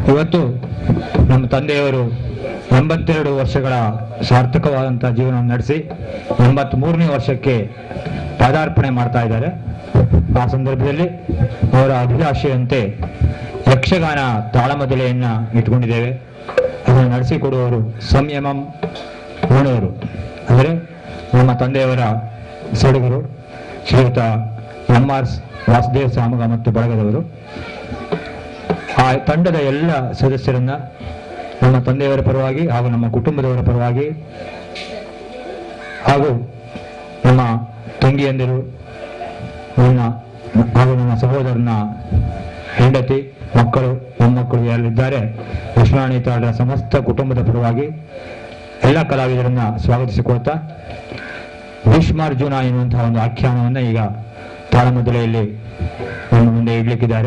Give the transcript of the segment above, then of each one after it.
ಇವತ್ತು ನಮ್ಮ ತಂದೆಯವರು ಎಂಬತ್ತೆರಡು ವರ್ಷಗಳ ಸಾರ್ಥಕವಾದಂತಹ ಜೀವನವನ್ನು ನಡೆಸಿ ಎಂಬತ್ಮೂರನೇ ವರ್ಷಕ್ಕೆ ಪಾದಾರ್ಪಣೆ ಮಾಡ್ತಾ ಇದ್ದಾರೆ ಆ ಸಂದರ್ಭದಲ್ಲಿ ಅವರ ಅಭಿಲಾಷೆಯಂತೆ ಯಕ್ಷಗಾನ ತಾಳಮದಲೆಯನ್ನ ಇಟ್ಕೊಂಡಿದ್ದೇವೆ ಅದನ್ನು ನಡೆಸಿಕೊಡುವವರು ಸಂಯಮಂ ಓಣವರು ಅಂದರೆ ನಮ್ಮ ತಂದೆಯವರ ಸಡುಗರು ಶ್ರೀಯುತ ಎಂ ಆರ್ ವಾಸುದೇವ್ ಸಾಮಗ ಮತ್ತು ಬಳಗದವರು ಆ ತಂಡದ ಎಲ್ಲ ಸದಸ್ಯರನ್ನ ನಮ್ಮ ತಂದೆಯವರ ಪರವಾಗಿ ಹಾಗೂ ನಮ್ಮ ಕುಟುಂಬದವರ ಪರವಾಗಿ ಹಾಗೂ ನಮ್ಮ ತಂಗಿಯಂದಿರು ನನ್ನ ಹಾಗೂ ನನ್ನ ಸಹೋದರನ ಹೆಂಡತಿ ಮಕ್ಕಳು ಮೊಮ್ಮಕ್ಕಳು ಯಾರಿದ್ದಾರೆ ವಿಶ್ವನಾಣಿ ತಾಳರ ಸಮಸ್ತ ಕುಟುಂಬದ ಪರವಾಗಿ ಎಲ್ಲ ಕಲಾವಿದರನ್ನ ಸ್ವಾಗತಿಸಿಕೊಳ್ತಾ ಭೀಷ್ಮಾರ್ಜುನ ಎನ್ನುವಂತಹ ಒಂದು ಆಖ್ಯಾನವನ್ನ ಈಗ ತಾಳಮದ್ದಲೆಯಲ್ಲಿ ನಮ್ಮ ಮುಂದೆ ಇಡ್ಲಿಕ್ಕಿದ್ದಾರೆ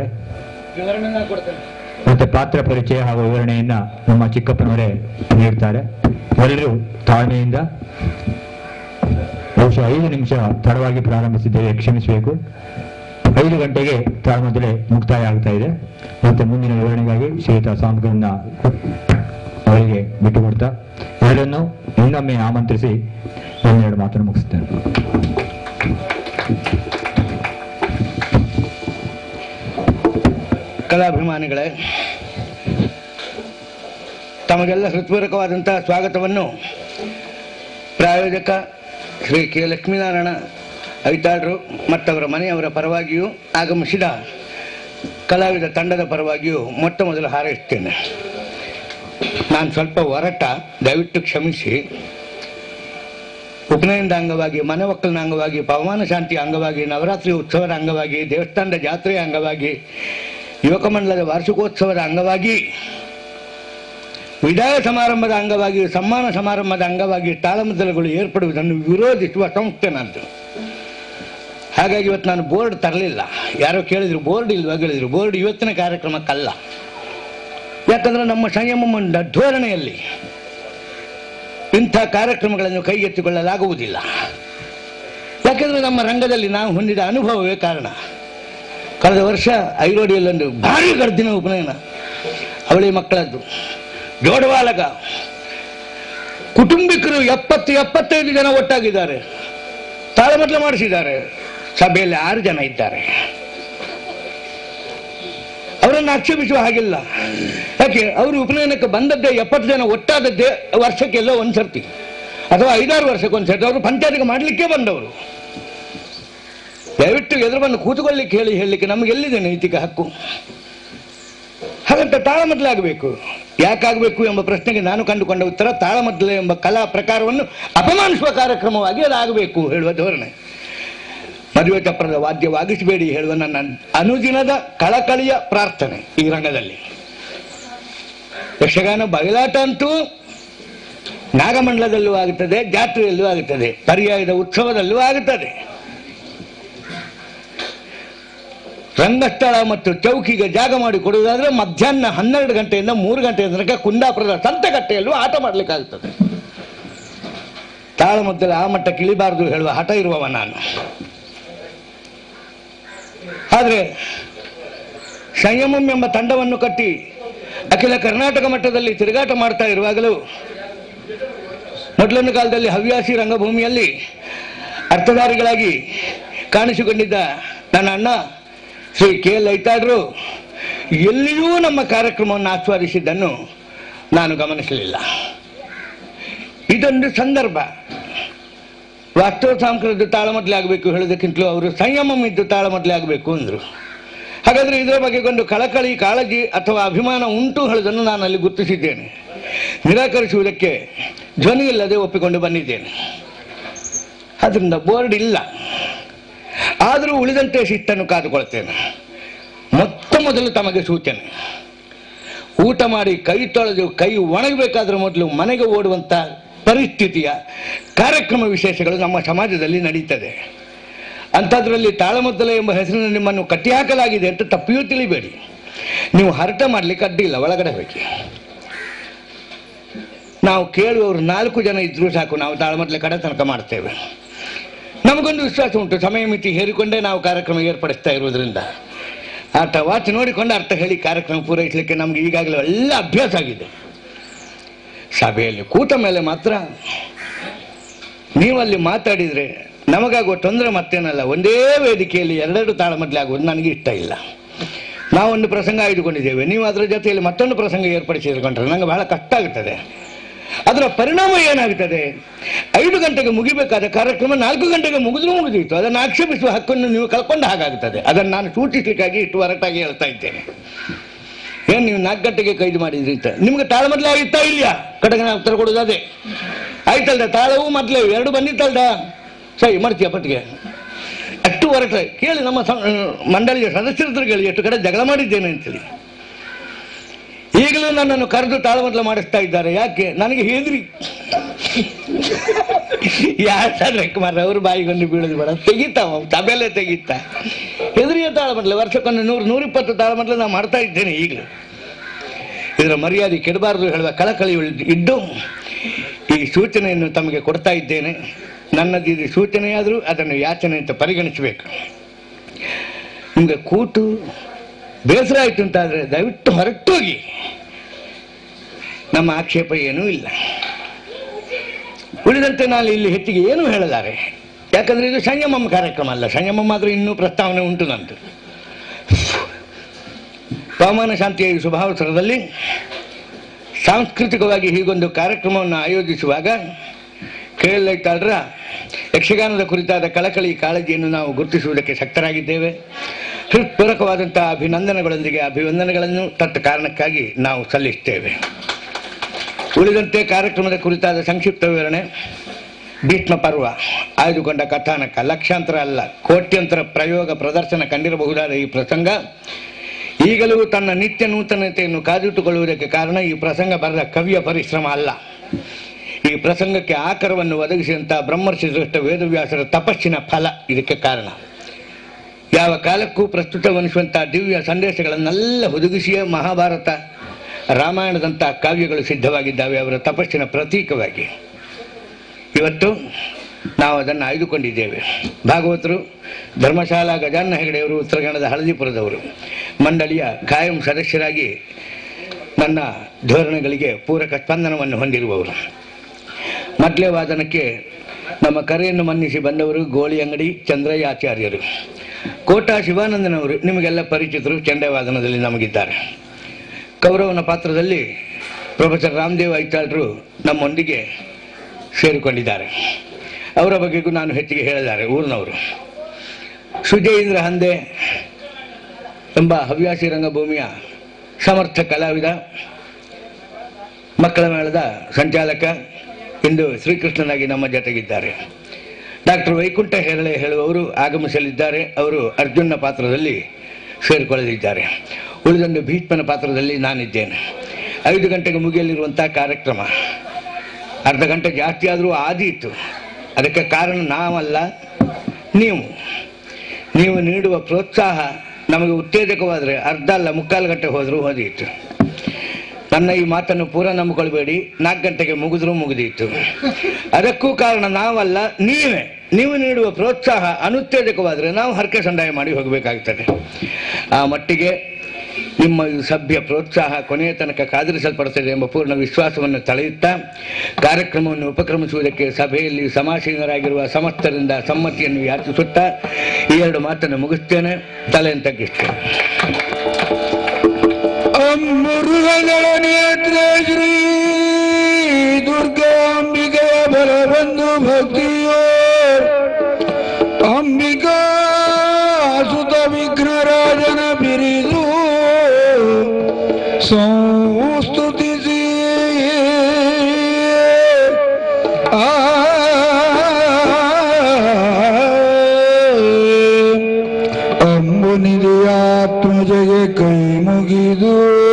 ಮತ್ತೆ ಪಾತ್ರ ಪರಿಚಯ ಹಾಗೂ ವಿವರಣೆಯನ್ನ ನಮ್ಮ ಚಿಕ್ಕಪ್ಪನವರೇ ನೀಡ್ತಾರೆ ಎಲ್ಲರೂ ತಾಳ್ಮೆಯಿಂದ ಬಹುಶಃ ಐದು ನಿಮಿಷ ತಡವಾಗಿ ಪ್ರಾರಂಭಿಸಿದ್ದೇವೆ ಕ್ಷಮಿಸಬೇಕು ಐದು ಗಂಟೆಗೆ ತಾಳ್ಮದಲೆ ಮುಕ್ತಾಯ ಆಗ್ತಾ ಇದೆ ಮತ್ತೆ ಮುಂದಿನ ವಿವರಣೆಗಾಗಿ ಶ್ರೀಯುತ ಸಾಂಸ್ಕೃತನ ಅವರಿಗೆ ಬಿಟ್ಟು ಕೊಡ್ತಾ ಎಲ್ಲರನ್ನು ಇನ್ನೊಮ್ಮೆ ಆಮಂತ್ರಿಸಿ ಒಂದೆರಡು ಮಾತನ್ನು ಮುಗಿಸ್ತೇನೆ ಕಲಾಭಿಮಾನಿಗಳೇ ತಮಗೆಲ್ಲ ಹೃತ್ಪೂರ್ವಕವಾದಂತಹ ಸ್ವಾಗತವನ್ನು ಪ್ರಾಯೋಜಕ ಶ್ರೀ ಕೆ ಲಕ್ಷ್ಮೀನಾರಾಯಣ ಐತಾಳ್ರು ಮತ್ತವರ ಮನೆಯವರ ಪರವಾಗಿಯೂ ಆಗಮಿಸಿದ ಕಲಾವಿದ ತಂಡದ ಪರವಾಗಿಯೂ ಮೊಟ್ಟ ಮೊದಲು ಹಾರೈಸ್ತೇನೆ ನಾನು ಸ್ವಲ್ಪ ಹೊರಟ ದಯವಿಟ್ಟು ಕ್ಷಮಿಸಿ ಉಪನಯನದ ಅಂಗವಾಗಿ ಮನೆ ಒಕ್ಕಲಿನ ಅಂಗವಾಗಿ ಪವಮಾನ ಶಾಂತಿ ಅಂಗವಾಗಿ ನವರಾತ್ರಿ ಉತ್ಸವದ ಅಂಗವಾಗಿ ದೇವಸ್ಥಾನದ ಜಾತ್ರೆಯ ಅಂಗವಾಗಿ ಯುವಕ ಮಂಡಲದ ವಾರ್ಷಿಕೋತ್ಸವದ ಅಂಗವಾಗಿ ವಿದಾಯ ಸಮಾರಂಭದ ಅಂಗವಾಗಿ ಸಮ್ಮಾನ ಸಮಾರಂಭದ ಅಂಗವಾಗಿ ತಾಳಮದ್ದಲೆಗಳು ಏರ್ಪಡುವುದನ್ನು ವಿರೋಧಿಸುವ ಸಂಸ್ಥೆ ನಂದು ಹಾಗಾಗಿ ಇವತ್ತು ನಾನು ಬೋರ್ಡ್ ತರಲಿಲ್ಲ ಯಾರೋ ಕೇಳಿದ್ರು ಬೋರ್ಡ್ ಇಲ್ವಾ ಕೇಳಿದ್ರು ಬೋರ್ಡ್ ಇವತ್ತಿನ ಕಾರ್ಯಕ್ರಮಕ್ಕಲ್ಲ ಯಾಕಂದ್ರೆ ನಮ್ಮ ಸಂಯಮ ಧೋರಣೆಯಲ್ಲಿ ಇಂಥ ಕಾರ್ಯಕ್ರಮಗಳನ್ನು ಕೈಗೆತ್ತಿಕೊಳ್ಳಲಾಗುವುದಿಲ್ಲ ಯಾಕೆಂದ್ರೆ ನಮ್ಮ ರಂಗದಲ್ಲಿ ನಾವು ಹೊಂದಿದ ಅನುಭವವೇ ಕಾರಣ ಕಳೆದ ವರ್ಷ ಐರೋಡಿಯಲ್ಲೊಂದು ಭಾರಿ ಗರ್ದಿನ ಉಪನಯನ ಅವಳಿ ಮಕ್ಕಳದ್ದು ಜೋಡವಾಲಗ ಕುಟುಂಬಿಕರು ಎಪ್ಪತ್ತು ಎಪ್ಪತ್ತೈದು ಜನ ಒಟ್ಟಾಗಿದ್ದಾರೆ ತಾಳಮದ್ಲ ಮಾಡಿಸಿದ್ದಾರೆ ಸಭೆಯಲ್ಲಿ ಆರು ಜನ ಇದ್ದಾರೆ ಅವರನ್ನು ಆಕ್ಷೇಪಿಸುವ ಹಾಗಿಲ್ಲ ಯಾಕೆ ಅವರು ಉಪನಯನಕ್ಕೆ ಬಂದದ್ದೇ ಎಪ್ಪತ್ತು ಜನ ಒಟ್ಟಾದದ್ದೇ ವರ್ಷಕ್ಕೆಲ್ಲೋ ಒಂದ್ಸರ್ತಿ ಅಥವಾ ಐದಾರು ವರ್ಷಕ್ಕೆ ಒಂದ್ಸರ್ತಿ ಅವರು ಪಂಚಾಯತ್ಗೆ ಮಾಡಲಿಕ್ಕೆ ಬಂದವರು ದಯವಿಟ್ಟು ಎದುರು ಬಂದು ಕೂತ್ಕೊಳ್ಳಿಕ್ಕೆ ಹೇಳಿ ಹೇಳಲಿಕ್ಕೆ ನಮ್ಗೆ ಎಲ್ಲಿದೆ ನೈತಿಕ ಹಕ್ಕು ಹಾಗಂತ ತಾಳಮದ್ದಲಾಗಬೇಕು ಯಾಕಾಗಬೇಕು ಎಂಬ ಪ್ರಶ್ನೆಗೆ ನಾನು ಕಂಡುಕೊಂಡ ಉತ್ತರ ತಾಳಮದ್ದಲೆ ಎಂಬ ಕಲಾ ಪ್ರಕಾರವನ್ನು ಅಪಮಾನಿಸುವ ಕಾರ್ಯಕ್ರಮವಾಗಿ ಅದಾಗಬೇಕು ಹೇಳುವ ಧೋರಣೆ ಮದುವೆ ಚಪ್ರದ ವಾದ್ಯವಾಗಿಸಬೇಡಿ ಹೇಳುವ ನನ್ನ ಅನುದಿನದ ಕಳಕಳಿಯ ಪ್ರಾರ್ಥನೆ ಈ ರಂಗದಲ್ಲಿ ಯಕ್ಷಗಾನ ಬಯಲಾಟ ಅಂತೂ ನಾಗಮಂಡಲದಲ್ಲೂ ಆಗುತ್ತದೆ ಜಾತ್ರೆಯಲ್ಲೂ ಆಗುತ್ತದೆ ಪರ್ಯಾಯದ ಉತ್ಸವದಲ್ಲೂ ಆಗುತ್ತದೆ ರಂಗಸ್ಥಳ ಮತ್ತು ಚೌಕಿಗೆ ಜಾಗ ಮಾಡಿ ಕೊಡುವುದಾದ್ರೆ ಮಧ್ಯಾಹ್ನ ಹನ್ನೆರಡು ಗಂಟೆಯಿಂದ ಮೂರು ಗಂಟೆಯ ತನಕ ಕುಂದಾಪುರದ ಸಂತೆಕಟ್ಟೆಯಲ್ಲೂ ಆಟ ಮಾಡಲಿಕ್ಕಾಗುತ್ತದೆ ತಾಳಮದ್ದಲೆ ಆ ಮಟ್ಟಕ್ಕೆ ಇಳಿಬಾರದು ಹೇಳುವ ಹಠ ಇರುವವ ನಾನು ಆದರೆ ಸಂಯಮಂ ಎಂಬ ತಂಡವನ್ನು ಕಟ್ಟಿ ಅಖಿಲ ಕರ್ನಾಟಕ ಮಟ್ಟದಲ್ಲಿ ತಿರುಗಾಟ ಮಾಡ್ತಾ ಇರುವಾಗಲೂ ಮೊದಲನೇ ಕಾಲದಲ್ಲಿ ಹವ್ಯಾಸಿ ರಂಗಭೂಮಿಯಲ್ಲಿ ಅರ್ಥಧಾರಿಗಳಾಗಿ ಕಾಣಿಸಿಕೊಂಡಿದ್ದ ನನ್ನ ಅಣ್ಣ ಶ್ರೀ ಕೆ ಲೈತಾಡ್ರು ಎಲ್ಲಿಯೂ ನಮ್ಮ ಕಾರ್ಯಕ್ರಮವನ್ನು ಆಸ್ವಾದಿಸಿದ್ದನ್ನು ನಾನು ಗಮನಿಸಲಿಲ್ಲ ಇದೊಂದು ಸಂದರ್ಭ ವಾಸ್ತವ ಸಾಂಸ್ಕೃತಿಕ ತಾಳಮದ್ಲೆ ಆಗಬೇಕು ಹೇಳೋದಕ್ಕಿಂತಲೂ ಅವರು ಸಂಯಮಂ ಇದ್ದು ತಾಳಮದ್ಲೆ ಆಗಬೇಕು ಅಂದರು ಹಾಗಾದರೆ ಇದರ ಬಗ್ಗೆ ಒಂದು ಕಳಕಳಿ ಕಾಳಜಿ ಅಥವಾ ಅಭಿಮಾನ ಉಂಟು ಹೇಳೋದನ್ನು ನಾನು ಅಲ್ಲಿ ಗುರುತಿಸಿದ್ದೇನೆ ನಿರಾಕರಿಸುವುದಕ್ಕೆ ಧ್ವನಿ ಇಲ್ಲದೆ ಒಪ್ಪಿಕೊಂಡು ಬಂದಿದ್ದೇನೆ ಅದರಿಂದ ಬೋರ್ಡ್ ಇಲ್ಲ ಆದರೂ ಉಳಿದಂತೆ ಶಿಸ್ತನ್ನು ಕಾದುಕೊಳ್ತೇನೆ ಮೊತ್ತ ಮೊದಲು ತಮಗೆ ಸೂಚನೆ ಊಟ ಮಾಡಿ ಕೈ ತೊಳೆದು ಕೈ ಒಣಗಬೇಕಾದ್ರೆ ಮೊದಲು ಮನೆಗೆ ಓಡುವಂತ ಪರಿಸ್ಥಿತಿಯ ಕಾರ್ಯಕ್ರಮ ವಿಶೇಷಗಳು ನಮ್ಮ ಸಮಾಜದಲ್ಲಿ ನಡೀತದೆ ಅಂಥದ್ರಲ್ಲಿ ತಾಳಮದ್ದಲೆ ಎಂಬ ಹೆಸರಿನ ನಿಮ್ಮನ್ನು ಕಟ್ಟಿಹಾಕಲಾಗಿದೆ ಅಂತ ತಪ್ಪಿಯೂ ತಿಳಿಬೇಡಿ ನೀವು ಹರಟ ಮಾಡ್ಲಿಕ್ಕೆ ಅಡ್ಡಿಲ್ಲ ಒಳಗಡೆ ಹೋಗಿ ನಾವು ಕೇಳುವವರು ನಾಲ್ಕು ಜನ ಇದ್ರೂ ಸಾಕು ನಾವು ತಾಳಮದ್ದಲೆ ಕಡೆ ತನಕ ಮಾಡ್ತೇವೆ ನಮಗೊಂದು ವಿಶ್ವಾಸ ಉಂಟು ಸಮಯ ಮಿತಿ ಹೇರಿಕೊಂಡೇ ನಾವು ಕಾರ್ಯಕ್ರಮ ಏರ್ಪಡಿಸ್ತಾ ಇರುವುದರಿಂದ ಆತ ವಾಚ್ ನೋಡಿಕೊಂಡು ಅರ್ಥ ಹೇಳಿ ಕಾರ್ಯಕ್ರಮ ಪೂರೈಸಲಿಕ್ಕೆ ನಮ್ಗೆ ಈಗಾಗಲೇ ಎಲ್ಲ ಅಭ್ಯಾಸ ಆಗಿದೆ ಸಭೆಯಲ್ಲಿ ಕೂತ ಮೇಲೆ ಮಾತ್ರ ನೀವಲ್ಲಿ ಮಾತಾಡಿದರೆ ನಮಗಾಗುವ ತೊಂದರೆ ಮತ್ತೇನಲ್ಲ ಒಂದೇ ವೇದಿಕೆಯಲ್ಲಿ ಎರಡೆರಡು ತಾಳಮದ್ಲೆ ಆಗುವುದು ನನಗೆ ಇಷ್ಟ ಇಲ್ಲ ನಾವೊಂದು ಪ್ರಸಂಗ ಆಯ್ದುಕೊಂಡಿದ್ದೇವೆ ನೀವು ಅದರ ಜೊತೆಯಲ್ಲಿ ಮತ್ತೊಂದು ಪ್ರಸಂಗ ಏರ್ಪಡಿಸಿಕೊಂಡ್ರೆ ನನಗೆ ಬಹಳ ಕಷ್ಟ ಆಗುತ್ತದೆ ಅದರ ಪರಿಣಾಮ ಏನಾಗುತ್ತದೆ ಐದು ಗಂಟೆಗೆ ಮುಗಿಬೇಕಾದ ಕಾರ್ಯಕ್ರಮ ನಾಲ್ಕು ಗಂಟೆಗೆ ಮುಗಿದ್ರೂ ಮುಗಿದಿತ್ತು ಅದನ್ನು ಆಕ್ಷೇಪಿಸುವ ಹಕ್ಕನ್ನು ನೀವು ಕಳ್ಕೊಂಡ ಹಾಗಾಗುತ್ತದೆ ಅದನ್ನು ನಾನು ಸೂಚಿಸಲಿಕ್ಕಾಗಿ ಇಷ್ಟು ಹೊರಟಾಗಿ ಹೇಳ್ತಾ ಇದ್ದೇನೆ ಏನು ನೀವು ನಾಲ್ಕು ಗಂಟೆಗೆ ಕೈದು ಮಾಡಿದ್ರಿ ಅಂತ ನಿಮ್ಗೆ ತಾಳ ಮೊದಲೇ ಆಗಿತ್ತಾ ಇಲ್ಲ ಕಡೆಗೆ ನಾನು ಉತ್ತರ ಕೊಡೋದು ಅದೇ ಆಯ್ತಲ್ದ ತಾಳವು ಮೊದಲೇ ಎರಡು ಬಂದಿತ್ತಲ್ದ ಸರಿ ಮಾಡ್ತೀಯ ಪಟ್ಟಿಗೆ ಅಷ್ಟು ಹೊರಟ ಕೇಳಿ ನಮ್ಮ ಸ- ಮಂಡಳಿಯ ಸದಸ್ಯರ ಹತ್ರ ಕೇಳಿ ಎಷ್ಟು ಕಡೆ ಜಗಳ ಮಾಡಿದ್ದೇನೆ ಅಂತೇಳಿ ಈಗಲೂ ನನ್ನನ್ನು ಕರೆದು ತಾಳಮದ್ಲ ಮಾಡಿಸ್ತಾ ಇದ್ದಾರೆ ಯಾಕೆ ನನಗೆ ಹೆದರಿ ಯಾರು ಕುಮಾರ್ ಅವ್ರ ಬಾಯಿಗೊಂಡು ಬೀಳೋದು ಬೇಡ ತೆಗಿತಾವ ಸಭೆಯಲ್ಲೇ ತೆಗಿತಾ ಹೆದರಿಯ ತಾಳಮದ್ಲ ವರ್ಷಕ್ಕೊಂದು ನೂರು ನೂರಿಪ್ಪತ್ತು ತಾಳಮದ್ಲ ನಾನು ಮಾಡ್ತಾ ಇದ್ದೇನೆ ಈಗಲೂ ಇದರ ಮರ್ಯಾದೆ ಕೆಡಬಾರದು ಹೇಳುವ ಕಳಕಳಿ ಉಳ್ದ್- ಇದ್ದು ಈ ಸೂಚನೆಯನ್ನು ತಮಗೆ ಕೊಡ್ತಾ ಇದ್ದೇನೆ ನನ್ನದು ಇದು ಸೂಚನೆಯಾದರೂ ಅದನ್ನು ಯಾಚನೆ ಅಂತ ಪರಿಗಣಿಸಬೇಕು ನಿಮಗೆ ಕೂತು ಬೇಸರ ಆಯಿತು ಅಂತಾದರೆ ದಯವಿಟ್ಟು ಹೊರಟೋಗಿ ನಮ್ಮ ಆಕ್ಷೇಪ ಏನೂ ಇಲ್ಲ ಉಳಿದಂತೆ ನಾನು ಇಲ್ಲಿ ಹೆಚ್ಚಿಗೆ ಏನೂ ಹೇಳಲಾರೆ ಯಾಕಂದ್ರೆ ಇದು ಸಂಯಮಂ ಕಾರ್ಯಕ್ರಮ ಅಲ್ಲ ಸಂಯಮಂ ಆದರೂ ಇನ್ನೂ ಪ್ರಸ್ತಾವನೆ ಉಂಟು ನಂದು ಹವಾಮಾನ ಶಾಂತಿಯ ಈ ಶುಭಾವಸರದಲ್ಲಿ ಸಾಂಸ್ಕೃತಿಕವಾಗಿ ಹೀಗೊಂದು ಕಾರ್ಯಕ್ರಮವನ್ನು ಆಯೋಜಿಸುವಾಗ ಕೇಳಲೈತಾಳ್ರ ಯಕ್ಷಗಾನದ ಕುರಿತಾದ ಕಳಕಳಿ ಕಾಳಜಿಯನ್ನು ನಾವು ಗುರುತಿಸುವುದಕ್ಕೆ ಶಕ್ತರಾಗಿದ್ದೇವೆ ಹೃತ್ಪೂರ್ವಕವಾದಂತಹ ಅಭಿನಂದನೆಗಳೊಂದಿಗೆ ಅಭಿವಂದನೆಗಳನ್ನು ತತ್ತ ಕಾರಣಕ್ಕಾಗಿ ನಾವು ಸಲ್ಲಿಸ್ತೇವೆ ಉಳಿದಂತೆ ಕಾರ್ಯಕ್ರಮದ ಕುರಿತಾದ ಸಂಕ್ಷಿಪ್ತ ವಿವರಣೆ ಭೀಷ್ಮ ಪರ್ವ ಆಯ್ದುಕೊಂಡ ಕಥಾನಕ ಲಕ್ಷಾಂತರ ಅಲ್ಲ ಕೋಟ್ಯಂತರ ಪ್ರಯೋಗ ಪ್ರದರ್ಶನ ಕಂಡಿರಬಹುದಾದ ಈ ಪ್ರಸಂಗ ಈಗಲೂ ತನ್ನ ನಿತ್ಯ ನೂತನತೆಯನ್ನು ಕಾದಿಟ್ಟುಕೊಳ್ಳುವುದಕ್ಕೆ ಕಾರಣ ಈ ಪ್ರಸಂಗ ಬರೆದ ಕವಿಯ ಪರಿಶ್ರಮ ಅಲ್ಲ ಈ ಪ್ರಸಂಗಕ್ಕೆ ಆಕರವನ್ನು ಒದಗಿಸಿದಂತಹ ಬ್ರಹ್ಮರ್ಷಿ ಶ್ರೇಷ್ಠ ವೇದವ್ಯಾಸರ ತಪಸ್ಸಿನ ಫಲ ಇದಕ್ಕೆ ಕಾರಣ ಯಾವ ಕಾಲಕ್ಕೂ ಪ್ರಸ್ತುತವನಿಸುವಂತಹ ದಿವ್ಯ ಸಂದೇಶಗಳನ್ನೆಲ್ಲ ಹುದುಗಿಸಿಯೇ ಮಹಾಭಾರತ ರಾಮಾಯಣದಂಥ ಕಾವ್ಯಗಳು ಸಿದ್ಧವಾಗಿದ್ದಾವೆ ಅವರ ತಪಸ್ಸಿನ ಪ್ರತೀಕವಾಗಿ ಇವತ್ತು ನಾವು ಅದನ್ನು ಆಯ್ದುಕೊಂಡಿದ್ದೇವೆ ಭಾಗವತರು ಧರ್ಮಶಾಲಾ ಗಜಾನ್ನ ಹೆಗಡೆಯವರು ಉತ್ತರಗಣದ ಹಳದಿಪುರದವರು ಮಂಡಳಿಯ ಕಾಯಂ ಸದಸ್ಯರಾಗಿ ನನ್ನ ಧೋರಣೆಗಳಿಗೆ ಪೂರಕ ಸ್ಪಂದನವನ್ನು ಹೊಂದಿರುವವರು ಮದ್ಲೆ ವಾದನಕ್ಕೆ ನಮ್ಮ ಕರೆಯನ್ನು ಮನ್ನಿಸಿ ಬಂದವರು ಗೋಳಿ ಅಂಗಡಿ ಚಂದ್ರಯ್ಯ ಆಚಾರ್ಯರು ಕೋಟಾ ಶಿವಾನಂದನವರು ನಿಮಗೆಲ್ಲ ಪರಿಚಿತರು ಚೆಂಡೆ ವಾದನದಲ್ಲಿ ನಮಗಿದ್ದಾರೆ ಕೌರವನ ಪಾತ್ರದಲ್ಲಿ ಪ್ರೊಫೆಸರ್ ರಾಮದೇವ್ ಐತಾಳ್ರು ನಮ್ಮೊಂದಿಗೆ ಸೇರಿಕೊಂಡಿದ್ದಾರೆ ಅವರ ಬಗ್ಗೆಗೂ ನಾನು ಹೆಚ್ಚಿಗೆ ಹೇಳಿದ್ದಾರೆ ಊರಿನವರು ಸುಜಯೇಂದ್ರ ಹಂದೆ ಎಂಬ ಹವ್ಯಾಸಿ ರಂಗಭೂಮಿಯ ಸಮರ್ಥ ಕಲಾವಿದ ಮಕ್ಕಳ ಮೇಳದ ಸಂಚಾಲಕ ಇಂದು ಶ್ರೀಕೃಷ್ಣನಾಗಿ ನಮ್ಮ ಜೊತೆಗಿದ್ದಾರೆ ಡಾಕ್ಟರ್ ವೈಕುಂಠ ಹೆರಳೆ ಹೇಳುವವರು ಆಗಮಿಸಲಿದ್ದಾರೆ ಅವರು ಅರ್ಜುನ ಪಾತ್ರದಲ್ಲಿ ಸೇರಿಕೊಳ್ಳಲಿದ್ದಾರೆ ಉಳಿದೊಂದು ಭೀಷ್ಮನ ಪಾತ್ರದಲ್ಲಿ ನಾನಿದ್ದೇನೆ ಐದು ಗಂಟೆಗೆ ಮುಗಿಯಲಿರುವಂಥ ಕಾರ್ಯಕ್ರಮ ಅರ್ಧ ಗಂಟೆ ಜಾಸ್ತಿ ಆದರೂ ಆದೀತು ಅದಕ್ಕೆ ಕಾರಣ ನಾವಲ್ಲ ನೀವು ನೀವು ನೀಡುವ ಪ್ರೋತ್ಸಾಹ ನಮಗೆ ಉತ್ತೇಜಕವಾದರೆ ಅರ್ಧ ಅಲ್ಲ ಮುಕ್ಕಾಲು ಗಂಟೆ ಹೋದರೂ ಹೋದೀತು ನನ್ನ ಈ ಮಾತನ್ನು ಪೂರ ನಂಬಿಕೊಳ್ಬೇಡಿ ನಾಲ್ಕು ಗಂಟೆಗೆ ಮುಗಿದ್ರೂ ಮುಗಿದೀತು ಅದಕ್ಕೂ ಕಾರಣ ನಾವಲ್ಲ ನೀವೇ ನೀವು ನೀಡುವ ಪ್ರೋತ್ಸಾಹ ಅನುತ್ತೇಜಕವಾದರೆ ನಾವು ಹರಕೆ ಸಂದಾಯ ಮಾಡಿ ಹೋಗಬೇಕಾಗ್ತದೆ ಆ ಮಟ್ಟಿಗೆ ನಿಮ್ಮ ಈ ಸಭ್ಯ ಪ್ರೋತ್ಸಾಹ ಕೊನೆಯ ತನಕ ಕಾದಿರಿಸಲ್ಪಡುತ್ತದೆ ಎಂಬ ಪೂರ್ಣ ವಿಶ್ವಾಸವನ್ನು ತಳೆಯುತ್ತಾ ಕಾರ್ಯಕ್ರಮವನ್ನು ಉಪಕ್ರಮಿಸುವುದಕ್ಕೆ ಸಭೆಯಲ್ಲಿ ಸಮಾಸೀನರಾಗಿರುವ ಸಮಸ್ತರಿಂದ ಸಮ್ಮತಿಯನ್ನು ಯಾಚಿಸುತ್ತಾ ಈ ಎರಡು ಮಾತನ್ನು ಮುಗಿಸ್ತೇನೆ ತಲೆಯನ್ನು ತಗ್ಗಿಸ್ತೇನೆ ಅಮೃಗಗಳ ನೇತ್ರ ಶ್ರೀ ದುರ್ಗಾಂಬಿಕೆಯ ಬಲಬಂಧು ಭಕ್ತಿಯೋ ಅಂಬಿಕಾ ಸುತ ವಿಘ್ನರಾಜನ ಬಿರಿದು ಸಂಸ್ತುತಿಸಿ ಆ ಅಂಬುನಿಧಿಯಾತ್ಮಜಗೆ ಕೈ ಮುಗಿದು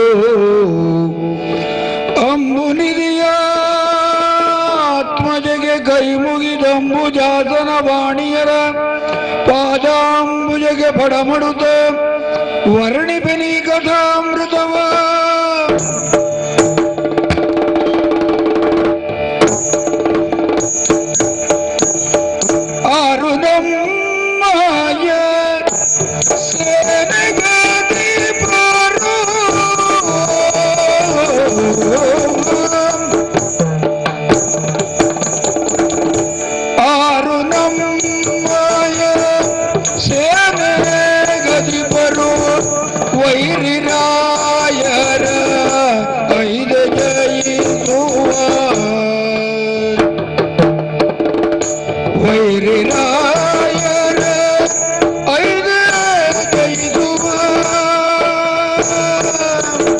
ಅಂಬುನಿಧಿಯಾತ್ಮಜಗೆ ಕೈ ಮುಗಿದಂಬುಜಾಸನ ವಾಣಿಯರ ಪಾದಾಂಬುಜಗೆ ಪಡಮಡುತ್ತ ವರ್ಣಿಪೆನಿ ಕಥಾಮೃತವ ಆರುದಮ್ಮಾಯ ಸೇನೆಗೆ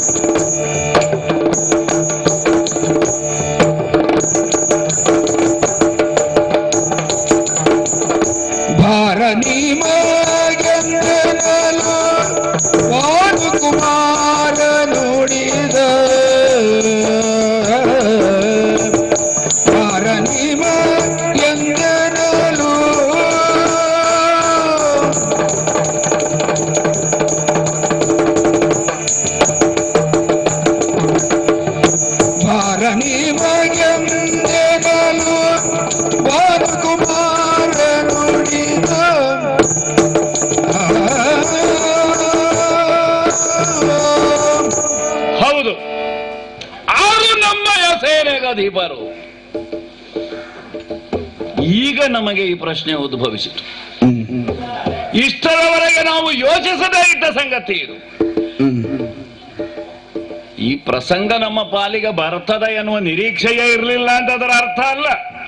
ಭಾರಣಿ ಮಗಂದನಲು ವಾನುಕುಮಾರ ನುಡಿದ ಭಾರಣಿ ಮಗಂದನಲು ಭಾರಣಿ ಮಗಂದನಲು ವಾನುಕುಮಾರ ನುಡಿದ ಹೌದು ಆರು ನಮ್ಮಯ ಸೇನೆಗೆ ಅಧಿಪರು ಈಗ ನಮಗೆ ಈ ಪ್ರಶ್ನೆ ಉದ್ಭವಿಸಿತು ಇಷ್ಟರವರೆಗೆ ನಾವು ಯೋಚಿಸದೇ ಇದ್ದ ಸಂಗತಿ ಇದು ಈ ಪ್ರಸಂಗ ನಮ್ಮ ಪಾಲಿಗೆ ಬರ್ತದ ಎನ್ನುವ ನಿರೀಕ್ಷೆಯೇ ಇರಲಿಲ್ಲ ಅಂತ ಅದರ ಅರ್ಥ ಅಲ್ಲ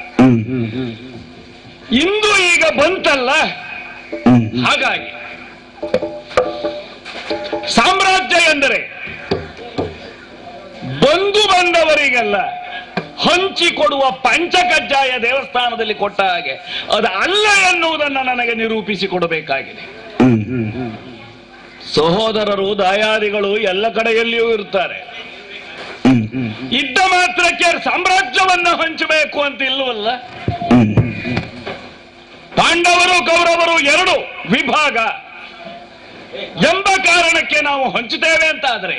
ಇಂದು ಈಗ ಬಂತಲ್ಲ ಹಾಗಾಗಿ ಸಾಮ್ರಾಜ್ಯ ಎಂದರೆ ಬಂದು ಬಂದವರಿಗೆಲ್ಲ ಹಂಚಿಕೊಡುವ ಪಂಚಕಜ್ಜಾಯ ದೇವಸ್ಥಾನದಲ್ಲಿ ಕೊಟ್ಟ ಹಾಗೆ ಅದು ಅಲ್ಲ ಎನ್ನುವುದನ್ನು ನನಗೆ ನಿರೂಪಿಸಿ ಕೊಡಬೇಕಾಗಿದೆ ಸಹೋದರರು ದಾಯಾದಿಗಳು ಎಲ್ಲ ಕಡೆಯಲ್ಲಿಯೂ ಇರ್ತಾರೆ ಇದ್ದ ಮಾತ್ರಕ್ಕೆ ಸಾಮ್ರಾಜ್ಯವನ್ನ ಹಂಚಬೇಕು ಅಂತ ಇಲ್ಲವಲ್ಲ ಪಾಂಡವರು ಕೌರವರು ಎರಡು ವಿಭಾಗ ಎಂಬ ಕಾರಣಕ್ಕೆ ನಾವು ಹಂಚುತ್ತೇವೆ ಅಂತ ಆದ್ರೆ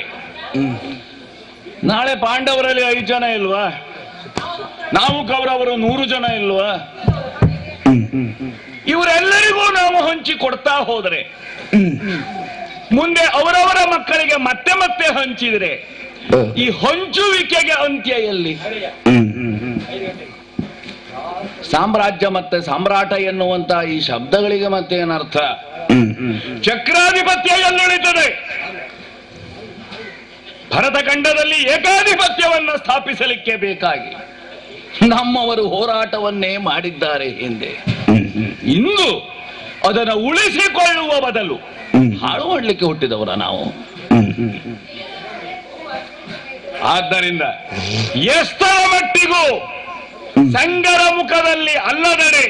ನಾಳೆ ಪಾಂಡವರಲ್ಲಿ ಐದು ಜನ ಇಲ್ವಾ ನಾವು ಕೌರವರು ನೂರು ಜನ ಇಲ್ವಾ ಇವರೆಲ್ಲರಿಗೂ ನಾವು ಹಂಚಿ ಕೊಡ್ತಾ ಹೋದರೆ ಮುಂದೆ ಅವರವರ ಮಕ್ಕಳಿಗೆ ಮತ್ತೆ ಮತ್ತೆ ಹಂಚಿದ್ರೆ ಈ ಹಂಚುವಿಕೆಗೆ ಅಂತ್ಯ ಎಲ್ಲಿ ಸಾಮ್ರಾಜ್ಯ ಮತ್ತೆ ಸಾಮ್ರಾಟ ಎನ್ನುವಂತ ಈ ಶಬ್ದಗಳಿಗೆ ಮತ್ತೆ ಏನರ್ಥ ಚಕ್ರಾಧಿಪತ್ಯ ಎಲ್ಲುಳಿತದೆ ಭರತಖಂಡದಲ್ಲಿ ಏಕಾಧಿಪತ್ಯವನ್ನು ಸ್ಥಾಪಿಸಲಿಕ್ಕೆ ಬೇಕಾಗಿ ನಮ್ಮವರು ಹೋರಾಟವನ್ನೇ ಮಾಡಿದ್ದಾರೆ ಹಿಂದೆ ಇಂದು ಅದನ್ನು ಉಳಿಸಿಕೊಳ್ಳುವ ಬದಲು ಹಾಳು ಮಾಡಲಿಕ್ಕೆ ಹುಟ್ಟಿದವರ ನಾವು ಆದ್ದರಿಂದ ಎಷ್ಟರ ಮಟ್ಟಿಗೂ ಸಂಗರ ಮುಖದಲ್ಲಿ ಅಲ್ಲದಡೆ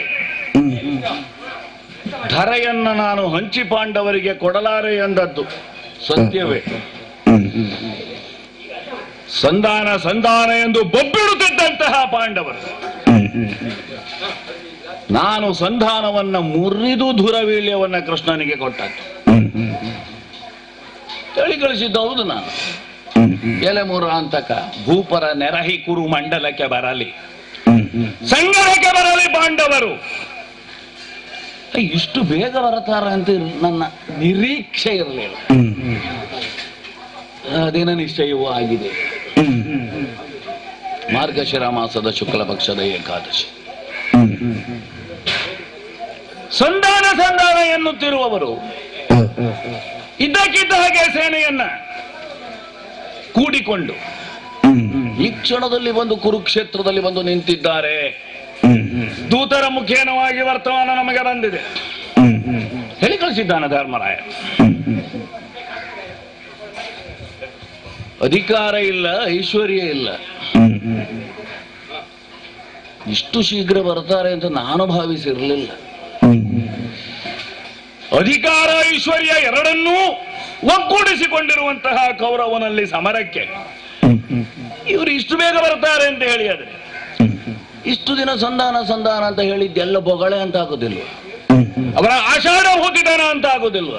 ಧರೆಯನ್ನ ನಾನು ಹಂಚಿ ಪಾಂಡವರಿಗೆ ಕೊಡಲಾರೆ ಎಂದದ್ದು ಸತ್ಯವೇ ಸಂಧಾನ ಸಂಧಾನ ಎಂದು ಬೊಬ್ಬಿಡುತ್ತಿದ್ದಂತಹ ಪಾಂಡವರು ನಾನು ಸಂಧಾನವನ್ನ ಮುರಿದು ಧುರವೀಳ್ಯವನ್ನ ಕೃಷ್ಣನಿಗೆ ಕೊಟ್ಟದ್ದು ಹೇಳಿ ಕಳಿಸಿದ್ದು ಹೌದು ನಾನು ಎಲೆಮೂರ ಅಂತಕ ಭೂಪರ ನೆರಹಿ ಕುರು ಮಂಡಲಕ್ಕೆ ಬರಲಿ ಸಂಗರಕ್ಕೆ ಬರಲಿ ಪಾಂಡವರು ಏ, ಇಷ್ಟು ಬೇಗ ಬರತಾರ ಅಂತ ಇರ್- ನನ್ನ ನಿರೀಕ್ಷೆ ಇರಲಿಲ್ಲ ದಿನ ನಿಶ್ಚಯವೂ ಆಗಿದೆ ಮಾರ್ಗಶಿರ ಮಾಸದ ಶುಕ್ಲ ಪಕ್ಷದ ಏಕಾದಶಿ ಸಂಧಾನ ಸಂಧಾನ ಎನ್ನುತ್ತಿರುವವರು ಇದ್ದಕ್ಕಿದ್ದ ಹಾಗೆ ಸೇನೆಯನ್ನ ಕೂಡಿಕೊಂಡು ಈ ಕ್ಷಣದಲ್ಲಿ ಬಂದು ಕುರುಕ್ಷೇತ್ರದಲ್ಲಿ ಬಂದು ನಿಂತಿದ್ದಾರೆ ದೂತರ ಮುಖೇನವಾಗಿ ವರ್ತಮಾನ ನಮಗೆ ಬಂದಿದೆ ಹೇಳಿ ಕಳಿಸಿದ್ದಾನೆ ಧರ್ಮರಾಯ ಅಧಿಕಾರ ಇಲ್ಲ ಐಶ್ವರ್ಯ ಇಲ್ಲ ಇಷ್ಟು ಶೀಘ್ರ ಬರ್ತಾರೆ ಅಂತ ನಾನು ಭಾವಿಸಿರಲಿಲ್ಲ ಅಧಿಕಾರ ಐಶ್ವರ್ಯ ಎರಡನ್ನೂ ಒಗ್ಗೂಡಿಸಿಕೊಂಡಿರುವಂತಹ ಕೌರವನಲ್ಲಿ ಸಮರಕ್ಕೆ ಇವರು ಇಷ್ಟು ಬೇಗ ಬರ್ತಾರೆ ಅಂತ ಹೇಳಿ ಆದ್ರೆ ಇಷ್ಟು ದಿನ ಸಂಧಾನ ಸಂಧಾನ ಅಂತ ಹೇಳಿದ್ದೆಲ್ಲ ಬೊಗಳೆ ಅಂತ ಆಗುದಿಲ್ವ ಅವರ ಆಷಾಢ ಹೋಗಿದಾನ ಅಂತ ಆಗುದಿಲ್ವ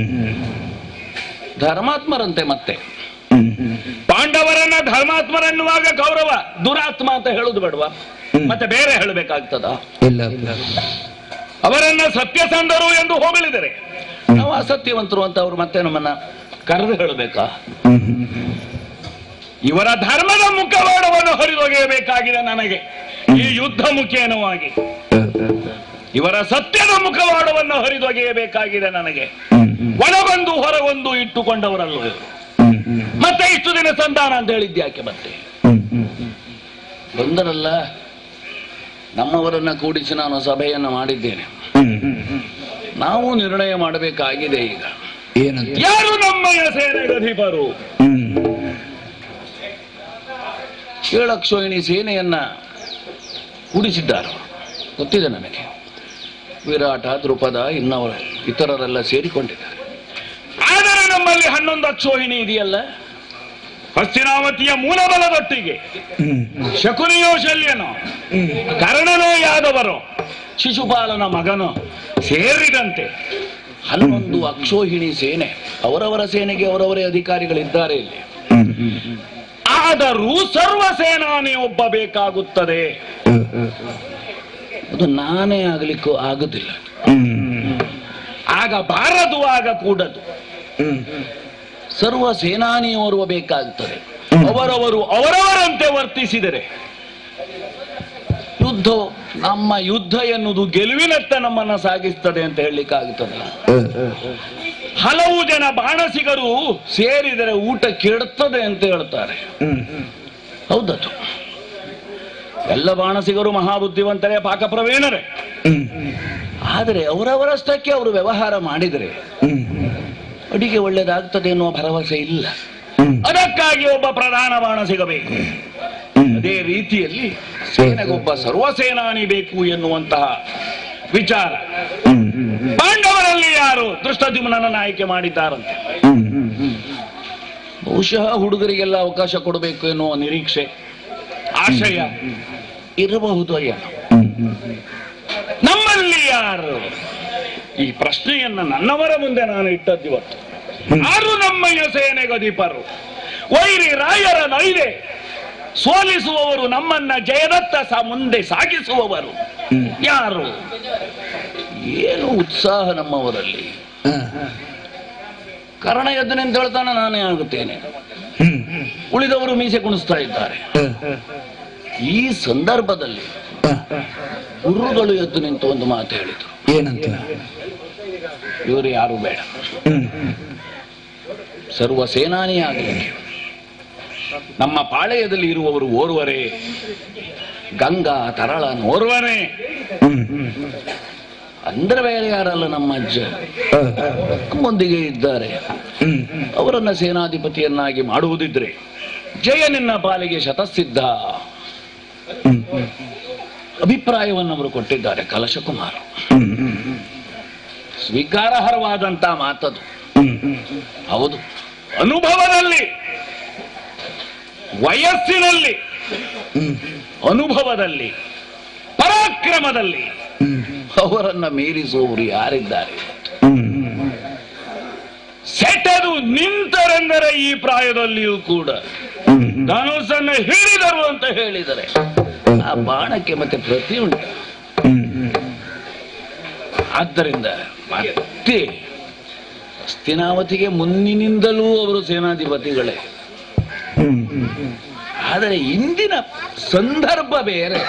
ಧರ್ಮಾತ್ಮರಂತೆ ಮತ್ತೆ ಪಾಂಡವರನ್ನ ಧರ್ಮಾತ್ಮರನ್ನುವಾಗ ಕೌರವ ದುರಾತ್ಮ ಅಂತ ಹೇಳುದು ಬೇಡವಾ ಮತ್ತೆ ಬೇರೆ ಹೇಳಬೇಕಾಗ್ತದ ಇಲ್ಲ ಅವರನ್ನ ಸತ್ಯಸಂಧರು ಎಂದು ಹೊಗಳಿದರೆ ನಾವು ಅಸತ್ಯವಂತರು ಅಂತ ಅವರು ಮತ್ತೆ ನಮ್ಮನ್ನ ಕರೆದು ಹೇಳಬೇಕಾ ಇವರ ಧರ್ಮದ ಮುಖವಾಡವನ್ನು ಹರಿದೊಗೆಯಬೇಕಾಗಿದೆ ನನಗೆ ಈ ಯುದ್ಧ ಮುಖೇನವಾಗಿ ಇವರ ಸತ್ಯದ ಮುಖವಾಡವನ್ನು ಹರಿದೊಗೆಯಬೇಕಾಗಿದೆ ನನಗೆ ಒಳಗೊಂದು ಹೊರಗೊಂದು ಇಟ್ಟುಕೊಂಡವರಲ್ಲ ಇವರು ಮತ್ತೆ ಇಷ್ಟು ದಿನ ಸಂಧಾನ ಅಂತ ಹೇಳಿದ್ಯಾಕೆ ಮತ್ತೆ ಬಂದರಲ್ಲ ನಮ್ಮವರನ್ನ ಕೂಡಿಸಿ ನಾನು ಸಭೆಯನ್ನು ಮಾಡಿದ್ದೇನೆ ನಾವು ನಿರ್ಣಯ ಮಾಡಬೇಕಾಗಿದೆ ಈಗ ಏನಂತ ಯಾರು ನಮ್ಮಯ ಸೇನೆಗಧಿಪರು ಏಳಕ್ಷೋಹಿಣಿ ಸೇನೆಯನ್ನ ಕೂಡಿಸಿದ್ದಾರೆ ಗೊತ್ತಿದೆ ನನಗೆ ವಿರಾಟ ದ್ರುಪದ ಇನ್ನವರ ಇತರರೆಲ್ಲ ಸೇರಿಕೊಂಡಿದ್ದಾರೆ ಆದರೆ ನಮ್ಮಲ್ಲಿ ಹನ್ನೊಂದು ಅಕ್ಷೋಹಿಣಿ ಇದೆಯಲ್ಲ ಹಸ್ತಿನಾವತಿಯ ಮೂಲಬಲದೊಟ್ಟಿಗೆ ಶಕುನಿಯೋ ಶಲ್ಯನೋ ಕರ್ಣನೋ ಯಾದವರೋ ಶಿಶುಪಾಲನ ಮಗನೋ ಸೇರಿದಂತೆ ಹನ್ನೊಂದು ಅಕ್ಷೋಹಿಣಿ ಸೇನೆ ಅವರವರ ಸೇನೆಗೆ ಅವರವರೇ ಅಧಿಕಾರಿಗಳಿದ್ದಾರೆ ಇಲ್ಲಿ ಆದರೂ ಸರ್ವ ಸೇನಾನಿ ಒಬ್ಬ ಬೇಕಾಗುತ್ತದೆ ಅದು ನಾನೇ ಆಗ್ಲಿಕ್ಕೂ ಆಗುದಿಲ್ಲ ಆಗ ಬಾರದು ಆಗ ಕೂಡದು ಸರ್ವ ಸೇನಾನಿಯೋರ್ವ ಬೇಕಾಗುತ್ತದೆ ಅವರವರು ಅವರವರಂತೆ ವರ್ತಿಸಿದರೆ ಯುದ್ಧ ನಮ್ಮ ಯುದ್ಧ ಎನ್ನುವುದು ಗೆಲುವಿನತ್ತ ನಮ್ಮನ್ನ ಸಾಗಿಸ್ತದೆ ಅಂತ ಹೇಳಲಿಕ್ಕಾಗುತ್ತದೆ ಹಲವು ಜನ ಬಾಣಸಿಗರು ಸೇರಿದರೆ ಊಟ ಕೆಡುತ್ತದೆ ಅಂತ ಹೇಳ್ತಾರೆ ಹೌದದು ಎಲ್ಲ ಬಾಣಸಿಗರು ಮಹಾಬುದ್ಧಿವಂತರೇ ಪಾಕಪ್ರವೀಣರೇ ಆದರೆ ಅವರವರಷ್ಟಕ್ಕೆ ಅವರು ವ್ಯವಹಾರ ಮಾಡಿದರೆ ಅಡಿಗೆ ಒಳ್ಳೇದಾಗ್ತದೆ ಎನ್ನುವ ಭರವಸೆ ಇಲ್ಲ ಅದಕ್ಕಾಗಿ ಒಬ್ಬ ಪ್ರಧಾನ ಬಾಣ ಸಿಗಬೇಕು ಅದೇ ರೀತಿಯಲ್ಲಿ ಸೇನೆಗೊಬ್ಬ ಸರ್ವಸೇನಾನಿ ಬೇಕು ಎನ್ನುವಂತಹ ವಿಚಾರ ಪಾಂಡವರಲ್ಲಿ ಯಾರು ದೃಷ್ಟದ್ಯುಮ್ನನ್ನು ಆಯ್ಕೆ ಮಾಡಿದ್ದಾರಂತೆ ಬಹುಶಃ ಹುಡುಗರಿಗೆಲ್ಲ ಅವಕಾಶ ಕೊಡಬೇಕು ಎನ್ನುವ ನಿರೀಕ್ಷೆ ಆಶಯ ಇರಬಹುದು ಏನೋ ನಮ್ಮಲ್ಲಿ ಯಾರು ಈ ಪ್ರಶ್ನೆಯನ್ನ ನನ್ನವರ ಮುಂದೆ ನಾನು ಇಟ್ಟದ್ದಿವತ್ತು ಯಾರು ನಮ್ಮಯ್ಯ ಸೇನೆಗದಿಪರು ವೈರಿ ರಾಯರ ನೈದೆ ಸೋಲಿಸುವವರು ನಮ್ಮನ್ನ ಜಯದತ್ತ ಸ ಮುಂದೆ ಸಾಗಿಸುವವರು ಯಾರು ಏನು ಉತ್ಸಾಹ ನಮ್ಮವರಲ್ಲಿ ಕರ್ಣ ಎದ್ದನೆ ಅಂತ ಹೇಳ್ತಾನೆ ನಾನೇ ಆಗುತ್ತೇನೆ ಉಳಿದವರು ಮೀಸೆ ಕುಣಿಸ್ತಾ ಇದ್ದಾರೆ ಈ ಸಂದರ್ಭದಲ್ಲಿ ಗುರುಗಳು ಎದ್ದು ನಿಂತು ಒಂದು ಮಾತು ಹೇಳಿದರು ಏನಂತ ಇವರು ಯಾರು ಬೇಡ ಸರ್ವ ಸೇನಾನಿಯಾಗಲಿಕ್ಕೆ ನಮ್ಮ ಪಾಳೆಯದಲ್ಲಿ ಇರುವವರು ಓರ್ವರೇ ಗಂಗಾ ತರಳನ್ ಓರ್ವನೇ ಅಂದ್ರೆ ಬೇರೆ ಯಾರಲ್ಲ ನಮ್ಮ ಅಜ್ಜ ನಮ್ಮೊಂದಿಗೆ ಇದ್ದಾರೆ ಅವರನ್ನ ಸೇನಾಧಿಪತಿಯನ್ನಾಗಿ ಮಾಡುವುದಿದ್ರೆ ಜಯ ನಿನ್ನ ಪಾಲಿಗೆ ಶತಸಿದ್ಧ ಅಭಿಪ್ರಾಯವನ್ನು ಅವರು ಕೊಟ್ಟಿದ್ದಾರೆ ಕಲಶಕುಮಾರ ಸ್ವೀಕಾರಾರ್ಹವಾದಂತ ಮಾತದು ಹೌದು ಅನುಭವದಲ್ಲಿ ವಯಸ್ಸಿನಲ್ಲಿ ಅನುಭವದಲ್ಲಿ ಪರಾಕ್ರಮದಲ್ಲಿ ಅವರನ್ನ ಮೀರಿಸುವವರು ಯಾರಿದ್ದಾರೆ ಸೆಟೆದು ನಿಂತರೆಂದರೆ ಈ ಪ್ರಾಯದಲ್ಲಿಯೂ ಕೂಡ ಧನುಸನ್ನು ಹಿಡಿದರು ಅಂತ ಹೇಳಿದರೆ ಆ ಬಾಣಕ್ಕೆ ಮತ್ತೆ ಪ್ರತಿ ಉಂಟು ಆದ್ದರಿಂದ ಮತ್ತೆ ಹಸ್ತಿನಾವತಿಗೆ ಮುನ್ನಿನಿಂದಲೂ ಅವರು ಸೇನಾಧಿಪತಿಗಳೇ ಆದರೆ ಇಂದಿನ ಸಂದರ್ಭ ಬೇರೆ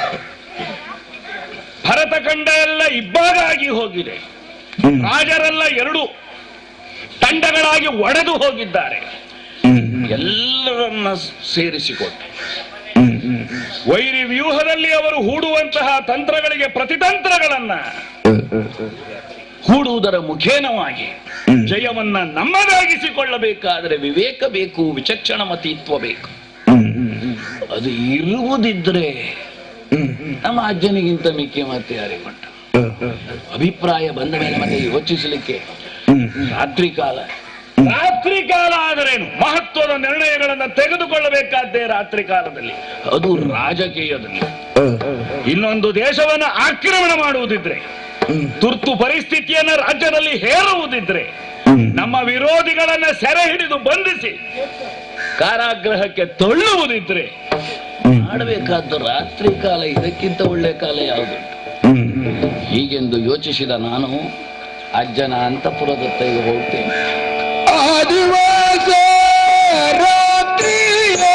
ಭರತಖಂಡ ಎಲ್ಲ ಇಬ್ಬಾಗಾಗಿ ಹೋಗಿದೆ ರಾಜರೆಲ್ಲ ಎರಡು ತಂಡಗಳಾಗಿ ಒಡೆದು ಹೋಗಿದ್ದಾರೆ ಎಲ್ಲರನ್ನ ಸೇರಿಸಿಕೊಟ್ಟು ವೈರಿ ವ್ಯೂಹದಲ್ಲಿ ಅವರು ಹೂಡುವಂತಹ ತಂತ್ರಗಳಿಗೆ ಪ್ರತಿತಂತ್ರಗಳನ್ನ ಹೂಡುವುದರ ಮುಖೇನವಾಗಿ ಜಯವನ್ನ ನಮ್ಮದಾಗಿಸಿಕೊಳ್ಳಬೇಕಾದರೆ ವಿವೇಕ ಬೇಕು ವಿಚಕ್ಷಣ ಮತಿತ್ವ ಬೇಕು ಅದು ಇರುವುದಿದ್ರೆ ನಮ್ಮ ಅಜ್ಜನಿಗಿಂತ ಮಿಕ್ಕಿ ಮತ್ತೆ ಯಾರಿಗೊಂಡ ಅಭಿಪ್ರಾಯ ಬಂದ ಮೇಲೆ ಮತ್ತೆ ಯೋಚಿಸಲಿಕ್ಕೆ ರಾತ್ರಿ ಕಾಲ ರಾತ್ರಿ ಕಾಲ ಆದರೇನು ಮಹತ್ವದ ನಿರ್ಣಯಗಳನ್ನ ತೆಗೆದುಕೊಳ್ಳಬೇಕಾದ್ದೇ ರಾತ್ರಿ ಕಾಲದಲ್ಲಿ ಅದು ರಾಜಕೀಯದಲ್ಲಿ ಇನ್ನೊಂದು ದೇಶವನ್ನ ಆಕ್ರಮಣ ಮಾಡುವುದಿದ್ರೆ ತುರ್ತು ಪರಿಸ್ಥಿತಿಯನ್ನ ರಾಜ್ಯದಲ್ಲಿ ಹೇರುವುದಿದ್ರೆ ನಮ್ಮ ವಿರೋಧಿಗಳನ್ನ ಸೆರೆ ಹಿಡಿದು ಬಂಧಿಸಿ ಕಾರಾಗೃಹಕ್ಕೆ ತಳ್ಳುವುದಿದ್ರೆ ಮಾಡಬೇಕಾದ್ದು ರಾತ್ರಿ ಕಾಲ ಇದಕ್ಕಿಂತ ಒಳ್ಳೆ ಕಾಲ ಯಾವುದು ಹೀಗೆಂದು ಯೋಚಿಸಿದ ನಾನು ಅಜ್ಜನ ಅಂತಪುರದತ್ತ ಈಗ ಹೋಗ್ತೇನೆ ಆದಿವಾಸ ರಾತ್ರಿಯಲ್ಲಿ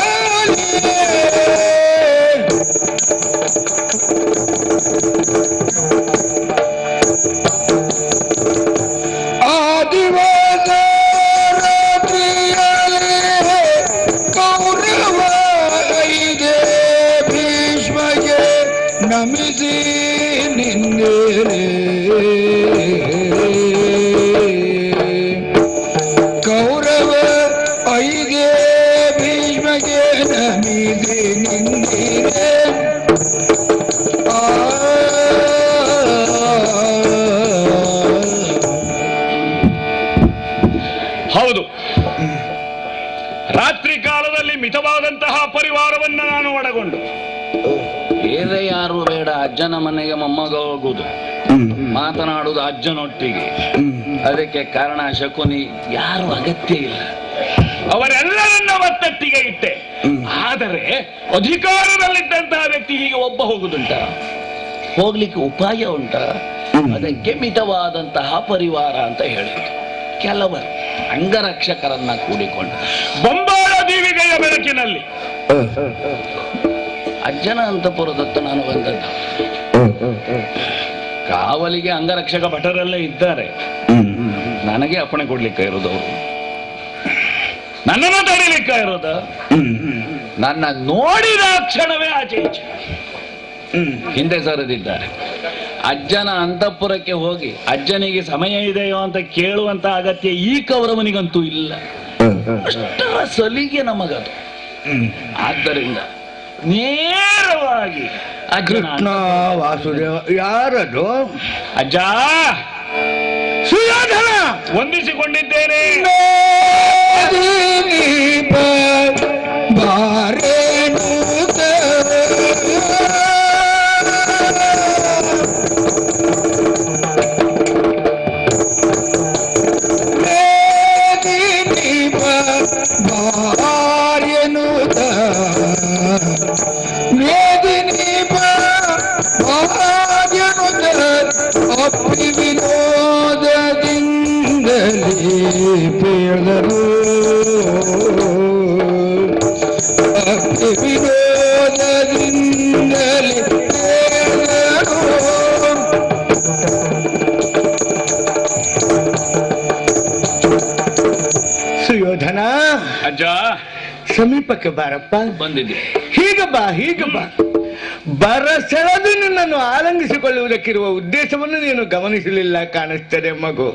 ಆದಿವಾಸ ರಾತ್ರಿಯಲ್ಲಿ ಕೌರವ ಐದೆ ಭೀಷ್ಮಗೆ ನಮಿಸಿ ನಿಂದಿರೆ ಕೌರವ ಐದೇ ಭೀಷ್ಮ ಭೀಷ್ಮಗೆ ನಮಿಸಿ ನಿಂದಿರೆ ಆ ಹೌದು ರಾತ್ರಿ ಕಾಲದಲ್ಲಿ ಮಿತವಾದಂತಹ ಪರಿವಾರವನ್ನ ನಾನು ಒಳಗೊಂಡು ಬೇರೆ ಯಾರು ಬೇಡ ಅಜ್ಜನ ಮನೆಗೆ ಮೊಮ್ಮಗ ಹೋಗುದು ಮಾತನಾಡುವುದು ಅಜ್ಜನೊಟ್ಟಿಗೆ ಅದಕ್ಕೆ ಕಾರಣ ಶಕುನಿ ಯಾರು ಅಗತ್ಯ ಇಲ್ಲ ಅವರೆಲ್ಲರನ್ನ ಒತ್ತಟ್ಟಿಗೆ ಇಟ್ಟೆ ಆದರೆ ಅಧಿಕಾರದಲ್ಲಿದ್ದಂತಹ ವ್ಯಕ್ತಿ ಹೀಗೆ ಒಬ್ಬ ಹೋಗುದುಂಟ ಹೋಗ್ಲಿಕ್ಕೆ ಉಪಾಯ ಉಂಟ ಅದಕ್ಕೆ ಮಿತವಾದಂತಹ ಪರಿವಾರ ಅಂತ ಹೇಳಿದ್ರು ಕೆಲವರು ಅಂಗರಕ್ಷಕರನ್ನ ಕೂಡಿಕೊಂಡು ಬೊಂಬಾಳ ದೀವಿಗೆಯ ಬೆಳಕಿನಲ್ಲಿ ಅಜ್ಜನ ಅಂತಪುರದತ್ತ ನಾನು ಬಂದದ್ದು ಕಾವಲಿಗೆ ಅಂಗರಕ್ಷಕ ಭಟರೆಲ್ಲ ಇದ್ದಾರೆ ನನಗೆ ಅಪ್ಪಣೆ ಕೊಡ್ಲಿಕ್ಕೆ ಇರೋದು ಅವರು ನನ್ನನ್ನು ತಡಿಲಿಕ್ಕೆ ಇರೋದು ನನ್ನ ನೋಡಿದ ಕ್ಷಣವೇ ಆಚೆ ಈಚೆ ಹಿಂದೆ ಸರಿದಿದ್ದಾರೆ ಅಜ್ಜನ ಅಂತಃಪುರಕ್ಕೆ ಹೋಗಿ ಅಜ್ಜನಿಗೆ ಸಮಯ ಇದೆಯೋ ಅಂತ ಕೇಳುವಂತ ಅಗತ್ಯ ಈ ಕೌರವನಿಗಂತೂ ಇಲ್ಲ ಅಷ್ಟರ ಸಲಿಗೆ ನಮಗದು ಆದ್ದರಿಂದ ನೇರವಾಗಿ ಅಜ್ಜನ ಕೃಷ್ಣ ವಾಸುದೇವ ಯಾರದು ಅಜ್ಜ ಸುಯೋಧನ ವಂದಿಸಿಕೊಂಡಿದ್ದೇನೆ ದೀಪ ಬಾರೇಣುತ ದೀಪ ಬಾರ್ಯನುತ ಮೇದಿನೀಪ ಬಾರ್ಯನುತ ಅಪ್ಪಿ ವಿನೋದದಿಂದಲೇ ಪೇಳರು ಅಪ್ಪಿ ವಿನೋದದಿಂದಲೇ ಪೇಳರು ಸುಯೋಧನ ಅಜ್ಜ ಸಮೀಪಕ್ಕೆ ಬಾರಪ್ಪ ಬಂದಿದ್ದೆ ಹೀಗ ಬಾ ಹೀಗ ಬಾ ಬರ ಸೆಳೆದು ನಿನ್ನನ್ನು ಆಲಂಗಿಸಿಕೊಳ್ಳುವುದಕ್ಕಿರುವ ಉದ್ದೇಶವನ್ನು ನೀನು ಗಮನಿಸಲಿಲ್ಲ ಕಾಣಿಸ್ತದೆ ಮಗು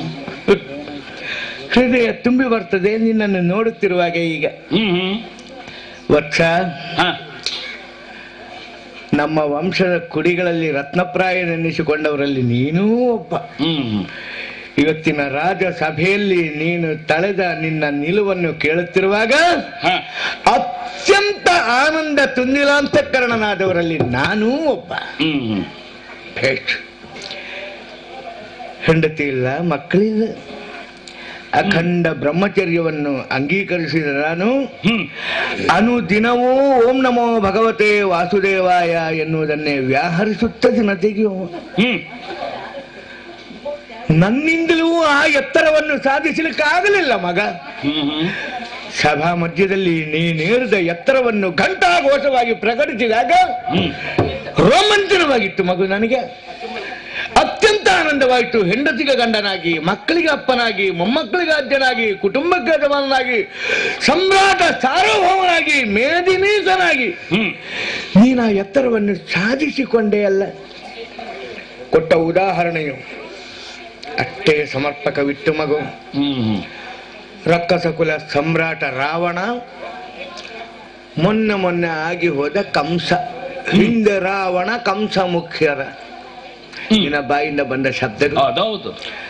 ಹೃದಯ ತುಂಬಿ ಬರ್ತದೆ ನಿನ್ನನ್ನು ನೋಡುತ್ತಿರುವಾಗ ಈಗ ಹ್ಮ್ ಹ್ಮ್ ವತ್ಸ ಹ. ನಮ್ಮ ವಂಶದ ಕುಡಿಗಳಲ್ಲಿ ರತ್ನಪ್ರಾಯನೆನ್ನಿಸಿಕೊಂಡವರಲ್ಲಿ ನೀನೂ ಒಬ್ಬ ಹ್ಮ್ ಹ್ಮ್ ಇವತ್ತಿನ ರಾಜ ಸಭೆಯಲ್ಲಿ ನೀನು ತಳೆದ ನಿನ್ನ ನಿಲುವನ್ನು ಕೇಳುತ್ತಿರುವಾಗ ಹ. ಅತ್ಯಂತ ಆನಂದ ತುಂದಿಲಾಂತಕರಣನಾದವರಲ್ಲಿ ನಾನೂ ಒಬ್ಬ ಹ್ಮ್ ಹ್ಮ್ ಭೇಷ್ ಹೆಂಡತಿ ಇಲ್ಲ ಮಕ್ಕಳಿಲ್ಲ ಅಖಂಡ ಬ್ರಹ್ಮಚರ್ಯವನ್ನು ಅಂಗೀಕರಿಸಿದ ನಾನು ಹ್ಮ್ ಅನುದಿನವೂ ಓಂ ನಮೋ ಭಗವತೆ ವಾಸುದೇವಾಯ ಎನ್ನುವುದನ್ನೇ ವ್ಯಾಹರಿಸುತ್ತ ದಿನ ತೆಗೆಯುವ ಹ್ಮ್ ನನ್ನಿಂದಲೂ ಆ ಎತ್ತರವನ್ನು ಸಾಧಿಸಲಿಕ್ಕೆ ಆಗಲಿಲ್ಲ ಮಗ ಹ್ಮ್ ಹ್ಮ್ ಸಭಾ ಮಧ್ಯದಲ್ಲಿ ನೀನೇರಿದ ಎತ್ತರವನ್ನು ಘಂಟಾಘೋಷವಾಗಿ ಪ್ರಕಟಿಸಿದಾಗ ಹ್ಮ್ ರೋಮಾಂಚನವಾಗಿತ್ತು ಮಗು ನನಗೆ ಅತ್ಯಂತ ಆನಂದವಾಯಿತು ಹೆಂಡತಿಗೆ ಗಂಡನಾಗಿ ಮಕ್ಕಳಿಗೆ ಅಪ್ಪನಾಗಿ ಮೊಮ್ಮಕ್ಕಳಿಗೆ ಅಜ್ಜನಾಗಿ ಕುಟುಂಬಕ್ಕೆ ಯಜಮಾನನಾಗಿ ಸಮ್ರಾಟ ಸಾರ್ವಭೌಮನಾಗಿ ಮೇದಿನೀಸನಾಗಿ ಹ್ಮ್ ನೀನು ಆ ಎತ್ತರವನ್ನು ಸಾಧಿಸಿಕೊಂಡೇ ಅಲ್ಲ ಕೊಟ್ಟ ಉದಾಹರಣೆಯು ಅಷ್ಟೇ ಸಮರ್ಪಕವಿತ್ತು ಮಗು ಹ್ಮ್ ಹ್ಮ್ ರಕ್ಕಸ ಕುಲ ಸಮ್ರಾಟ ರಾವಣ ಮೊನ್ನೆ ಮೊನ್ನೆ ಆಗಿ ಹೋದ ಕಂಸ ಹಿಂದೆ ರಾವಣ ಕಂಸ ಮುಖ್ಯರ ನಿನ್ನ ಬಾಯಿಂದ ಬಂದ ಶಬ್ದಗಳು ಅದೌದು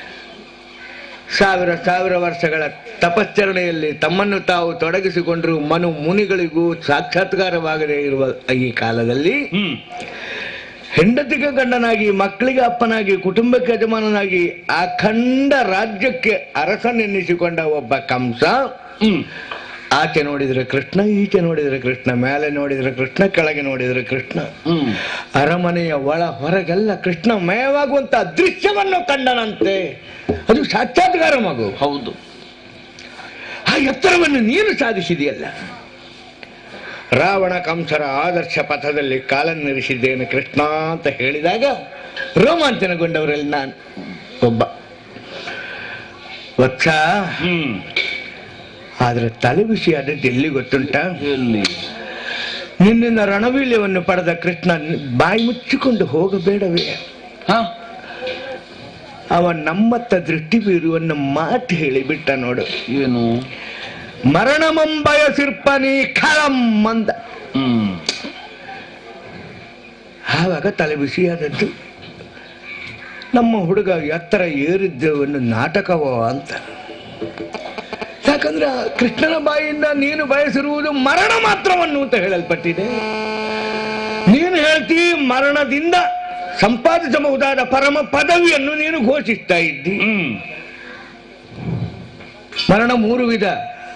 ಸಾವಿರ ಸಾವಿರ ವರ್ಷಗಳ ತಪಶ್ಚರಣೆಯಲ್ಲಿ ತಮ್ಮನ್ನು ತಾವು ತೊಡಗಿಸಿಕೊಂಡರು ಮನು ಮುನಿಗಳಿಗೂ ಸಾಕ್ಷಾತ್ಕಾರವಾಗದೇ ಇರುವ ಈ ಕಾಲದಲ್ಲಿ ಹ್ಮ್ ಹೆಂಡತಿಗೆ ಗಂಡನಾಗಿ ಮಕ್ಕಳಿಗೆ ಅಪ್ಪನಾಗಿ ಕುಟುಂಬಕ್ಕೆ ಯಜಮಾನನಾಗಿ ಅಖಂಡ ರಾಜ್ಯಕ್ಕೆ ಅರಸನೆನ್ನಿಸಿಕೊಂಡ ಒಬ್ಬ ಕಂಸ ಹ್ಮ್ ಆಚೆ ನೋಡಿದ್ರೆ ಕೃಷ್ಣ ಈಚೆ ನೋಡಿದ್ರೆ ಕೃಷ್ಣ ಮೇಲೆ ನೋಡಿದ್ರೆ ಕೃಷ್ಣ ಕೆಳಗೆ ನೋಡಿದ್ರೆ ಕೃಷ್ಣ ಹ್ಮ್ ಅರಮನೆಯ ಒಳ ಹೊರಗೆಲ್ಲ ಕೃಷ್ಣ ಮಯವಾಗುವಂತ ದೃಶ್ಯವನ್ನು ಕಂಡನಂತೆ ಅದು ಸಾಕ್ಷಾತ್ಕಾರ ಮಗು ಹೌದು ಆ ಎತ್ತರವನ್ನು ನೀನು ಸಾಧಿಸಿದೆಯಲ್ಲ ರಾವಣ ಕಂಸರ ಆದರ್ಶ ಪಥದಲ್ಲಿ ಕಾಲನ್ನಿರಿಸಿದ್ದೇನೆ ಕೃಷ್ಣ ಅಂತ ಹೇಳಿದಾಗ ರೋಮಾಂಚನಗೊಂಡವರಲ್ಲಿ ನಾನು ಒಬ್ಬ ವತ್ಸ ಹ್ಮ್ ಆದ್ರೆ ತಲೆ ಬಿಸಿ ಆದದ್ದು ಎಲ್ಲಿ ಗೊತ್ತುಂಟ ಎಲ್ಲಿ ನಿನ್ನಿಂದ ರಣವೀಳ್ಯವನ್ನು ಪಡೆದ ಕೃಷ್ಣ ಬಾಯಿ ಮುಚ್ಚಿಕೊಂಡು ಹೋಗಬೇಡವೇ ಹ ಅವ ನಮ್ಮತ್ತ ದೃಷ್ಟಿ ಬೀರುವನ್ನು ಮಾತು ಹೇಳಿಬಿಟ್ಟ ನೋಡು ಏನು ಮರಣಮಂಬಯ ಸಿರ್ಪನಿ ಖಳಂ ಅಂದ ಹ್ಮ್ ಆವಾಗ ತಲೆ ಬಿಸಿಯಾದದ್ದು ನಮ್ಮ ಹುಡುಗ ಎತ್ತರ ಏರಿದ್ದವನ್ನು ನಾಟಕವೋ ಅಂತ ಯಾಕಂದ್ರೆ ಆ ಕೃಷ್ಣನ ಬಾಯಿಂದ ನೀನು ಬಯಸಿರುವುದು ಮರಣ ಮಾತ್ರವನ್ನು ಅಂತ ಹೇಳಲ್ಪಟ್ಟಿದೆ ನೀನು ಹೇಳ್ತಿ ಮರಣದಿಂದ ಸಂಪಾದಿಸಬಹುದಾದ ಪರಮ ಪದವಿಯನ್ನು ನೀನು ಘೋಷಿಸ್ತಾ ಇದ್ದಿ ಹ್ಮ್ ಮರಣ ಮೂರು ವಿಧ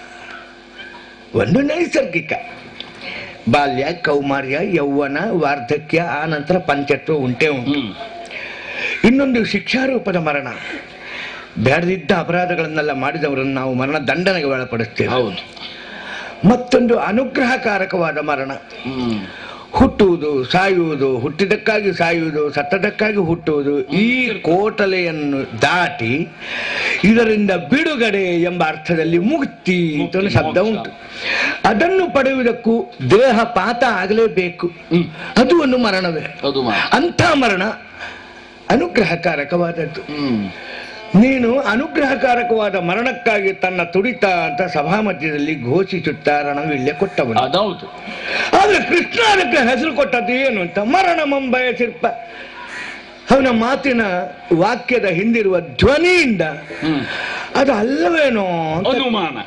ಒಂದು ನೈಸರ್ಗಿಕ ಬಾಲ್ಯ ಕೌಮಾರ್ಯ ಯೌವನ ವಾರ್ಧಕ್ಯ ಆ ನಂತರ ಪಂಚತ್ವ ಉಂಟೇ ಉಂಟು ಹ್ಮ್ ಇನ್ನೊಂದು ಶಿಕ್ಷಾರೂಪದ ಮರಣ ಬೇಡದಿದ್ದ ಅಪರಾಧಗಳನ್ನೆಲ್ಲ ಮಾಡಿದವರನ್ನು ನಾವು ಮರಣ ದಂಡನೆಗೆ ಒಳಪಡಿಸ್ತೇವೆ ಹೌದು ಮತ್ತೊಂದು ಅನುಗ್ರಹಕಾರಕವಾದ ಮರಣ ಹ್ಮ್ ಹುಟ್ಟುವುದು ಸಾಯುವುದು ಹುಟ್ಟಿದಕ್ಕಾಗಿ ಸಾಯುವುದು ಸತ್ತದಕ್ಕಾಗಿ ಹುಟ್ಟುವುದು ಈ ಕೋಟಲೆಯನ್ನು ದಾಟಿ ಇದರಿಂದ ಬಿಡುಗಡೆ ಎಂಬ ಅರ್ಥದಲ್ಲಿ ಮುಕ್ತಿ ಅಂತ ಒಂದು ಶಬ್ದ ಉಂಟು ಅದನ್ನು ಪಡೆಯುವುದಕ್ಕೂ ದೇಹ ಪಾತ ಆಗಲೇಬೇಕು ಹ್ಮ್. ಅದು ಒಂದು ಮರಣವೇ ಅದು ಮಾ ಅಂಥ ಮರಣ ಅನುಗ್ರಹಕಾರಕವಾದದ್ದು ಹ್ಮ್ ನೀನು ಅನುಗ್ರಹಕಾರಕವಾದ ಮರಣಕ್ಕಾಗಿ ತನ್ನ ತುಡಿತ ಅಂತ ಸಭಾ ಮಧ್ಯದಲ್ಲಿ ಘೋಷಿಸುತ್ತಾ ರಣವಿಲ್ಲೆ ಕೊಟ್ಟವನು ಅದೌದು ಆದ್ರೆ ಕೃಷ್ಣ ಅದಕ್ಕೆ ಹೆಸರು ಕೊಟ್ಟದ್ದು ಏನು ಅಂತ ಮರಣ ಮಂಬಯ ಶಿಲ್ಪ ಅವನ ಮಾತಿನ ವಾಕ್ಯದ ಹಿಂದಿರುವ ಧ್ವನಿಯಿಂದ ಹ್ಮ್ ಅದು ಅಲ್ಲವೇನೋ ಅಂತ ಅನುಮಾನ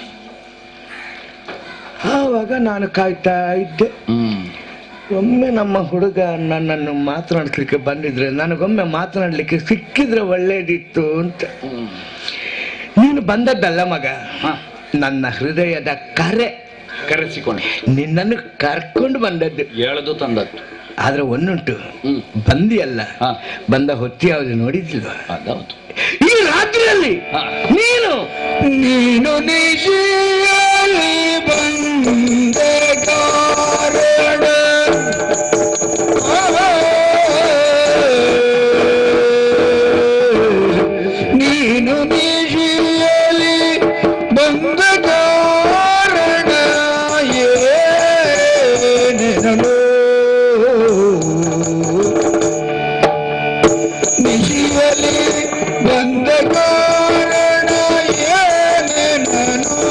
ಆವಾಗ ನಾನು ಕಾಯ್ತಾ ಇದ್ದೆ ಹ್ಮ್ ಒಮ್ಮೆ ನಮ್ಮ ಹುಡುಗ ನನ್ನನ್ನು ಮಾತನಾಡ್ಲಿಕ್ಕೆ ಬಂದಿದ್ರೆ ನನಗೊಮ್ಮೆ ಮಾತನಾಡ್ಲಿಕ್ಕೆ ಸಿಕ್ಕಿದ್ರೆ ಒಳ್ಳೇದಿತ್ತು ಅಂತ ಹ್ಮ್ ನೀನು ಬಂದದ್ದಲ್ಲ ಮಗ ಹ, ನನ್ನ ಹೃದಯದ ಕರೆ ಕರೆಸಿಕೊಂಡು ನಿನ್ನನ್ನು ಕರ್ಕೊಂಡು ಬಂದದ್ದು ಎಳೆದು ತಂದದ್ದು ಆದ್ರೆ ಒಂದುಂಟು ಹ್ಮ್ ಬಂದಿಯಲ್ಲ ಹ. ಬಂದ ಹೊತ್ತಿ ಯಾವುದು ನೋಡಿದ್ದಿಲ್ವ ಅದೌದು ಈ ರಾತ್ರಿಯಲ್ಲಿ ಹ. ನೀನು ನೀನು ನಿಶಿಯಲ್ಲಿ ಬಂದ ಕಾರಣ ನೀನು ನಿಶಿಯಲ್ಲಿ ಬಂದ ಕಾರಣ ಏನೇನೋ ನಿಶಿಯಲ್ಲಿ ಬಂದ ಕಾರಣ ಏನೇನೋ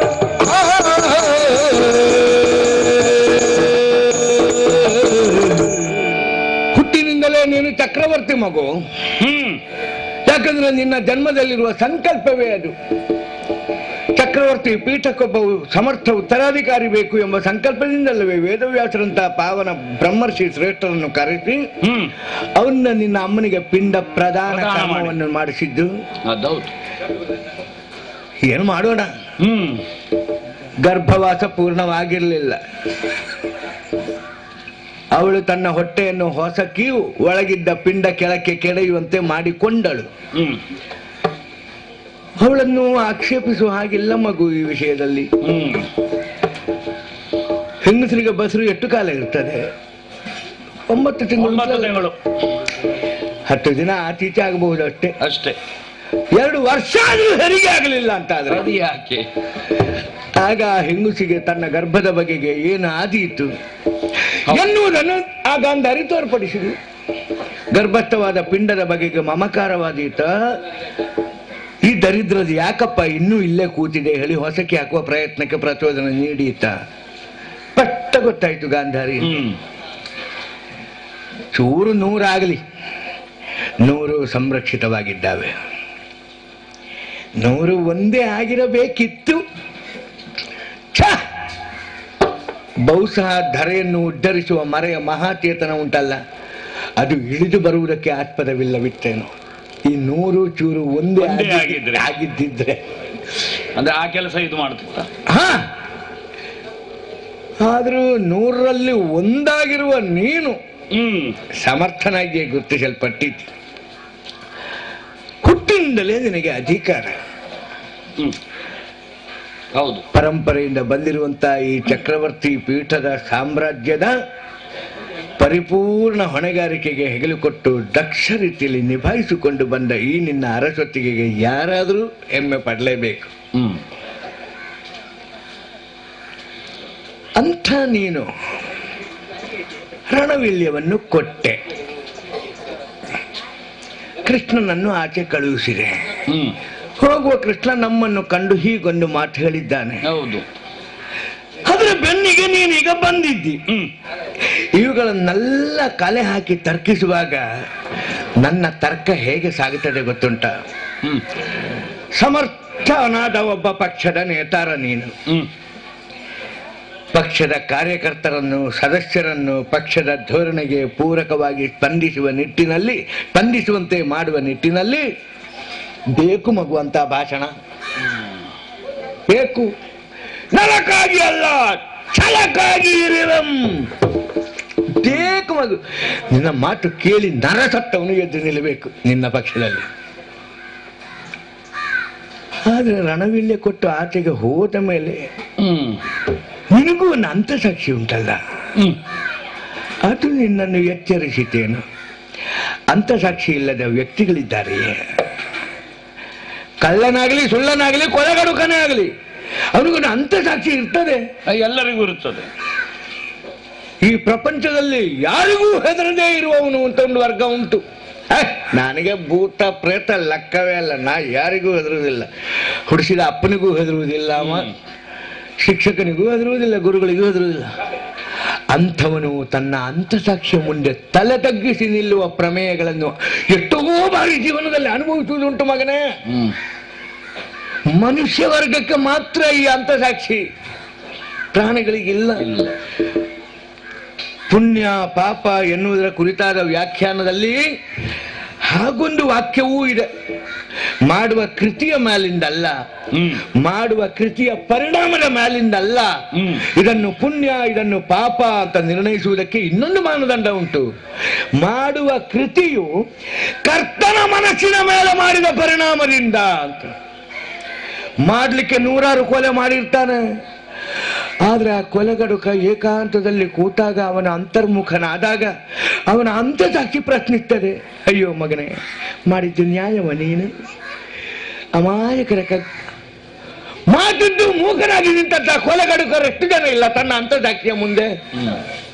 ಹುಟ್ಟಿನಿಂದಲೇ ನೀನು ಚಕ್ರವರ್ತಿ ಮಗು ಹ್ಮ್ ಯಾಕಂದ್ರೆ ನಿನ್ನ ಜನ್ಮದಲ್ಲಿರುವ ಸಂಕಲ್ಪವೇ ಅದು ಚಕ್ರವರ್ತಿ ಪೀಠಕ್ಕೊಬ್ಬ ಸಮರ್ಥ ಉತ್ತರಾಧಿಕಾರಿ ಬೇಕು ಎಂಬ ಸಂಕಲ್ಪದಿಂದಲ್ಲವೇ ವೇದವ್ಯಾಸರಂತಹ ಪಾವನ ಬ್ರಹ್ಮರ್ಷಿ ಶ್ರೇಷ್ಠರನ್ನು ಕರೆಸಿ ಹ್ಮ್ ಅವನ್ನ ನಿನ್ನ ಅಮ್ಮನಿಗೆ ಪಿಂಡ ಪ್ರದಾನ ಪ್ರದಾನ ಮಾಡಿ. ಕರ್ಮವನ್ನು ಮಾಡಿಸಿದ್ದು ಅದೌದು ಏನು ಮಾಡೋಣ ಹ್ಮ್ ಗರ್ಭವಾಸ ಪೂರ್ಣವಾಗಿರಲಿಲ್ಲ ಅವಳು ತನ್ನ ಹೊಟ್ಟೆಯನ್ನು ಹೊಸಕಿಯು ಒಳಗಿದ್ದ ಪಿಂಡ ಕೆಳಕ್ಕೆ ಕೆಳೆಯುವಂತೆ ಮಾಡಿಕೊಂಡಳು ಹ್ಮ್ ಅವಳನ್ನು ಆಕ್ಷೇಪಿಸುವ ಹಾಗಿಲ್ಲ ಮಗು ಈ ವಿಷಯದಲ್ಲಿ ಹ್ಮ್ ಹೆಂಗಸರಿಗೆ ಬಸರು ಎಷ್ಟು ಕಾಲ ಇರ್ತದೆ ಒಂಬತ್ತು ಒಂಬತ್ತು ತಿಂಗಳು ತಿಂಗಳು ಹತ್ತು ದಿನ ಆಚೀಚೆ ಆಗಬಹುದು ಅಷ್ಟೇ ಅಷ್ಟೇ ಎರಡು ವರ್ಷ ಆದ್ರೂ ಹೆರಿಗೆ ಆಗಲಿಲ್ಲ ಅಂತ ಆದ್ರೆ ಅದು ಯಾಕೆ ಆಗ ಆ ಹೆಂಗುಸಿಗೆ ತನ್ನ ಗರ್ಭದ ಬಗೆಗೆ ಏನು ಆದೀತು ಎನ್ನುವುದನ್ನು ಆ ಗಾಂಧಾರಿ ತೋರ್ಪಡಿಸಿದು ಗರ್ಭಸ್ಥವಾದ ಪಿಂಡದ ಬಗೆಗೆ ಮಮಕಾರವಾದೀತ ಈ ದರಿದ್ರದ ಯಾಕಪ್ಪ ಇನ್ನೂ ಇಲ್ಲೇ ಕೂತಿದೆ ಹೇಳಿ ಹೊಸಕ್ಕೆ ಹಾಕುವ ಪ್ರಯತ್ನಕ್ಕೆ ಪ್ರಚೋದನೆ ನೀಡೀತ ಪಟ್ಟ ಗೊತ್ತಾಯ್ತು ಗಾಂಧಾರಿ ಹ್ಮ್ ಚೂರು ನೂರಾಗಲಿ ನೂರು ಸಂರಕ್ಷಿತವಾಗಿದ್ದಾವೆ ನೂರು ಒಂದೇ ಆಗಿರಬೇಕಿತ್ತು ಛ! ಬಹುಶಃ ಧರೆಯನ್ನು ಉದ್ಧರಿಸುವ ಮರೆಯ ಮಹಾಚೇತನ ಉಂಟಲ್ಲ ಅದು ಇಳಿದು ಬರುವುದಕ್ಕೆ ಆಸ್ಪದವಿಲ್ಲವಿತ್ತೇನೋ ಈ ನೂರು ಚೂರು ಒಂದೇ ಒಂದೇ ಆಗಿದ್ದ- ಆಗಿದ್ರೆ. ಆಗಿದ್ದಿದ್ರೆ ಅಂದ್ರೆ ಆ ಕೆಲಸ ಇದು ಮಾಡ್ತಿತ್ತ ಹಾ ಆದ್ರೂ ನೂರರಲ್ಲಿ ಒಂದಾಗಿರುವ ನೀನು ಹ್ಮ್ ಸಮರ್ಥನಾಗಿ ಗುರುತಿಸಲ್ಪಟ್ಟಿದ್ದು ಹುಟ್ಟಿನಿಂದಲೇ ನಿನಗೆ ಅಧಿಕಾರ ಹ್ಮ್ ಹೌದು ಪರಂಪರೆಯಿಂದ ಬಂದಿರುವಂತಹ ಈ ಚಕ್ರವರ್ತಿ ಪೀಠದ ಸಾಮ್ರಾಜ್ಯದ ಪರಿಪೂರ್ಣ ಹೊಣೆಗಾರಿಕೆಗೆ ಹೆಗಲು ಕೊಟ್ಟು ದಕ್ಷ ರೀತಿಯಲ್ಲಿ ನಿಭಾಯಿಸಿಕೊಂಡು ಬಂದ ಈ ನಿನ್ನ ಅರಸೊತ್ತಿಗೆಗೆ ಯಾರಾದರೂ ಹೆಮ್ಮೆ ಪಡಲೇಬೇಕು ಹ್ಮ್ ಅಂಥ ನೀನು ರಣವೀಳ್ಯವನ್ನು ಕೊಟ್ಟೆ ಕೃಷ್ಣನನ್ನು ಆಚೆ ಕಳುಹಿಸಿದೆ ಹ್ಮ್ ಹೋಗುವ ಕೃಷ್ಣ ನಮ್ಮನ್ನು ಕಂಡು ಹೀಗೊಂದು ಮಾತು ಹೇಳಿದ್ದಾನೆ ಹೌದು ಅದರ ಬೆನ್ನಿಗೆ ನೀನೀಗ ಬಂದಿದ್ದಿ ಹ್ಮ್ ಇವುಗಳನ್ನೆಲ್ಲ ಕಲೆ ಹಾಕಿ ತರ್ಕಿಸುವಾಗ ನನ್ನ ತರ್ಕ ಹೇಗೆ ಸಾಗುತ್ತದೆ ಗೊತ್ತುಂಟ ಹ್ಮ್ ಸಮರ್ಥನಾದ ಒಬ್ಬ ಪಕ್ಷದ ನೇತಾರ ನೀನು ಹ್ಮ್ ಪಕ್ಷದ ಕಾರ್ಯಕರ್ತರನ್ನು ಸದಸ್ಯರನ್ನು ಪಕ್ಷದ ಧೋರಣೆಗೆ ಪೂರಕವಾಗಿ ಸ್ಪಂದಿಸುವ ನಿಟ್ಟಿನಲ್ಲಿ ಸ್ಪಂದಿಸುವಂತೆ ಮಾಡುವ ನಿಟ್ಟಿನಲ್ಲಿ ಬೇಕು ಮಗುವಂತ ಭಾಷಣ ಬೇಕು ನಲಕ್ಕಾಗಿ ಅಲ್ಲ ಛಲಕ್ಕಾಗಿ ಇರುವಂ ಬೇಕು ಮಗು ನಿನ್ನ ಮಾತು ಕೇಳಿ ನರಸತ್ತವನು ಎದ್ದು ನಿಲ್ಲಬೇಕು ನಿನ್ನ ಪಕ್ಷದಲ್ಲಿ ಆದ್ರೆ ರಣವಿಲ್ಲೆ ಕೊಟ್ಟು ಆಚೆಗೆ ಹೋದ ಮೇಲೆ ಹ್ಮ್ ನಿನಗೂ ಒಂದು ಅಂತಸಾಕ್ಷಿ ಉಂಟಲ್ಲ ಹ್ಮ್ ಅದು ನಿನ್ನನ್ನು ಎಚ್ಚರಿಸಿತೇನು ಅಂತಸಾಕ್ಷಿ ಇಲ್ಲದ ವ್ಯಕ್ತಿಗಳಿದ್ದಾರೆಯೇ ಕಳ್ಳನಾಗಲಿ ಸುಳ್ಳನಾಗಲಿ ಕೊಲೆಗಡುಕನೇ ಆಗಲಿ ಅವನಿಗೊಂದು ಅಂತಸಾಕ್ಷಿ ಇರ್ತದೆ ಎಲ್ಲರಿಗೂ ಇರುತ್ತದೆ ಈ ಪ್ರಪಂಚದಲ್ಲಿ ಯಾರಿಗೂ ಹೆದರದೇ ಇರುವವನು ಅಂತ ಒಂದು ವರ್ಗ ಉಂಟು ಹೇ, ನನಗೆ ಭೂತ ಪ್ರೇತ ಲೆಕ್ಕವೇ ಅಲ್ಲ ನಾ ಯಾರಿಗೂ ಹೆದರುವುದಿಲ್ಲ ಹುಡಿಸಿದ ಅಪ್ಪನಿಗೂ ಹೆದರುವುದಿಲ್ಲ ಅವ ಶಿಕ್ಷಕನಿಗೂ ಹೆದರುವುದಿಲ್ಲ ಗುರುಗಳಿಗೂ ಹೆದರುವುದಿಲ್ಲ ಅಂಥವನು ತನ್ನ ಅಂತಸಾಕ್ಷಿಯ ಮುಂದೆ ತಲೆ ತಗ್ಗಿಸಿ ನಿಲ್ಲುವ ಪ್ರಮೇಯಗಳನ್ನು ಎಷ್ಟೋ ಬಾರಿ ಜೀವನದಲ್ಲಿ ಅನುಭವಿಸುವುದುಂಟು ಮಗನೇ ಹ್ಮ್ ಮನುಷ್ಯ ವರ್ಗಕ್ಕೆ ಮಾತ್ರ ಈ ಅಂತಸಾಕ್ಷಿ ಪ್ರಾಣಿಗಳಿಗಿಲ್ಲ ಇಲ್ಲ ಪುಣ್ಯ ಪಾಪ ಎನ್ನುವುದರ ಕುರಿತಾದ ವ್ಯಾಖ್ಯಾನದಲ್ಲಿ ಹಾಗೊಂದು ವಾಕ್ಯವೂ ಇದೆ ಮಾಡುವ ಕೃತಿಯ ಮೇಲಿಂದಲ್ಲ ಹ್ಮ್ ಮಾಡುವ ಕೃತಿಯ ಪರಿಣಾಮದ ಮೇಲಿಂದಲ್ಲ ಹ್ಮ್. ಇದನ್ನು ಪುಣ್ಯ ಇದನ್ನು ಪಾಪ ಅಂತ ನಿರ್ಣಯಿಸುವುದಕ್ಕೆ ಇನ್ನೊಂದು ಮಾನದಂಡ ಉಂಟು ಮಾಡುವ ಕೃತಿಯು ಕರ್ತನ ಮನಸ್ಸಿನ ಮೇಲೆ ಮಾಡಿದ ಪರಿಣಾಮದಿಂದ ಅಂತ ಮಾಡ್ಲಿಕ್ಕೆ ನೂರಾರು ಕೊಲೆ ಮಾಡಿರ್ತಾನೆ ಆದ್ರೆ ಆ ಕೊಲೆಗಡುಕ ಏಕಾಂತದಲ್ಲಿ ಕೂತಾಗ ಅವನ ಅಂತರ್ಮುಖನಾದಾಗ ಅವನ ಅಂತಸಾಕ್ಷಿ ಪ್ರಶ್ನಿಸ್ತದೆ ಅಯ್ಯೋ ಮಗನೇ ಮಾಡಿದ್ದು ನ್ಯಾಯವ ನೀನು ಅಮಾಯಕರ ಕ ಮಾತಿದ್ದು ಮೂಕನಾಗಿ ನಿಂತ ಕೊಲೆಗಡುಕರು ಎಷ್ಟು ಜನ ಇಲ್ಲ ತನ್ನ ಅಂತಸಾಕ್ಷಿಯ ಮುಂದೆ ಹ್ಮ್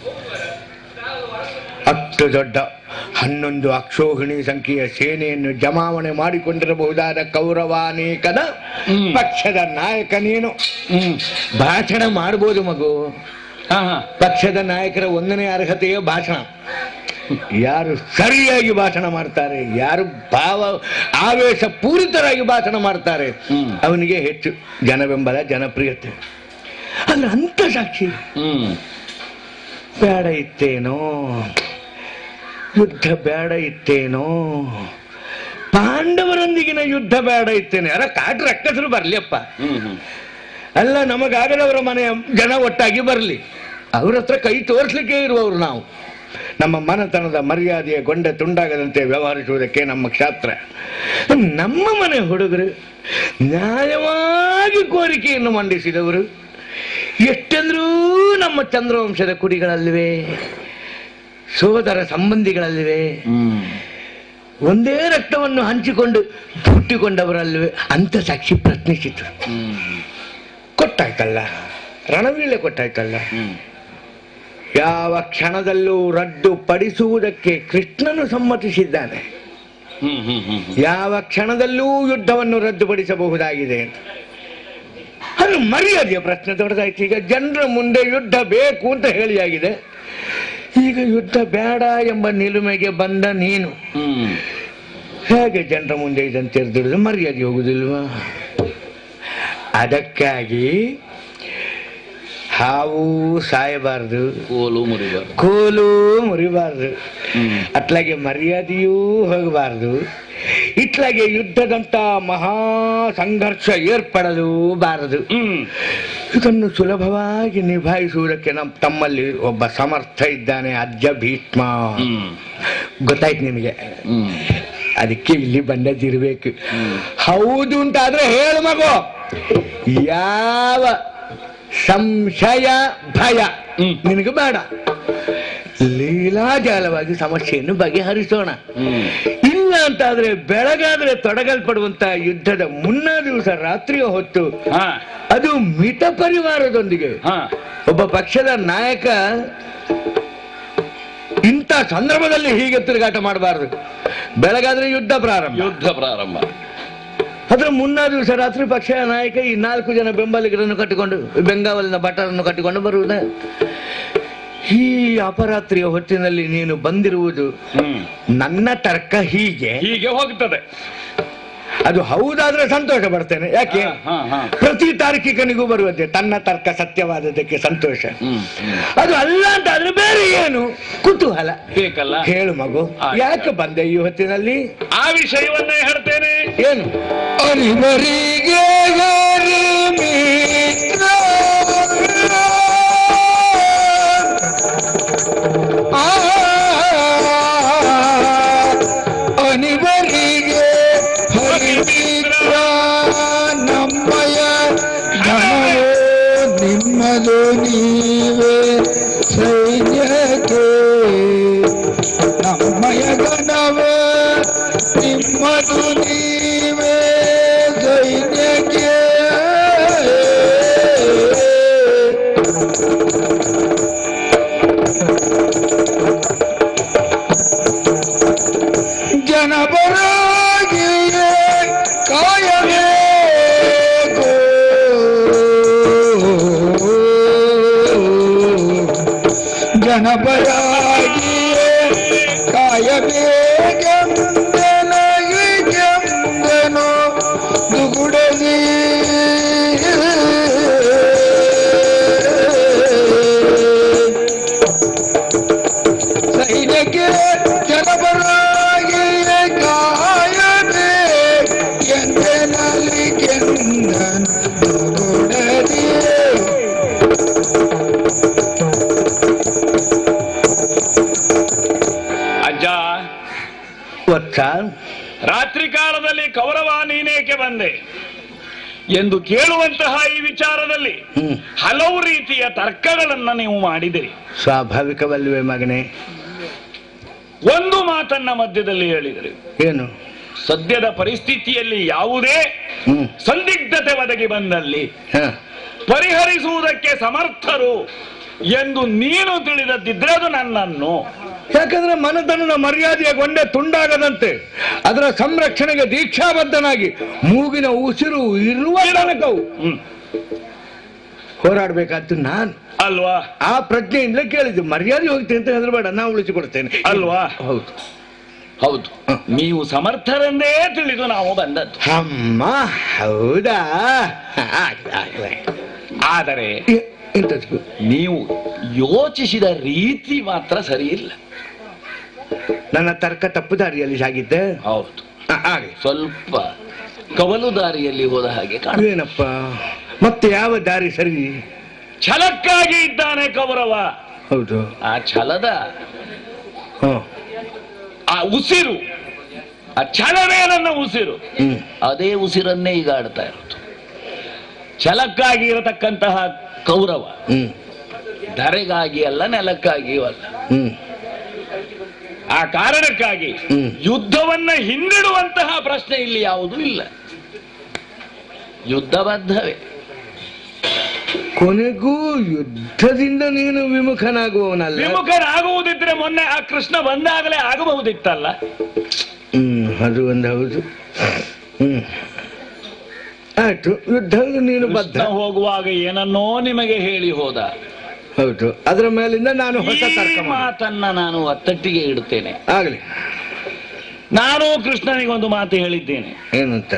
ಅಷ್ಟು ದೊಡ್ಡ ಹನ್ನೊಂದು ಅಕ್ಷೋಹಿಣಿ ಸಂಖ್ಯೆಯ ಸೇನೆಯನ್ನು ಜಮಾವಣೆ ಮಾಡಿಕೊಂಡಿರಬಹುದಾದ ಕೌರವಾನೇಕದ ಹ್ಮ್. ಪಕ್ಷದ ನಾಯಕ ನೀನು ಹ್ಮ್ ಭಾಷಣ ಮಾಡ್ಬೋದು ಮಗು ಹಾ ಹಾ ಪಕ್ಷದ ನಾಯಕರ ಒಂದನೇ ಅರ್ಹತೆಯೇ ಭಾಷಣ ಯಾರು ಸರಿಯಾಗಿ ಭಾಷಣ ಮಾಡ್ತಾರೆ ಯಾರು ಭಾವ ಆವೇಶ ಪೂರಿತರಾಗಿ ಭಾಷಣ ಮಾಡ್ತಾರೆ ಹ್ಮ್. ಅವನಿಗೆ ಹೆಚ್ಚು ಜನಬೆಂಬಲ ಜನಪ್ರಿಯತೆ ಅಂದ್ರೆ ಅಂತ ಸಾಕ್ಷಿ ಹ್ಮ್ ಬೇಡ ಇತ್ತೇನೋ ಯುದ್ಧ ಬೇಡ ಇತ್ತೇನೋ ಪಾಂಡವರೊಂದಿಗಿನ ಯುದ್ಧ ಬೇಡ ಇತ್ತೇನೆ ಅರ ಕಾಟ್ ರಕ್ಕಸರು ಬರ್ಲಿಯಪ್ಪ ಹ್ಮ್ ಹ್ಮ್ ಅಲ್ಲ ನಮಗಾಗದವರ ಮನೆಯ ಜನ ಒಟ್ಟಾಗಿ ಬರಲಿ ಅವ್ರ ಹತ್ರ ಕೈ ತೋರಿಸ್ಲಿಕ್ಕೆ ಇರುವವರು ನಾವು ನಮ್ಮ ಮನತನದ ಮರ್ಯಾದೆಯ ಗೊಂಡೆ ತುಂಡಾಗದಂತೆ ವ್ಯವಹರಿಸುವುದಕ್ಕೆ ನಮ್ಮ ಕ್ಷಾತ್ರ ನಮ್ಮ ಮನೆ ಹುಡುಗರು ನ್ಯಾಯವಾಗಿ ಕೋರಿಕೆಯನ್ನು ಮಂಡಿಸಿದವರು ಎಷ್ಟೆಂದ್ರೂ ನಮ್ಮ ಚಂದ್ರವಂಶದ ಕುಡಿಗಳಲ್ಲಿವೆ ಸೋದರ ಸಂಬಂಧಿಗಳಲ್ಲಿವೆ ಹ್ಮ್ ಒಂದೇ ರಕ್ತವನ್ನು ಹಂಚಿಕೊಂಡು ಹುಟ್ಟಿಕೊಂಡವರಲ್ಲಿವೆ ಅಂತ ಸಾಕ್ಷಿ ಪ್ರಶ್ನಿಸಿತು ಹ್ಮ್ ಕೊಟ್ಟಾಯ್ತಲ್ಲ ರಣವೀಳ್ಯ ಕೊಟ್ಟಾಯ್ತಲ್ಲ ಹ್ಮ್ ಯಾವ ಕ್ಷಣದಲ್ಲೂ ರದ್ದು ಪಡಿಸುವುದಕ್ಕೆ ಕೃಷ್ಣನು ಸಮ್ಮತಿಸಿದ್ದಾನೆ ಹ್ಮ್ ಹ್ಮ್ ಹ್ಮ್ ಹ್ಮ್ ಯಾವ ಕ್ಷಣದಲ್ಲೂ ಯುದ್ಧವನ್ನು ರದ್ದುಪಡಿಸಬಹುದಾಗಿದೆ ಅಂತ ಅದು ಮರ್ಯಾದೆಯ ಪ್ರಶ್ನೆ ದೊಡ್ಡದಾಯ್ತು ಈಗ ಜನರ ಮುಂದೆ ಯುದ್ಧ ಬೇಕು ಅಂತ ಹೇಳಿಯಾಗಿದೆ ಈಗ ಯುದ್ಧ ಬೇಡ ಎಂಬ ನಿಲುಮೆಗೆ ಬಂದ ನೀನು ಹ್ಮ್ ಹೇಗೆ ಜನರ ಮುಂದೆ ಇದನ್ನು ತೆರೆದಿಡಿದ್ರೆ ಮರ್ಯಾದೆ ಹೋಗುದಿಲ್ವಾ ಅದಕ್ಕಾಗಿ ಹಾವು ಸಾಯಬಾರದು ಕೋಲು ಮುರಿಬಾರ್ದು ಕೋಲು ಮುರಿಬಾರ್ದು ಹ್ಮ್ ಅತ್ಲಾಗೆ ಮರ್ಯಾದೆಯೂ ಹೋಗಬಾರದು ಇತ್ಲಾಗೆ ಯುದ್ಧದಂತ ಮಹಾ ಸಂಘರ್ಷ ಏರ್ಪಡಲು ಬಾರದು ಹ್ಮ್ ಇದನ್ನು ಸುಲಭವಾಗಿ ನಿಭಾಯಿಸುವುದಕ್ಕೆ ನಮ್ಮ ತಮ್ಮಲ್ಲಿ ಒಬ್ಬ ಸಮರ್ಥ ಇದ್ದಾನೆ ಅಜ್ಜ ಭೀಷ್ಮ ಹ್ಮ್ ಗೊತ್ತಾಯ್ತು ನಿಮಗೆ ಹ್ಮ್ ಅದಕ್ಕೆ ಇಲ್ಲಿ ಬಂದದ್ದಿರ್ಬೇಕು ಹೌದು ಅಂತಾದ್ರೆ ಹೇಳು ಮಗು ಯಾವ ಸಂಶಯ ಭಯ ಹ್ಮ್. ನಿನಗೆ ಬೇಡ ಲೀಲಾಜಾಲವಾಗಿ ಸಮಸ್ಯೆಯನ್ನು ಬಗೆಹರಿಸೋಣ ಹ್ಮ್ ಇಲ್ಲ ಅಂತಾದ್ರೆ ಬೆಳಗಾದ್ರೆ ತೊಡಗಲ್ಪಡುವಂತ ಯುದ್ಧದ ಮುನ್ನ ದಿವಸ ರಾತ್ರಿಯ ಹೊತ್ತು ಹಾ ಅದು ಮಿತ ಪರಿವಾರದೊಂದಿಗೆ ಹಾ ಒಬ್ಬ ಪಕ್ಷದ ನಾಯಕ ಇಂಥ ಸಂದರ್ಭದಲ್ಲಿ ಹೀಗೆ ತಿರುಗಾಟ ಮಾಡಬಾರದು ಬೆಳಗಾದ್ರೆ ಯುದ್ಧ ಪ್ರಾರಂಭ ಯುದ್ಧ ಪ್ರಾರಂಭ ಅದರ ಮುನ್ನಾ ದಿವಸ ರಾತ್ರಿ ಪಕ್ಷ ನಾಯಕ ಈ ನಾಲ್ಕು ಜನ ಬೆಂಬಲಿಗರನ್ನು ಕಟ್ಟಿಕೊಂಡು ಬೆಂಗಾವಲಿನ ಭಟರನ್ನು ಕಟ್ಟಿಕೊಂಡು ಬರುವುದ ಈ ಅಪರಾತ್ರಿಯ ಹೊತ್ತಿನಲ್ಲಿ ನೀನು ಬಂದಿರುವುದು ಹ್ಮ್ ನನ್ನ ತರ್ಕ ಹೀಗೆ ಹೀಗೆ ಹೋಗ್ತದೆ ಅದು ಹೌದಾದ್ರೆ ಸಂತೋಷ ಪಡ್ತೇನೆ ಯಾಕೆ ಹಾ, ಹಾ, ಹಾ. ಪ್ರತಿ ತಾರ್ಕಿಕನಿಗೂ ಬರುವಂತೆ ತನ್ನ ತರ್ಕ ಸತ್ಯವಾದದಕ್ಕೆ ಸಂತೋಷ ಹ್ಮ್ ಅದು ಅಲ್ಲ ಅಂತ ಆದ್ರೆ ಬೇರೆ ಏನು ಕುತೂಹಲ ಬೇಕಲ್ಲ ಹೇಳು ಮಗು ಆಯ್ತು. ಯಾಕೆ ಬಂದೆ ಈ ಹೊತ್ತಿನಲ್ಲಿ ಆ ವಿಷಯವನ್ನೇ ಹೇಳ್ತೇನೆ ಏನು ಅನಿವರಿಗೆ ಯಾರು ಮಿತ್ರ ಆ, ಅನಿವರಿಗೆ ಹರಿಮಿತ್ರ ನಮ್ಮಯ ಧನವೋ ನಿಮ್ಮದು ನೀವೇ ಸೈನ್ಯಕ್ಕೆ ನಮ್ಮಯ ಗಣವೇ ನಿಮ್ಮದು ನೀವೇ ಸೈನ್ಯಕ್ಕೆ ಜನಪರಾಗಿಯೇ ಕಾಯಬೇಕು ಜನಪರಾಗಿಯೇ ಕಾಯಬೇಕೆಂದೆನಗೆ ಕೆಂದೆನು ದುಗುಡಲಿ ಸೈನ್ಯಕ್ಕೆ ಜನಪರಾಗಿಯೇ ಕಾಯಬೇ ಎಂದೆನಲ್ಲಿ ಕೆಂದನು ದುಗುಡಲಿ ಅಜ್ಜ ವತ್ಸ ರಾತ್ರಿ ಕಾಲದಲ್ಲಿ ಕೌರವ ನೀನೇಕೆ ಬಂದೆ ಎಂದು ಕೇಳುವಂತಹ ಈ ವಿಚಾರದಲ್ಲಿ ಹ್ಮ್ ಹಲವು ರೀತಿಯ ತರ್ಕಗಳನ್ನ ನೀವು ಮಾಡಿದಿರಿ ಸ್ವಾಭಾವಿಕವಲ್ವೇ ಮಗನೇ ಒಂದು ಮಾತನ್ನ ಮಧ್ಯದಲ್ಲಿ ಹೇಳಿದಿರಿ ಏನು ಸದ್ಯದ ಪರಿಸ್ಥಿತಿಯಲ್ಲಿ ಯಾವುದೇ ಹ್ಮ್ ಸಂದಿಗ್ಧತೆ ಒದಗಿ ಬಂದಲ್ಲಿ ಹ ಪರಿಹರಿಸುವುದಕ್ಕೆ ಸಮರ್ಥರು ಎಂದು ನೀನು ತಿಳಿದದ್ದಿದ್ರೆ ಅದು ನನ್ನನ್ನು ಯಾಕಂದ್ರೆ ಮನತನದ ಮರ್ಯಾದೆಯ ಗೊಂಡೆ ತುಂಡಾಗದಂತೆ ಅದರ ಸಂರಕ್ಷಣೆಗೆ ದೀಕ್ಷಾಬದ್ಧನಾಗಿ ಮೂಗಿನ ಉಸಿರು ಇರುವ ತನಕವು ಹ್ಮ್. ಹೋರಾಡ್ಬೇಕಾದ್ದು ನಾನು ಅಲ್ವಾ ಆ ಪ್ರಜ್ಞೆಯಿಂದಲೇ ಕೇಳಿದ್ದು ಮರ್ಯಾದೆ ಹೋಗ್ತೀನಿ ಅಂತ ಹೆದರಬೇಡ ನಾ ಉಳಿಸಿಕೊಡ್ತೇನೆ ಅಲ್ವಾ? ಹೌದು ಹೌದು ನೀವು ಸಮರ್ಥರೆಂದೇ ತಿಳಿದು ನಾವು ಬಂದದ್ದು ಅಮ್ಮ ಹೌದಾ ಆಗ್ಲಿ, ಆಗ್ಲಿ. ಆದರೆ ಎ- ಎಂತದ್ದು ನೀವು ಯೋಚಿಸಿದ ರೀತಿ ಮಾತ್ರ ಸರಿ ಇಲ್ಲ ನನ್ನ ತರ್ಕ ತಪ್ಪು ದಾರಿಯಲ್ಲಿ ಸಾಗಿದ್ದೆ ಹೌದು ಆ, ಆಗ್ಲಿ ಸ್ವಲ್ಪ ಕವಲು ದಾರಿಯಲ್ಲಿ ಹೋದ ಹಾಗೆ ಕಾಣ ಏನಪ್ಪ ಮತ್ತೆ ಯಾವ ದಾರಿ ಸರಿ ಛಲಕ್ಕಾಗಿ ಇದ್ದಾನೆ ಕೌರವ ಹೌದು ಆ ಛಲದ ಹ ಆ ಉಸಿರು ಆ ಛಲವೇ ನನ್ನ ಉಸಿರು ಹ್ಮ್ ಅದೇ ಉಸಿರನ್ನೇ ಈಗ ಆಡ್ತಾ ಇರೋದು ಛಲಕ್ಕಾಗಿ ಇರತಕ್ಕಂತಹ ಕೌರವ ಹ್ಮ್ ಧರೆಗಾಗಿ ಅಲ್ಲ ನೆಲಕ್ಕಾಗಿಯೂ ಅಲ್ಲ ಹ್ಮ್ ಆ ಕಾರಣಕ್ಕಾಗಿ ಹ್ಮ್. ಯುದ್ಧವನ್ನ ಹಿಂದಿಡುವಂತಹ ಪ್ರಶ್ನೆ ಇಲ್ಲಿ ಯಾವುದೂ ಇಲ್ಲ ಯುದ್ಧಬದ್ಧವೇ ಕೊನೆಗೂ ಯುದ್ಧದಿಂದ ನೀನು ವಿಮುಖನಾಗುವವನಲ್ಲ ವಿಮುಖರಾಗುವುದಿದ್ರೆ ಮೊನ್ನೆ ಆ ಕೃಷ್ಣ ಬಂದಾಗಲೇ ಆಗಬಹುದಿತ್ತಲ್ಲ ಹ್ಮ್ ಅದು ಒಂದು ಹೌದು ಹ್ಮ್ ಆಯ್ತು ಯುದ್ಧ ನೀನು ಬದ್ಧ ಕೃಷ್ಣ ಹೋಗುವಾಗ ಏನನ್ನೋ ನಿಮಗೆ ಹೇಳಿ ಹೋದ ಹೌದು ಅದರ ಮೇಲಿಂದ ನಾನು ಹೊಸ ಈ ತರ್ಕ ಮಾಡ ಮಾತನ್ನ ನಾನು ಒತ್ತಟ್ಟಿಗೆ ಇಡುತ್ತೇನೆ ಆಗ್ಲಿ ನಾನು ಕೃಷ್ಣನಿಗೊಂದು ಮಾತು ಹೇಳಿದ್ದೇನೆ ಏನಂತ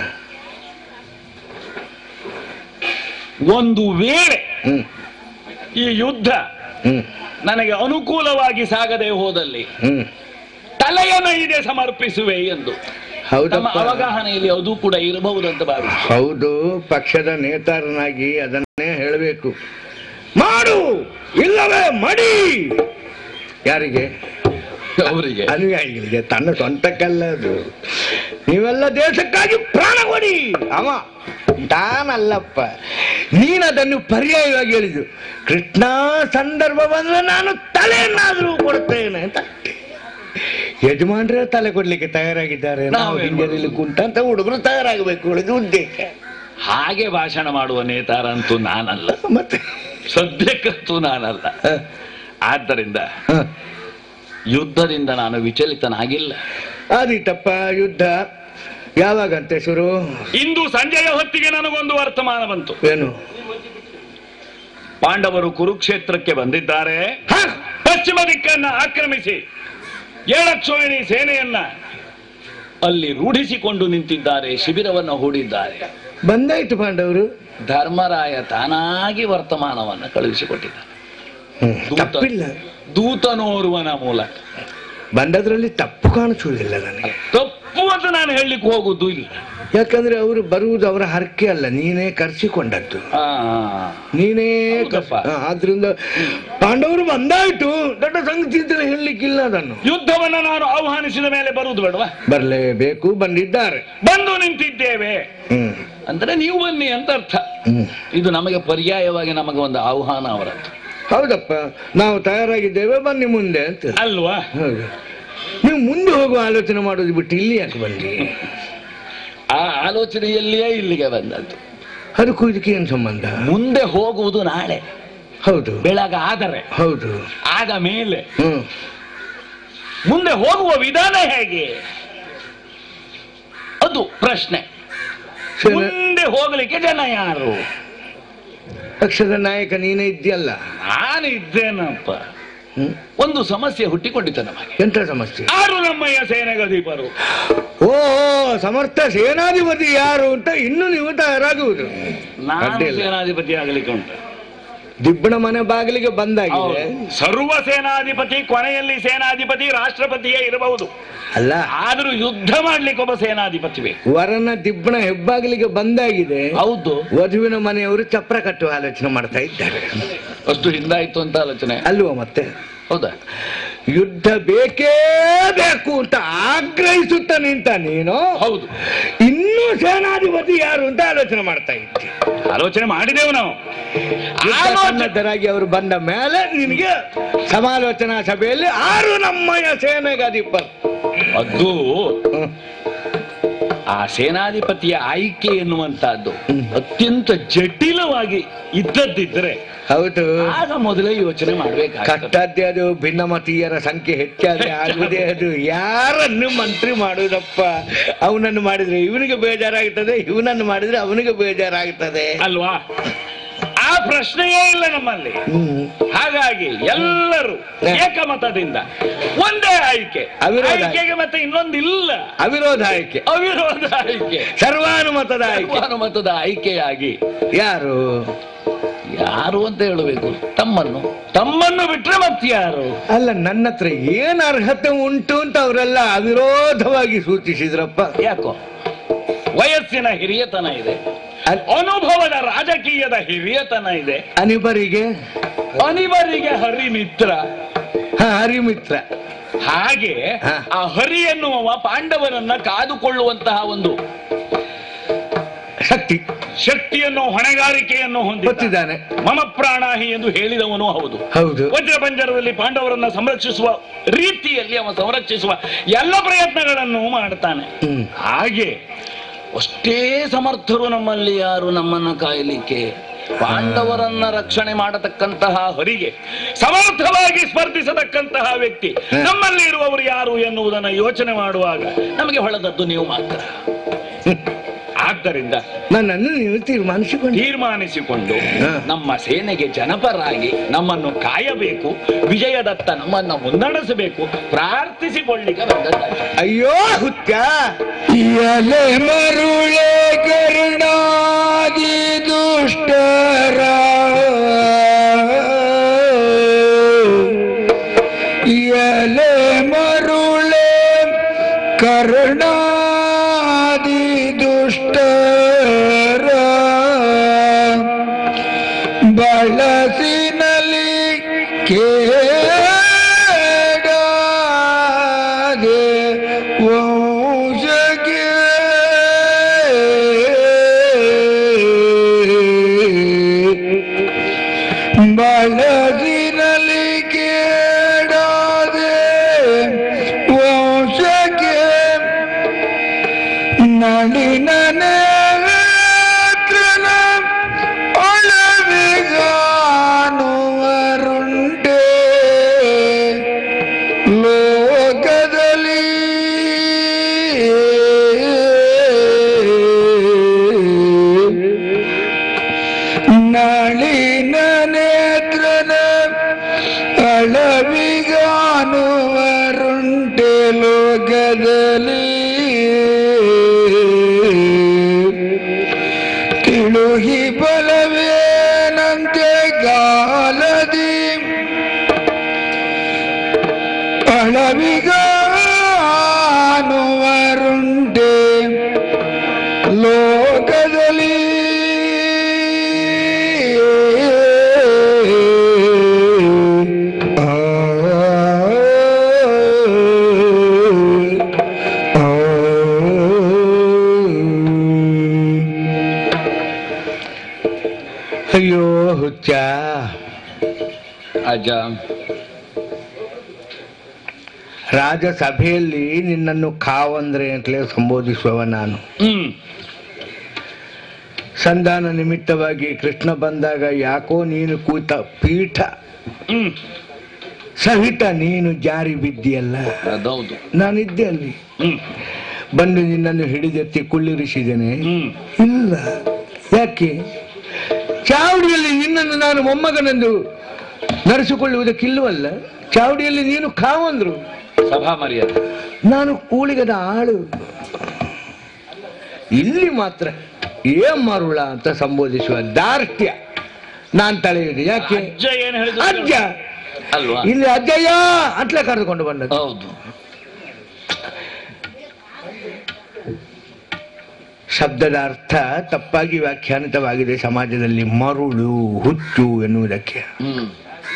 ಒಂದು ವೇಳೆ ಹ್ಮ್ ಈ ಯುದ್ಧ ಹ್ಮ್ ನನಗೆ ಅನುಕೂಲವಾಗಿ ಸಾಗದೆ ಹೋದಲ್ಲಿ ಹ್ಮ್ ತಲೆಯನ್ನ ಇದೆ ಸಮರ್ಪಿಸುವೆ ಎಂದು ನಮ್ಮ ಹೌದಪ್ಪ ಅವಗಾಹನೆಯಲ್ಲಿ ಅದು ಕೂಡ ಇರಬಹುದು ಅಂತ ಭಾವಿಸಿ ಹೌದು ಪಕ್ಷದ ನೇತಾರನಾಗಿ ಅದನ್ನೇ ಹೇಳಬೇಕು ಮಾಡು ಇಲ್ಲವೇ ಮಡಿ ಯಾರಿಗೆ ಅವರಿಗೆ ಅನುಯಾಯಿಗಳಿಗೆ ತನ್ನ ಸ್ವಂತಕ್ಕಲ್ಲ ಅದು ನೀವೆಲ್ಲ ದೇಶಕ್ಕಾಗಿ ಪ್ರಾಣ ಕೊಡಿ ಅವ ತಾನಲ್ಲಪ್ಪ ನೀನು ಅದನ್ನು ಪರ್ಯಾಯವಾಗಿ ಹೇಳಿದ್ದು ಕೃಷ್ಣ ಸಂದರ್ಭ ಬಂದ್ರೆ ನಾನು ತಲೆಯನ್ನಾದ್ರೂ ಕೊಡ್ತೇನೆ ಅಂತ ಯಜಮಾನ್ರೆ ತಲೆ ಕೊಡ್ಲಿಕ್ಕೆ ತಯಾರಾಗಿದ್ದಾರೆ ನಾವು ನಾವೇನ್ ಹಿಂಜರಿಲಿ ಕುಂಟ ಅಂತ ಹುಡುಗರು ತಯಾರಾಗಬೇಕು ಉಳಿದ ಉದ್ದೇಶ ಹಾಗೆ ಭಾಷಣ ಮಾಡುವ ನೇತಾರ ಅಂತೂ ನಾನಲ್ಲ ಮತ್ತೆ ಸದ್ಯಕ್ಕಂತೂ ನಾನಲ್ಲ ಹ, ಆದ್ದರಿಂದ ಹ. ಯುದ್ಧದಿಂದ ನಾನು ವಿಚಲಿತನಾಗಿಲ್ಲ ಆದೀತಪ್ಪ ಯುದ್ಧ ಯಾವಾಗಂತೆ ಶುರು ಇಂದು ಸಂಜೆಯ ಹೊತ್ತಿಗೆ ನನಗೊಂದು ವರ್ತಮಾನ ಬಂತು ಏನು ಪಾಂಡವರು ಕುರುಕ್ಷೇತ್ರಕ್ಕೆ ಬಂದಿದ್ದಾರೆ ಹ? ಪಶ್ಚಿಮ ದಿಕ್ಕನ್ನ ಆಕ್ರಮಿಸಿ ಏಳಕ್ಷೋಹಿಣಿ ಸೇನೆಯನ್ನ ಅಲ್ಲಿ ರೂಢಿಸಿಕೊಂಡು ನಿಂತಿದ್ದಾರೆ ಶಿಬಿರವನ್ನು ಹೂಡಿದ್ದಾರೆ ಬಂದಾಯ್ತು ಪಾಂಡವರು ಧರ್ಮರಾಯ ತಾನಾಗಿ ವರ್ತಮಾನವನ್ನು ಕಳುಹಿಸಿಕೊಟ್ಟಿದ್ದಾನೆ ದೂತ. ತಪ್ಪಿಲ್ಲ ದೂತನೋರ್ವನ ಮೂಲಕ ಬಂದದ್ರಲ್ಲಿ ತಪ್ಪು ಕಾಣಿಸುವುದಿಲ್ಲ ನನಗೆ ತಪ್ಪು ಅಂತ ನಾನು ಹೇಳಲಿಕ್ಕೆ ಹೋಗುದು ಇಲ್ಲ ಯಾಕಂದ್ರೆ ಅವರು ಬರುವುದು ಅವರ ಹರಕೆ ಅಲ್ಲ ನೀನೇ ಕರ್ಸಿಕೊಂಡದ್ದು ಆ, ನೀನೇ ಹೌದಪ್ಪ. ಕರ್ಸಿ- ಹಾ, ಆದ್ರಿಂದ ಪಾಂಡವರು ಬಂದಾಯ್ತು ದೊಡ್ಡ ಸಂಗತಿ ಇದ್ರೆ ಹೇಳಲಿಕ್ಕಿಲ್ಲ ಅದನ್ನು ಯುದ್ಧವನ್ನ ನಾನು ಆಹ್ವಾನಿಸಿದ ಮೇಲೆ ಬರುವುದು ಬೇಡವಾ ಬರಲೇಬೇಕು ಬಂದಿದ್ದಾರೆ ಬಂದು ನಿಂತಿದ್ದೇವೆ ಹ್ಮ್ ಅಂದ್ರೆ ನೀವು ಬನ್ನಿ ಅಂತ ಅರ್ಥ ಹ್ಮ್ ಇದು ನಮಗೆ ಪರ್ಯಾಯವಾಗಿ ನಮಗೆ ಒಂದು ಆಹ್ವಾನ ಅವರದ್ದು ಹೌದಪ್ಪ ನಾವು ತಯಾರಾಗಿದ್ದೇವೆ ಬನ್ನಿ ಮುಂದೆ ಅಂತ ಅಲ್ವಾ ಹೌದು ನೀವು ಮುಂದೆ ಹೋಗುವ ಆಲೋಚನೆ ಮಾಡೋದು ಬಿಟ್ಟು ಇಲ್ಲಿ ಯಾಕೆ ಬಂದ್ರಿ ಆ ಆಲೋಚನೆಯಲ್ಲಿಯೇ ಇಲ್ಲಿಗೆ ಬಂದದ್ದು ಅದಕ್ಕೂ ಇದಕ್ಕೆ ಏನು ಸಂಬಂಧ ಮುಂದೆ ಹೋಗುವುದು ನಾಳೆ ಹೌದು ಬೆಳಗಾದರೆ ಹೌದು ಆದ ಮೇಲೆ ಹ್ಮ್ ಮುಂದೆ ಹೋಗುವ ವಿಧಾನ ಹೇಗೆ ಅದು ಪ್ರಶ್ನೆ ಸರಿ. ಮುಂದೆ ಹೋಗ್ಲಿಕ್ಕೆ ಜನ ಯಾರು ಪಕ್ಷದ ನಾಯಕ ನೀನೇ ಇದ್ಯಲ್ಲ ನಾನು ಇದ್ದೇನಪ್ಪ ಹ್ಮ್ ಒಂದು ಸಮಸ್ಯೆ ಹುಟ್ಟಿಕೊಂಡಿತು ನಮಗೆ ಎಂತ ಸಮಸ್ಯೆ ಯಾರು ನಮ್ಮಯ್ಯ ಸೇನೆಗದೀಪರು ಓ ಸಮರ್ಥ ಸೇನಾಧಿಪತಿ ಯಾರು ಅಂತ ಇನ್ನು ನೀವು ತಯಾರಾಗುವುದು ನಾನು ಅಡ್ಡಿಲ್ಲ. ಸೇನಾಧಿಪತಿ ಆಗಲಿಕ್ಕೆ ಉಂಟು ದಿಬ್ಬಣ ಮನೆ ಬಾಗಿಲಿಗೆ ಬಂದಾಗಿದೆ ಹೌದು. ಸರ್ವ ಸೇನಾಧಿಪತಿ ಕೊನೆಯಲ್ಲಿ ಸೇನಾಧಿಪತಿ ರಾಷ್ಟ್ರಪತಿಯೇ ಇರಬಹುದು ಅಲ್ಲ ಆದರೂ ಯುದ್ಧ ಮಾಡ್ಲಿಕ್ಕೆ ಒಬ್ಬ ಸೇನಾಧಿಪತಿ ಬೇಕು ವರನ ದಿಬ್ಬಣ ಹೆಬ್ಬಾಗಿಲಿಗೆ ಬಂದಾಗಿದೆ ಹೌದು ವಧುವಿನ ಮನೆಯವರು ಚಪ್ರ ಕಟ್ಟುವ ಆಲೋಚನೆ ಮಾಡ್ತಾ ಇದ್ದಾರೆ ಅಷ್ಟು ಹಿಂದಾಯ್ತು ಅಂತ ಆಲೋಚನೆ ಅಲ್ವಾ ಮತ್ತೆ ಹೌದಾ ಯುದ್ಧ ಬೇಕೇ ಬೇಕು ಅಂತ ಆಗ್ರಹಿಸುತ್ತ ನಿಂತ ನೀನು ಹೌದು ಇನ್ನೂ ಸೇನಾಧಿಪತಿ ಯಾರು ಅಂತ ಆಲೋಚನೆ ಮಾಡ್ತಾ ಇದ್ದೆ ಆಲೋಚನೆ ಮಾಡಿದೆವು ನಾವು ಯುದ್ಧ ಆಲೋಚನೆ ಸನ್ನದ್ಧರಾಗಿ ಅವರು ಬಂದ ಮೇಲೆ ನಿನಗೆ ಸಮಾಲೋಚನಾ ಸಭೆಯಲ್ಲಿ ಆರು ನಮ್ಮಯ ಸೇನೆಗಾಧಿಪರು ಅದು ಹ್ಮ್. ಆ ಸೇನಾಧಿಪತಿಯ ಆಯ್ಕೆ ಎನ್ನುವಂತಹದ್ದು ಹ್ಮ್. ಅತ್ಯಂತ ಜಟಿಲವಾಗಿ ಇದ್ದದ್ದಿದ್ರೆ ಹೌದು ಆಗ ಮೊದಲೇ ಯೋಚನೆ ಮಾಡ್ಬೇಕಾಗ್ತದೆ ಕಟ್ಟದ್ದೇ ಅದು ಭಿನ್ನಮತೀಯರ ಸಂಖ್ಯೆ ಹೆಚ್ಚಾದ್ರೆ ಆಗುದೇ ಅದು ಯಾರನ್ನು ಮಂತ್ರಿ ಮಾಡುವುದಪ್ಪ ಅವನನ್ನು ಮಾಡಿದ್ರೆ ಇವನಿಗೆ ಬೇಜಾರಾಗುತ್ತದೆ ಇವನನ್ನು ಮಾಡಿದ್ರೆ ಅವನಿಗೆ ಬೇಜಾರಾಗುತ್ತದೆ ಅಲ್ವಾ ಆ ಪ್ರಶ್ನೆಯೇ ಇಲ್ಲ ನಮ್ಮಲ್ಲಿ ಹ್ಮ್ ಹಾಗಾಗಿ ಎಲ್ಲರೂ ಏಕಮತದಿಂದ ಒಂದೇ ಆಯ್ಕೆ ಅವಿರೋಧ ಆಯ್ಕೆಗೆ ಮತ್ತೆ ಇನ್ನೊಂದು ಇಲ್ಲ ಅವಿರೋಧ ಆಯ್ಕೆ ಅವಿರೋಧ ಆಯ್ಕೆ ಸರ್ವಾನುಮತದ ಆಯ್ಕೆ ಸರ್ವಾನುಮತದ ಆಯ್ಕೆಯಾಗಿ ಯಾರು ಯಾರು ಅಂತ ಹೇಳಬೇಕು ತಮ್ಮನ್ನು ತಮ್ಮನ್ನು ಬಿಟ್ರೆ ಮತ್ತೆ ಯಾರು ಅಲ್ಲ ನನ್ನ ಹತ್ರ ಏನ್ ಅರ್ಹತೆ ಉಂಟು ಅಂತ ಅವರೆಲ್ಲ ಅವಿರೋಧವಾಗಿ ಸೂಚಿಸಿದ್ರಪ್ಪ ಯಾಕೋ ವಯಸ್ಸಿನ ಹಿರಿಯತನ ಇದೆ ಅಲ್- ಅನುಭವದ ರಾಜಕೀಯದ ಹಿರಿಯತನ ಇದೆ ಅನಿಬರಿಗೆ ಅನಿವರಿಗೆ ಹರಿ ಮಿತ್ರ ಹಾ ಹರಿಮಿತ್ರ ಹಾಗೆ ಹ. ಆ ಹರಿ ಎನ್ನುವವ ಪಾಂಡವರನ್ನ ಕಾದುಕೊಳ್ಳುವಂತಹ ಒಂದು ಶಕ್ತಿ ಶಕ್ತಿಯನ್ನು ಹೊಣೆಗಾರಿಕೆಯನ್ನು ಹೊಂದಿದ್ದಾನೆ ಗೊತ್ತಿದ್ದಾನೆ ಮಮ ಪ್ರಾಣಾಹಿ ಎಂದು ಹೇಳಿದವನು ಹೌದು ಹೌದು ವಜ್ರಪಂಜರದಲ್ಲಿ ಪಾಂಡವರನ್ನ ಸಂರಕ್ಷಿಸುವ ರೀತಿಯಲ್ಲಿ ಅವ ಸಂರಕ್ಷಿಸುವ ಎಲ್ಲ ಪ್ರಯತ್ನಗಳನ್ನು ಮಾಡ್ತಾನೆ ಹ್ಮ್. ಹಾಗೆ ಅಷ್ಟೇ ಸಮರ್ಥರು ನಮ್ಮಲ್ಲಿ ಯಾರು ನಮ್ಮನ್ನ ಕಾಯಲಿಕ್ಕೆ ಪಾಂಡವರನ್ನ ರಕ್ಷಣೆ ಮಾಡತಕ್ಕಂತಹ ಹರಿಗೆ ಸಮರ್ಥವಾಗಿ ಸ್ಪರ್ಧಿಸತಕ್ಕಂತಹ ವ್ಯಕ್ತಿ ಹ. ನಮ್ಮಲ್ಲಿ ಇರುವವರು ಯಾರು ಎನ್ನುವುದನ್ನು ಯೋಚನೆ ಮಾಡುವಾಗ ನಮಗೆ ಹೊಳೆದದ್ದು ನೀವು ಮಾತ್ರ ಆದ್ದರಿಂದ ನನ್ನನ್ನು ನೀವು ತೀರ್ಮಾನಿಸಿಕೊಂಡು ತೀರ್ಮಾನಿಸಿಕೊಂಡು ಹ. ನಮ್ಮ ಸೇನೆಗೆ ಜನಪರಾಗಿ ನಮ್ಮನ್ನು ಕಾಯಬೇಕು ವಿಜಯದತ್ತ ನಮ್ಮನ್ನ ಮುನ್ನಡೆಸಬೇಕು ಪ್ರಾರ್ಥಿಸಿಕೊಳ್ಳಿಕ್ಕೆ ಬಂದದ್ದಾಗಿದೆ ಅಯ್ಯೋ ಹುತ್ಯ ಎಲೆ ಮರುಳೆ ಕರುಣಾದಿ ದುಷ್ಟರ ಎಲೆ ಮರುಳೆ ಕರುಣಾದಿ ದುಷ್ಟರ ಬಳಸಿನಲ್ಲಿ ಕೇಡಾದೆ ವಂಶಕ್ಕೆ ಬಳಸಿನಲ್ಲಿ ಕೇಡಾದೆ ವಂಶಕ್ಕೆ ನಳಿನ ನೇತ್ರನ ಒಳವಿಗಾನುವರುಂಟೆ ಅಳವಿಗಾನುವರುಂಡೆ ಲೋಕದಲ್ಲಿ ಆ, ಆ, ಅಯ್ಯೋ ಹುಚ್ಚ ಅಜ್ಜ ರಾಜಸಭೆಯಲ್ಲಿ ನಿನ್ನನ್ನು ಕಾವಂದ್ರೆ ಅಂತಲೇ ಸಂಬೋಧಿಸುವವ ನಾನು ಹ್ಮ್ ಸಂಧಾನ ನಿಮಿತ್ತವಾಗಿ ಕೃಷ್ಣ ಬಂದಾಗ ಯಾಕೋ ನೀನು ಕೂತ ಪೀಠ ಹ್ಮ್ ಸಹಿತ ನೀನು ಜಾರಿ ಬಿದ್ದಿಯಲ್ಲ ಅದೌದು ನಾನಿದ್ದೆ ಅಲ್ಲಿ ಹ್ಮ್ ಬಂದು ನಿನ್ನನ್ನು ಹಿಡಿದೆತ್ತಿ ಕುಳ್ಳಿರಿಸಿದ್ದೇನೆ ಹ್ಮ್ ಇಲ್ಲ ಯಾಕೆ ಚಾವಡಿಯಲ್ಲಿ ನಿನ್ನನ್ನು ನಾನು ಮೊಮ್ಮಗನೆಂದು ನಡೆಸಿಕೊಳ್ಳುವುದಕ್ಕಿಲ್ಲವಲ್ಲ ಚಾವಡಿಯಲ್ಲಿ ನೀನು ಕಾವಂದ್ರು ಸಭಾ ಮರ್ಯಾದೆ ನಾನು ಕೂಳಿಗದ ಆಳು ಇಲ್ಲಿ ಮಾತ್ರ ಏನ್ ಮರುಳ ಅಂತ ಸಂಬೋಧಿಸುವ ದಾರ್ಢ್ಯ ನಾನ್ ತಳೆಯುವುದು ಯಾಕೆ ಅಜ್ಜ ಏನ್ ಹೇಳಿದ್ರು ಅಜ್ಜ ಅಲ್ವಾ ಇಲ್ಲಿ ಅಜ್ಜಯ್ಯ ಅಂತಲೇ ಕರೆದುಕೊಂಡು ಬಂದದ್ದು ಹೌದು ಶಬ್ದದ ಅರ್ಥ ತಪ್ಪಾಗಿ ವ್ಯಾಖ್ಯಾನಿತವಾಗಿದೆ ಸಮಾಜದಲ್ಲಿ ಮರುಳು ಹುಚ್ಚು ಎನ್ನುವುದಕ್ಕೆ ಹ್ಮ್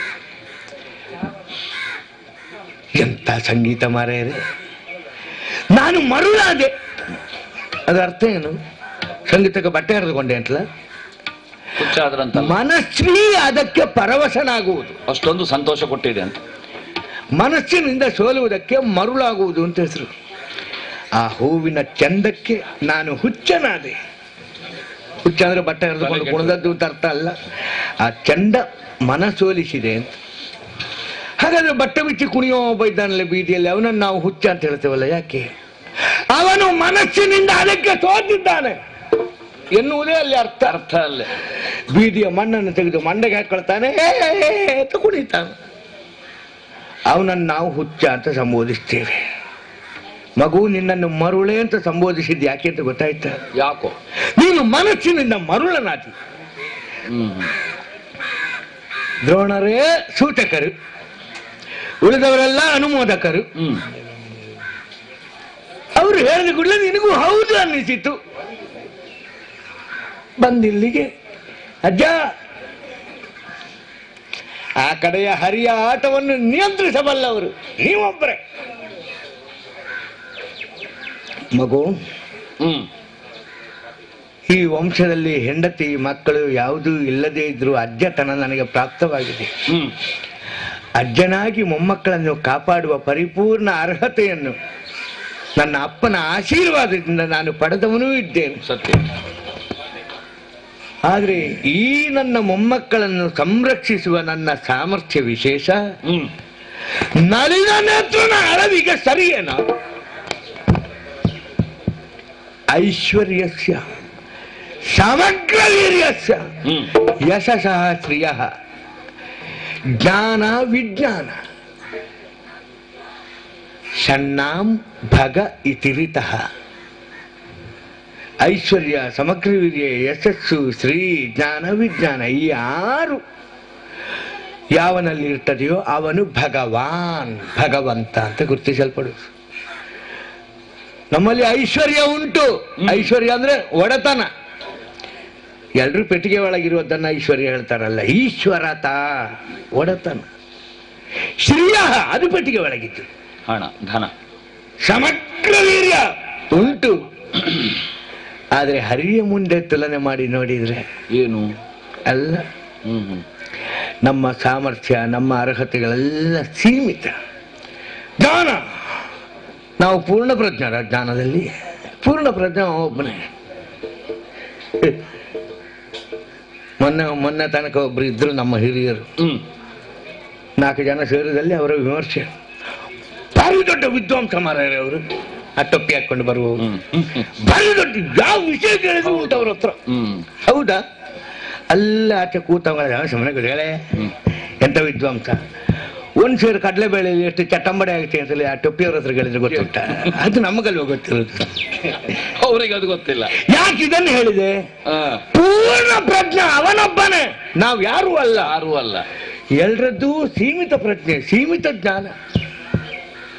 ಎಂತ ಸಂಗೀತ ಮಾರೇರೆ ನಾನು ಮರುಳಾದೆ ಅದರ ಅರ್ಥ ಏನು ಸಂಗೀತಕ್ಕೆ ಬಟ್ಟೆ ಹರಿದುಕೊಂಡೆ ಅಂತಲ್ಲ ಹುಚ್ಚಾದ್ರಂತ ಮನಸ್ವಿ ಅದಕ್ಕೆ ಪರವಶನಾಗುವುದು ಅಷ್ಟೊಂದು ಸಂತೋಷ ಕೊಟ್ಟಿದೆ ಅಂತ ಮನಸ್ಸಿನಿಂದ ಸೋಲುವುದಕ್ಕೆ ಮರುಳಾಗುವುದು ಅಂತ ಹೆಸರು ಆ ಹೂವಿನ ಚಂದಕ್ಕೆ ನಾನು ಹುಚ್ಚನಾದೆ ಹುಚ್ಚ ಅಂದ್ರೆ ಬಟ್ಟೆ ಹರಿದುಕೊಂಡು ಕುಣಿದದ್ದು ಅಂತ ಅರ್ಥ ಅಲ್ಲ ಆ ಚಂದ ಮನ ಸೋಲಿಸಿದೆ ಅಂತ ಹಾಗಾದ್ರೆ ಬಟ್ಟೆ ಬಿಚ್ಚಿ ಕುಣಿಯೋ ಒಬ್ಬ ಇದ್ದಾನಲ್ಲ ಬೀದಿಯಲ್ಲಿ ಅವನನ್ನು ನಾವು ಹುಚ್ಚ ಅಂತ ಹೇಳ್ತೇವಲ್ಲ ಯಾಕೆ ಅವನು ಮನಸ್ಸಿನಿಂದ ಅದಕ್ಕೆ ಸೋತಿದ್ದಾನೆ ಎನ್ನುವುದೇ ಅಲ್ಲಿ ಅರ್ಥ ಅರ್ಥ ಅಲ್ಲೇ ಬೀದಿಯ ಮಣ್ಣನ್ನು ತೆಗೆದು ಮಂಡೆಗೆ ಹಾಕೊಳ್ತಾನೆ "ಏ, ಏ, ಏ" ಅಂತ ಕುಣಿತಾನೆ ಅವನನ್ನು ನಾವು ಹುಚ್ಚ ಅಂತ ಸಂಬೋಧಿಸ್ತೇವೆ ಮಗು ನಿನ್ನನ್ನು ಮರುಳೆ ಅಂತ ಸಂಬೋಧಿಸಿದ್ದು ಯಾಕೆ ಅಂತ ಗೊತ್ತಾಯ್ತಾ ಯಾಕೋ ನೀನು ಮನಸ್ಸಿನಿಂದ ಮರುಳನಾದಿ ಹ್ಮ್ ದ್ರೋಣರೇ ಸೂಚಕರು ಉಳಿದವರೆಲ್ಲ ಅನುಮೋದಕರು ಹ್ಮ್ ಅವರು ಹೇಳಿದ ಕೂಡಲೇ ನಿನಗೂ ಹೌದು ಅನ್ನಿಸಿತು ಬಂದಿಲ್ಲಿಗೆ ಅಜ್ಜ ಆ ಕಡೆಯ ಹರಿಯ ಆಟವನ್ನು ನಿಯಂತ್ರಿಸಬಲ್ಲವರು ನೀವೊಬ್ಬರೇ ಮಗು ಹ್ಮ್ ಈ ವಂಶದಲ್ಲಿ ಹೆಂಡತಿ ಮಕ್ಕಳು ಯಾವುದೂ ಇಲ್ಲದೇ ಇದ್ರೂ ಅಜ್ಜತನ ನನಗೆ ಪ್ರಾಪ್ತವಾಗಿದೆ ಹ್ಮ್ ಅಜ್ಜನಾಗಿ ಮೊಮ್ಮಕ್ಕಳನ್ನು ಕಾಪಾಡುವ ಪರಿಪೂರ್ಣ ಅರ್ಹತೆಯನ್ನು ನನ್ನ ಅಪ್ಪನ ಆಶೀರ್ವಾದದಿಂದ ನಾನು ಪಡೆದವನೂ ಇದ್ದೇನೆ ಸತ್ಯ ಆದರೆ ಈ ನನ್ನ ಮೊಮ್ಮಕ್ಕಳನ್ನು ಸಂರಕ್ಷಿಸುವ ನನ್ನ ಸಾಮರ್ಥ್ಯ ವಿಶೇಷ ಹ್ಮ್ ನಲಿನ ನೇತ್ರನ ಅಳವಿಗೆ ಸರಿಯೇನ ಐಶ್ವರ್ಯಸ್ಯ ಸಮಗ್ರ ವೀರ್ಯಸ್ಯ ಹ್ಮ್ ಯಶಸಃ ಶ್ರಿಯ ಜ್ಞಾನ ವಿಜ್ಞಾನ ಷಣ್ಣಾಂ ಭಗ ಇತಿರಿತಃ ಐಶ್ವರ್ಯ ಸಮಗ್ರ ವೀರ್ಯ ಯಶಸ್ಸು ಶ್ರೀ ಜ್ಞಾನ ವಿಜ್ಞಾನ ಈ ಆರು ಯಾವನಲ್ಲಿ ಇರ್ತದೆಯೋ ಅವನು ಭಗವಾನ್ ಭಗವಂತ ಅಂತ ಗುರುತಿಸಲ್ಪಡುವುದು ನಮ್ಮಲ್ಲಿ ಐಶ್ವರ್ಯ ಉಂಟು ಐಶ್ವರ್ಯ ಅಂದ್ರೆ ಒಡೆತನ ಎಲ್ರೂ ಪೆಟ್ಟಿಗೆ ಒಳಗಿರುವುದನ್ನ ಐಶ್ವರ್ಯ ಹೇಳ್ತಾರಲ್ಲ ಈಶ್ವರತ ಒಡೆತನ ಶ್ರೀಯ ಅದು ಪೆಟ್ಟಿಗೆ ಒಳಗಿತ್ತು ಹಣ ಧನ ಸಮಗ್ರ ವೀರ್ಯ ಉಂಟು ಆದರೆ ಹರಿಯ ಮುಂದೆ ತುಲನೆ ಮಾಡಿ ನೋಡಿದ್ರೆ ಏನು ಅಲ್ಲ ಹ್ಮ್ ಹ್ಮ್ ನಮ್ಮ ಸಾಮರ್ಥ್ಯ ನಮ್ಮ ಅರ್ಹತೆಗಳೆಲ್ಲ ಸೀಮಿತ ಜ್ಞಾನ ನಾವು ಪೂರ್ಣ ಪ್ರಜ್ಞರ ಜ್ಞಾನದಲ್ಲಿ ಪೂರ್ಣ ಪ್ರಜ್ಞ ಒಬ್ಬನೇ ಮೊನ್ನೆ ಮೊನ್ನೆ ತನಕ ಒಬ್ರು ಇದ್ರು ನಮ್ಮ ಹಿರಿಯರು ಹ್ಮ್ ನಾಲ್ಕು ಜನ ಸೇರಿದಲ್ಲಿ ಅವರ ವಿಮರ್ಶೆ ಭಾರಿ ದೊಡ್ಡ ವಿದ್ವಾಂಸ ಮಾರಾಯರು ಅವರು ಆ ಟೊಪ್ಪಿ ಹಾಕೊಂಡು ಬರುವವರು ಹ್ಮ್ ಹ್ಮ್ ಹ್ಮ್ ಭಾರಿ ದೊಡ್ಡ ಯಾವ ವಿಷಯ ಕೇಳಿದ್ರು ಉಂಟು ಅವ್ರ ಹತ್ರ ಹ್ಮ್ ಹೌದಾ ಅಲ್ಲ ಆಚೆ ಕೂತವಳ ಸುಮ್ಮನೆ ಹೇಳೆ ಹ್ಮ್. ಎಂತ ವಿದ್ವಾಂಸ ಒಂದ್ ಸೇರು ಕಡಲೆಬೇಳೆ ಎಷ್ಟು ಚಟ್ಟಂಬಡೆ ಆಗುತ್ತೆ ಅಂತೇಳಿ ಆ ಟೊಪ್ಪಿಯವ್ರ ಹತ್ರ ಹೇಳಿದ್ರೆ ಗೊತ್ತುಂಟ ಅದು ನಮಗಲ್ವ ಗೊತ್ತಿರೋದು ಅವ್ರಿಗೆ ಅದು ಗೊತ್ತಿಲ್ಲ ಯಾಕೆ ಇದನ್ನು ಹೇಳಿದೆ ಆ, ಪೂರ್ಣ ಪ್ರಜ್ಞೆ ಅವನೊಬ್ಬನೇ ನಾವು ಯಾರು ಅಲ್ಲ ಯಾರೂ ಅಲ್ಲ ಎಲ್ರದ್ದು ಸೀಮಿತ ಪ್ರಜ್ಞೆ ಸೀಮಿತ ಜ್ಞಾನ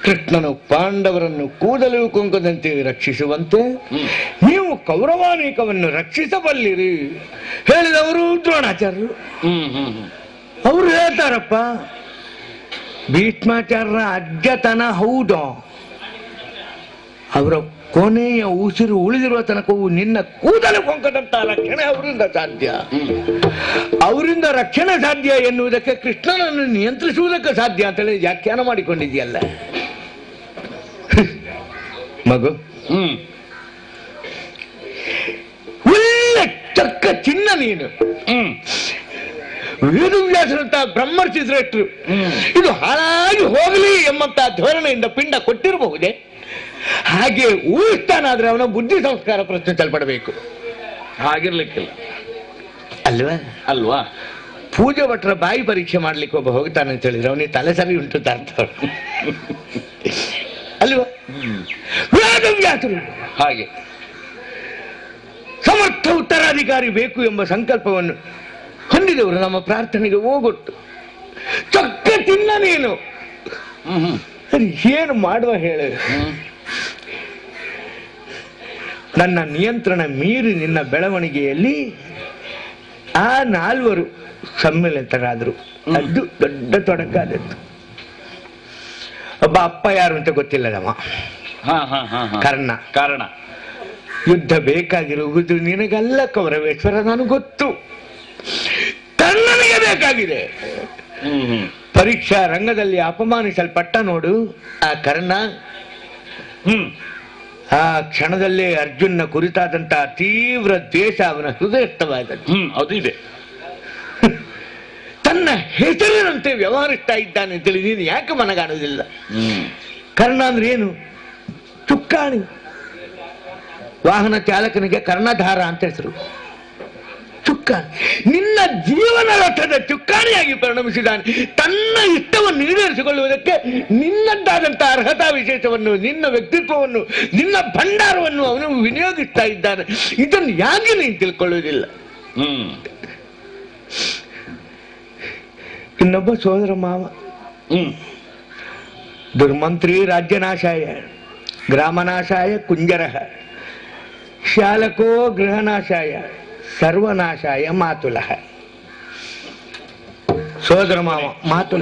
ಕೃಷ್ಣನು ಪಾಂಡವರನ್ನು ಕೂದಲು ಕುಂಕದಂತೆ ರಕ್ಷಿಸುವಂತೆ ನೀವು ಕೌರವಾನೇಕವನ್ನು ರಕ್ಷಿಸಬಲ್ಲಿರಿ ಹೇಳಿದವರು ದ್ರೋಣಾಚಾರ್ಯರು ಹ್ಮ್ ಹ್ಮ್ ಹ್ಮ್ ಅವರು ಹೇಳ್ತಾರಪ್ಪ ಭೀಷ್ಮಾಚಾರ್ಯರ ಅಜ್ಜತನ ಹೌದು ಅವರ ಕೊನೆಯ ಉಸಿರು ಉಳಿದಿರುವ ತನಕವೂ ನಿನ್ನ ಕೂದಲು ಕೊಂಕದಂತ ರಕ್ಷಣೆ ಅವರಿಂದ ಸಾಧ್ಯ ಅವರಿಂದ ರಕ್ಷಣೆ ಸಾಧ್ಯ ಎನ್ನುವುದಕ್ಕೆ ಕೃಷ್ಣನನ್ನು ನಿಯಂತ್ರಿಸುವುದಕ್ಕೆ ಸಾಧ್ಯ ಅಂತೇಳಿ ವ್ಯಾಖ್ಯಾನ ಮಾಡಿಕೊಂಡಿದೆಯಲ್ಲ ಮಗು ಹ್ಮ್ ಒಳ್ಳೆ ಚಕ್ಕ ಚಿನ್ನ ನೀನು ಹ್ಮ್ ವೇದವ್ಯಾಸರಂತ ಬ್ರಹ್ಮರ್ಷಿ ಶ್ರೇಷ್ಠರು ಇದು ಹಾಳಾಗಿ ಹೋಗಲಿ ಎಂಬಂತ ಧೋರಣೆಯಿಂದ ಪಿಂಡ ಕೊಟ್ಟಿರಬಹುದೇ ಹಾಗೆ ಊಹಿಸ್ತಾನಾದ್ರೆ ಅವನ ಬುದ್ಧಿ ಸಂಸ್ಕಾರ ಪ್ರಶ್ನಿಸಲ್ಪಡಬೇಕು ಹಾಗಿರ್ಲಿಕ್ಕಿಲ್ಲ ಅಲ್ವಾ ಅಲ್ವಾ ಪೂಜೆ ಭಟ್ರ ಬಾಯಿ ಪರೀಕ್ಷೆ ಮಾಡ್ಲಿಕ್ಕೆ ಒಬ್ಬ ಹೋಗ್ತಾನೆ ಅಂತ ಹೇಳಿದ್ರೆ ಅವನಿಗೆ ತಲೆ ಸರಿ ಉಂಟು ಅಂತ ಅರ್ಥ ಅಲ್ವಾ ವೇದವ್ಯಾಸರು ಹಾಗೆ ಸಮರ್ಥ ಉತ್ತರಾಧಿಕಾರಿ ಬೇಕು ಎಂಬ ಸಂಕಲ್ಪವನ್ನು ಹೊಂದಿದವರು ನಮ್ಮ ಪ್ರಾರ್ಥನೆಗೆ ಹೋಗೊಟ್ಟು ಚೊಕ್ಕ ತಿನ್ನ ನೀನು ಹ್ಮ್ ಹ್ಮ್ ಅದು ಏನು ಮಾಡುವ ಹೇಳು ಹ್ಮ್ ನನ್ನ ನಿಯಂತ್ರಣ ಮೀರಿ ನಿನ್ನ ಬೆಳವಣಿಗೆಯಲ್ಲಿ ಆ ನಾಲ್ವರು ಸಮ್ಮಿಲಿತರಾದರು ಅದು ದೊಡ್ಡ ತೊಡಕಾದದ್ದು ಒಬ್ಬ ಅಪ್ಪ ಯಾರು ಅಂತ ಗೊತ್ತಿಲ್ಲದಮ್ಮ ಹಾ ಹಾ ಹಾ ಹಾ ಕರ್ಣ ಕಾರಣ ಯುದ್ಧ ಬೇಕಾಗಿರುವುದು ನಿನಗಲ್ಲ ಕೌರವೇಶ್ವರ ನನಗೆ ಗೊತ್ತು ಕರ್ಣನಿಗೆ ಬೇಕಾಗಿದೆ ಹ್ಮ್ ಹ್ಮ್ ಪರೀಕ್ಷಾ ರಂಗದಲ್ಲಿ ಅಪಮಾನಿಸಲ್ಪಟ್ಟ ನೋಡು ಆ ಕರ್ಣ ಹ್ಮ್ ಆ ಕ್ಷಣದಲ್ಲೇ ಅರ್ಜುನ್ನ ಕುರಿತಾದಂತಹ ತೀವ್ರ ದ್ವೇಷ ಅವನ ಹೃದಯಸ್ಥವಾದದ್ದು ಹ್ಮ್ ಅದು ಇದೆ ತನ್ನ ಹೆಸರಿನಂತೆ ವ್ಯವಹರಿಸ್ತಾ ಇದ್ದಾನೆ ಅಂತೇಳಿ ನೀನು ಯಾಕೆ ಮನಗಾಣುವುದಿಲ್ಲ ಹ್ಮ್ ಕರ್ಣ ಅಂದ್ರೆ ಏನು ಚುಕ್ಕಾಣಿ ವಾಹನ ಚಾಲಕನಿಗೆ ಕರ್ಣಧಾರ ಅಂತ ಹೆಸರು ಚುಕ್ಕಾಣಿ ನಿನ್ನ ಜೀವನ ರಥದ ಚುಕ್ಕಾಣಿಯಾಗಿ ಪರಿಣಮಿಸಿದ್ದಾನೆ ತನ್ನ ಇಷ್ಟವನ್ನು ಈಡೇರಿಸಿಕೊಳ್ಳುವುದಕ್ಕೆ ನಿನ್ನದ್ದಾದಂತಹ ಅರ್ಹತಾ ವಿಶೇಷವನ್ನು ನಿನ್ನ ವ್ಯಕ್ತಿತ್ವವನ್ನು ನಿನ್ನ ಭಂಡಾರವನ್ನು ಅವನು ವಿನಿಯೋಗಿಸ್ತಾ ಇದ್ದಾನೆ ಇದನ್ನು ಯಾಕೆ ನೀನು ತಿಳ್ಕೊಳ್ಳುವುದಿಲ್ಲ ಹ್ಮ್ ಇನ್ನೊಬ್ಬ ಸೋದರ ಮಾವ ಹ್ಮ್ ದುರ್ಮಂತ್ರಿ ರಾಜ್ಯನಾಶಾಯ ಗ್ರಾಮನಾಶಾಯ ಕುಂಜರ ಶಾಲಕೋ ಗೃಹನಾಶಾಯ ಸರ್ವನಾಶಾಯ ಮಾತುಲ ಸೋದರ ಮಾವ ಮಾತುಲ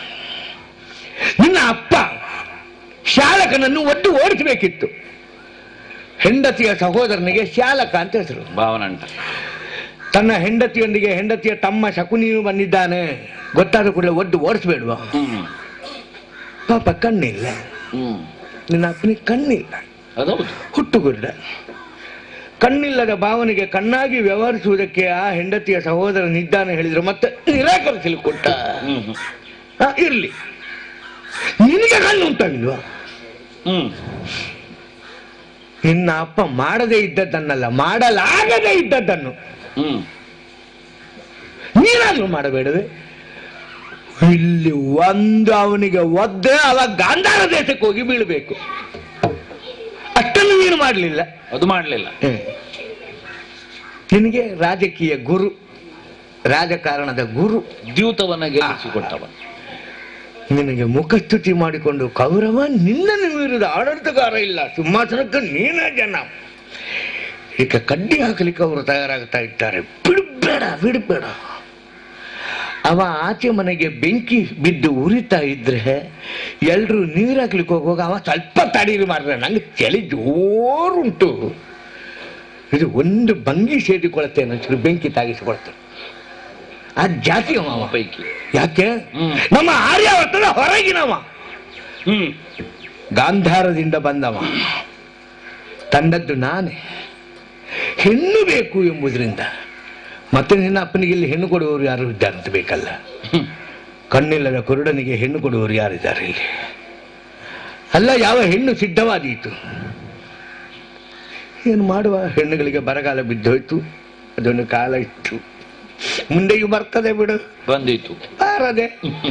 ನಿನ್ನ ಅಪ್ಪ ಶಾಲಕನನ್ನು ಒಟ್ಟು ಓಡಿಸಬೇಕಿತ್ತು ಹೆಂಡತಿಯ ಸಹೋದರನಿಗೆ ಶಾಲಕ ಅಂತ ಹೆಸರು ಭಾವನಂಟ ತನ್ನ ಹೆಂಡತಿಯೊಂದಿಗೆ ಹೆಂಡತಿಯ ತಮ್ಮ ಶಕುನಿಯು ಬಂದಿದ್ದಾನೆ ಗೊತ್ತಾದ ಕೂಡಲೇ ಒದ್ದು ಓಡಿಸ್ಬೇಡುವ ಹ್ಮ್ ಪಾಪ ಕಣ್ಣಿಲ್ಲ ಹ್ಮ್ ನಿನ್ನ ಅಪ್ಪನಿಗೆ ಕಣ್ಣಿಲ್ಲ ಅದೌದು ಹುಟ್ಟುಗುಡ್ಡ ಕಣ್ಣಿಲ್ಲದ ಭಾವನೆಗೆ ಕಣ್ಣಾಗಿ ವ್ಯವಹರಿಸುವುದಕ್ಕೆ ಆ ಹೆಂಡತಿಯ ಸಹೋದರನಿದ್ದಾನೆ ಹೇಳಿದ್ರು ಮತ್ತೆ ನಿರಾಕರಿಸಲು ಕೊಟ್ಟ ಹ್ಮ್ ಹ್ಮ್ ಆ, ಇರ್ಲಿ ನಿನಗೆ ಕಣ್ಣು ಉಂಟಾಗಿಲ್ವಾ ಹ್ಮ್ ನಿನ್ನ ಅಪ್ಪ ಮಾಡದೇ ಇದ್ದದ್ದನ್ನಲ್ಲ ಮಾಡಲಾಗದೇ ಇದ್ದದ್ದನ್ನು ಹ್ಮ್ ನೀನಾದ್ರೂ ಮಾಡಬೇಡವೆ ಇಲ್ಲಿ ಒಂದು ಅವನಿಗೆ ಒದ್ದೆ ಅವ ಗಾಂಧಾರ ದೇಶಕ್ಕೆ ಹೋಗಿ ಬೀಳಬೇಕು ಅಷ್ಟನ್ನು ನೀನು ಮಾಡಲಿಲ್ಲ ಅದು ಮಾಡ್ಲಿಲ್ಲ ನಿನಗೆ ರಾಜಕೀಯ ಗುರು ರಾಜಕಾರಣದ ಗುರು ದ್ಯೂತವನ್ನ ಗೆಲ್ಲಿಸಿಕೊಟ್ಟವ ನಿನಗೆ ಮುಖಸ್ತುತಿ ಮಾಡಿಕೊಂಡು ಕೌರವ ನಿನ್ನನ್ನು ಮೀರಿದ ಆಡಳಿತಗಾರ ಇಲ್ಲ ಸಿಂಹಾಸನಕ್ಕೆ ನೀನೇ ಜನ ಈಗ ಕಡ್ಡಿ ಹಾಕಲಿಕ್ಕೆ ಅವರು ತಯಾರಾಗ್ತಾ ಇದ್ದಾರೆ ಬಿಡಬೇಡ ಬಿಡಬೇಡ ಅವ ಆಚೆ ಮನೆಗೆ ಬೆಂಕಿ ಬಿದ್ದು ಉರಿತಾ ಇದ್ರೆ ಎಲ್ರು ನೀರು ಹಾಕ್ಲಿಕ್ಕೆ ಹೋಗುವಾಗ ಅವ ಸ್ವಲ್ಪ ತಡೀರಿ ಮಾಡ್ರೆ ನಂಗೆ ಚಳಿ ಜೋರುಂಟು ಇದು ಒಂದು ಭಂಗಿ ಸೇದಿಕೊಳ್ಳುತ್ತೆ ಅನ್ನೋ ಬೆಂಕಿ ತಾಗಿಸಿಕೊಳ್ತಾರೆ ಆ ಜಾತಿ ಅವ ಪೈಕಿ ಯಾಕೆ ಹ್ಮ್. ನಮ್ಮ ಆರ್ಯಾವರ್ತದ ಹೊರಗಿನವ ಹ್ಮ್ ಗಾಂಧಾರದಿಂದ ಬಂದವ ತಂದದ್ದು ನಾನೇ ಹೆಣ್ಣು ಬೇಕು ಎಂಬುದರಿಂದ ಮತ್ತೆ ನಿನ್ನ ಅಪ್ಪನಿಗೆ ಇಲ್ಲಿ ಹೆಣ್ಣು ಕೊಡುವವರು ಯಾರು ಇದ್ದಾರೆ ಅಂತ ಬೇಕಲ್ಲ ಹ್ಮ್. ಕಣ್ಣಿಲ್ಲದ ಕುರುಡನಿಗೆ ಹೆಣ್ಣು ಕೊಡುವವರು ಯಾರಿದ್ದಾರೆ ಇಲ್ಲಿ ಅಲ್ಲ ಯಾವ ಹೆಣ್ಣು ಸಿದ್ಧವಾದೀತು ಏನು ಮಾಡುವ ಹೆಣ್ಣುಗಳಿಗೆ ಬರಗಾಲ ಬಿದ್ದೋಯ್ತು ಅದೊಂದು ಕಾಲ ಇತ್ತು ಮುಂದೆಯೂ ಬರ್ತದೆ ಬಿಡು ಬಂದಿತ್ತು ಬಾರದೆ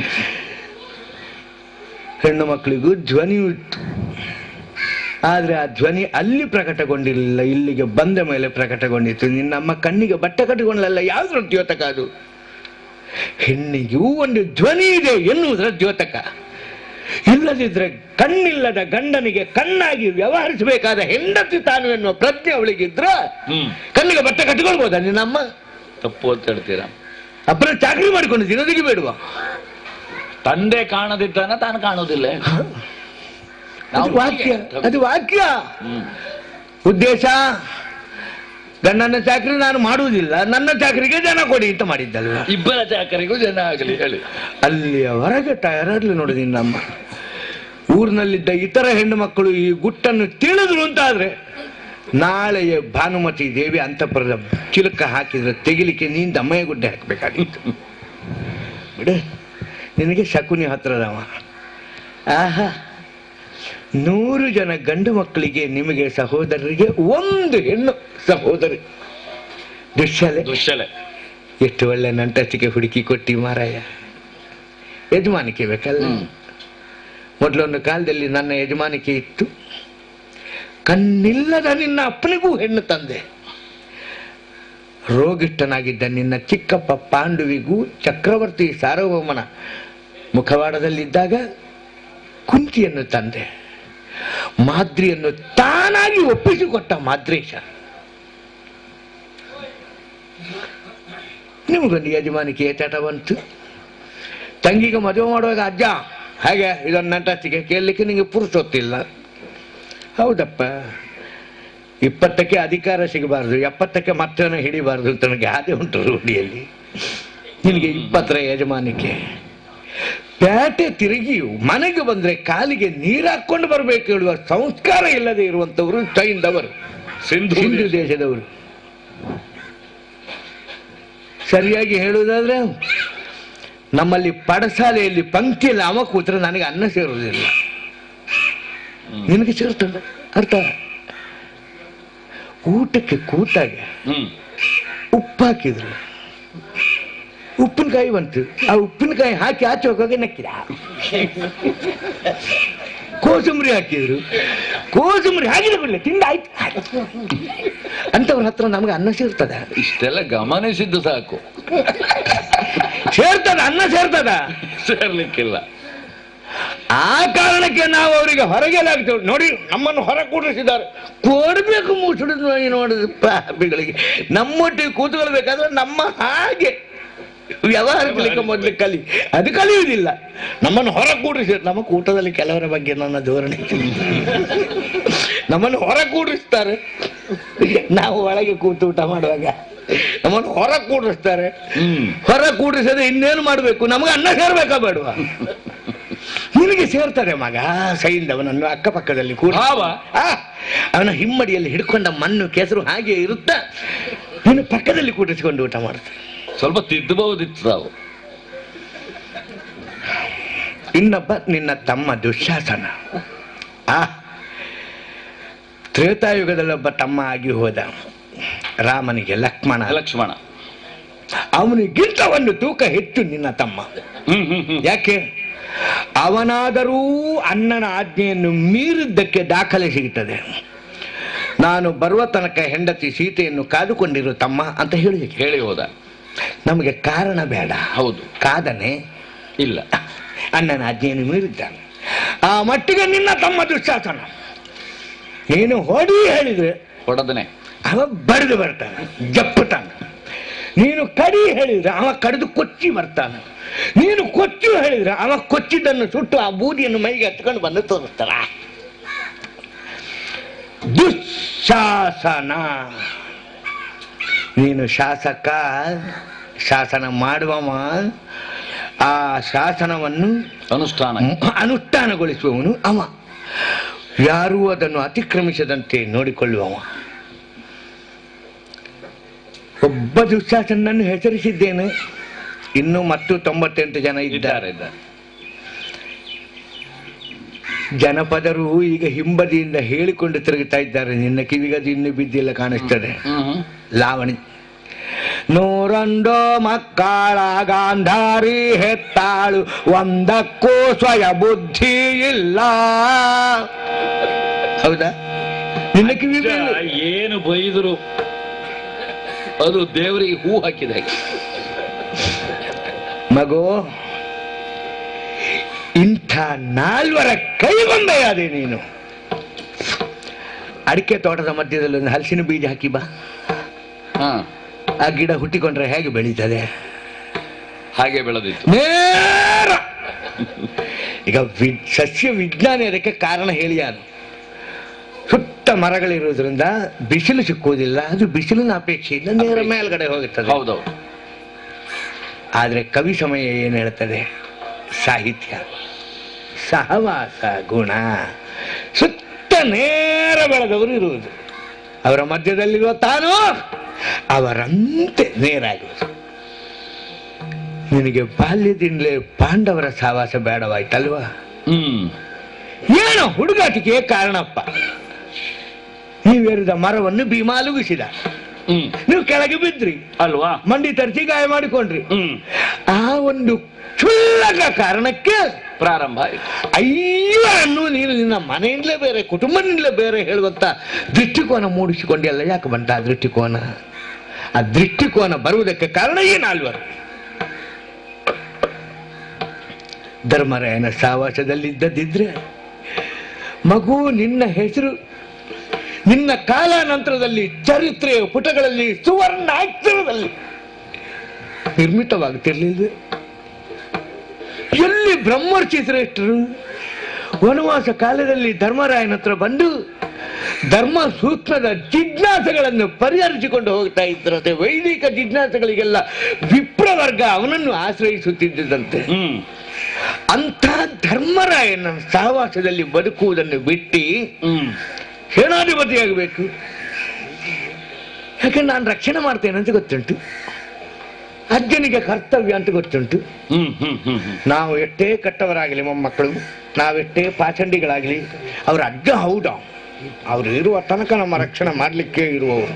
ಹೆಣ್ಣು ಮಕ್ಕಳಿಗೂ ಧ್ವನಿಯೂ ಇತ್ತು ಆದ್ರೆ ಆ ಧ್ವನಿ ಅಲ್ಲಿ ಪ್ರಕಟಗೊಂಡಿರಲಿಲ್ಲ ಇಲ್ಲಿಗೆ ಬಂದ ಮೇಲೆ ಪ್ರಕಟಗೊಂಡಿತ್ತು ನಿನ್ನಮ್ಮ ಕಣ್ಣಿಗೆ ಬಟ್ಟೆ ಕಟ್ಟಿಕೊಂಡಲ್ಲ ಯಾವ್ದ್ರ ದ್ಯೋತಕ ಅದು ಹೆಣ್ಣಿಗೂ ಒಂದು ಧ್ವನಿ ಇದೆ ಎನ್ನುವುದರ ದ್ಯೋತಕ ಇಲ್ಲದಿದ್ರೆ ಕಣ್ಣಿಲ್ಲದ ಗಂಡನಿಗೆ ಕಣ್ಣಾಗಿ ವ್ಯವಹರಿಸಬೇಕಾದ ಹೆಂಡತಿ ತಾನು ಎನ್ನುವ ಪ್ರಜ್ಞೆ ಅವಳಿಗಿದ್ರ ಹ್ಮ್ ಕಣ್ಣಿಗೆ ಬಟ್ಟೆ ಕಟ್ಟಿಕೊಳ್ಬೋದಾ ನಿನ್ನಮ್ಮ ತಪ್ಪು ಅಂತ ಹೇಳ್ತೀರಾ ಅಪ್ಪನ ಚಾಕರಿ ಮಾಡಿಕೊಂಡು ದಿನದಿಗೆ ಬೇಡುವ ತಂದೆ ಕಾಣದಿದ್ದಾನ ತಾನು ಕಾಣುವುದಿಲ್ಲ ಅದು ವಾಕ್ಯ ಅದು ವಾಕ್ಯ ಹ್ಮ್. ಉದ್ದೇಶ ಗಂಡನ ಚಾಕರಿ ನಾನು ಮಾಡುವುದಿಲ್ಲ ನನ್ನ ಚಾಕರಿಗೆ ಜನ ಕೊಡಿ ಅಂತ ಮಾಡಿದ್ದಲ್ವ ಇಬ್ಬರ ಚಾಕರಿಗೂ ಜನ ಆಗಲಿ ಹೇಳಿ ಅಲ್ಲಿಯ ಹೊರಗೆ ತಯಾರಾಗ್ಲಿ ನೋಡಿ ನಿನ್ನಮ್ಮ ಊರಿನಲ್ಲಿದ್ದ ಇತರ ಹೆಣ್ಣು ಮಕ್ಕಳು ಈ ಗುಟ್ಟನ್ನು ತಿಳಿದ್ರು ಅಂತಾದ್ರೆ ನಾಳೆಯ ಭಾನುಮತಿ ದೇವಿ ಅಂತಪುರದ ಚಿಲಕ ಹಾಕಿದ್ರೆ ತೆಗಿಲಿಕ್ಕೆ ನೀನ್ ದಮ್ಮಯ್ಯ ಗುಡ್ಡೆ ಹಾಕಬೇಕಾಗಿತ್ತು ಬಿಡು ನಿನಗೆ ಶಕುನಿ ಹತ್ರದವ ಆಹಾ ನೂರು ಜನ ಗಂಡು ಮಕ್ಕಳಿಗೆ ನಿಮಗೆ ಸಹೋದರರಿಗೆ ಒಂದು ಹೆಣ್ಣು ಸಹೋದರಿ ದುಶ್ಶಲೆ ದುಶ್ಶಲೆ ಎಷ್ಟು ಒಳ್ಳೆ ನಂಟಸ್ತಿಗೆ ಹುಡುಕಿ ಕೊಟ್ಟಿ ಮಾರಾಯ ಯಜಮಾನಿಕೆ ಬೇಕಲ್ಲ ಹ್ಮ್. ಮೊದಲೊಂದು ಕಾಲದಲ್ಲಿ ನನ್ನ ಯಜಮಾನಿಕೆ ಇತ್ತು ಕಣ್ಣಿಲ್ಲದ ನಿನ್ನ ಅಪ್ಪನಿಗೂ ಹೆಣ್ಣು ತಂದೆ ರೋಗಿಷ್ಠನಾಗಿದ್ದ ನಿನ್ನ ಚಿಕ್ಕಪ್ಪ ಪಾಂಡುವಿಗೂ ಚಕ್ರವರ್ತಿ ಸಾರ್ವಭೌಮನ ಮುಖವಾಡದಲ್ಲಿದ್ದಾಗ ಕುಂತಿಯನ್ನು ತಂದೆ ಮಾದ್ರಿಯನ್ನು ತಾನಾಗಿ ಒಪ್ಪಿಸಿಕೊಟ್ಟ ಮಾದ್ರೇಶ ನಿಮಗೊಂದು ಯಜಮಾನಿಕೆ ಏಟಾಟ ಬಂತು ತಂಗಿಗೆ ಮದುವೆ ಮಾಡುವಾಗ ಅಜ್ಜ ಹಾಗೆ ಇದೊಂದು ನಂಟಸ್ತಿಗೆ ಕೇಳಲಿಕ್ಕೆ ನಿಮಗೆ ಪುರುಸೊತ್ತಿಲ್ಲ ಹೌದಪ್ಪ ಇಪ್ಪತ್ತಕ್ಕೆ ಅಧಿಕಾರ ಸಿಗಬಾರ್ದು ಎಪ್ಪತ್ತಕ್ಕೆ ಮತ್ತೇನೋ ಹಿಡಿಬಾರ್ದು ಅಂತ ನನಗೆ ಗಾದೆ ಉಂಟು ರೂಢಿಯಲ್ಲಿ ನಿನಗೆ ಇಪ್ಪತ್ತರ ಯಜಮಾನಿಕೆ ಪೇಟೆ ತಿರುಗಿಯು ಮನೆಗೆ ಬಂದ್ರೆ ಕಾಲಿಗೆ ನೀರು ಹಾಕೊಂಡು ಬರಬೇಕು ಹೇಳುವ ಸಂಸ್ಕಾರ ಇಲ್ಲದೆ ಇರುವಂತವರು ಚೈಂದವರು ಸಿಂಧು ಹಿಂದೂ ದೇಶದವರು ಸರಿಯಾಗಿ ಹೇಳುವುದಾದ್ರೆ ನಮ್ಮಲ್ಲಿ ಪಡಸಾಲೆಯಲ್ಲಿ ಪಂಕ್ತಿಯಲ್ಲಿ ಅವ ಕೂತ್ರೆ ನನಗೆ ಅನ್ನ ಸೇರುವುದಿಲ್ಲ ನಿನಗೆ ಸೇರ್ತದೆ ಅರ್ಥ ಊಟಕ್ಕೆ ಕೂತಾಗ ಹ್ಮ್ ಉಪ್ಪು ಹಾಕಿದ್ರು ಉಪ್ಪಿನಕಾಯಿ ಬಂತು ಆ ಉಪ್ಪಿನಕಾಯಿ ಹಾಕಿ ಆಚೆ ಹೋಗುವಾಗ ನಕ್ಕಿದ ಕೋಸಂಬರಿ ಹಾಕಿದ್ರು ಕೋಸಂಬರಿ ಹಾಕಿದ ಬಿಡ್ಲಿ ತಿಂದಾಯ್ತು ಅಂತವ್ರ ಹತ್ರ ನಮ್ಗೆ ಅನ್ನ ಸೇರ್ತದ ಇಷ್ಟೆಲ್ಲ ಗಮನಿಸಿದ್ದು ಸಾಕು ಸೇರ್ತದ ಅನ್ನ ಸೇರ್ತದ ಸೇರ್ಲಿಕ್ಕಿಲ್ಲ ಆ ಕಾರಣಕ್ಕೆ ನಾವು ಅವರಿಗೆ ಹೊರಗೆ ಆಗ್ತೇವೆ ನೋಡಿ ನಮ್ಮನ್ನು ಹೊರ ಕೂಡಿಸಿದ್ದಾರೆ ಕೊಡ್ಬೇಕು ಮುಸುಡು ನೋಡಿದ ಪಾಪಿಗಳಿಗೆ ನಮ್ಮೊಟ್ಟಿಗೆ ಕೂತ್ಕೊಳ್ಬೇಕಾದ್ರೆ ನಮ್ಮ ಹಾಗೆ ವ್ಯವಹರಿಸಲಿಕ್ಕೆ ಮೊದಲು ಕಲಿ ಅದು ಕಲಿಯುವುದಿಲ್ಲ ನಮ್ಮನ್ನು ಹೊರ ಕೂಡಿಸಿ ನಮ್ಮ ಕೂಟದಲ್ಲಿ ಕೆಲವರ ಬಗ್ಗೆ ನನ್ನ ಧೋರಣೆ ನಮ್ಮನ್ನು ಹೊರ ಕೂಡಿಸ್ತಾರೆ ನಾವು ಒಳಗೆ ಕೂತು ಊಟ ಮಾಡುವಾಗ ನಮ್ಮನ್ನು ಹೊರ ಕೂಡಿಸ್ತಾರೆ ಹ್ಮ್ ಹೊರ ಕೂಡಿಸದೆ ಇನ್ನೇನು ಮಾಡಬೇಕು ನಮಗೆ ಅನ್ನ ಸೇರ್ಬೇಕಾ ಬೇಡವಾ ನಿನಗೆ ಸೇರ್ತಾರೆ ಮಗ ಸೈಂದವನನ್ನು ಅಕ್ಕಪಕ್ಕದಲ್ಲಿ ಕೂಡ ಭಾವ? ಅವನ ಹಿಮ್ಮಡಿಯಲ್ಲಿ ಹಿಡ್ಕೊಂಡ ಮಣ್ಣು ಕೆಸರು ಹಾಗೆ ಇರುತ್ತಾ ನೀನು ಪಕ್ಕದಲ್ಲಿ ಕೂಡಿಸಿಕೊಂಡು ಊಟ ಮಾಡ್ತಾರೆ ಸ್ವಲ್ಪ ತಿದ್ದಬಹುದಿತ್ತು ತಾವು ಇನ್ನೊಬ್ಬ ನಿನ್ನ ತಮ್ಮ ದುಶ್ಯಾಸನ ಆ ತ್ರೇತಾಯುಗದಲ್ಲೊಬ್ಬ ತಮ್ಮ ಆಗಿ ಹೋದ ರಾಮನಿಗೆ ಲಕ್ಷ್ಮಣ ಲಕ್ಷ್ಮಣ ಅವನಿಗಿಂತ ಒಂದು ತೂಕ ಹೆಚ್ಚು ನಿನ್ನ ತಮ್ಮ ಹ್ಮ್ ಹ್ಮ್ ಹ್ಮ್ ಯಾಕೆ ಅವನಾದರೂ ಅಣ್ಣನ ಆಜ್ಞೆಯನ್ನು ಮೀರಿದ್ದಕ್ಕೆ ದಾಖಲೆ ಸಿಗುತ್ತದೆ ನಾನು ಬರುವ ತನಕ ಹೆಂಡತಿ ಸೀತೆಯನ್ನು ಕಾದುಕೊಂಡಿರು ತಮ್ಮ ಅಂತ ಹೇಳಿದಕ್ಕೆ ಹೇಳಿ ಹೋದ ನಮಗೆ ಕಾರಣ ಬೇಡ ಹೌದು ಕಾದನೆ ಇಲ್ಲ ಅಣ್ಣನ ಆಜ್ಞೆಯನ್ನು ಮೀರಿದ್ದಾನೆ ಆ ಮಟ್ಟಿಗೆ ನಿನ್ನ ತಮ್ಮ ದುಶ್ಯಾಸನ ನೀನು ಹೊಡಿ ಹೇಳಿದ್ರೆ ಹೊಡದನೆ ಅವ ಬಡಿದು ಬರ್ತಾನೆ ಜಪ್ಪುತ್ತಾನೆ ನೀನು ಕಡಿ ಹೇಳಿದ್ರೆ ಅವ ಕಡಿದು ಕೊಚ್ಚಿ ಬರ್ತಾನೆ ನೀನು ಕೊಚ್ಚು ಹೇಳಿದ್ರೆ ಅವ ಕೊಚ್ಚಿದ್ದನ್ನು ಸುಟ್ಟು ಆ ಬೂದಿಯನ್ನು ಮೈಗೆ ಹತ್ಕೊಂಡು ಬಂದು ತೋರಿಸ್ತಾರ ದುಶ್ಶಾಸನ ನೀನು ಶಾಸಕ ಶಾಸನ ಮಾಡುವವ ಆ ಶಾಸನವನ್ನು ಅನುಷ್ಠಾನ ಅನುಷ್ಠಾನಗೊಳಿಸುವವನು ಅವ ಯಾರೂ ಅದನ್ನು ಅತಿಕ್ರಮಿಸದಂತೆ ನೋಡಿಕೊಳ್ಳುವವ ಒಬ್ಬ ದುಶ್ಯಾಸನನ್ನು ಹೆಸರಿಸಿದ್ದೇನೆ ಇನ್ನು ಮತ್ತು ತೊಂಬತ್ತೆಂಟು ಜನ ಇದ್ದಾರೆ ಇದ್ದಾರೆ ಇದ್ದಾರೆ ಜನಪದರು ಈಗ ಹಿಂಬದಿಯಿಂದ ಹೇಳಿಕೊಂಡು ತಿರುಗುತ್ತಾ ಇದ್ದಾರೆ ನಿನ್ನ ಕಿವಿಗದು ಇನ್ನು ಬಿದ್ದಿಲ್ಲ ಕಾಣಿಸ್ತದೆ ಹ್ಮ್ ಹ್ಮ್ ಲಾವಣಿ ನೂರೊಂದು ಮಕ್ಕಳ ಗಾಂಧಾರಿ ಹೆತ್ತಾಳು ಒಂದಕ್ಕೂ ಸ್ವಯ ಬುದ್ಧಿ ಇಲ್ಲ ಹೌದಾ ನಿನ್ನ ಕಿವಿ ಬೀಳು. ಏನು ಬೈದರು ಅದು ದೇವರಿಗೆ ಹೂ ಹಾಕಿದ ಹಾಗೆ ಮಗು ಇಂಥ ನಾಲ್ವರ ಕೈಗೊಂಬೆಯಾದೆ ನೀನು ಅಡಿಕೆ ತೋಟದ ಮಧ್ಯದಲ್ಲಿ ಒಂದು ಹಲಸಿನ ಬೀಜ ಹಾಕಿ ಬಾ ಹಾ ಆ ಗಿಡ ಹುಟ್ಟಿಕೊಂಡ್ರೆ ಹೇಗೆ ಬೆಳೀತದೆ ಹಾಗೆ ಬೆಳೆದಿತ್ತು ನೇರ ಈಗ ವಿ- ಸಸ್ಯ ವಿಜ್ಞಾನಿ ಅದಕ್ಕೆ ಕಾರಣ ಹೇಳಿಯಾನು ಸುತ್ತ ಮರಗಳಿರುವುದರಿಂದ ಬಿಸಿಲು ಸಿಕ್ಕುವುದಿಲ್ಲ ಅದು ಬಿಸಿಲಿನ ಅಪೇಕ್ಷೆ ಇಲ್ಲ ನೇರ ಮೇಲ್ಗಡೆ ಹೋಗುತ್ತದೆ ಹೌದೌದು ಆದ್ರೆ ಕವಿ ಸಮಯ ಏನು ಹೇಳ್ತದೆ ಸಾಹಿತ್ಯ ಸಹವಾಸ ಗುಣ ಸುತ್ತ ನೇರ ಬೆಳೆದವರು ಇರುವುದು ಅವರ ಮಧ್ಯದಲ್ಲಿರುವ ತಾನು ಅವರಂತೆ ನೇರಾಗುವುದು ನಿನಗೆ ಬಾಲ್ಯದಿಂದಲೇ ಪಾಂಡವರ ಸಹವಾಸ ಬೇಡವಾಯ್ತಲ್ವಾ ಹ್ಮ್ ಏನೋ ಹುಡುಗಾಟಿಕೆ ಕಾರಣಪ್ಪ ನೀವೇರಿದ ಮರವನ್ನು ಭೀಮಾಲುಗಿಸಿದ ಹ್ಮ್ ನೀವು ಕೆಳಗೆ ಬಿದ್ರಿ ಅಲ್ವಾ ಮಂಡಿ ತರಿಸಿ ಗಾಯ ಮಾಡಿಕೊಂಡ್ರಿ ಹ್ಮ್ ಆ ಒಂದು ಕ್ಷುಲ್ಲಕ ಕಾರಣಕ್ಕೆ ಪ್ರಾರಂಭ ಆಯ್ತು ಐವರನ್ನು ನೀನು ನಿನ್ನ ಮನೆಯಿಂದಲೇ ಬೇರೆ ಕುಟುಂಬದಿಂದಲೇ ಬೇರೆ ಹೇಳುವಂತ ದೃಷ್ಟಿಕೋನ ಮೂಡಿಸಿಕೊಂಡಿಲ್ಲ ಯಾಕೆ ಬಂತ ಆ ದೃಷ್ಟಿಕೋನ ಆ ದೃಷ್ಟಿಕೋನ ಬರುವುದಕ್ಕೆ ಕಾರಣ ಈ ನಾಲ್ವರು ಧರ್ಮರಾಯನ ಸಾವಾಸದಲ್ಲಿದ್ದದಿದ್ರೆ ಮಗು ನಿನ್ನ ಹೆಸರು ನಿನ್ನ ಕಾಲಾನಂತರದಲ್ಲಿ ಚರಿತ್ರೆಯ ಪುಟಗಳಲ್ಲಿ ಸುವರ್ಣ ಅಕ್ಷರದಲ್ಲಿ ನಿರ್ಮಿತವಾಗುತ್ತಿರಲಿಲ್ಲ ಎಲ್ಲಿ ಬ್ರಹ್ಮರ್ಷಿ ಶ್ರೇಷ್ಠರು ವನವಾಸ ಕಾಲದಲ್ಲಿ ಧರ್ಮರಾಯನ ಹತ್ರ ಬಂದು ಧರ್ಮ ಸೂಕ್ಷ್ಮದ ಜಿಜ್ಞಾಸೆಗಳನ್ನು ಪರಿಹರಿಸಿಕೊಂಡು ಹೋಗ್ತಾ ಇದ್ದರಂತೆ ವೈದಿಕ ಜಿಜ್ಞಾಸೆಗಳಿಗೆಲ್ಲ ವಿಪ್ರವರ್ಗ ಅವನನ್ನು ಆಶ್ರಯಿಸುತ್ತಿದ್ದಂತೆ ಹ್ಮ್ ಅಂಥ ಧರ್ಮರಾಯನ ಸಹವಾಸದಲ್ಲಿ ಬದುಕುವುದನ್ನು ಬಿಟ್ಟು ಹ್ಮ್ ಸೇನಾಧಿಪತಿಯಾಗಬೇಕು ಯಾಕೆ ನಾನು ರಕ್ಷಣೆ ಮಾಡ್ತೇನೆ ಅಂತ ಗೊತ್ತುಂಟು ಅಜ್ಜನಿಗೆ ಕರ್ತವ್ಯ ಅಂತ ಗೊತ್ತುಂಟು ಹ್ಮ್ ಹ್ಮ್ ಹ್ಮ್ ಹ್ಮ್ ನಾವು ಎಷ್ಟೇ ಕಟ್ಟವರಾಗಲಿ ಮೊಮ್ಮಕ್ಕಳು ನಾವೆಷ್ಟೇ ಪಾಚಂಡಿಗಳಾಗಲಿ ಅವ್ರ ಅಜ್ಜ ಹೌದಾ ಅವ್ರು ಇರುವ ತನಕ ನಮ್ಮ ರಕ್ಷಣೆ ಮಾಡಲಿಕ್ಕೆ ಇರುವವರು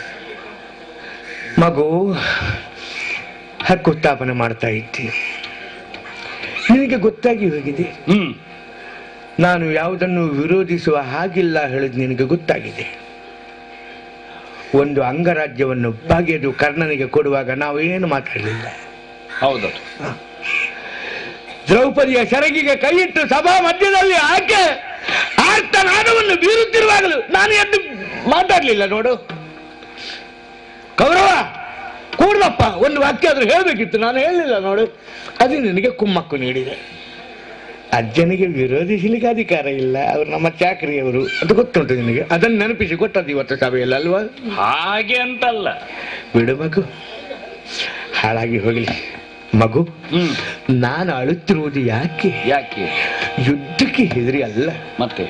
ಮಗು ಹಕ್ಕು ಸ್ಥಾಪನೆ ಮಾಡ್ತಾ ಇದ್ದೆ ನಿನಗೆ ಗೊತ್ತಾಗಿ ಹೋಗಿದೆ ಹ್ಮ್ ನಾನು ಯಾವುದನ್ನು ವಿರೋಧಿಸುವ ಹಾಗಿಲ್ಲ ಹೇಳಿದ್ ನಿನಗೆ ಗೊತ್ತಾಗಿದೆ ಒಂದು ಅಂಗರಾಜ್ಯವನ್ನು ಬಗೆದು ಕರ್ಣನಿಗೆ ಕೊಡುವಾಗ ನಾವು ಏನು ಮಾತಾಡಲಿಲ್ಲ ಹೌದೌದು ದ್ರೌಪದಿಯ ಸೆರಗಿಗೆ ಕೈಯಿಟ್ಟು ಸಭಾ ಮಧ್ಯದಲ್ಲಿ ಆಕೆ ಆರ್ತನಾದವನ್ನು ಬೀರುತ್ತಿರುವಾಗಲೂ ನಾನು ಎದ್ದು ಮಾತಾಡ್ಲಿಲ್ಲ ನೋಡು ಕೌರವ ಕೂಡ್ಲಪ್ಪ ಒಂದು ವಾಕ್ಯ ಆದ್ರೂ ಹೇಳ್ಬೇಕಿತ್ತು ನಾನು ಹೇಳಲಿಲ್ಲ ನೋಡು ಅದು ನಿನಗೆ ಕುಮ್ಮಕ್ಕು ನೀಡಿದೆ ಅಜ್ಜನಿಗೆ ವಿರೋಧಿಸಲಿಕ್ಕೆ ಅಧಿಕಾರ ಇಲ್ಲ ಅವರು ನಮ್ಮ ಚಾಕರಿಯವರು ಅಂತ ಗೊತ್ತುಂಟು ನಿನಗೆ ಅದನ್ನು ನೆನಪಿಸಿ ಕೊಟ್ಟದ್ದು ಇವತ್ತು ಸಭೆಯಲ್ಲಿ ಅಲ್ವಾ ಹಾಗೆ ಅಂತಲ್ಲ ಬಿಡು ಮಗು ಹಾಳಾಗಿ ಹೋಗಲಿ ಮಗು ಹ್ಮ್ ನಾನು ಅಳುತ್ತಿರುವುದು ಯಾಕೆ ಯಾಕೆ ಯುದ್ಧಕ್ಕೆ ಹೆದರಿ ಅಲ್ಲ ಮತ್ತೆ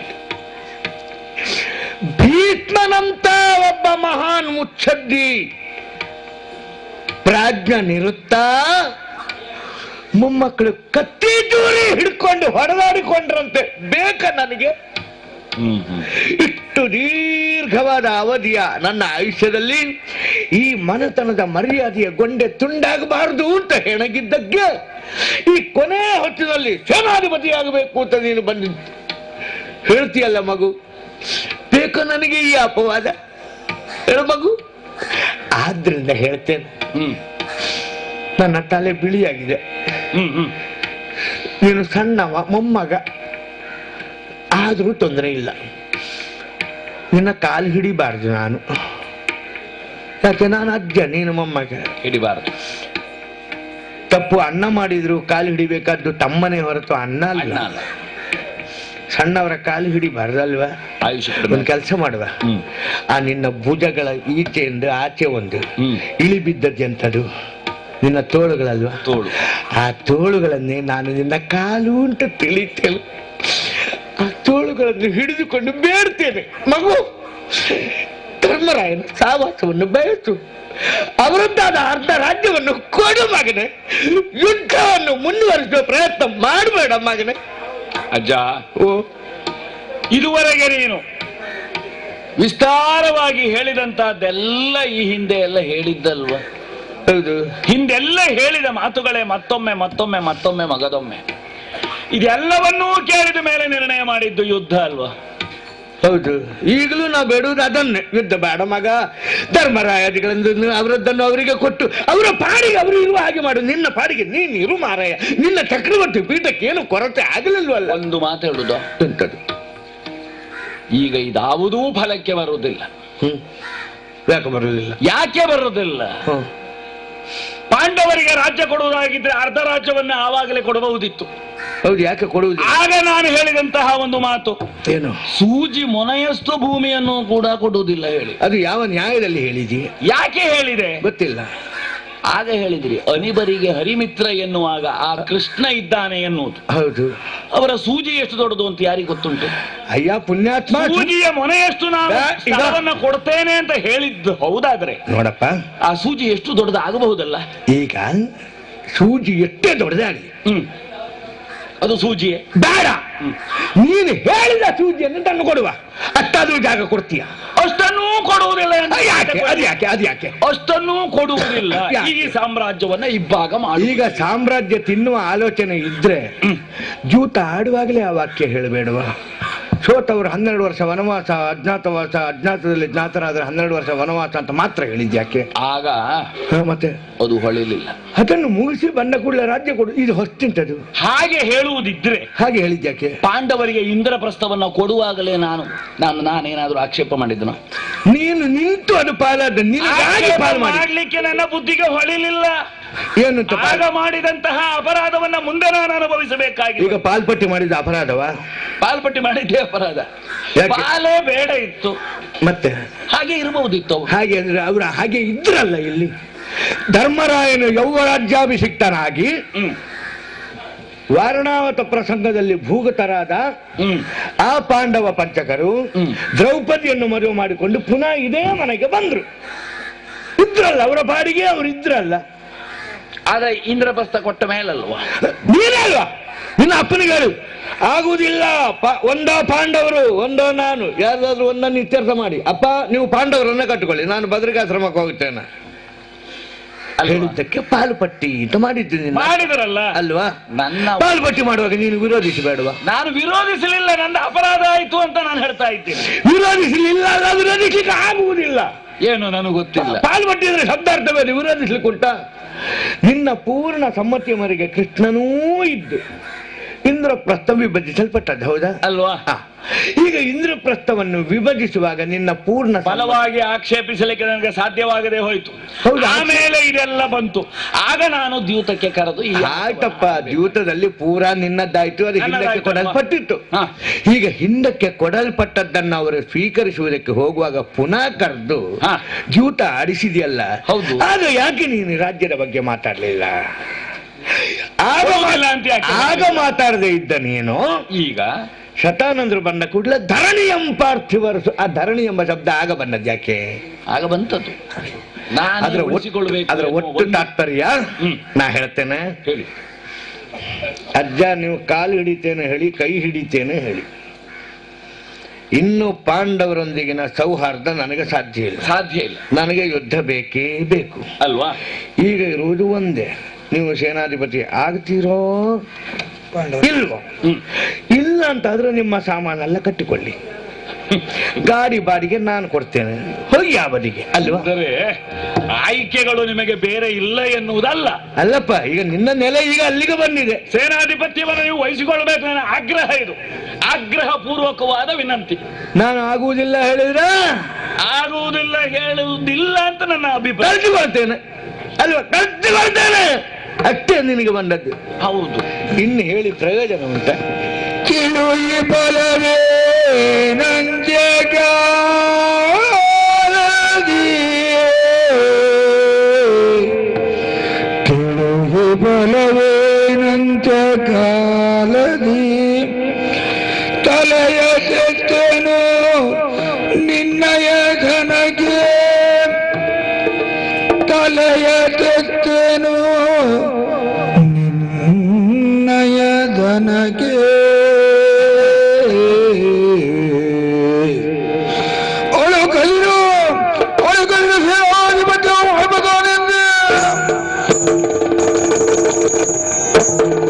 ಭೀಷ್ಮನಂತ ಒಬ್ಬ ಮಹಾನ್ ಮುಚ್ಚದ್ದಿ ಪ್ರಾಜ್ಞ ನಿರುತ್ತಾ ಮೊಮ್ಮಕ್ಕಳು ಕತ್ತಿ ದೂರಿ ಹಿಡ್ಕೊಂಡು ಹೊಡೆದಾಡಿಕೊಂಡ್ರಂತೆ ಬೇಕ ನನಗೆ ಹ್ಮ್ ಹ್ಮ್ ಇಷ್ಟು ದೀರ್ಘವಾದ ಅವಧಿಯ ನನ್ನ ಆಯುಷ್ಯದಲ್ಲಿ ಈ ಮನೆತನದ ಮರ್ಯಾದೆಯ ಗೊಂಡೆ ತುಂಡಾಗಬಾರದು ಅಂತ ಹೆಣಗಿದ್ದಕ್ಕೆ ಈ ಕೊನೆ ಹೊತ್ತಿನಲ್ಲಿ ಸೇನಾಧಿಪತಿಯಾಗಬೇಕು ಅಂತ ನೀನು ಬಂದಿದ್ದು ಹೇಳ್ತೀಯಲ್ಲ ಮಗು ಬೇಕು ನನಗೆ ಈ ಅಪವಾದ ಹೇಳು ಮಗು ಆದ್ರಿಂದ ಹೇಳ್ತೇನೆ ಹ್ಮ್ ನನ್ನ ತಲೆ ಬಿಳಿಯಾಗಿದೆ ಹ್ಮ್ ಹ್ಮ್ ನೀನು ಸಣ್ಣವ ಮೊಮ್ಮಗ ಆದರೂ ತೊಂದರೆ ಇಲ್ಲ ನಿನ್ನ ಕಾಲು ಹಿಡಿಬಾರ್ದು ನಾನು ಯಾಕೆ ನಾನು ಅಜ್ಜ ನೀನು ಮೊಮ್ಮಗ ಹಿಡಿಬಾರದು ತಪ್ಪು ಅಣ್ಣ ಮಾಡಿದ್ರು ಕಾಲು ಹಿಡಿಬೇಕಾದ್ದು ತಮ್ಮನೇ ಹೊರತು ಅಣ್ಣ ಅಣ್ಣ ಅಲ್ಲ ಅಲ್ಲ ಸಣ್ಣವರ ಕಾಲು ಹಿಡಿಬಾರ್ದಲ್ವಾ ಆಯುಷ್ಯ ಒಂದು ಕಡಿಮೆ ಕೆಲಸ ಮಾಡುವ ಹ್ಮ್ ಆ ನಿನ್ನ ಭುಜಗಳ ಈಚೆಯಿಂದ ಆಚೆ ಒಂದು ಹ್ಮ್ ಇಳಿ ಬಿದ್ದದ್ದೆಂಥದ್ದು ನಿನ್ನ ತೋಳುಗಳಲ್ವಾ ತೋಳು ಆ ತೋಳುಗಳನ್ನೇ ನಾನು ನಿನ್ನ ಕಾಲು ಅಂತ ತಿಳಿತೇನೆ ಆ ತೋಳುಗಳನ್ನು ಹಿಡಿದುಕೊಂಡು ಬೇಡ್ತೇನೆ ಮಗು ಧರ್ಮರಾಯನ ಸಾವಾಸವನ್ನು ಬಯಸು ಅವರದ್ದಾದ ಅರ್ಧ ರಾಜ್ಯವನ್ನು ಕೊಡು ಮಗನೆ ಯುದ್ಧವನ್ನು ಮುಂದುವರಿಸುವ ಪ್ರಯತ್ನ ಮಾಡಬೇಡ ಮಗನೆ ಅಜ್ಜ ಓ ಇದುವರೆಗೆ ನೀನು ವಿಸ್ತಾರವಾಗಿ ಹೇಳಿದಂತಹದ್ದೆಲ್ಲ ಈ ಹಿಂದೆ ಎಲ್ಲ ಹೇಳಿದ್ದಲ್ವ ಹೌದು ಹಿಂದೆಲ್ಲ ಹೇಳಿದ ಮಾತುಗಳೇ ಮತ್ತೊಮ್ಮೆ ಮತ್ತೊಮ್ಮೆ ಮತ್ತೊಮ್ಮೆ ಮಗದೊಮ್ಮೆ ಇದೆಲ್ಲವನ್ನೂ ಕೇಳಿದ ಮೇಲೆ ನಿರ್ಣಯ ಮಾಡಿದ್ದು ಯುದ್ಧ ಅಲ್ವಾ ಹೌದು ಈಗಲೂ ನಾವು ಬೇಡುವುದು ಅದನ್ನೇ ಯುದ್ಧ ಬೇಡ ಮಗ ಧರ್ಮರಾಯಾದಿಗಳನ್ನು ಅವರದ್ದನ್ನು ಅವರಿಗೆ ಕೊಟ್ಟು ಅವರ ಪಾಡಿಗೆ ಅವರು ಇರುವ ಹಾಗೆ ಮಾಡು ನಿನ್ನ ಪಾಡಿಗೆ ನೀನು ಇರು ಮಾರಾಯ ನಿನ್ನ ಚಕ್ರವರ್ತಿ ಪೀಠಕ್ಕೆ ಏನು ಕೊರತೆ ಆಗಲಿಲ್ವಲ್ಲ ಒಂದು ಮಾತು ಹೇಳುದು ಎಂತದು ಈಗ ಇದಾವುದೂ ಫಲಕ್ಕೆ ಬರುವುದಿಲ್ಲ ಹ್ಮ್ ಯಾಕೆ ಬರುವುದಿಲ್ಲ ಯಾಕೆ ಬರುವುದಿಲ್ಲ ಹ್ಮ್. ಪಾಂಡವರಿಗೆ ರಾಜ್ಯ ಕೊಡುವುದಾಗಿದ್ರೆ ಅರ್ಧ ರಾಜ್ಯವನ್ನ ಆವಾಗಲೇ ಕೊಡಬಹುದಿತ್ತು ಹೌದು ಯಾಕೆ ಕೊಡುವುದಿಲ್ಲ ಆಗ ನಾನು ಹೇಳಿದಂತಹ ಒಂದು ಮಾತು ಏನು ಸೂಜಿ ಮೊನೆಯಷ್ಟು ಭೂಮಿಯನ್ನು ಕೂಡ ಕೊಡುವುದಿಲ್ಲ ಹೇಳಿ ಅದು ಯಾವ ನ್ಯಾಯದಲ್ಲಿ ಹೇಳಿದಿ ಯಾಕೆ ಹೇಳಿದೆ ಗೊತ್ತಿಲ್ಲ ಆಗ ಹೇಳಿದ್ರಿ ಅನಿಬರಿಗೆ ಹರಿಮಿತ್ರ ಎನ್ನುವಾಗ ಆ ಕೃಷ್ಣ ಇದ್ದಾನೆ ಎನ್ನುವುದು ಹೌದು ಅವರ ಸೂಜಿ ಎಷ್ಟು ದೊಡ್ಡದು ಅಂತ ಯಾರಿಗೆ ಗೊತ್ತುಂಟು ಅಯ್ಯ ಪುಣ್ಯಾತ್ಮ ಸೂಜಿಯ ಮೊನೆಯಷ್ಟು ನಾನು ಈಗ- ಈಗ- ಸ್ಥಳವನ್ನ ಕೊಡ್ತೇನೆ ಅಂತ ಹೇಳಿದ್ದು ಹೌದಾದ್ರೆ ನೋಡಪ್ಪ ಆ ಸೂಜಿ ಎಷ್ಟು ದೊಡ್ಡದು ಆಗಬಹುದಲ್ಲ ಈಗ ಸೂಜಿ ಎಷ್ಟೇ ದೊಡ್ಡದಾಗಲಿ ಹ್ಮ್ ಅದು ಸೂಜಿಯೇ ಬೇಡ ನೀನು ಹೇಳಿದ ಸೂಜಿಯನ್ನು ತಂದು ಕೊಡುವ ಅಷ್ಟಾದ್ರೂ ಜಾಗ ಕೊಡ್ತೀಯ ಅಷ್ಟನ್ನೂ ಕೊಡುವುದಿಲ್ಲ ಎಂದು ಅದು ಯಾಕೆ ಅದು ಯಾಕೆ ಅದು ಯಾಕೆ ಅಷ್ಟನ್ನೂ ಕೊಡುವುದಿಲ್ಲ ಯಾಕೆ? ಈ ಸಾಮ್ರಾಜ್ಯವನ್ನ ಇಬ್ಬಾಗ ಮಾಡಿ ಈಗ ಸಾಮ್ರಾಜ್ಯ ತಿನ್ನುವ ಆಲೋಚನೆ ಇದ್ರೆ ಜೂತ ಆಡುವಾಗಲೇ ಆ ವಾಕ್ಯ ಹೇಳಬೇಡವ ಸೋತವರು ಹನ್ನೆರಡು ವರ್ಷ ವನವಾಸ ಅಜ್ಞಾತವಾಸ ಅಜ್ಞಾತದಲ್ಲಿ ಜ್ಞಾತರಾದ್ರೆ ಹನ್ನೆರಡು ವರ್ಷ ವನವಾಸ ಅಂತ ಮಾತ್ರ ಹೇಳಿದ್ಯಾಕೆ ಆಗ ಹ, ಮತ್ತೆ ಅದು ಹೊಳಿಲಿಲ್ಲ ಅದನ್ನು ಮುಗಿಸಿ ಬಂದ ಕೂಡಲೇ ರಾಜ್ಯ ಕೊಡು ಇದು ಹೊಸ್ತಿಂಟದು ಹಾಗೆ ಹೇಳುವುದಿದ್ರೆ ಹಾಗೆ ಹೇಳಿದ್ಯಾಕೆ ಪಾಂಡವರಿಗೆ ಇಂದ್ರಪ್ರಸ್ಥವನ್ನ ಕೊಡುವಾಗಲೇ ನಾನು ನಾನು ನಾನೇನಾದ್ರೂ ಆಕ್ಷೇಪ ಮಾಡಿದ್ದನು ನೀನು ನಿಂತು ಅದು ಪಾಲಾದ ನಿನಗಾಗಿ ಪಾಲು ಮಾಡಿ ಮಾಡ್ಲಿಕ್ಕೆ ನನ್ನ ಬುದ್ಧಿಗೆ ಹೊಳಿಲಿಲ್ಲ ಏನು ಅಂತ ಆಗ ಪಾಲು? ಮಾಡಿದಂತಹ ಅಪರಾಧವನ್ನ ಮುಂದೆ ನಾನು ಅನುಭವಿಸಬೇಕಾಗಿದೆ ಈಗ ಪಾಲ್ಪಟ್ಟಿ ಮಾಡಿದ ಅಪರಾಧವ ಪಾಲ್ಪಟ್ಟಿ ಮಾಡಿದ್ದೆ ಅಪರಾಧ ಯಾಕೆ? ಪಾಲೇ ಬೇಡ ಇತ್ತು ಮತ್ತೆ ಹಾಗೆ ಇರಬಹುದಿತ್ತು ಅವರು ಹಾಗೆ ಅಂದ್ರೆ ಅವರು ಹಾಗೆ ಇದ್ರಲ್ಲ ಇಲ್ಲಿ ಧರ್ಮರಾಯನು ಯೌವರಾಜ್ಯಾಭಿಷಿಕ್ತನಾಗಿ ಹ್ಮ್ ವಾರಣಾವತ ಪ್ರಸಂಗದಲ್ಲಿ ಭೂಗತರಾದ ಹ್ಮ್ ಆ ಪಾಂಡವ ಪಂಚಕರು ಹ್ಮ್. ದ್ರೌಪದಿಯನ್ನು ಮದುವೆ ಮಾಡಿಕೊಂಡು ಪುನಃ ಇದೇ ಮನೆಗೆ ಬಂದ್ರು ಇದ್ರಲ್ಲ ಅವರ ಪಾಡಿಗೆ ಅವರು ಇದ್ರಲ್ಲ ಆದ್ರೆ ಇಂದ್ರಪ್ರಸ್ಥ ಕೊಟ್ಟ ಮೇಲಲ್ವಾ ನೀನಲ್ವಾ ನಿನ್ನ ಅಪ್ಪನಿಗೆ ಹೇಳು ಆಗುವುದಿಲ್ಲ ಪ- ಒಂದೋ ಪಾಂಡವರು ಒಂದೋ ನಾನು ಯಾರಾದ್ರೂ ಒಂದನ್ನು ಇತ್ಯರ್ಥ ಮಾಡಿ ಅಪ್ಪ ನೀವು ಪಾಂಡವರನ್ನ ಕಟ್ಟಿಕೊಳ್ಳಿ ನಾನು ಬದ್ರಿಕಾಶ್ರಮಕ್ಕೆ ಹೋಗುತ್ತೇನೆ ಅಲ್ವಾ? ಹೇಳಿದ್ದಕ್ಕೆ ಪಾಲು ಪಟ್ಟಿ ಅಂತ ಮಾಡಿದ್ದು ನೀನು ಮಾಡಿದ್ರಲ್ಲ ಅಲ್ವಾ ನನ್ನ ಪಾಲು ಪಟ್ಟಿ ಮಾಡುವಾಗ ನೀನು ವಿರೋಧಿಸಬೇಡವಾ ನಾನು ವಿರೋಧಿಸಲಿಲ್ಲ ನನ್ನ ಅಪರಾಧ ಆಯ್ತು ಅಂತ ನಾನು ಹೇಳ್ತಾ ಇದ್ದೀನಿ ವಿರೋಧಿಸಲಿಲ್ಲ ಅಲ್ಲ ವಿರೋಧಿಸ್ಲಿಕ್ಕೆ ಆಗುವುದಿಲ್ಲ ಏನು ನನಗೆ ಗೊತ್ತಿಲ್ಲ ಪಾಲು ಪಟ್ಟಿ ಅಂದ್ರೆ ಶಬ್ದಾರ್ಥವೇ ಅದು, ವಿರೋಧಿಸ್ಲಿಕ್ಕೆ ಉಂಟಾ ನಿನ್ನ ಪೂರ್ಣ ಸಮ್ಮತಿಯ ಮರೆಗೆ ಕೃಷ್ಣನೂ ಇದ್ದು ಇಂದ್ರಪ್ರಸ್ಥ ವಿಭಜಿಸಲ್ಪಟ್ಟದ್ದು ಹೌದಾ ಅಲ್ವಾ ಆ, ಈಗ ಇಂದ್ರಪ್ರಸ್ಥವನ್ನು ವಿಭಜಿಸುವಾಗ ನಿನ್ನ ಪೂರ್ಣ ಸಮ್ಮತಿ- ಬಲವಾಗಿ ಆಕ್ಷೇಪಿಸಲಿಕ್ಕೆ ನನಗೆ ಸಾಧ್ಯವಾಗದೆ ಹೋಯ್ತು ಹೌದಾ? ಆಮೇಲೆ ಇದೆಲ್ಲ ಬಂತು ಆಗ ನಾನು ದ್ಯೂತಕ್ಕೆ ಕರೆದು ಈ ಆಯ್ತಪ್ಪ ದ್ಯೂತದಲ್ಲಿ ಪೂರಾ ನಿನ್ನದ್ದಾಯ್ತು ಅದು ಹಿಂದಕ್ಕೆ ನನ್ನದಾಯ್ತಪ್ಪ. ಕೊಡಲ್ಪಟ್ಟಿತ್ತು ಹಾ. ಈಗ ಹಿಂದಕ್ಕೆ ಕೊಡಲ್ಪಟ್ಟದ್ದನ್ನು ಅವರು ಸ್ವೀಕರಿಸುವುದಕ್ಕೆ ಹೋಗುವಾಗ ಪುನಃ ಕರೆದು ಹಾ. ದ್ಯೂತ ಆಡಿಸಿದೆಯಲ್ಲ ಹೌದು. ಆಗ ಯಾಕೆ ನೀನು ರಾಜ್ಯದ ಬಗ್ಗೆ ಮಾತಾಡ್ಲಿಲ್ಲ ಆಗ ಕೊಡುವುದಿಲ್ಲ ಅಂತ ಯಾಕೆ ಆಗ ಮಾತಾಡದೆ ಇದ್ದ ನೀನು ಈಗ ಶತಾನಂದರು ಬಂದ ಕೂಡಲೇ ಧರಣಿ ಎಂಪಾರ್ಥಿವರಸು ಆ ಧರಣಿ ಎಂಬ ಶಬ್ದ ಆಗ ಬಂದದ್ದು ಯಾಕೆ ಆಗ ಬಂತದ್ದು ನಾನು ಅದರ ಒಟ್ಟು ಉಳಿಸಿಕೊಳ್ಬೇಕು ಅದರ ಎನ್ನುವ ಒಟ್ಟು ಒಂದು- ತಾತ್ಪರ್ಯ ಹ್ಮ್. ನಾ ಹೇಳ್ತೇನೆ ಹೇಳಿ ಅಜ್ಜ ನೀವು ಕಾಲು ಹಿಡಿತೇನೆ ಹೇಳಿ ಕೈ ಹಿಡಿತೇನೆ ಹೇಳಿ ಇನ್ನು ಪಾಂಡವರೊಂದಿಗಿನ ಸೌಹಾರ್ದ ನನಗೆ ಸಾಧ್ಯ ಇಲ್ಲ ಸಾಧ್ಯ ಇಲ್ಲ ನನಗೆ ಯುದ್ಧ ಬೇಕೇ ಬೇಕು ಅಲ್ವಾ ಈಗ ಇರುವುದು ಒಂದೇ ನೀವು ಸೇನಾಧಿಪತಿ ಆಗ್ತೀರೋ ಇಲ್ವೋ ಹ್ಮ್. ಇಲ್ಲ ಅಂತಾದ್ರೆ ನಿಮ್ಮ ಸಾಮಾನೆಲ್ಲ ಕಟ್ಟಿಕೊಳ್ಳಿ ಗಾಡಿ ಬಾಡಿಗೆ ನಾನು ಕೊಡ್ತೇನೆ ಹೋಗಿ ಆ ಬದಿಗೆ ಅಲ್ವಾ ಅಂದರೆ ಆಯ್ಕೆಗಳು ನಿಮಗೆ ಬೇರೆ ಇಲ್ಲ ಎನ್ನುವುದಲ್ಲ ಅಲ್ಲಪ್ಪ ಈಗ ನಿನ್ನ ನೆಲೆ ಈಗ ಅಲ್ಲಿಗೆ ಬಂದಿದೆ ಸೇನಾಧಿಪತ್ಯವನ್ನು ನೀವು ವಹಿಸಿಕೊಳ್ಬೇಕು ನನ್ನ ಆಗ್ರಹ ಇದು ಆಗ್ರಹ ಪೂರ್ವಕವಾದ ವಿನಂತಿ ನಾನು ಆಗುವುದಿಲ್ಲ ಹೇಳಿದ್ರೆ ಆಗುವುದಿಲ್ಲ ಹೇಳುವುದಿಲ್ಲ ಅಂತ ನನ್ನ ಅಭಿಪ್ರಾಯ ಕಲ್ಸಿಕೊಳ್ತೇನೆ ಅಲ್ವಾ ಕಲ್ಸಿಕೊಳ್ತೇನೆ ಅಷ್ಟೇ ನಿನಗೆ ಬಂದದ್ದು ಹೌದು ಇನ್ನು ಹೇಳಿ ಪ್ರಯೋಜನ ಉಂಟ ಕಿಳುಯಿ ಬಲವೇ ನಂಜಗಾಲದಿ ಕಿಳುಯಿ ಬಲವೇ ನಂಜ ಕಾಲದಿ ತಲೆಯ ತೆತ್ತನು ನಿನ್ನಯ ಘನಗೆ ತಲೆಯ ತೆತ್ತನು ನಿನ್ನಯ ಧನಗೆ ಒಳಗಲಿರು ಒಳಗಲಿರು ಸೇವಾಧಿಪತಿ ಹೊರಬಗಾನೆಂದು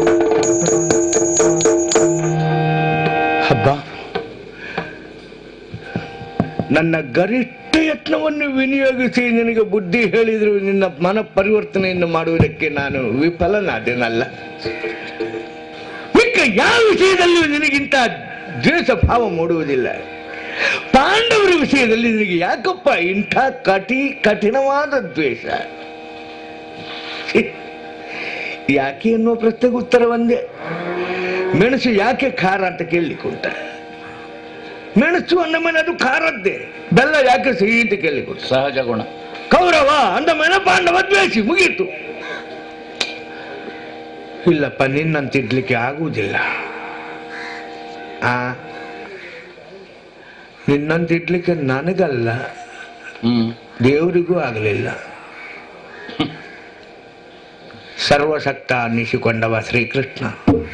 ಹಬ್ಬ ನನ್ನ ಗರಿಷ್ಠ ಯತ್ನವನ್ನು ವಿನಿಯೋಗಿಸಿ ನಿನಗೆ ಬುದ್ಧಿ ಹೇಳಿದ್ರು ನಿನ್ನ ಮನ ಪರಿವರ್ತನೆಯನ್ನು ಮಾಡುವುದಕ್ಕೆ ನಾನು ವಿಫಲನಾದೆನಲ್ಲ ಮಿಕ್ಕ ಯಾವ ವಿಷಯದಲ್ಲೂ ನಿನಗಿಂತ ದ್ವೇಷ ಭಾವ ಮೂಡುವುದಿಲ್ಲ ಪಾಂಡವರ ವಿಷಯದಲ್ಲಿ ನಿನಗೆ ಯಾಕಪ್ಪ ಇಂಥ ಕಠಿ ಕಠಿಣವಾದ ದ್ವೇಷ ಛೀ, ಯಾಕೆ ಅನ್ನೋ ಪ್ರಶ್ನೆಗೆ ಉತ್ತರ ಒಂದೇ ಮೆಣಸು ಯಾಕೆ ಖಾರ ಅಂತ ಕೇಳಲಿಕ್ಕೆ ಉಂಟ ಮೆಣಸು ಅಂದ ಮೇಲೆ ಅದು ಖಾರದ್ದೇ ಬೆಲ್ಲ ಯಾಕೆ ಸಿಹಿ ಅಂತ ಕೇಳಲಿಕ್ಕೆ ಉಂಟ ಸಹಜ ಗುಣ ಕೌರವ ಅಂದ ಮೇಲೆ ಪಾಂಡವ ದ್ವೇಷಿ ಮುಗೀತು ಇಲ್ಲಪ್ಪ ನಿನ್ನಂತಿಡ್ಲಿಕ್ಕೆ ಆಗುವುದಿಲ್ಲ ಆ ನಿನ್ನಂತಿಡ್ಲಿಕ್ಕೆ ನನಗಲ್ಲ ಹ್ಮ್ ದೇವರಿಗೂ ಆಗಲಿಲ್ಲ ಸರ್ವಶಕ್ತ ಅನ್ನಿಸಿಕೊಂಡವ ಶ್ರೀಕೃಷ್ಣ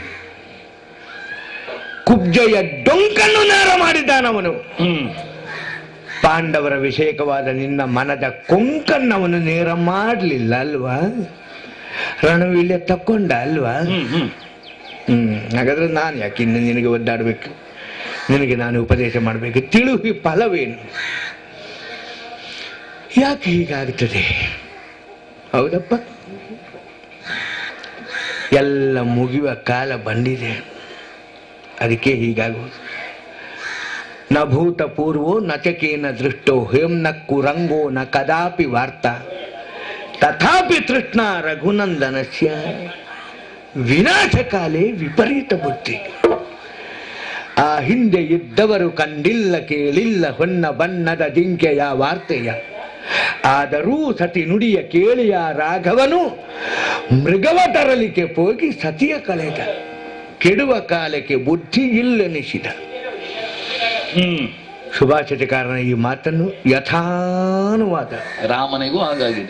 ಕುಬ್ಜೆಯ ಡೊಂಕನ್ನು ನೇರ ಮಾಡಿದ್ದಾನವನು ಹ್ಮ್ ಪಾಂಡವರ ವಿಷಯಕವಾದ ನಿನ್ನ ಮನದ ಕೊಂಕನ್ನವನು ನೇರ ಮಾಡಲಿಲ್ಲ ಅಲ್ವಾ ರಣವಿಲ್ಲೆ ತಕ್ಕೊಂಡ ಅಲ್ವಾ ಹ್ಮ್ ಹ್ಮ್ ಹ್ಮ್ ಹಾಗಾದ್ರೆ ನಾನು ಯಾಕೆ ಇನ್ನು ನಿನಗೆ ಒದ್ದಾಡಬೇಕು ನಿನಗೆ ನಾನು ಉಪದೇಶ ಮಾಡಬೇಕು ತಿಳುಹಿ ಫಲವೇನು ಯಾಕೆ ಹೀಗಾಗುತ್ತದೆ ಹೌದಪ್ಪ ಎಲ್ಲ ಮುಗಿಯುವ ಕಾಲ ಬಂದಿದೆ ಅದಕ್ಕೆ ಹೀಗಾಗುವುದು ನ ಭೂತಪೂರ್ವೋ ನಚಕೇನ ದೃಷ್ಟೋ ಹೇಂ ನ ಕುರಂಗೋ ನ ಕದಾಪಿ ವಾರ್ತಾ ತಥಾಪಿ ತೃಷ್ಣ ರಘುನಂದನಸ್ಯ ವಿನಾಶಕಾಲೇ ವಿಪರೀತ ಬುದ್ಧಿ ಆ ಹಿಂದೆ ಇದ್ದವರು ಕಂಡಿಲ್ಲ ಕೇಳಿಲ್ಲ ಹೊನ್ನ ಬಣ್ಣದ ಜಿಂಕೆಯ ವಾರ್ತೆಯ ಆದರೂ ಸತಿ ನುಡಿಯ ಕೇಳಿಯ ರಾಘವನು ಮೃಗವ ತರಲಿಕ್ಕೆ ಹೋಗಿ ಸತಿಯ ಕಳೆದ ಕೆಡುವ ಕಾಲಕ್ಕೆ ಬುದ್ಧಿ ಇಲ್ಲನಿಸಿದ ಹ್ಮ್ ಸುಭಾಷಿತಕಾರನ ಈ ಮಾತನ್ನು ಯಥಾನುವಾದ ರಾಮನಿಗೂ ಹಾಗಾಗಿದೆ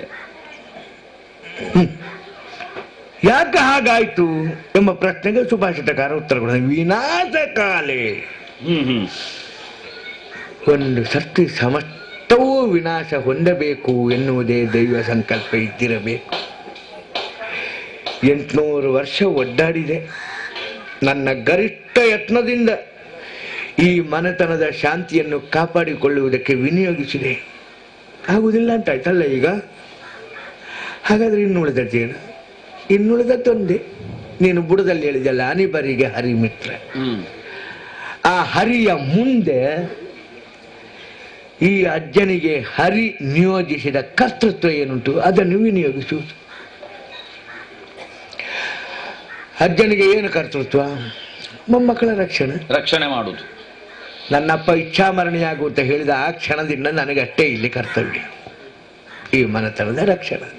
ಯಾಕೆ ಹಾಗಾಯ್ತು ಎಂಬ ಪ್ರಶ್ನೆಗೆ ಸುಭಾಷಿತಕಾರ ಉತ್ತರ ಕೊಡ ವಿನಾಶ ಕಾಲೇ ಹ್ಮ್ ಹ್ಮ್ ಒಂದು ಸರ್ತಿ ಸಮಸ್ತವೂ ವಿನಾಶ ಹೊಂದಬೇಕು ಎನ್ನುವುದೇ ದೈವ ಸಂಕಲ್ಪ ಇದ್ದಿರಬೇಕು ಎಂಟುನೂರು ವರ್ಷ ಒಡ್ಡಾಡಿದೆ ನನ್ನ ಗರಿಷ್ಠ ಯತ್ನದಿಂದ ಈ ಮನೆತನದ ಶಾಂತಿಯನ್ನು ಕಾಪಾಡಿಕೊಳ್ಳುವುದಕ್ಕೆ ವಿನಿಯೋಗಿಸಿದೆ ಆಗುವುದಿಲ್ಲ ಅಂತ ಆಯ್ತಲ್ಲ ಈಗ ಹಾಗಾದ್ರೆ ಇನ್ನುಳಿದದ್ದೇನು ಇನ್ನುಳಿದದ್ದೊಂದೇ ನೀನು ಬುಡದಲ್ಲಿ ಹೇಳಿದಲ್ಲ ಅನಿಬರಿಗೆ ಹರಿಮಿತ್ರ ಹ್ಮ್ ಆ ಹರಿಯ ಮುಂದೆ ಈ ಅಜ್ಜನಿಗೆ ಹರಿ ನಿಯೋಜಿಸಿದ ಕರ್ತೃತ್ವ ಏನುಂಟು ಅದನ್ನು ವಿನಿಯೋಗಿಸುವುದು ಅಜ್ಜನಿಗೆ ಏನು ಕರ್ತೃತ್ವ ಮೊಮ್ಮಕ್ಕಳ ರಕ್ಷಣೆ ರಕ್ಷಣೆ ಮಾಡುದು ನನ್ನಪ್ಪ ಇಚ್ಛಾಮರಣಿಯಾಗು ಅಂತ ಹೇಳಿದ ಆ ಕ್ಷಣದಿಂದ ನನಗಷ್ಟೇ ಇಲ್ಲಿ ಕರ್ತವ್ಯ ಈ ಮನೆತನದ ರಕ್ಷಣೆ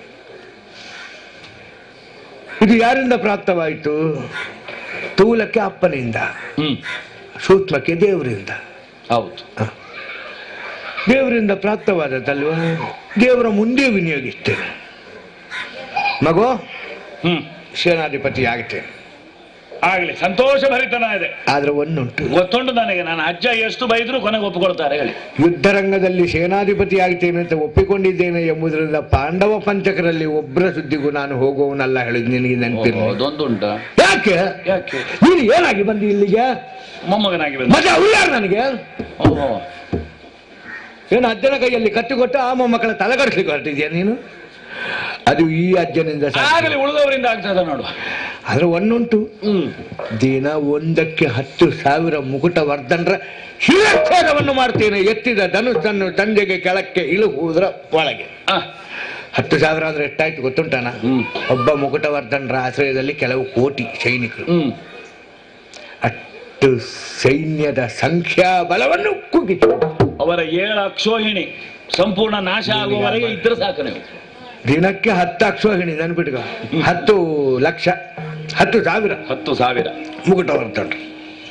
ಇದು ಯಾರಿಂದ ಪ್ರಾಪ್ತವಾಯಿತು ತೂಲಕ್ಕೆ ಅಪ್ಪನಿಂದ ಹ್ಮ್ ಸೂಕ್ಷ್ಮಕ್ಕೆ ದೇವರಿಂದ ಹೌದು ದೇವರಿಂದ ಪ್ರಾಪ್ತವಾದದ್ದಲ್ವ ದೇವರ ಮುಂದೆ ವಿನಿಯೋಗಿಸ್ತೇನೆ ಮಗು ಹ್ಮ್ ಸೇನಾಧಿಪತಿ ಆಗುತ್ತೆ ಆಗ್ಲಿ ಸಂತೋಷ ಭರಿತನ ಇದೆ ಆದ್ರೆ ಒಂದುಂಟು ಗೊತ್ತುಂಟು ನನಗೆ ನಾನು ಅಜ್ಜ ಎಷ್ಟು ಬೈದ್ರು ಕೊನೆಗೆ ಒಪ್ಪಿಕೊಳ್ತಾರೆ ಹೇಳಿ ಯುದ್ಧರಂಗದಲ್ಲಿ ಸೇನಾಧಿಪತಿ ಆಗ್ತೇನೆ ಅಂತ ಒಪ್ಪಿಕೊಂಡಿದ್ದೇನೆ ಎಂಬುದರಿಂದ ಪಾಂಡವ ಪಂಚಕರಲ್ಲಿ ಒಬ್ಬರ ಸುದ್ದಿಗೂ ನಾನು ಹೋಗುವವನಲ್ಲ ಹೇಳಿದ್ ನಿನಗೆ ನೆನಪಿರಲಿ ಅದೊಂದುಂಟ ಯಾಕೆ ಯಾಕೆ ನೀನು ಏನಾಗಿ ಬಂದಿ ಇಲ್ಲಿಗೆ ಮೊಮ್ಮಗನಾಗಿ ಬಂದ ಮಜಾ ಉಳ್ಳಾರ ನನಗೆ ಓಹೋ ಏನು ಅಜ್ಜನ ಕೈಯಲ್ಲಿ ಕಟ್ಟಿಕೊಟ್ಟು ಆ ಮೊಮ್ಮಕ್ಕಳ ತಲೆಗಡಿಸ್ಲಿಕ್ಕೆ ಹೊರಟಿದ್ಯಾ ನೀನು ಅದು ಈ ಅಜ್ಜನಿಂದ ಸಾಧ್ಯ. ಆಗಲಿ ಉಳಿದವರಿಂದ ಆಗ್ತದ ನೋಡು ಆದ್ರೆ ಒಂದುಂಟು ಹ್ಮ್ ದಿನ ಒಂದಕ್ಕೆ ಹತ್ತು ಸಾವಿರ ಮುಕುಟ ವರ್ಧನರ ಶಿರಚ್ಛೇದವನ್ನು ಮಾಡ್ತೇನೆ ಎತ್ತಿದ ಧನುಸ್ಸನ್ನು ತಂದೆಗೆ ಕೆಳಕ್ಕೆ ಇಳುವುದರ ಒಳಗೆ ಆ, ಹತ್ತು ಸಾವಿರ ಅಂದ್ರೆ ಎಷ್ಟಾಯ್ತು ಗೊತ್ತುಂಟಾನ ಹ್ಮ್. ಒಬ್ಬ ಮುಕುಟವರ್ಧನರ ಆಶ್ರಯದಲ್ಲಿ ಕೆಲವು ಕೋಟಿ ಸೈನಿಕರು ಹ್ಮ್ ಅಷ್ಟು ಸೈನ್ಯದ ಸಂಖ್ಯಾ ಬಲವನ್ನು ಕುಗ್ಗಿತು ಅವರ ಏಳು ಅಕ್ಷೋಹಿಣಿ ಸಂಪೂರ್ಣ ನಾಶ ಆಗುವವರೆಗೆ ಇದ್ರೆ ಸಾಕು ನೀವು ದಿನಕ್ಕೆ ಹತ್ತು ಅಕ್ಷೋಹಿಣಿ ನೆನ್ಪಿಟ್ಕ ಹತ್ತು ಲಕ್ಷ ಹತ್ತು ಸಾವಿರ ಹತ್ತು ಸಾವಿರ ಮುಕುಟವರ್ಧನರು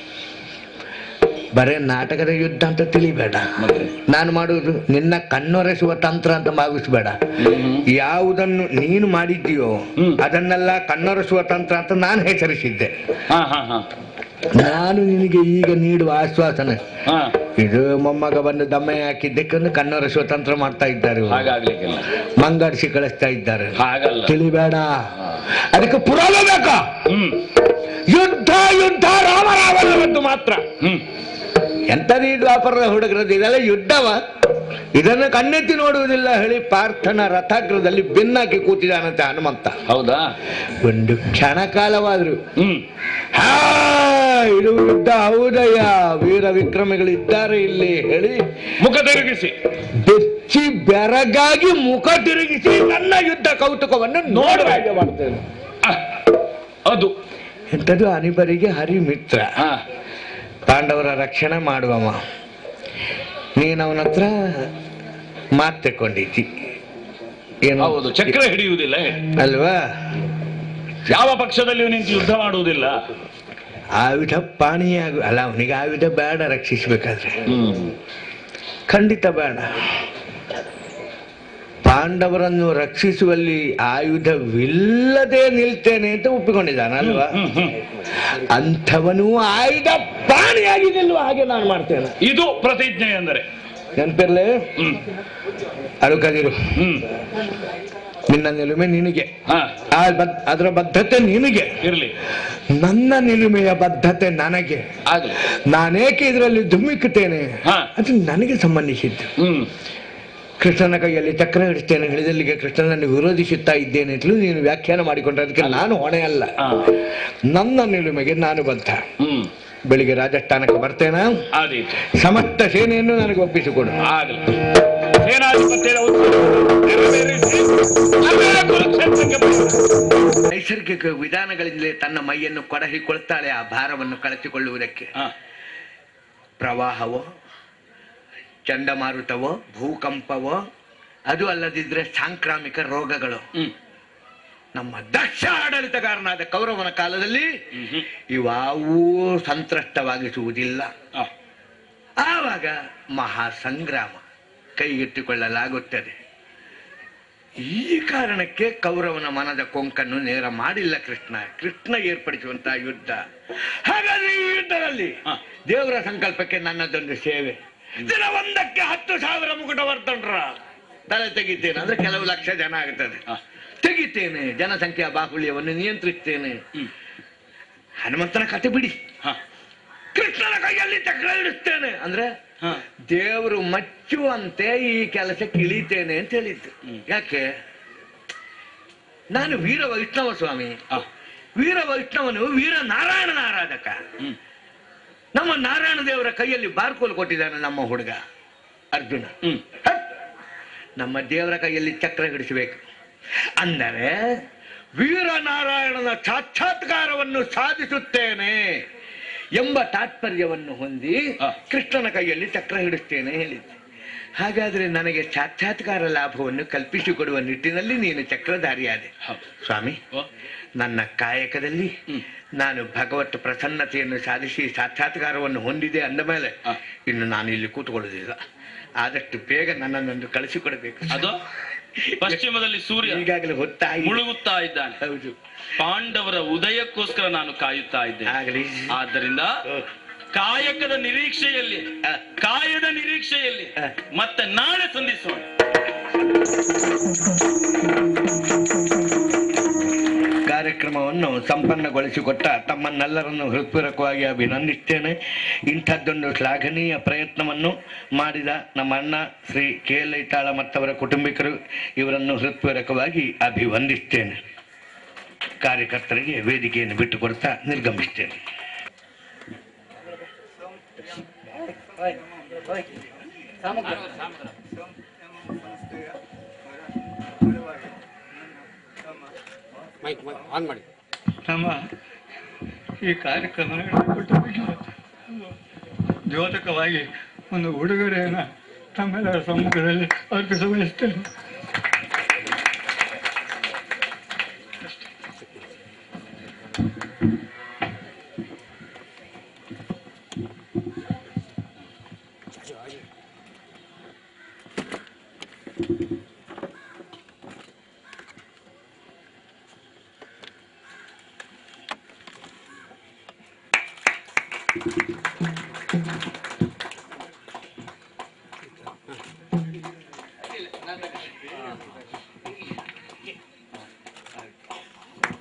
ಬರೇ ನಾಟಕದ ಯುದ್ಧ ಅಂತ ತಿಳಿಬೇಡ ಮತ್ತೆ ನಾನು ಮಾಡುವುದು ನಿನ್ನ ಕಣ್ಣೊರೆಸುವ ತಂತ್ರ ಅಂತ ಭಾವಿಸಬೇಡ ಹ್ಮ್. ಯಾವುದನ್ನು ನೀನು ಮಾಡಿದ್ದೀಯೋ ಹ್ಮ್. ಅದನ್ನೆಲ್ಲ ಕಣ್ಣೊರೆಸುವ ತಂತ್ರ ಅಂತ ನಾನು ಹೆಸರಿಸಿದ್ದೆ ಹಾ ಹಾ ಹಾ ನಾನು ನಿನಗೆ ಈಗ ನೀಡುವ ಆಶ್ವಾಸನೆ ಹಾ ಇದು ಮೊಮ್ಮಗ ಬಂದು ದಮ್ಮೆ ಹಾಕಿದ್ದಕ್ಕೆ ಕಣ್ಣೊರೆಸುವ ತಂತ್ರ ಮಾಡ್ತಾ ಇದ್ದಾರೆ ಇವರು. ಹಾಗಾಗ್ಲಿಕ್ಕಿಲ್ಲ ಮಂಗಾಡಿಸಿ ಕಳಿಸ್ತಾ ಇದ್ದಾರೆ ಹಾಗಲ್ಲ ತಿಳಿಬೇಡ ಅದಕ್ಕೆ ಪುರಾವೆ ಬೇಕಾ ಹ್ಮ್ ಯುದ್ಧ ಯುದ್ಧ ರಾಮ ರಾವಣವದ್ದು ಮಾತ್ರ ಹ್ಮ್ ಎಂತದೀ ದ್ವಾಪರದ ಹುಡುಗರದ್ದು ಇದೆಲ್ಲ ಯುದ್ಧವ ಇದನ್ನು ಕಣ್ಣೆತ್ತಿ ನೋಡುವುದಿಲ್ಲ ಹೇಳಿ ಪಾರ್ಥನ ರಥಾಗ್ರದಲ್ಲಿ ಬೆನ್ನಾಕಿ ಕೂತಿದ್ದಾನಂತೆ ಹನುಮಂತ ಹೌದಾ ಒಂದು ಕ್ಷಣ ಕಾಲವಾದ್ರು ಹ್ಮ್ ಹಾ ಇದು ಯುದ್ಧ ಹೌದಯ್ಯ ವೀರ ವಿಕ್ರಮಿಗಳಿದ್ದಾರೆ ಇಲ್ಲಿ ಹೇಳಿ ಮುಖ ತಿರುಗಿಸಿ ಬೆಚ್ಚಿ ಬೆರಗಾಗಿ ಮುಖ ತಿರುಗಿಸಿ ನನ್ನ ಯುದ್ಧ ಕೌತುಕವನ್ನು ನೋಡುವ ಹಾಗೆ ಮಾಡ್ತೇನೆ ಆ, ಅದು ಎಂಥದ್ದು ಅನಿಬರಿಗೆ ಹರಿಮಿತ್ರ ಹಾ ಪಾಂಡವರ ರಕ್ಷಣೆ ಮಾಡುವವ ನೀನು ಅವನ ಹತ್ರ ಮಾತು ತಕೊಂಡಿದ್ದಿ ಏನು ಹೌದು ಚಕ್ರ ಹಿಡಿಯುವುದಿಲ್ಲ ಅಲ್ವಾ ಯಾವ ಪಕ್ಷದಲ್ಲಿಯೂ ನಿಂತು ಯುದ್ಧ ಮಾಡುವುದಿಲ್ಲ ಆಯುಧ ಪಾಣಿಯಾಗು ಅಲ್ಲ ಅವನಿಗೆ ಆಯುಧ ಬೇಡ ರಕ್ಷಿಸಬೇಕಾದ್ರೆ ಹ್ಮ್ ಖಂಡಿತ ಬೇಡ ಪಾಂಡವರನ್ನು ರಕ್ಷಿಸುವಲ್ಲಿ ಆಯುಧವಿಲ್ಲದೆ ನಿಲ್ತೇನೆ ಅಂತ ಒಪ್ಪಿಕೊಂಡಿದ್ದಾನೆ ಅಲ್ವಾ ಹ್ಮ್, ಹ್ಮ್. ಅಂಥವನು ಆಯುಧ ಪಾಣಿಯಾಗಿ ನಿಲ್ಲುವ ಹಾಗೆ ನಾನು ಮಾಡ್ತೇನೆ ಇದು ಪ್ರತಿಜ್ಞೆ ಎಂದರೆ ನೆನಪಿರ್ಲೆ ಹ್ಮ್ ಅಳುಕದಿರು ಹ್ಮ್ ನಿನ್ನ ನಿಲುಮೆ ನಿನಗೆ ಹಾ ಆ ಬದ್- ಅದರ ಬದ್ಧತೆ ನಿನಗೆ ಇರ್ಲಿ ನನ್ನ ನಿಲುಮೆಯ ಬದ್ಧತೆ ನನಗೆ ಆಗ್ಲಿ ನಾನೇಕೆ ಇದರಲ್ಲಿ ಧುಮ್ಮಿಕ್ಕುತ್ತೇನೆ ಹಾ. ಅದು ನನಗೆ ಸಂಬಂಧಿಸಿದ್ದು ಹ್ಮ್ ಕೃಷ್ಣನ ಕೈಯಲ್ಲಿ ಚಕ್ರ ಹಿಡಿಸ್ತೇನೆ ಹೇಳಿದಲ್ಲಿಗೆ ಕೃಷ್ಣನನ್ನು ವಿರೋಧಿಸುತ್ತಾ ಇದ್ದೇನೆ ಅಂತಲೂ ನೀನು ವ್ಯಾಖ್ಯಾನ ಮಾಡಿಕೊಂಡ್ರೆ ಅದಕ್ಕೆ ನಾನು ಹೊಣೆ ಅಲ್ಲ ಹಾ. ನನ್ನ ನಿಲುಮೆಗೆ ನಾನು ಬದ್ಧ ಹ್ಮ್ ಬೆಳಿಗ್ಗೆ ರಾಜಸ್ಥಾನಕ್ಕೆ ಬರ್ತೇನೆ ಆದೀತು ಸಮಸ್ತ ಸೇನೆಯನ್ನು ನನಗೆ ಒಪ್ಪಿಸಿಕೊಡು ಆಗಲಿ ಸೇನಾಧಿಪತ್ಯದ ಉತ್ಸವ ನೆರವೇರಿಸಿ ಆಮೇಲೆ ಕುರುಕ್ಷೇತ್ರಕ್ಕೆ ಬರೋಣ. ನೈಸರ್ಗಿಕ ವಿಧಾನಗಳಿಂದಲೇ ತನ್ನ ಮೈಯನ್ನು ಕೊಡಹಿಕೊಳ್ತಾಳೆ ಆ ಭಾರವನ್ನು ಕಳಚಿಕೊಳ್ಳುವುದಕ್ಕೆ ಹಾ, ಪ್ರವಾಹವೋ ಚಂಡಮಾರುತವೋ ಭೂಕಂಪವೋ ಅದು ಅಲ್ಲದಿದ್ರೆ ಸಾಂಕ್ರಾಮಿಕ ರೋಗಗಳು ಹ್ಮ್ ನಮ್ಮ ದಕ್ಷ ಆಡಳಿತಗಾರನಾದ ಕೌರವನ ಕಾಲದಲ್ಲಿ ಹ್ಮ್, ಹ್ಮ್. ಇವಾವೂ ಸಂತ್ರಸ್ತವಾಗಿಸುವುದಿಲ್ಲ ಆ, ಆವಾಗ ಮಹಾಸಂಗ್ರಾಮ ಕೈಗೆತ್ತಿಕೊಳ್ಳಲಾಗುತ್ತದೆ ಈ ಕಾರಣಕ್ಕೆ ಕೌರವನ ಮನದ ಕೊಂಕನ್ನು ನೇರ ಮಾಡಿಲ್ಲ ಕೃಷ್ಣ ಕೃಷ್ಣ ಏರ್ಪಡಿಸುವಂತಹ ಯುದ್ಧ ಹಾಗಾದ್ರೆ ಈ ಯುದ್ಧದಲ್ಲಿ ಹ. ದೇವರ ಸಂಕಲ್ಪಕ್ಕೆ ನನ್ನದೊಂದು ಸೇವೆ ದಿನ ಒಂದಕ್ಕೆ ಹತ್ತು ಸಾವಿರ ಮುಕುಟವರ್ಧನ್ರ ತಲೆ ತೆಗಿತೇನೆ ಅಂದ್ರೆ ಕೆಲವು ಲಕ್ಷ ಜನ ಆಗುತ್ತದೆ ಹ. ತೆಗಿತೇನೆ ಜನಸಂಖ್ಯಾ ಬಾಹುಳ್ಯವನ್ನು ನಿಯಂತ್ರಿಸ್ತೇನೆ ಹ್ಮ್. ಹನುಮಂತನ ಕತೆ ಬಿಡಿ ಹಾ, ಕೃಷ್ಣನ ಕೈಯಲ್ಲಿ ಚಕ್ರ ಹಿಡಿಸ್ತೇನೆ ಅಂದ್ರೆ ಹಾ. ದೇವರು ಮಚ್ಚುವಂತೆ ಈ ಕೆಲಸಕ್ಕೆ ಇಳಿತೇನೆ ಅಂತ ಹೇಳಿದ್ದು ಹ್ಮ್. ಯಾಕೆ ನಾನು ವೀರ ವೈಷ್ಣವ ಸ್ವಾಮಿ ಆ, ವೀರ ವೈಷ್ಣವನು ವೀರ ನಾರಾಯಣನ ಆರಾಧಕ ಹ್ಮ್. ನಮ್ಮ ನಾರಾಯಣ ದೇವರ ಕೈಯಲ್ಲಿ ಬಾರ್ಕೋಲ್ ಕೊಟ್ಟಿದ್ದಾನೆ ನಮ್ಮ ಹುಡುಗ ಅರ್ಜುನ ಹ್ಮ್. ಹಟ್! ನಮ್ಮ ದೇವರ ಕೈಯಲ್ಲಿ ಚಕ್ರ ಹಿಡಿಸಬೇಕು ಅಂದರೆ ವೀರನಾರಾಯಣನ ಸಾಕ್ಷಾತ್ಕಾರವನ್ನು ಸಾಧಿಸುತ್ತೇನೆ ಎಂಬ ತಾತ್ಪರ್ಯವನ್ನು ಹೊಂದಿ ಆ. ಕೃಷ್ಣನ ಕೈಯಲ್ಲಿ ಚಕ್ರ ಹಿಡಿಸ್ತೇನೆ ಹೇಳಿದ್ದೆ ಹಾಗಾದ್ರೆ ನನಗೆ ಸಾಕ್ಷಾತ್ಕಾರ ಲಾಭವನ್ನು ಕಲ್ಪಿಸಿಕೊಡುವ ನಿಟ್ಟಿನಲ್ಲಿ ನೀನು ಚಕ್ರಧಾರಿಯಾದೆ ಹೌದು. ಸ್ವಾಮಿ ಓ, ನನ್ನ ಕಾಯಕದಲ್ಲಿ ಹ್ಮ್. ನಾನು ಭಗವತ್ ಪ್ರಸನ್ನತೆಯನ್ನು ಸಾಧಿಸಿ ಸಾಕ್ಷಾತ್ಕಾರವನ್ನು ಹೊಂದಿದೆ ಅಂದ ಮೇಲೆ ಆ. ಇನ್ನು ನಾನು ಇಲ್ಲಿ ಕೂತ್ಕೊಳ್ಳುವುದಿಲ್ಲ ಆದಷ್ಟು ಬೇಗ ನನ್ನನ್ನು ಕಳಿಸಿಕೊಡಬೇಕು ಅದು ಪಶ್ಚಿಮದಲ್ಲಿ ಸೂರ್ಯ ಈಗಾಗಲೇ ಹೊತ್ತಾಗಿ ಮುಳುಗುತ್ತಾ ಇದ್ದಾನೆ ಹೌದು ಪಾಂಡವರ ಉದಯಕ್ಕೋಸ್ಕರ ನಾನು ಕಾಯುತ್ತಾ ಇದ್ದೇನೆ ಆಗಲಿ ಆದ್ದರಿಂದ ಕಾಯಕದ ನಿರೀಕ್ಷೆಯಲ್ಲಿ ಆ. ಕಾಯದ ನಿರೀಕ್ಷೆಯಲ್ಲಿ ಆ. ಮತ್ತೆ ನಾಳೆ ಸಂಧಿಸೋಣ ಕಾರ್ಯಕ್ರಮವನ್ನು ಸಂಪನ್ನಗೊಳಿಸಿಕೊಟ್ಟ ತಮ್ಮನ್ನೆಲ್ಲರನ್ನು ಹೃತ್ಪೂರ್ವಕವಾಗಿ ಅಭಿನಂದಿಸ್ತೇನೆ ಇಂಥದ್ದೊಂದು ಶ್ಲಾಘನೀಯ ಪ್ರಯತ್ನವನ್ನು ಮಾಡಿದ ನಮ್ಮ ಅಣ್ಣ ಶ್ರೀ ಕೆ ಎಲ್ ಐತಾಳ ಮತ್ತವರ ಕುಟುಂಬಿಕರು ಇವರನ್ನು ಹೃತ್ಪೂರ್ವಕವಾಗಿ ಅಭಿವಂದಿಸ್ತೇನೆ ಕಾರ್ಯಕರ್ತರಿಗೆ ವೇದಿಕೆಯನ್ನು ಬಿಟ್ಟುಕೊಡ್ತಾ ನಿರ್ಗಮಿಸ್ತೇನೆ ನಮ್ಮ ಈ ಕಾರ್ಯಕ್ರಮ ನಡೆಸಿಕೊಟ್ಟವರಿಗೆ ದ್ಯೋತಕವಾಗಿ ಒಂದು ಉಡುಗೊರೆಯನ್ನು ತಮ್ಮೆಲ್ಲರ ಸಮ್ಮುಖದಲ್ಲಿ ಅರ್ಪಿಸ ಬಯಸ್ತೇನೆ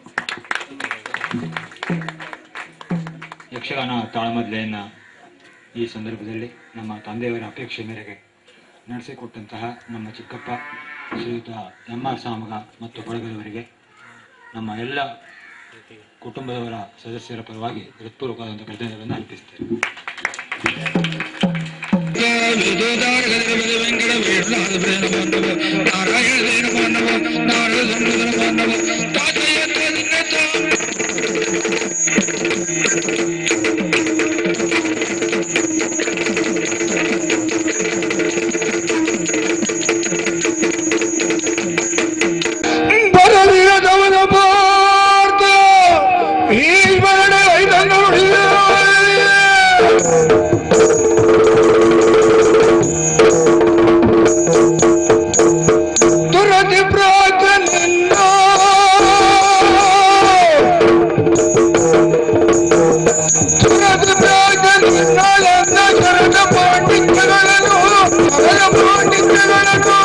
ಯಕ್ಷಗಾನ ತಾಳಮದ್ಲೆಯನ್ನ ಈ ಸಂದರ್ಭದಲ್ಲಿ ನಮ್ಮ ತಂದೆಯವರ ಅಪೇಕ್ಷೆ ಮೇರೆಗೆ ನಡೆಸಿಕೊಟ್ಟಂತಹ ನಮ್ಮ ಚಿಕ್ಕಪ್ಪ ಶ್ರೀಯುತ ಎಂ ಆರ್ ಸಾಮಗ ಮತ್ತು ಬಳಗದವರಿಗೆ ನಮ್ಮ ಎಲ್ಲ ಕುಟುಂಬದವರ ಸದಸ್ಯರ ಪರವಾಗಿ ಹೃತ್ಪೂರ್ವಕವಾದಂಥ ಕೃತಜ್ಞತೆಗಳನ್ನು ಅರ್ಪಿಸ್ತೇನೆ ಬರಲಿರದವನ ಪಾರ್ಥ ಈಶ್ವರನ ಐದನ್ನು ದುರತಿ ಪ್ರಾರ್ಥನಿಂದ ದುರತಿ ಪ್ರಾರ್ಥನಿಂದ ಎಲ್ಲ ಕರೆದ ಪಾಂಡಿತ್ಯಗಳನ್ನು ಅವರ ಪಾಂಡಿತ್ಯಗಳನ್ನು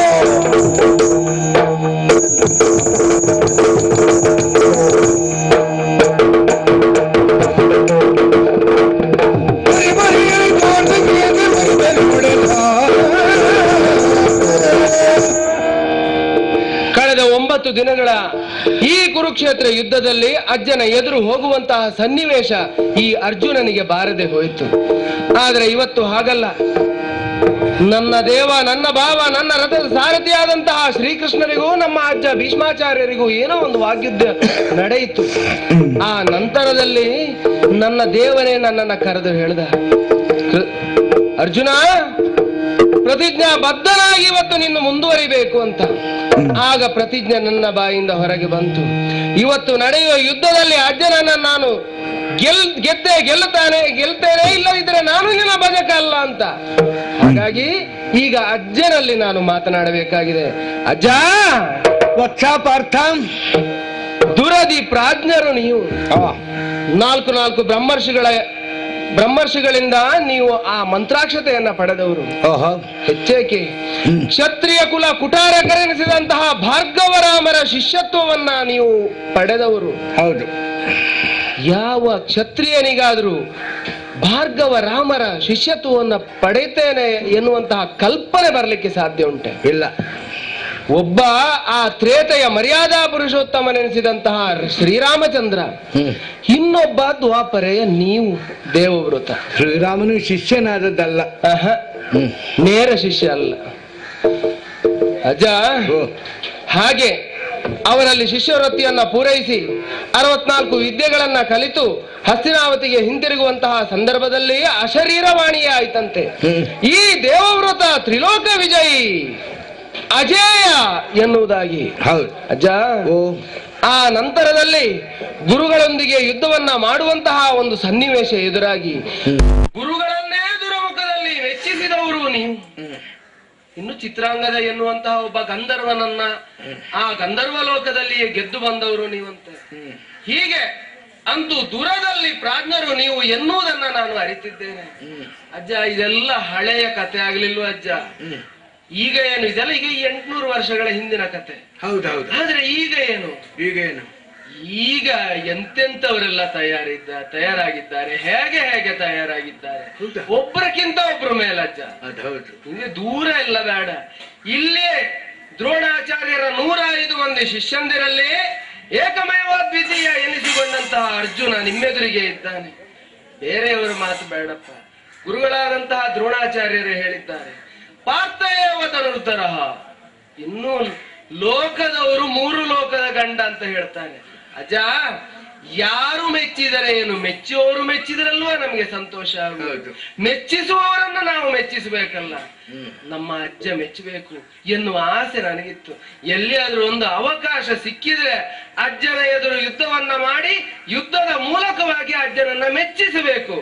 ಕಳೆದ ಒಂಬತ್ತು ದಿನಗಳ ಈ ಕುರುಕ್ಷೇತ್ರ ಯುದ್ಧದಲ್ಲಿ ಅಜ್ಜನ ಎದುರು ಹೋಗುವಂತಹ ಸನ್ನಿವೇಶ ಈ ಅರ್ಜುನನಿಗೆ ಬಾರದೆ ಹೋಯಿತು ಆದರೆ ಇವತ್ತು ಹಾಗಲ್ಲ ನನ್ನ ದೇವ ನನ್ನ ಭಾವ ನನ್ನ ರಥದ ಸಾರಥಿಯಾದಂತಹ ಶ್ರೀಕೃಷ್ಣರಿಗೂ ನಮ್ಮ ಅಜ್ಜ ಭೀಷ್ಮಾಚಾರ್ಯರಿಗೂ ಏನೋ ಒಂದು ವಾಗ್ಯುದ್ಧ ನಡೆಯಿತು ಆ ನಂತರದಲ್ಲಿ ನನ್ನ ದೇವನೇ ನನ್ನನ್ನ ಕರೆದು ಹೇಳ್ದ ಕೃ- ಅರ್ಜುನ ಪ್ರತಿಜ್ಞಾ ಬದ್ಧನಾಗಿ ಇವತ್ತು ನಿನ್ನ ಮುಂದುವರಿಬೇಕು ಅಂತ ಆಗ ಪ್ರತಿಜ್ಞೆ ನನ್ನ ಬಾಯಿಂದ ಹೊರಗೆ ಬಂತು ಇವತ್ತು ನಡೆಯುವ ಯುದ್ಧದಲ್ಲಿ ಅಜ್ಜನನ್ನ ನಾನು ಗೆಲ್ ಗೆದ್ದೆ ಗೆಲ್ಲುತ್ತಾನೆ ಗೆಲ್ತೇನೆ ಇಲ್ಲದಿದ್ರೆ ನಾನು ನಿನ್ನ ಬಜಕ ಅಲ್ಲ ಅಂತ ಹಾಗಾಗಿ ಈಗ ಅಜ್ಜನಲ್ಲಿ ನಾನು ಮಾತನಾಡಬೇಕಾಗಿದೆ ಅಜ್ಜ ವತ್ಸ ಪಾರ್ಥ ದುರದಿ ಪ್ರಾಜ್ಞರು ನೀವು ನಾಲ್ಕು ನಾಲ್ಕು ಬ್ರಹ್ಮರ್ಷಿಗಳ ಬ್ರಹ್ಮರ್ಷಿಗಳಿಂದ ನೀವು ಆ ಮಂತ್ರಾಕ್ಷತೆಯನ್ನ ಪಡೆದವರು ಓಹೋ ಹೆಚ್ಚೇಕೆ ಕ್ಷತ್ರಿಯ ಕುಲ ಕುಟಾರಕರೆನಿಸಿದಂತಹ ಭಾರ್ಗವರಾಮರ ಶಿಷ್ಯತ್ವವನ್ನ ನೀವು ಪಡೆದವರು ಹೌದು ಯಾವ ಕ್ಷತ್ರಿಯನಿಗಾದರೂ ಭಾರ್ಗವ ರಾಮರ ಶಿಷ್ಯತ್ವವನ್ನ ಪಡೆಯುತ್ತೇನೆ ಎನ್ನುವಂತಹ ಕಲ್ಪನೆ ಬರಲಿಕ್ಕೆ ಸಾಧ್ಯ ಉಂಟೆ ಇಲ್ಲ ಒಬ್ಬ ಆ ತ್ರೇತೆಯ ಮರ್ಯಾದಾ ಪುರುಷೋತ್ತಮನೆನಿಸಿದಂತಹ ಶ್ರೀರಾಮಚಂದ್ರ ಇನ್ನೊಬ್ಬ ದ್ವಾಪರೆಯ ನೀವು ದೇವವ್ರತ ಶ್ರೀರಾಮನು ಶಿಷ್ಯನಾದದ್ದಲ್ಲ ಆಹ, ನೇರ ಶಿಷ್ಯ ಅಲ್ಲ ಅಜ್ಜ ಓ, ಹಾಗೆ ಅವರಲ್ಲಿ ಶಿಷ್ಯವೃತ್ತಿಯನ್ನ ಪೂರೈಸಿ ಅರವತ್ನಾಲ್ಕು ವಿದ್ಯೆಗಳನ್ನ ಕಲಿತು ಹಸ್ತಿನಾವತಿಗೆ ಹಿಂತಿರುಗುವಂತಹ ಸಂದರ್ಭದಲ್ಲಿ ಅಶರೀರವಾಣಿಯೇ ಆಯ್ತಂತೆ ಈ ದೇವವ್ರತ ತ್ರಿಲೋಕ ವಿಜಯಿ ಅಜೇಯ ಎನ್ನುವುದಾಗಿ ಹೌದು ಅಜ್ಜ ಓ ಆ ನಂತರದಲ್ಲಿ ಗುರುಗಳೊಂದಿಗೆ ಯುದ್ಧವನ್ನ ಮಾಡುವಂತಹ ಒಂದು ಸನ್ನಿವೇಶ ಎದುರಾಗಿ ಗುರುಗಳನ್ನೇ ದುರಮುಖದಲ್ಲಿ ವೆಚ್ಚಿಸಿದವರು ನೀವು ಇನ್ನು ಚಿತ್ರಾಂಗದ ಎನ್ನುವಂತಹ ಒಬ್ಬ ಗಂಧರ್ವನನ್ನ ಆ ಗಂಧರ್ವ ಲೋಕದಲ್ಲಿಯೇ ಗೆದ್ದು ಬಂದವರು ನೀವಂತೆ ಹೀಗೆ ಅಂತೂ ದೂರದಲ್ಲಿ ಪ್ರಾಜ್ಞರು ನೀವು ಎನ್ನುವುದನ್ನ ನಾನು ಅರಿತಿದ್ದೇನೆ ಅಜ್ಜ ಇದೆಲ್ಲ ಹಳೆಯ ಕತೆ ಆಗ್ಲಿಲ್ವ ಅಜ್ಜ ಈಗ ಏನು ಇದೆಲ್ಲ ಈಗ ಎಂಟ್ನೂರು ವರ್ಷಗಳ ಹಿಂದಿನ ಕತೆ ಹೌದೌದು ಆದ್ರೆ ಈಗ ಏನು ಈಗ ಏನು ಈಗ ಎಂತೆಂತವರೆಲ್ಲ ತಯಾರಿದ್ದ ತಯಾರಾಗಿದ್ದಾರೆ ಹೇಗೆ ಹೇಗೆ ತಯಾರಾಗಿದ್ದಾರೆ ಹೌದಾ? ಒಬ್ಬರಕ್ಕಿಂತ ಒಬ್ರು ಮೇಲಜ್ಜ ಅದೌದು ನಿಮಗೆ ದೂರ ಇಲ್ಲ ಬೇಡ ಇಲ್ಲೇ ದ್ರೋಣಾಚಾರ್ಯರ ನೂರ ಐದು ಮಂದಿ ಶಿಷ್ಯಂದಿರಲ್ಲಿ ಏಕಮೇವ ದ್ವಿತೀಯ ಎನಿಸಿಕೊಂಡಂತಹ ಅರ್ಜುನ ನಿಮ್ಮೆದುರಿಗೆ ಇದ್ದಾನೆ ಬೇರೆಯವರ ಮಾತು ಬೇಡಪ್ಪ ಗುರುಗಳಾದಂತಹ ದ್ರೋಣಾಚಾರ್ಯರು ಹೇಳಿದ್ದಾರೆ ಪಾರ್ಥೇವ ತರುತರಹ ಇನ್ನು ಲೋಕದವರು ಮೂರು ಲೋಕದ ಗಂಡ ಅಂತ ಹೇಳ್ತಾನೆ ಅಜ್ಜ ಯಾರು ಮೆಚ್ಚಿದರೆ ಏನು ಮೆಚ್ಚುವವರು ಮೆಚ್ಚಿದ್ರಲ್ವಾ ನಮ್ಗೆ ಸಂತೋಷ ಆಗುವುದು ಹೌದು. ಮೆಚ್ಚಿಸುವವರನ್ನ ನಾವು ಮೆಚ್ಚಿಸಬೇಕಲ್ಲ ನಮ್ಮ ಅಜ್ಜ ಮೆಚ್ಚಬೇಕು ಎನ್ನುವ ಆಸೆ ನನಗಿತ್ತು ಎಲ್ಲಿಯಾದ್ರೂ ಒಂದು ಅವಕಾಶ ಸಿಕ್ಕಿದ್ರೆ ಅಜ್ಜನ ಎದುರು ಯುದ್ಧವನ್ನ ಮಾಡಿ ಯುದ್ಧದ ಮೂಲಕವಾಗಿ ಅಜ್ಜನನ್ನ ಮೆಚ್ಚಿಸಬೇಕು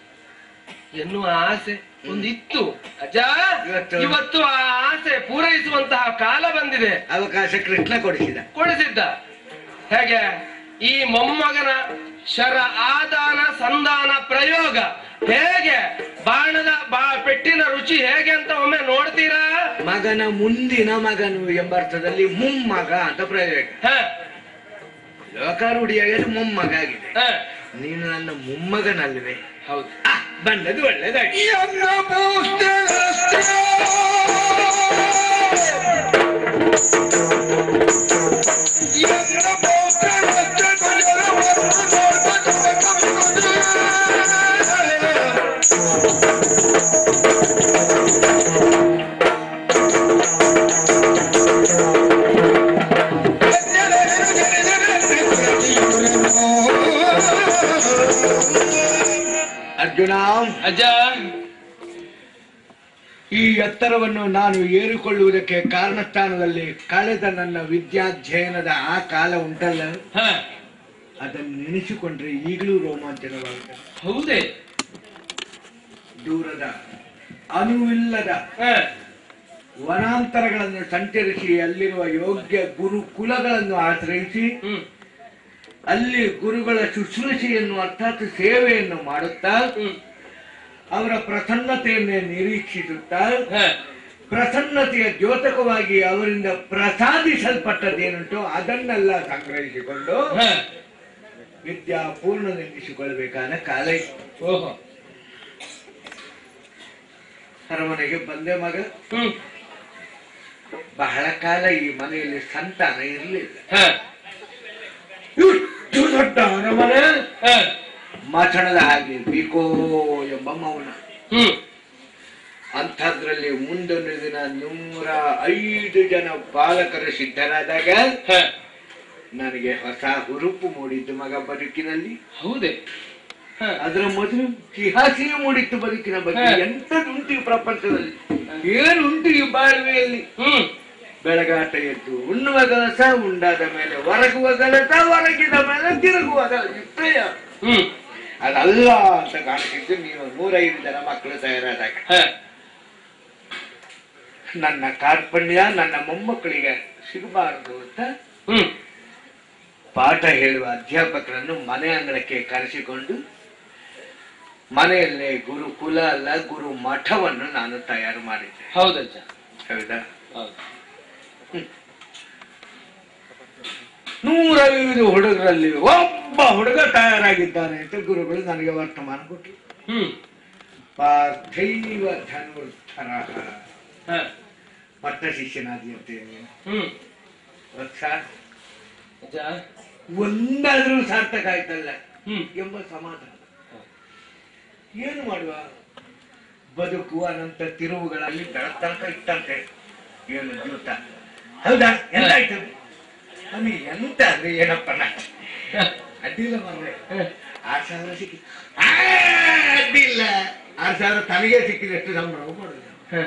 ಎನ್ನುವ ಆಸೆ ಒಂದಿತ್ತು ಅಜ್ಜ ಇವತ್ತು- ಇವತ್ತು ಆ ಆಸೆ ಪೂರೈಸುವಂತಹ ಕಾಲ ಬಂದಿದೆ ಅವಕಾಶ ಕೃಷ್ಣ ಕೊಡಿಸಿದ ಕೊಡಿಸಿದ್ದ ಹೇಗೆ ಈ ಮೊಮ್ಮಗನ ಶರ ಆದಾನ ಸಂಧಾನ ಪ್ರಯೋಗ ಹೇಗೆ ಬಾಣದ ಬಾ ಪೆಟ್ಟಿನ ರುಚಿ ಹೇಗೆ ಅಂತ ಒಮ್ಮೆ ನೋಡ್ತೀರಾ ಮಗನ ಮುಂದಿನ ಮಗನು ಎಂಬ ಅರ್ಥದಲ್ಲಿ ಮುಮ್ಮಗ ಅಂತ ಪ್ರಯೋಗ ಹ, ಲೋಕಾರೂಢಿಯಾಗಿ ಮೊಮ್ಮಗ ಆಗಿದೆ ಹ. ನೀನು ನನ್ನ ಮೊಮ್ಮಗನಲ್ವೇ ಹೌದು ಆ, ಬಂದದ್ದು ಒಳ್ಳೇದಾಗಿ ಎನ್ನ ಪೂಷ್ಟೆ ಎನ್ನ ಪೂಷ್ಟೆ ತುಜರ ವಸ್ತು ನೋಡ್ಬೇಕು ಅರ್ಜುನ ಅಜ್ಜ ಈ ಎತ್ತರವನ್ನು ನಾನು ಏರಿಕೊಳ್ಳುವುದಕ್ಕೆ ಕಾರಣಸ್ಥಾನದಲ್ಲಿ ಕಳೆದ ನನ್ನ ವಿದ್ಯಾಧ್ಯಯನದ ಆ ಕಾಲ ಉಂಟಲ್ಲ ಹ ಅದನ್ನು ನೆನೆಸಿಕೊಂಡ್ರೆ ಈಗಲೂ ರೋಮಾಂಚನವಾಗುತ್ತದೆ ಹೌದೇ ದೂರದ ಅನುವಿಲ್ಲದ ಹ ವನಾಂತರಗಳನ್ನು ಸಂಚರಿಸಿ ಅಲ್ಲಿರುವ ಯೋಗ್ಯ ಗುರುಕುಲಗಳನ್ನು ಆಶ್ರಯಿಸಿ ಹ್ಮ್ ಅಲ್ಲಿ ಗುರುಗಳ ಶುಶ್ರೂಷೆಯನ್ನು ಅರ್ಥಾತ್ ಸೇವೆಯನ್ನು ಮಾಡುತ್ತಾ ಹ್ಮ್ ಅವರ ಪ್ರಸನ್ನತೆಯನ್ನೇ ನಿರೀಕ್ಷಿಸುತ್ತಾ ಹ ಪ್ರಸನ್ನತೆಯ ದ್ಯೋತಕವಾಗಿ ಅವರಿಂದ ಪ್ರಸಾದಿಸಲ್ಪಟ್ಟದ್ದೇನುಂಟು ಅದನ್ನೆಲ್ಲ ಸಂಗ್ರಹಿಸಿಕೊಂಡು ಹ ವಿದ್ಯಾ ಪೂರ್ಣನೆಂದಿಸಿಕೊಳ್ಳಬೇಕಾದ ಕಾಲ ಇತ್ತು. ಓಹೋ ಅರಮನೆಗೆ ಬಂದೆ ಮಗ ಹ್ಮ್ ಬಹಳ ಕಾಲ ಈ ಮನೆಯಲ್ಲಿ ಸಂತಾನ ಇರಲಿಲ್ಲ ಹ ಇಷ್ಟು ದೊಡ್ಡ ಅರಮನೆ ಹ ಮಠಣದ ಹಾಗೆ ಬೀಕೋ ಎಂಬ ಮೌನ ಹ್ಮ್ ಅಂಥದ್ರಲ್ಲಿ ಮುಂದೊಂದು ದಿನ ನೂರ ಐದು ಜನ ಬಾಲಕರು ಸಿದ್ಧರಾದಾಗ ಹ ನನಗೆ ಹೊಸ ಹುರುಪು ಮೂಡಿದ್ದು ಮಗ ಬದುಕಿನಲ್ಲಿ ಹೌದೇ ಹ ಅದರ ಮೊದಲು ಇತಿಹಾಸಿಯೇ ಮೂಡಿತ್ತು ಬದುಕಿನ ಬಗ್ಗೆ ಹ. ಎಂಥದುಂಟು ಈ ಪ್ರಪಂಚದಲ್ಲಿ ಏನುಂಟು ಈ ಬಾಳ್ವೆಯಲ್ಲಿ ಹ್ಮ್ ಬೆಳಗಾಟ ಎದ್ದು ಉಣ್ಣುವ ಕೆಲಸ ಉಂಡಾದ ಮೇಲೆ ಹೊರಗುವ ಕೆಲಸ ಹೊರಗಿದ ಮೇಲೆ ತಿರುಗುವ ಕೆಲಸ ಇಷ್ಟೇ ಹ್ಮ್ ಅದಲ್ಲ ಅಂತ ಕಾಣಿಸಿದ್ದು ನೀವು ನೂರೈದು ಜನ ಮಕ್ಕಳು ತಯಾರಾದಾಗ ಹ ನನ್ನ ಕಾರ್ಪಣ್ಯ ನನ್ನ ಮೊಮ್ಮಕ್ಕಳಿಗೆ ಸಿಗಬಾರದು ಅಂತ ಹ್ಮ್ ಪಾಠ ಹೇಳುವ ಅಧ್ಯಾಪಕರನ್ನು ಮನೆ ಅಂಗಳಕ್ಕೆ ಕರೆಸಿಕೊಂಡು ಮನೆಯಲ್ಲೇ ಗುರುಕುಲ ಅಲ್ಲ ಗುರು ಮಠವನ್ನು ನಾನು ತಯಾರು ಮಾಡಿದ್ದೆ ಹೌದಜ್ಜ ಹೌದಾ ಹೌದು ನೂರೈದು ಹುಡುಗರಲ್ಲಿ ಒಬ್ಬ ಹುಡುಗ ತಯಾರಾಗಿದ್ದಾನೆ ಅಂತ ಗುರುಗಳು ನನಗೆ ವರ್ತಮಾನ ಕೊಟ್ಟರು ಹ್ಮ್ ಪಾರ್ಥೈವ ಧನುರ್ಧರ ಹ ಪಟ್ಟ ಶಿಷ್ಯನಾದಿಯಂತೆ ಹ್ಮ್ ವತ್ಸ ಅಜ್ಜ ಒಂದಾದ್ರೂ ಸಾರ್ಥಕ ಆಯ್ತಲ್ಲ ಹ್ಮ್ ಎಂಬ ಸಮಾಧಾನ ಏನು ಮಾಡುವ ಬದುಕು ಅನಂತ ತಿರುವುಗಳಲ್ಲಿ ಬೆಳತನಕ ಇಟ್ಟಂತೆ ಏನು ಜೂತ ಹೌದಾ ಎಂತಾಯ್ತು ನಮಗೆ ಎಂತ ಅಂದ್ರೆ ಏನಪ್ಪ ನಾ ಹ ಅಡ್ಡಿಲ್ಲ ಮಾರ್ರೆ ಹ ಆರು ಸಾವಿರ ಸಿಕ್ಕಿ ಆ, ಅಡ್ಡಿಲ್ಲ ಆರು ಸಾವಿರ ತನಗೆ ಸಿಕ್ಕಿದಷ್ಟು ಸಂಬಳ ಕೊಡುದು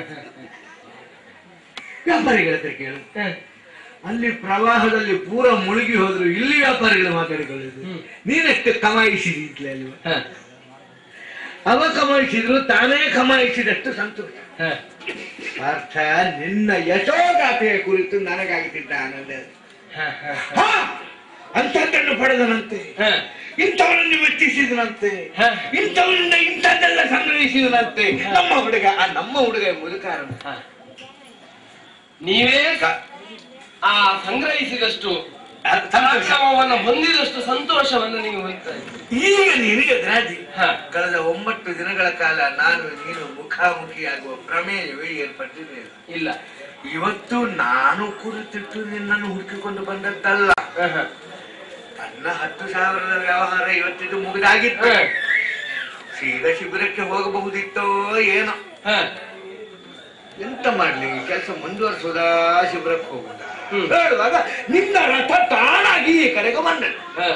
ವ್ಯಾಪಾರಿಗಳ ಹತ್ರ ಕೇಳು ಹ ಅಲ್ಲಿ ಪ್ರವಾಹದಲ್ಲಿ ಪೂರ ಮುಳುಗಿ ಹೋದ್ರು ಇಲ್ಲಿ ವ್ಯಾಪಾರಿಗಳು ಮಾತಾಡಿಕೊಳ್ಳುದು ಹ್ಮ್. ನೀನೆಷ್ಟು ಕಮಾಯಿಸಿದ್ಲೆ ಅಲ್ವಾ ಹ ಅವ ಕಮಾಯಿಸಿದ್ರು ತಾನೇ ಕಮಾಯಿಸಿದಷ್ಟು ಸಂತೋಷ ಹ ಪಾರ್ಥ ನಿನ್ನ ಯಶೋಗಾಥೆಯ ಕುರಿತು ನನಗಾಗಿದ್ದ ಆನಂದ ಹ ಹ ಹಾ, ಅಂಥದ್ದನ್ನು ಪಡೆದನಂತೆ ಹ ಇಂಥವನನ್ನು ಮೆಚ್ಚಿಸಿದನಂತೆ ಹ. ಇಂಥವನಿಂದ ಇಂಥದ್ದೆಲ್ಲ ಸಂಗ್ರಹಿಸಿದನಂತೆ ನಮ್ಮ ಹುಡುಗ ಆ ನಮ್ಮ ಹುಡುಗ ಎಂಬುದು ಕಾರಣ ಹ. ನೀವೇ ಆ ಸಂಗ್ರಹಿಸಿದಷ್ಟು ಪರಾಕ್ರಮವನ್ನು ಹೊಂದಿದಷ್ಟು ಸಂತೋಷವನ್ನು ನೀವು ಹೊಂದ್ತಾ ಇದ್ದೀರಿ. ಈಗ ನೀನು ಎದುರಾದಿ ಹ. ಕಳೆದ ಒಂಬತ್ತು ದಿನಗಳ ಕಾಲ ನಾನು ನೀನು ಮುಖಾಮುಖಿಯಾಗುವ ಪ್ರಮೇಯವೇ ಏರ್ಪಟ್ಟಿರಲಿಲ್ಲ ಇಲ್ಲ ಇವತ್ತು ನಾನು ಕುರಿತಿಟ್ಟು ನಿನ್ನನ್ನು ಹುಡುಕಿಕೊಂಡು ಬಂದದ್ದಲ್ಲ ಹ, ಹ. ನನ್ನ ಹತ್ತು ಸಾವಿರದ ವ್ಯವಹಾರ ಇವತ್ತಿದು ಮುಗಿದಾಗಿತ್ತು ಹ. ಸೀದಾ ಶಿಬಿರಕ್ಕೆ ಹೋಗಬಹುದಿತ್ತೋ ಏನೋ ಹ. ಎಂತ ಮಾಡ್ಲಿ ಕೆಲಸ ಮುಂದುವರಿಸೋದಾ ಶಿಬಿರಕ್ಕೆ ಹೋಗುದಾ ಹ್ಮ್. ಹೇಳುವಾಗ ನಿನ್ನ ರಥ ತಾನಾಗಿ ಈ ಕಡೆಗೆ ಬಂದ ಹ.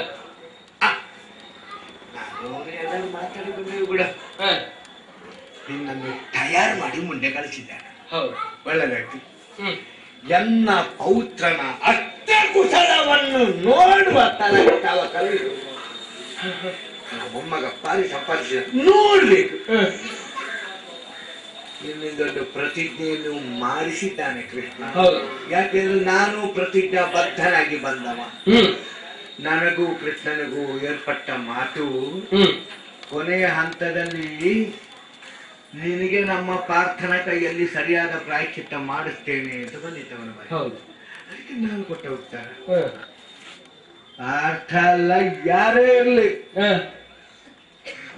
ನಾನು ಏನಾದ್ರು ಮಾತಾಡಿ ಬಂದೇವು ಬಿಡ ಹ. ನಿನ್ನನ್ನು ತಯಾರು ಮಾಡಿ ಮುಂದೆ ಕಳಿಸಿದ್ದಾರೆ ಹೌದು ಒಳ್ಳೆದಾಯ್ತು ಹ್ಮ್ ಎನ್ನ ಪೌತ್ರನ ಅತ್ಯಕುಶಲವನ್ನು ನೋಡುವ ತನಕ ತಾವ ಕಲಿಯುವುದು ನನ್ನ ಮೊಮ್ಮಗ ಪಾರಿ ಸಂಪಾದಿಸಿದ ನೋಡ್ಬೇಕು ಹ. ಇನ್ನೊಂದೊಂದು ಪ್ರತಿಜ್ಞೆಯನ್ನು ಮಾಡಿಸಿದ್ದಾನೆ ಕೃಷ್ಣ ಹೌದು. ಯಾಕೆಂದ್ರೆ ನಾನು ಪ್ರತಿಜ್ಞಾ ಬದ್ಧನಾಗಿ ಬಂದವ ಹ್ಮ್ ನನಗೂ ಕೃಷ್ಣನಿಗೂ ಏರ್ಪಟ್ಟ ಮಾತು ಹ್ಮ್ ಕೊನೆಯ ಹಂತದಲ್ಲಿ ನಿನಗೆ ನಮ್ಮ ಪ್ರಾರ್ಥನಾ ಕೈಯಲ್ಲಿ ಸರಿಯಾದ ಪ್ರಾಯಶ್ಚಿತ್ತ ಮಾಡಿಸ್ತೇನೆ ಅಂತ ಬಂದಿದ್ದವನು ಬಾಯಿ. ಹೌದು ಅದಕ್ಕೆ ನಾನು ಕೊಟ್ಟ ಉತ್ತರ ಹ. ಅರ್ಥ ಅಲ್ಲ ಯಾರೇ ಇರ್ಲಿ ಹ.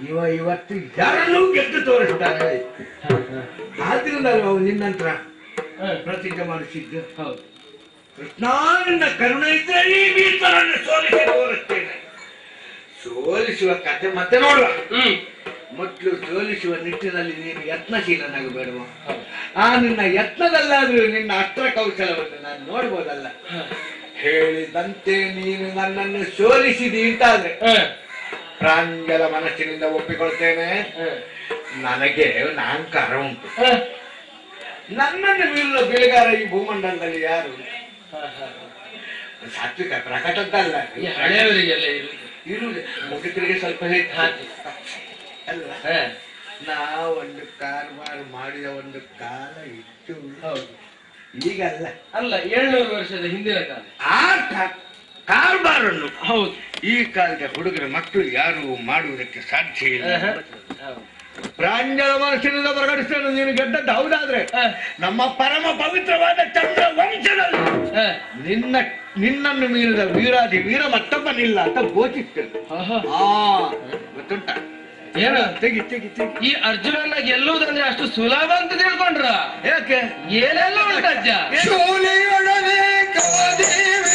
ಇವ ಇವತ್ತು ಯಾರನ್ನೂ ಗೆದ್ದು ತೋರಿಸ್ತಾನೆ ಆದ್ರಿಂದ ನಾವು ನಿನ್ನ ಹತ್ರ ಪ್ರತಿಜ್ಞೆ ಮಾಡಿಸಿದ್ದು ಹೌದು ಕೃಷ್ಣನ ಕರುಣೆ ಇದ್ರೆ ಈ ಭೀತರನ್ನು ಸೋಲಿಸಿ ತೋರಿಸ್ತೇನೆ ಸೋಲಿಸುವ ಕಥೆ ಮತ್ತೆ ನೋಡುವ ಹ್ಮ್ ಮೊದಲು ಸೋಲಿಸುವ ನಿಟ್ಟಿನಲ್ಲಿ ನೀನು ಯತ್ನಶೀಲನಾಗಬೇಡವ ಆ ನಿನ್ನ ಯತ್ನದಲ್ಲಾದ್ರೂ ನಿನ್ನ ಅಸ್ತ್ರ ಕೌಶಲವನ್ನು ನಾನು ನೋಡ್ಬೋದಲ್ಲ ಹೇಳಿದಂತೆ ನೀನು ನನ್ನನ್ನು ಸೋಲಿಸಿದಿ ಅಂತಾದ್ರೆ ಹ, ಪ್ರಾಂಜಲ ಮನಸ್ಸಿನಿಂದ ಒಪ್ಪಿಕೊಳ್ತೇನೆ ಹ, ನನಗೆ ನಾಂಕಾರ ಉಂಟು ಹ, ನನ್ನನ್ನು ಮೀರುವ ಬೆಳೆಗಾರ ಈ ಭೂಮಂಡಲದಲ್ಲಿ ಯಾರು ಹ, ಹ. ಸಾತ್ವಿಕ ಪ್ರಕಟದ್ದಲ್ಲ ಈ ಹಳೆಯವರಿಗೆಲ್ಲ ಇರುವುದು ಇರುವುದು ಮುಗಿತರಿಗೆ ಸ್ವಲ್ಪ ಹೆಚ್ಚು ಹಾಗೆ. ಅಲ್ಲ ಹ, ನಾವೊಂದು ಕಾರ್ಬಾರ್ ಮಾಡಿದ ಒಂದು ಕಾಲ ಇತ್ತು ಹೌದು ಈಗಲ್ಲ ಅಲ್ಲ ಏಳ್ನೂರು ವರ್ಷದ ಹಿಂದಿನ ಕಾಲ ಆ ಕ- ಕಾರ್ಬಾರನ್ನು ಹೌದು ಈ ಕಾಲದ ಹುಡುಗರ ಮಕ್ಕಳು ಯಾರು ಮಾಡುವುದಕ್ಕೆ ಸಾಧ್ಯ ಇಲ್ಲ ಹ, ಹೌದು. ಪ್ರಾಂಜಲ ಮನಸ್ಸಿನಿಂದ ಪ್ರಕಟಿಸಲು ನೀನು ಗೆದ್ದದ್ದು ಹೌದಾದ್ರೆ ಹ, ನಮ್ಮ ಪರಮ ಪವಿತ್ರವಾದ ಚಂದ್ರ ವಂಶದಲ್ಲಿ ಹ, ನಿನ್ನ ನಿನ್ನನ್ನು ಮೀರಿದ ವೀರಾದಿ ವೀರ ಮತ್ತೊಬ್ಬನಿಲ್ಲ ಅಂತ ಘೋಷಿಸ್ತೇನೆ ಹ, ಹ. ಆ ಗೊತ್ತುಂಟ ಏನು ತೆಗಿ ತೆಗಿ ತೆಗಿ ಈ ಅರ್ಜುನನ್ನ ಗೆಲ್ಲುವುದಂದ್ರೆ ಅಷ್ಟು ಸುಲಭ ಅಂತ ತಿಳ್ಕೊಂಡ್ರ ಯಾಕೆ ಏನೆಲ್ಲ ಉಂಟಜ್ಜ ಶೂಲಿಯೊಡನೆ ಗಾದಿ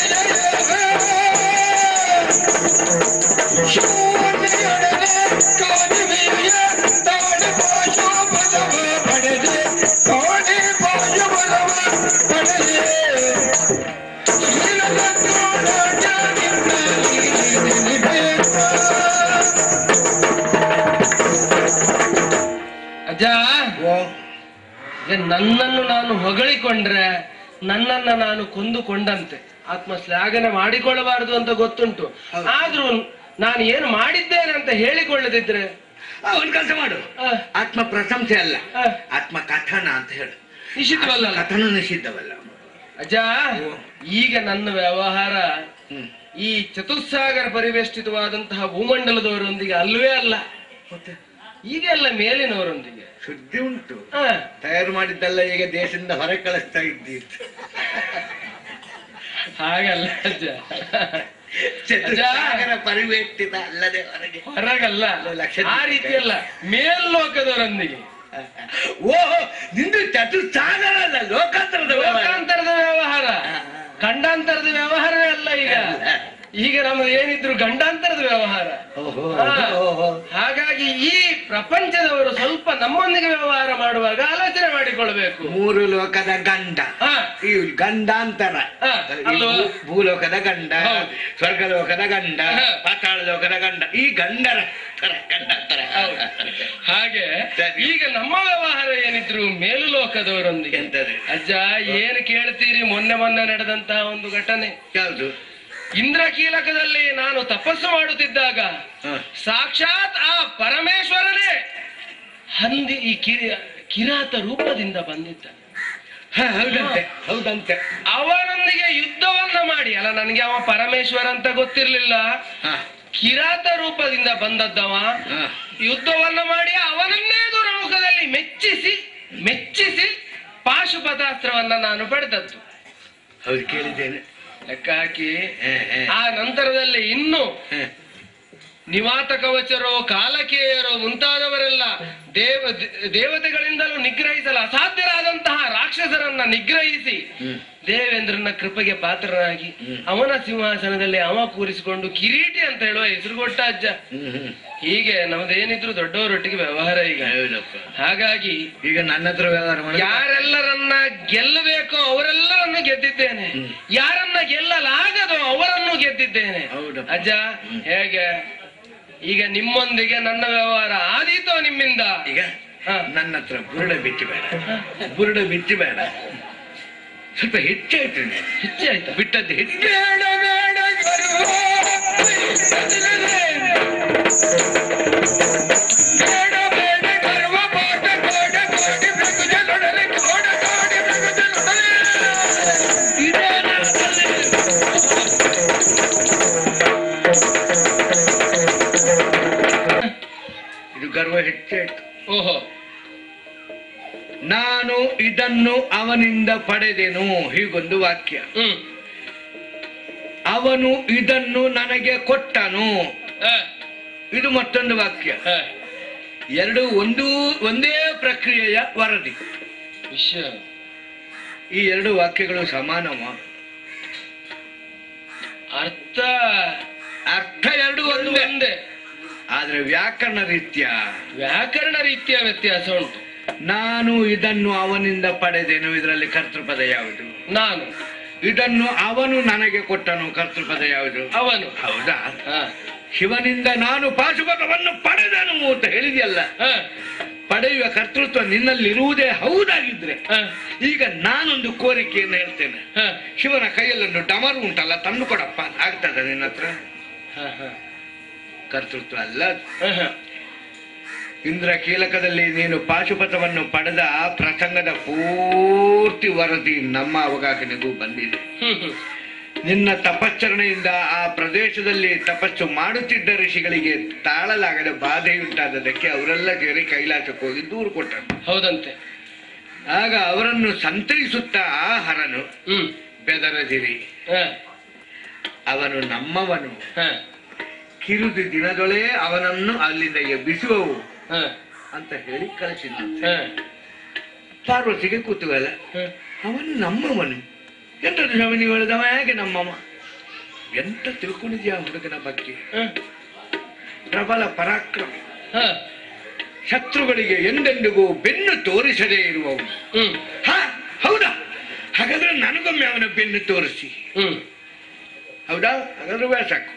ಶೂಲಿಯೊಡನೆ ಗಾದಿ ವಿಜಯ ತಾಡಿ ಪಾಶು ಬಲವ ಪಡೆದೆ ತಾಡಿ ಪಾಶು ಬಲವ ಪಡೆದೆ ಶಿಲದ ತೋಳಾಟ ನಿನ್ನಲ್ಲಿ ನಿನಬೇಕ. ಅಜ್ಜ ಈಗ ನನ್ನನ್ನು ನಾನು ಹೊಗಳಿಕೊಂಡ್ರೆ ನನ್ನನ್ನ ನಾನು ಕೊಂದುಕೊಂಡಂತೆ ಆತ್ಮ ಶ್ಲಾಘನೆ ಮಾಡಿಕೊಳ್ಳಬಾರದು ಅಂತ ಗೊತ್ತುಂಟು ಆದ್ರೂ ನಾನು ಏನು ಮಾಡಿದ್ದೇನೆ ಅಂತ ಹೇಳಿಕೊಳ್ಳದಿದ್ರೆ ಆ, ಒಂದ್ ಕೆಲಸ ಮಾಡು ಆ, ಆತ್ಮ ಪ್ರಶಂಸೆ ಅಲ್ಲ ಆ, ಆತ್ಮ ಕಥನ ಅಂತ ಹೇಳು ನಿಷಿದ್ಧವಲ್ಲ ಕಥನ ನಿಷಿದ್ಧವಲ್ಲ ಅಜ್ಜ ಈಗ ನನ್ನ ವ್ಯವಹಾರ ಹ್ಮ್ ಈ ಚತುಸ್ಸಾಗರ ಪರಿವೇಷ್ಟಿತವಾದಂತಹ ಭೂಮಂಡಲದವರೊಂದಿಗೆ ಅಲ್ವೇ ಅಲ್ಲ ಈಗ ಎಲ್ಲ ಮೇಲಿನವರೊಂದಿಗೆ ಸುದ್ದಿ ಉಂಟು ಆ, ತಯಾರು ಮಾಡಿದ್ದೆಲ್ಲ ಈಗ ದೇಶದಿಂದ ಹೊರ ಕಳಿಸ್ತಾ ಇದ್ದೀತು ಹಾಗಲ್ಲ ಅಜ್ಜ ಚತುರ್ಸಾಗರ ಪರಿವೇಷ್ಟಿತ ಅಲ್ಲದೆ ಹೊರಗೆ ಹೊರಗಲ್ಲ ಲಕ್ಷ ಆ ರೀತಿಯಲ್ಲ ಮೇಲ್ಲೋಕದವರೊಂದಿಗೆ ಓಹೋ ನಿಂದು ಚತುರ್ಸಾಗರ ಅಲ್ಲ ಲೋಕಾಂತರದ ವ್ಯವಹಾರ. ಲೋಕಾಂತರದ ವ್ಯವಹಾರ ಖಂಡಾಂತರದ ವ್ಯವಹಾರವೇ ಅಲ್ಲ ಈಗ ಈಗ ನಮ್ಮದು ಏನಿದ್ರು ಗಂಡಾಂತರದ ವ್ಯವಹಾರ ಓಹೋ, ಹಾ. ಓಹೋ. ಹಾಗಾಗಿ ಈ ಪ್ರಪಂಚದವರು ಸ್ವಲ್ಪ ನಮ್ಮೊಂದಿಗೆ ವ್ಯವಹಾರ ಮಾಡುವಾಗ ಆಲೋಚನೆ ಮಾಡಿಕೊಳ್ಬೇಕು ಮೂರು ಲೋಕದ ಗಂಡ ಹಾ ಈ ಗಂಡಾಂತರ ಹಾ, ಈ ಅಲ್ವಾ? ಭೂ- ಭೂಲೋಕದ ಗಂಡ ಹೌದು. ಸ್ವರ್ಗಲೋಕದ ಗಂಡ ಹಾ. ಪಾತಾಳ ಲೋಕದ ಗಂಡ ಈ ಗಂಡರ ತರ ಗಂಡಾಂತರ ಹೌದು. ಹಾಗೆ ಸರಿ. ಈಗ ನಮ್ಮ ವ್ಯವಹಾರ ಏನಿದ್ರು ಮೇಲು ಲೋಕದವರೊಂದಿಗೆ ಎಂತದು? ಅಜ್ಜ ಏನು ಕೇಳ್ತೀರಿ ಮೊನ್ನೆ ಮೊನ್ನೆ ನಡೆದಂತಹ ಒಂದು ಘಟನೆ ಯಾವುದು ಇಂದ್ರಕೀಲಕದಲ್ಲಿ ನಾನು ತಪಸ್ಸು ಮಾಡುತ್ತಿದ್ದಾಗ ಹಾ. ಸಾಕ್ಷಾತ್ ಆ ಪರಮೇಶ್ವರನೇ ಹಂದಿ ಈ ಕಿರಿ ಕಿರಾತ ರೂಪದಿಂದ ಬಂದಿದ್ದ ಹಾ, ಹೌದಂತೆ ಹೌದಂತೆ ಅವನೊಂದಿಗೆ ಯುದ್ಧವನ್ನ ಮಾಡಿ ಅಲ್ಲ ನನಗೆ ಅವ ಪರಮೇಶ್ವರ ಅಂತ ಗೊತ್ತಿರ್ಲಿಲ್ಲ ಹಾ, ಕಿರಾತ ರೂಪದಿಂದ ಬಂದದ್ದವ ಹಾ. ಯುದ್ಧವನ್ನ ಮಾಡಿ ಅವನನ್ನೇ ದುರ್ಮುಖದಲ್ಲಿ ಮೆಚ್ಚಿಸಿ ಮೆಚ್ಚಿಸಿ ಪಾಶುಪತಾಸ್ತ್ರವನ್ನ ನಾನು ಪಡೆದದ್ದು ಹೌದು ಕೇಳಿದ್ದೇನೆ ಲೆಕ್ಕ ಹಾಕಿ ಹೇ, ಹೇ, ಆ ನಂತರದಲ್ಲಿ ಇನ್ನು ಹೇ. ನಿವಾತ ಕವಚರೋ ಕಾಲಕೇಯರೋ ಮುಂತಾದವರೆಲ್ಲ ದೇವ ದೇವತೆಗಳಿಂದಲೂ ನಿಗ್ರಹಿಸಲು ಅಸಾಧ್ಯರಾದಂತಹ ರಾಕ್ಷಸರನ್ನ ನಿಗ್ರಹಿಸಿ ಹ್ಮ್. ದೇವೇಂದ್ರನ ಕೃಪೆಗೆ ಪಾತ್ರನಾಗಿ ಅವನ ಸಿಂಹಾಸನದಲ್ಲಿ ಅವ ಕೂರಿಸಿಕೊಂಡು ಕಿರೀಟಿ ಅಂತ ಹೇಳುವ ಹೆಸರು ಕೊಟ್ಟ ಅಜ್ಜ ಹ್ಮ್, ಹ್ಮ್. ಹೀಗೆ ನಮ್ದೇನಿದ್ರು ದೊಡ್ಡವರೊಟ್ಟಿಗೆ ವ್ಯವಹಾರ ಈಗ ಹೌದಪ್ಪ ಹಾಗಾಗಿ ಈಗ ನನ್ನ ಹತ್ರ ವ್ಯವಹಾರ ಮಾಡಿ ಯಾರೆಲ್ಲರನ್ನ ಗೆಲ್ಲಬೇಕೋ ಅವರೆಲ್ಲರನ್ನು ಗೆದ್ದಿದ್ದೇನೆ ಯಾರನ್ನ ಗೆಲ್ಲಲಾಗದೋ ಅವರನ್ನು ಗೆದ್ದಿದ್ದೇನೆ ಹೌದಪ್ಪ. ಅಜ್ಜ ಹೇಗೆ ಈಗ ನಿಮ್ಮೊಂದಿಗೆ ನನ್ನ ವ್ಯವಹಾರ ಆದೀತೋ ನಿಮ್ಮಿಂದ ಈಗ ಹಾ. ನನ್ನ ಹತ್ರ ಬುರುಡ ಬಿಚ್ಚಿ ಬೇಡ ಬುರುಡ ಬಿಚ್ಚಿ ಬೇಡ ಸ್ವಲ್ಪ ಹೆಚ್ಚಾಯ್ತು ನೀನು. ಹೆಚ್ಚೆ ಆಯ್ತಾ ಬಿಟ್ಟದ್ದು ಹೆಚ್ಚು ಬೇಡ ಬೇಡ ಗರ್ವ ಬೇಡ ಬೇಡ ಗರ್ವ ಪಾಠ ಕಾಡ ಕಾಡಿ ಮೃಗಜಲೊಡನೆ ಕಾಡ ಕಾಡಿ ಮೃಗಜಲೊಡನೆ ಇದೇ ನನ್ನಲ್ಲಿ ಇದು ಗರ್ವ ಹೆಚ್ಚಾಯ್ತು ಓಹೋ ನಾನು ಇದನ್ನು ಅವನಿಂದ ಪಡೆದೆನು ಹೀಗೊಂದು ವಾಕ್ಯ ಹ್ಮ್ ಅವನು ಇದನ್ನು ನನಗೆ ಕೊಟ್ಟನು ಆ, ಇದು ಮತ್ತೊಂದು ವಾಕ್ಯ ಹ, ಎರಡು ಒಂದು ಒಂದೇ ಪ್ರಕ್ರಿಯೆಯ ವರದಿ ವಿಷಯ ಈ ಎರಡು ವಾಕ್ಯಗಳು ಸಮಾನವ ಅರ್ಥ ಅರ್ಥ ಎರಡು ಒಂದು ಒಂದೇ ಒಂದೇ ಆದ್ರೆ ವ್ಯಾಕರಣ ರೀತ್ಯ ವ್ಯಾಕರಣ ರೀತಿಯ ವ್ಯತ್ಯಾಸ ಉಂಟು ನಾನು ಇದನ್ನು ಅವನಿಂದ ಪಡೆದೇನು ಇದರಲ್ಲಿ ಕರ್ತೃಪದ ಯಾವುದು ನಾನು ಇದನ್ನು ಅವನು ನನಗೆ ಕೊಟ್ಟನು ಕರ್ತೃಪದ ಯಾವುದು ಅವನು ಹೌದಾ ಹ, ಶಿವನಿಂದ ನಾನು ಪಾಶುಪತವನ್ನು ಪಡೆದನು ಅಂತ ಹೇಳಿದೆಯಲ್ಲ ಹ, ಪಡೆಯುವ ಕರ್ತೃತ್ವ ನಿನ್ನಲ್ಲಿರುವುದೇ ಹೌದಾಗಿದ್ರೆ ಹ, ಈಗ ನಾನೊಂದು ಕೋರಿಕೆಯನ್ನು ಹೇಳ್ತೇನೆ ಹ, ಶಿವನ ಕೈಯಲ್ಲೊಂದು ಡಮರು ಉಂಟಲ್ಲ ತಂದು ಕೊಡಪ್ಪ ಆಗ್ತದ ನಿನ್ನ ಹತ್ರ ಹ, ಹ, ಕರ್ತೃತ್ವ ಅಲ್ಲ ಹ, ಹ. ಇಂದ್ರ ಕೀಲಕದಲ್ಲಿ ನೀನು ಪಾಶುಪತವನ್ನು ಪಡೆದ ಆ ಪ್ರಸಂಗದ ಪೂರ್ತಿ ವರದಿ ನಮ್ಮ ಅವಗಾಹನೆಗೂ ಬಂದಿದೆ ಹ್ಮ್, ಹ್ಮ್. ನಿನ್ನ ತಪಶ್ಚರಣೆಯಿಂದ ಆ ಪ್ರದೇಶದಲ್ಲಿ ತಪಸ್ಸು ಮಾಡುತ್ತಿದ್ದ ಋಷಿಗಳಿಗೆ ತಾಳಲಾಗದ ಬಾಧೆಯುಂಟಾದದಕ್ಕೆ ಅವರೆಲ್ಲ ಸೇರಿ ಕೈಲಾಸಕ್ಕೆ ಹೋಗಿ ದೂರು ಕೊಟ್ಟರು ಹೌದಂತೆ ಆಗ ಅವರನ್ನು ಸಂತೈಸುತ್ತಾ ಆ ಹರನು ಹ್ಮ್ ಬೆದರದಿರಿ ಹ, ಅವನು ನಮ್ಮವನು ಹ, ಕಿರುದು ದಿನದೊಳೇ ಅವನನ್ನು ಅಲ್ಲಿಂದ ಎಬ್ಬಿಸುವವು ಹ, ಅಂತ ಹೇಳಿ ಕಳಿಸಿದ ಹ, ಪಾರ್ವತಿಗೆ ಕುತೂಹಲ ಹ. ಅವನು ನಮ್ಮವನು ಎಂತದ್ದು ಸ್ವಾಮಿ ನೀವು ಹೇಳಿದವ ಹೇಗೆ ನಮ್ಮವ ಎಂತ ತಿಳ್ಕೊಂಡಿದ್ಯಾ ಹುಡುಗನ ಬಗ್ಗೆ ಹ, ಪ್ರಬಲ ಪರಾಕ್ರಮ ಹ, ಶತ್ರುಗಳಿಗೆ ಎಂದೆಂದಿಗೂ ಬೆನ್ನು ತೋರಿಸದೇ ಇರುವವನು ಹ್ಮ್ ಹಾ ಹೌದಾ ಹಾಗಾದ್ರೆ ನನಗೊಮ್ಮೆ ಅವನ ಬೆನ್ನು ತೋರಿಸಿ ಹ್ಮ್ ಹೌದಾ ಹಾಗಾದ್ರೆ ವ್ಯಾಸ ಸಾಕು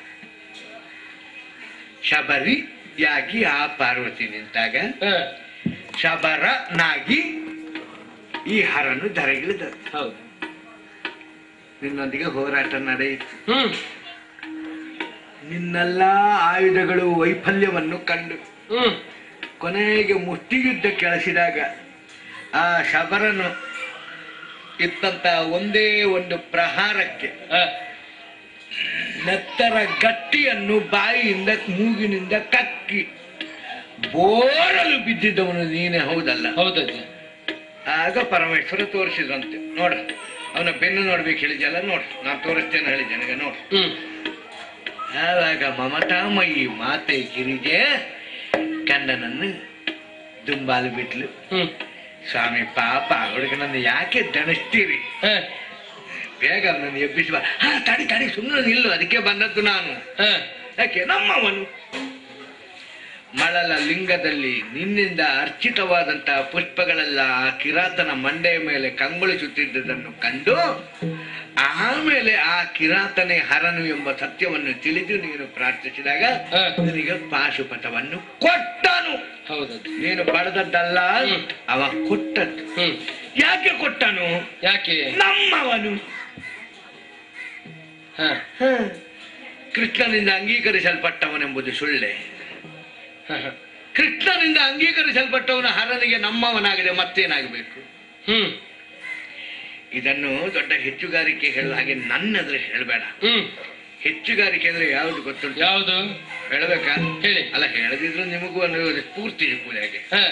ಶಬರಿಯಾಗಿ ಆ ಪಾರ್ವತಿ ನಿಂತಾಗ ಹ, ಶಬರನಾಗಿ ಈ ಹರನು ಧರೆಗಿಳಿದ ಹೌದು ನಿನ್ನೊಂದಿಗೆ ಹೋರಾಟ ನಡೆಯಿತು ಹ್ಮ್ ನಿನ್ನೆಲ್ಲ ಆಯುಧಗಳು ವೈಫಲ್ಯವನ್ನು ಕಂಡು ಹ್ಮ್ ಕೊನೆಗೆ ಮುಷ್ಟಿಯುದ್ಧ ಕೆಳಸಿದಾಗ ಆ ಶಬರನು ಇತ್ತಂತ ಒಂದೇ ಒಂದು ಪ್ರಹಾರಕ್ಕೆ ಹ, ನೆತ್ತರ ಗಟ್ಟಿಯನ್ನು ಬಾಯಿಯಿಂದ ಮೂಗಿನಿಂದ ಕಕ್ಕಿ ಬೋರಲು ಬಿದ್ದಿದ್ದವನು ನೀನೇ ಹೌದಲ್ಲ ಹೌದಜ್ಜ ಆಗ ಪರಮೇಶ್ವರ ತೋರಿಸಿದಂತೆ ನೋಡ ಅವನ ಬೆನ್ನು ನೋಡ್ಬೇಕು ಹೇಳಿದ್ಯಲ್ಲ ನೋಡು ನಾನು ತೋರಿಸ್ತೇನೆ ಹೇಳಿದ್ದೆ ನನಗೆ ನೋಡು ಹ್ಮ್ ಆವಾಗ ಮಮತಾಮಯಿ ಮಾತೆ ಗಿರಿಜೆ ಗಂಡನನ್ನು ದುಂಬಾಲು ಬಿಟ್ಲು ಹ್ಮ್ ಸ್ವಾಮಿ ಪಾಪ ಹುಡುಗನನ್ನು ಯಾಕೆ ದಣಿಸ್ತೀರಿ ಹ, ಬೇಗ ಅವನನ್ನು ಎಬ್ಬಿಸುವ ಹಾ ತಡಿ ತಡಿ ಸುಮ್ಮನೆ ನಿಲ್ಲು ಅದಕ್ಕೆ ಬಂದದ್ದು ನಾನು ಹ, ಯಾಕೆ ನಮ್ಮವನು ಮಳಲ ಲಿಂಗದಲ್ಲಿ ನಿನ್ನಿಂದ ಅರ್ಚಿತವಾದಂತಹ ಪುಷ್ಪಗಳೆಲ್ಲ ಆ ಕಿರಾತನ ಮಂಡೆಯ ಮೇಲೆ ಕಂಗೊಳಿಸುತ್ತಿದ್ದುದನ್ನು ಕಂಡು ಆಮೇಲೆ ಆ ಕಿರಾತನೆ ಹರನು ಎಂಬ ಸತ್ಯವನ್ನು ತಿಳಿದು ನೀನು ಪ್ರಾರ್ಥಿಸಿದಾಗ ಹ. ನಿನಗೆ ಪಾಶುಪಥವನ್ನು ಕೊಟ್ಟನು ಹೌದಜ್ಜ ನೀನು ಪಡೆದದ್ದಲ್ಲ ಹ್ಮ್. ಅವ ಕೊಟ್ಟದ್ದು ಹ್ಮ್ ಯಾಕೆ ಕೊಟ್ಟನು ಯಾಕೆ ನಮ್ಮವನು ಹ, ಕೃಷ್ಣನಿಂದ ಅಂಗೀಕರಿಸಲ್ಪಟ್ಟವನೆಂಬುದು ಸುಳ್ಳೆ ಹ, ಹ. ಕೃಷ್ಣನಿಂದ ಅಂಗೀಕರಿಸಲ್ಪಟ್ಟವನ ಹರನಿಗೆ ನಮ್ಮವನಾಗಿದೆ ಮತ್ತೇನಾಗಬೇಕು ಹ್ಮ್ ಇದನ್ನು ದೊಡ್ಡ ಹೆಚ್ಚುಗಾರಿಕೆ ಹೇಳುವ ಹಾಗೆ ನನ್ನೆದ್ರೆ ಹೇಳಬೇಡ ಹ್ಮ್ ಹೆಚ್ಚುಗಾರಿಕೆ ಅಂದ್ರೆ ಯಾವುದು ಗೊತ್ತುಂಟು ಯಾವುದು ಹೇಳಬೇಕಾ ಹೇಳಿ. ಅಲ್ಲ ಹೇಳದಿದ್ರು ನಿಮಗೂ ಒಂದು ಸ್ಫೂರ್ತಿ ಸಿಗ್ಬೋದು ಹಾಗೆ ಹ,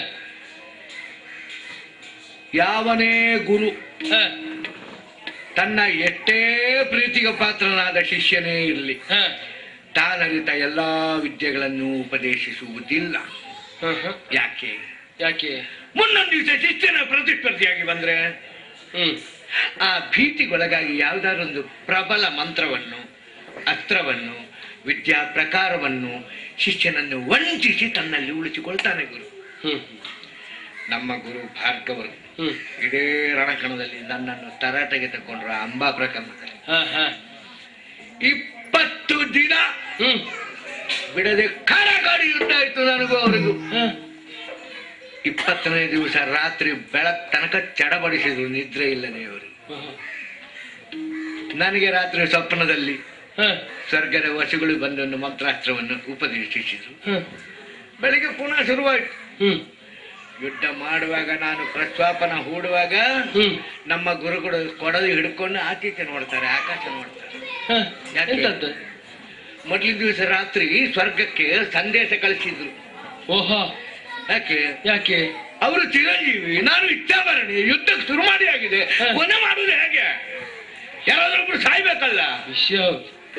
ಯಾವನೇ ಗುರು ಹ, ತನ್ನ ಎಷ್ಟೇ ಪ್ರೀತಿಗೆ ಪಾತ್ರನಾದ ಶಿಷ್ಯನೇ ಇರಲಿ ಹ, ತಾನರಿತ ಎಲ್ಲಾ ವಿದ್ಯೆಗಳನ್ನು ಉಪದೇಶಿಸುವುದಿಲ್ಲ ಹ, ಹ. ಯಾಕೆ ಯಾಕೆ ಮುಂದೊಂದು ದಿವಸ ಶಿಷ್ಯನ ಪ್ರತಿಸ್ಪರ್ಧಿಯಾಗಿ ಬಂದ್ರೆ ಹ್ಮ್ ಆ ಭೀತಿಗೊಳಗಾಗಿ ಯಾವುದಾದ್ರೊಂದು ಪ್ರಬಲ ಮಂತ್ರವನ್ನು ಅಸ್ತ್ರವನ್ನು ವಿದ್ಯಾ ಪ್ರಕಾರವನ್ನು ಶಿಷ್ಯನನ್ನು ವಂಚಿಸಿ ತನ್ನಲ್ಲಿ ಉಳಿಸಿಕೊಳ್ತಾನೆ ಗುರು ಹ್ಮ್ ನಮ್ಮ ಗುರು ಭಾರ್ಗವರು ಹ್ಮ್ ಇದೇ ರಣಕಣದಲ್ಲಿ ನನ್ನನ್ನು ತರಾಟೆಗೆ ತಗೊಂಡ್ರು ಆ ಅಂಬಾ ಪ್ರಕರಣದಲ್ಲಿ ಹ, ಹ. ಇಪ್ಪತ್ತು ದಿನ ಹ್ಮ್ ಬಿಡದೆ ಕಾಡಾಕಾಡಿ ಯುದ್ಧ ಆಯ್ತು ನನಗೂ ಅವರಿಗೂ ಹ, ಇಪ್ಪತ್ತನೇ ದಿವಸ ರಾತ್ರಿ ಬೆಳಕ್ ತನಕ ಚಡಬಡಿಸಿದ್ರು ನಿದ್ರೆ ಇಲ್ಲದೆ ಅವರು ಹ, ನನಗೆ ರಾತ್ರಿ ಸ್ವಪ್ನದಲ್ಲಿ ಹ, ಸ್ವರ್ಗದ ವಶಗಳು ಬಂದೊಂದು ಮಂತ್ರಾಸ್ತ್ರವನ್ನು ಉಪದೇಶಿಸಿದ್ರು ಹ. ಬೆಳಿಗ್ಗೆ ಪುನಃ ಶುರುವಾಯ್ತು ಹ್ಮ್ ಯುದ್ಧ ಮಾಡುವಾಗ ನಾನು ಪ್ರಸ್ವಾಪನ ಹೂಡುವಾಗ ಹ್ಮ್ ನಮ್ಮ ಗುರುಗಳು ಕೊಡಲು ಹಿಡ್ಕೊಂಡು ಆಚೀಚೆ ನೋಡ್ತಾರೆ ಆಕಾಶ ನೋಡ್ತಾರೆ ಹ. ಯಾಕೆ? ಎಂತದ್ದು ಮೊದಲಿನ ದಿವಸ ರಾತ್ರಿ ಸ್ವರ್ಗಕ್ಕೆ ಸಂದೇಶ ಕಳಿಸಿದ್ರು ಓಹೋ ಯಾಕೆ ಯಾಕೆ ಅವರು ಚಿರಂಜೀವಿ ನಾನು ಇಚ್ಛಾಭರಣಿ ಯುದ್ಧಕ್ಕೆ ಶುರು ಮಾಡಿ ಆಗಿದೆ ಹ. ಕೊನೆ ಮಾಡುದು ಹೇಗೆ ಯಾರಾದ್ರೊಬ್ರು ಸಾಯ್ಬೇಕಲ್ಲ ವಿಷಯ ಹೌದು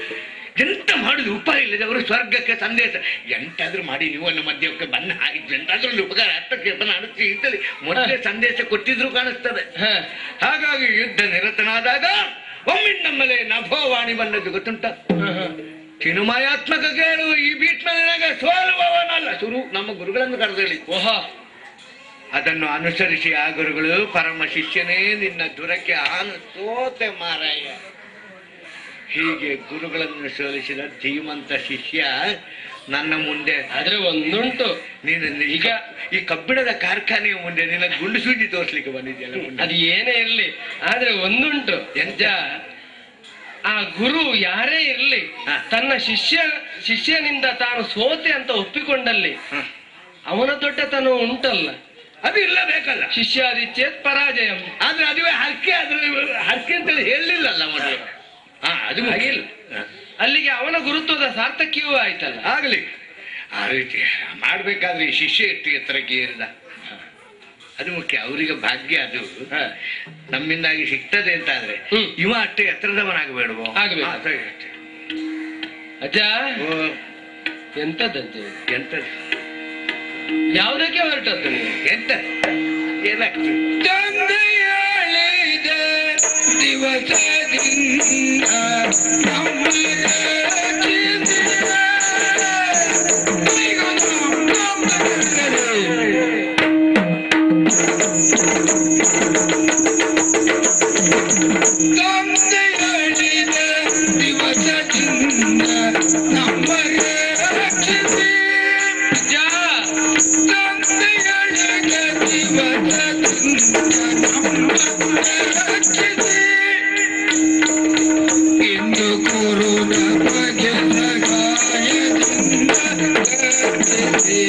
ಎಂತ ಮಾಡುದು ಉಪಾಯ ಇಲ್ಲದೆ ಅವರು ಸ್ವರ್ಗಕ್ಕೆ ಸಂದೇಶ ಎಂತಾದ್ರೂ ಮಾಡಿ ನೀವು ನನ್ನ ಮಧ್ಯಕ್ಕೆ ಬನ್ನ ಹಾರಿದ್ದು ಎಂತಾದ್ರೂ ಒಂದು ಉಪಕಾರ ಹತ್ತಕ್ಕೆ ಮಾಡುತ್ತಿ ಇದ್ದಲ್ಲಿ ಮೊದಲೇ ಸಂದೇಶ ಕೊಟ್ಟಿದ್ರು ಕಾಣಿಸ್ತದೆ ಹ. ಹಾಗಾಗಿ ಯುದ್ಧ ನಿರತನಾದಾಗ ಒಮ್ಮಿಂದಮ್ಮಲೆ ನಭೋವಾಣಿ ಬಂದದ್ದು ಗೊತ್ತುಂಟ ಚಿನುಮಯಾತ್ಮಕ ಕೇಳು ಈ ಬೀಟ್ನಲ್ಲಿ ಸೋಲುವವನಲ್ಲ ಶುರು ನಮ್ಮ ಗುರುಗಳನ್ನು ಕರೆದೇಳಿ ಓಹೋ ಅದನ್ನು ಅನುಸರಿಸಿ ಆ ಗುರುಗಳು ಪರಮ ಶಿಷ್ಯನೇ ನಿನ್ನ ದುರಕ್ಕೆ ಆನು ಸೋತೆ ಮಾರಾಯ ಹೀಗೆ ಗುರುಗಳನ್ನು ಸೋಲಿಸಿದ ಧೀಮಂತ ಶಿಷ್ಯ ನನ್ನ ಮುಂದೆ ಆದ್ರೆ ಒಂದುಂಟು ನೀನು ಈಗ ಈಗ ಈ ಕಬ್ಬಿಣದ ಕಾರ್ಖಾನೆಯ ಮುಂದೆ ನಿನ್ನ ಗುಂಡು ಸೂಜಿ ತೋರ್ಸ್ಲಿಕ್ಕೆ ಬಂದಿದ್ಯಲ್ಲ ಮುಂದೆ. ಅದು ಏನೇ ಇರ್ಲಿ ಆದ್ರೆ ಒಂದುಂಟು ಎಂಜ ಆ ಗುರು ಯಾರೇ ಇರ್ಲಿ ಹ. ತನ್ನ ಶಿಷ್ಯ ಶಿಷ್ಯನಿಂದ ತಾನು ಸೋತೆ ಅಂತ ಒಪ್ಪಿಕೊಂಡಲ್ಲಿ ಹ. ಅವನ ದೊಡ್ಡತನ ಉಂಟಲ್ಲ ಅದು ಇಲ್ಲಬೇಕಲ್ಲ ಶಿಷ್ಯಾದಿಚ್ಛೇತ್ ಪರಾಜಯ ಆದ್ರೆ ಅದುವೇ ಹರಕೆ ಆದ್ರೆ ಹರಕೆ ಅಂತೇಳಿ ಹೇಳಲಿಲ್ಲಲ್ಲ ಮೊದಲು ಹಾ ಅದು ಮುಖ್ಯ. ಹಾಗಿಲ್ಲ. ಹ. ಅಲ್ಲಿಗೆ ಅವನ ಗುರುತ್ವದ ಸಾರ್ಥಕ್ಯವೂ ಆಯ್ತಲ್ಲ ಆಗ್ಲಿ ಆ ರೀತಿ ಮಾಡ್ಬೇಕಾದ್ರೆ ಈ ಶಿಷ್ಯ ಎಷ್ಟು ಎತ್ತರಕ್ಕೆ ಏರಿದ ಅದು ಮುಖ್ಯ ಅವರಿಗೆ ಭಾಗ್ಯ ಅದು ಹ. ನಮ್ಮಿಂದಾಗಿ ಸಿಗ್ತದೆ ಅಂತ ಆದ್ರೆ ಹ್ಮ್. ಇವ ಅಷ್ಟೇ ಎತ್ತರದವನಾಗಬೇಡವೋ ಆಗ್ಬೇಕು. ಹಾ, ಸರಿ ಅಷ್ಟೇ. ಅಜ್ಜ ಓ, ಎಂತದಂತೆ ಇದು? ಎಂತದು ಯಾವುದಕ್ಕೆ ಹೊರಟದ್ದು ನೀವು ಎಂತ ಏನಾಗ್ತದೆ ತಂದೆಯಾಳಿದ ದಿವಸದಿಂದ ನಮ್ಮ ಚಿಂತಿನ ಈಗ ನಮ್ಮ ತಂದೆಯಾಳಿದ ದಿವಸದಿಂದ ನಮ್ಮ ರಕ್ಷಿಸಿ ಅಜ್ಜ ತಂದೆಯಾಳಿದ ದಿವಸದಿಂದ ನಮ್ಮ ರಕ್ಷಿಸಿ ಇಂದು ಕುರುಡ ಬಗೆದ ಗಾಯದಿಂದ ರಕ್ಷಿಸಿ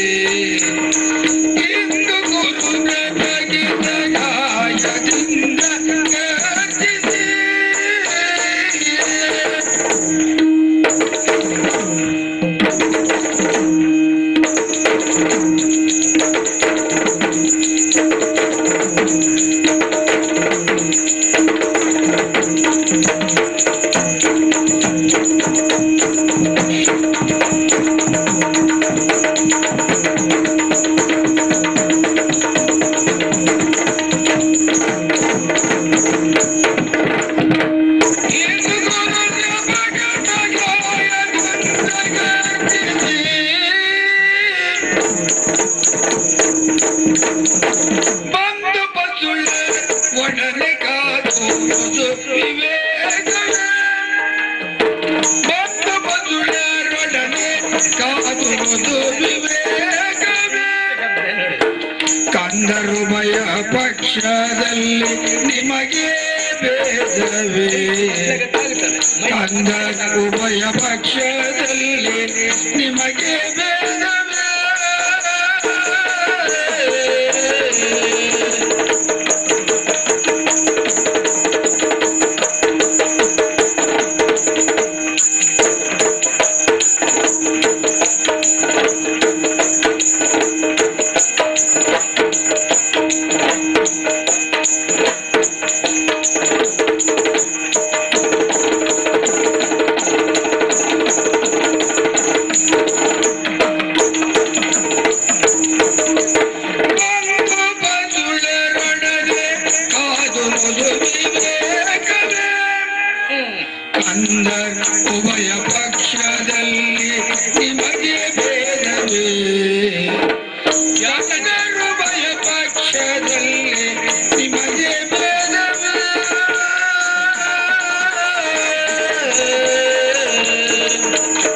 ಇಂದು ಕುರುಡ ಬಗೆದ ಗಾಯದಿಂದ ರಕ್ಷಿಸಿ ಬಂದು ಬಸುಳ ಒಡನೆ ಕಾದುವುದು ವಿವೇಕವೇ ಬಂದು ಬಸುಳರೊಡನೆ ಕಾದುವುದು ವಿವೇಕವೇ ಕಂದರುಮಯ ಪಕ್ಷದಲ್ಲಿ ನಿಮಗೆ ಭೇದವೇ ಕಂದರ ಉಭಯ ಪಕ್ಷದಲ್ಲಿ ನಿಮಗೆ ಭೇದವೇ ಬಂದು ಬಸುಳರೊಡನೆ ಕಾದುವುದು ವಿವೇಕವೇ ಅಂದರ ಉಭಯ ಪಕ್ಷದಲ್ಲಿ ನಿಮಗೆ ಭೇದವೇ ಯಾಕಂದರ ಉಭಯ ಪಕ್ಷದಲ್ಲಿ ನಿಮಗೆ ಭೇದವೇ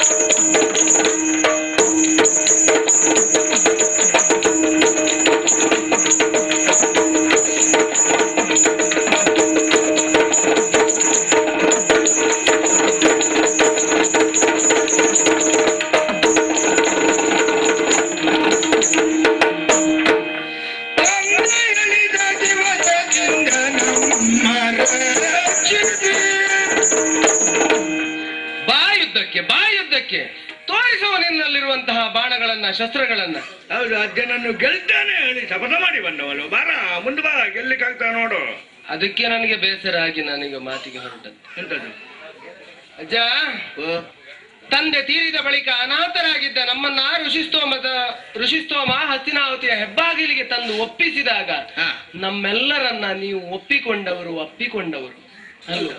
ತಂದೆಯಳಿದ ದಿವಸದಿಂದ ನಮ್ಮ ರಕ್ಷಿಸಿ ಬಾ ಯುದ್ಧಕ್ಕೆ ಬಾ ಯುದ್ಧಕ್ಕೆ ತೋರಿಸುವ ನಿನ್ನಲ್ಲಿರುವಂತಹ ಬಾಣಗಳನ್ನ ಶಸ್ತ್ರಗಳನ್ನ ಹೌದು ಅಜ್ಜನನ್ನು ಗೆಲ್ತಾನೆ ಹೇಳಿ ಶಪಥ ಮಾಡಿ ಬಂದವಲ್ಲ ಬಾರ ಮುಂದೆ ಬಾ ಗೆಲ್ಲಿಕ್ಕಾಗ್ತಾ ನೋಡು ಅದಕ್ಕೆ ನನಗೆ ಬೇಸರ ಆಗಿ ನಾನೀಗ ಮಾತಿಗೆ ಹೊರಟದ್ದು ಎಂತದ್ದು ಅಜ್ಜ ತಂದೆ ತೀರಿದ ಬಳಿಕ ಅನಾಥರಾಗಿದ್ದ ನಮ್ಮನ್ನ ಋಷಿಸ್ತೋಮದ ಋಷಿಸ್ತೋಮ ಹಸ್ತಿನಾವತಿಯ ಹೆಬ್ಬಾಗಿಲಿಗೆ ತಂದು ಒಪ್ಪಿಸಿದಾಗ ಹಾ. ನಮ್ಮೆಲ್ಲರನ್ನ ನೀವು ಒಪ್ಪಿಕೊಂಡವರು ಒಪ್ಪಿಕೊಂಡವರು ಅಲ್ವಾ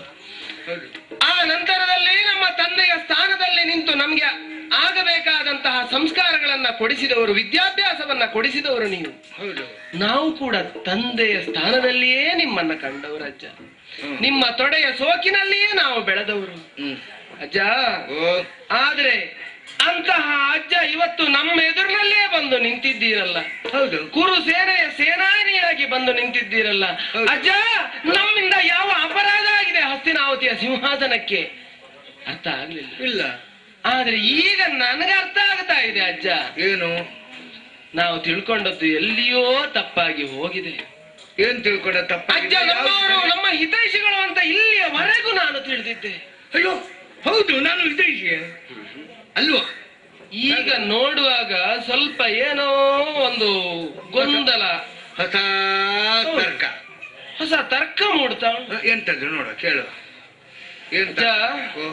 ಆ ನಂತರದಲ್ಲಿ ನಮ್ಮ ತಂದೆಯ ಸ್ಥಾನದಲ್ಲಿ ನಿಂತು ನಮ್ಗೆ ಆಗಬೇಕಾದಂತಹ ಸಂಸ್ಕಾರಗಳನ್ನ ಕೊಡಿಸಿದವರು ವಿದ್ಯಾಭ್ಯಾಸವನ್ನ ಕೊಡಿಸಿದವರು ನೀವು ಹೌದು ನಾವು ಕೂಡ ತಂದೆಯ ಸ್ಥಾನದಲ್ಲಿಯೇ ನಿಮ್ಮನ್ನ ಕಂಡವರು ಅಜ್ಜ ನಿಮ್ಮ ತೊಡೆಯ ಸೋಕಿನಲ್ಲಿಯೇ ನಾವು ಬೆಳೆದವರು ಹ್ಮ್ ಅಜ್ಜ ಓ ಆದ್ರೆ ಅಂತಹ ಅಜ್ಜ ಇವತ್ತು ನಮ್ಮ ಎದುರಿನಲ್ಲೇ ಬಂದು ನಿಂತಿದ್ದೀರಲ್ಲ ಹೌದು ಕುರು ಸೇನೆಯ ಸೇನಾನಿಯಾಗಿ ಬಂದು ನಿಂತಿದ್ದೀರಲ್ಲ ಹೌದು. ಅಜ್ಜ ನಮ್ಮಿಂದ ಯಾವ ಅಪರಾಧ ಆಗಿದೆ ಹಸ್ತಿನಾವತಿಯ ಸಿಂಹಾಸನಕ್ಕೆ ಅರ್ಥ ಆಗ್ಲಿಲ್ಲ ಇಲ್ಲ ಆದ್ರೆ ಈಗ ನನಗೆ ಅರ್ಥ ಆಗ್ತಾ ಇದೆ ಅಜ್ಜ ಏನು ನಾವು ತಿಳ್ಕೊಂಡದ್ದು ಎಲ್ಲಿಯೋ ತಪ್ಪಾಗಿ ಹೋಗಿದೆ ಏನ್ ತಿಳ್ಕೊಂಡ ತಪ್ಪ ಅಜ್ಜ ನಮ್ಮವರು ನಮ್ಮ ಹಿತೈಷಿಗಳು ಅಂತ ಇಲ್ಲಿಯವರೆಗೂ ನಾನು ತಿಳಿದಿದ್ದೆ ಅಯ್ಯೋ ಹೌದು ನಾನು ವಿದೇಶಿ ಅಲ್ವಾ ಈಗ ನೋಡುವಾಗ ಸ್ವಲ್ಪ ಏನೋ ಒಂದು ಗೊಂದಲ ಹೊಸ ತರ್ಕ ಹೊಸ ತರ್ಕ ಮೂಡ್ತಾ ಉಂಟು. ಎಂತದ್ದು ನೋಡ ಕೇಳು ಎಂತ ಅಜ್ಜ. ಓ,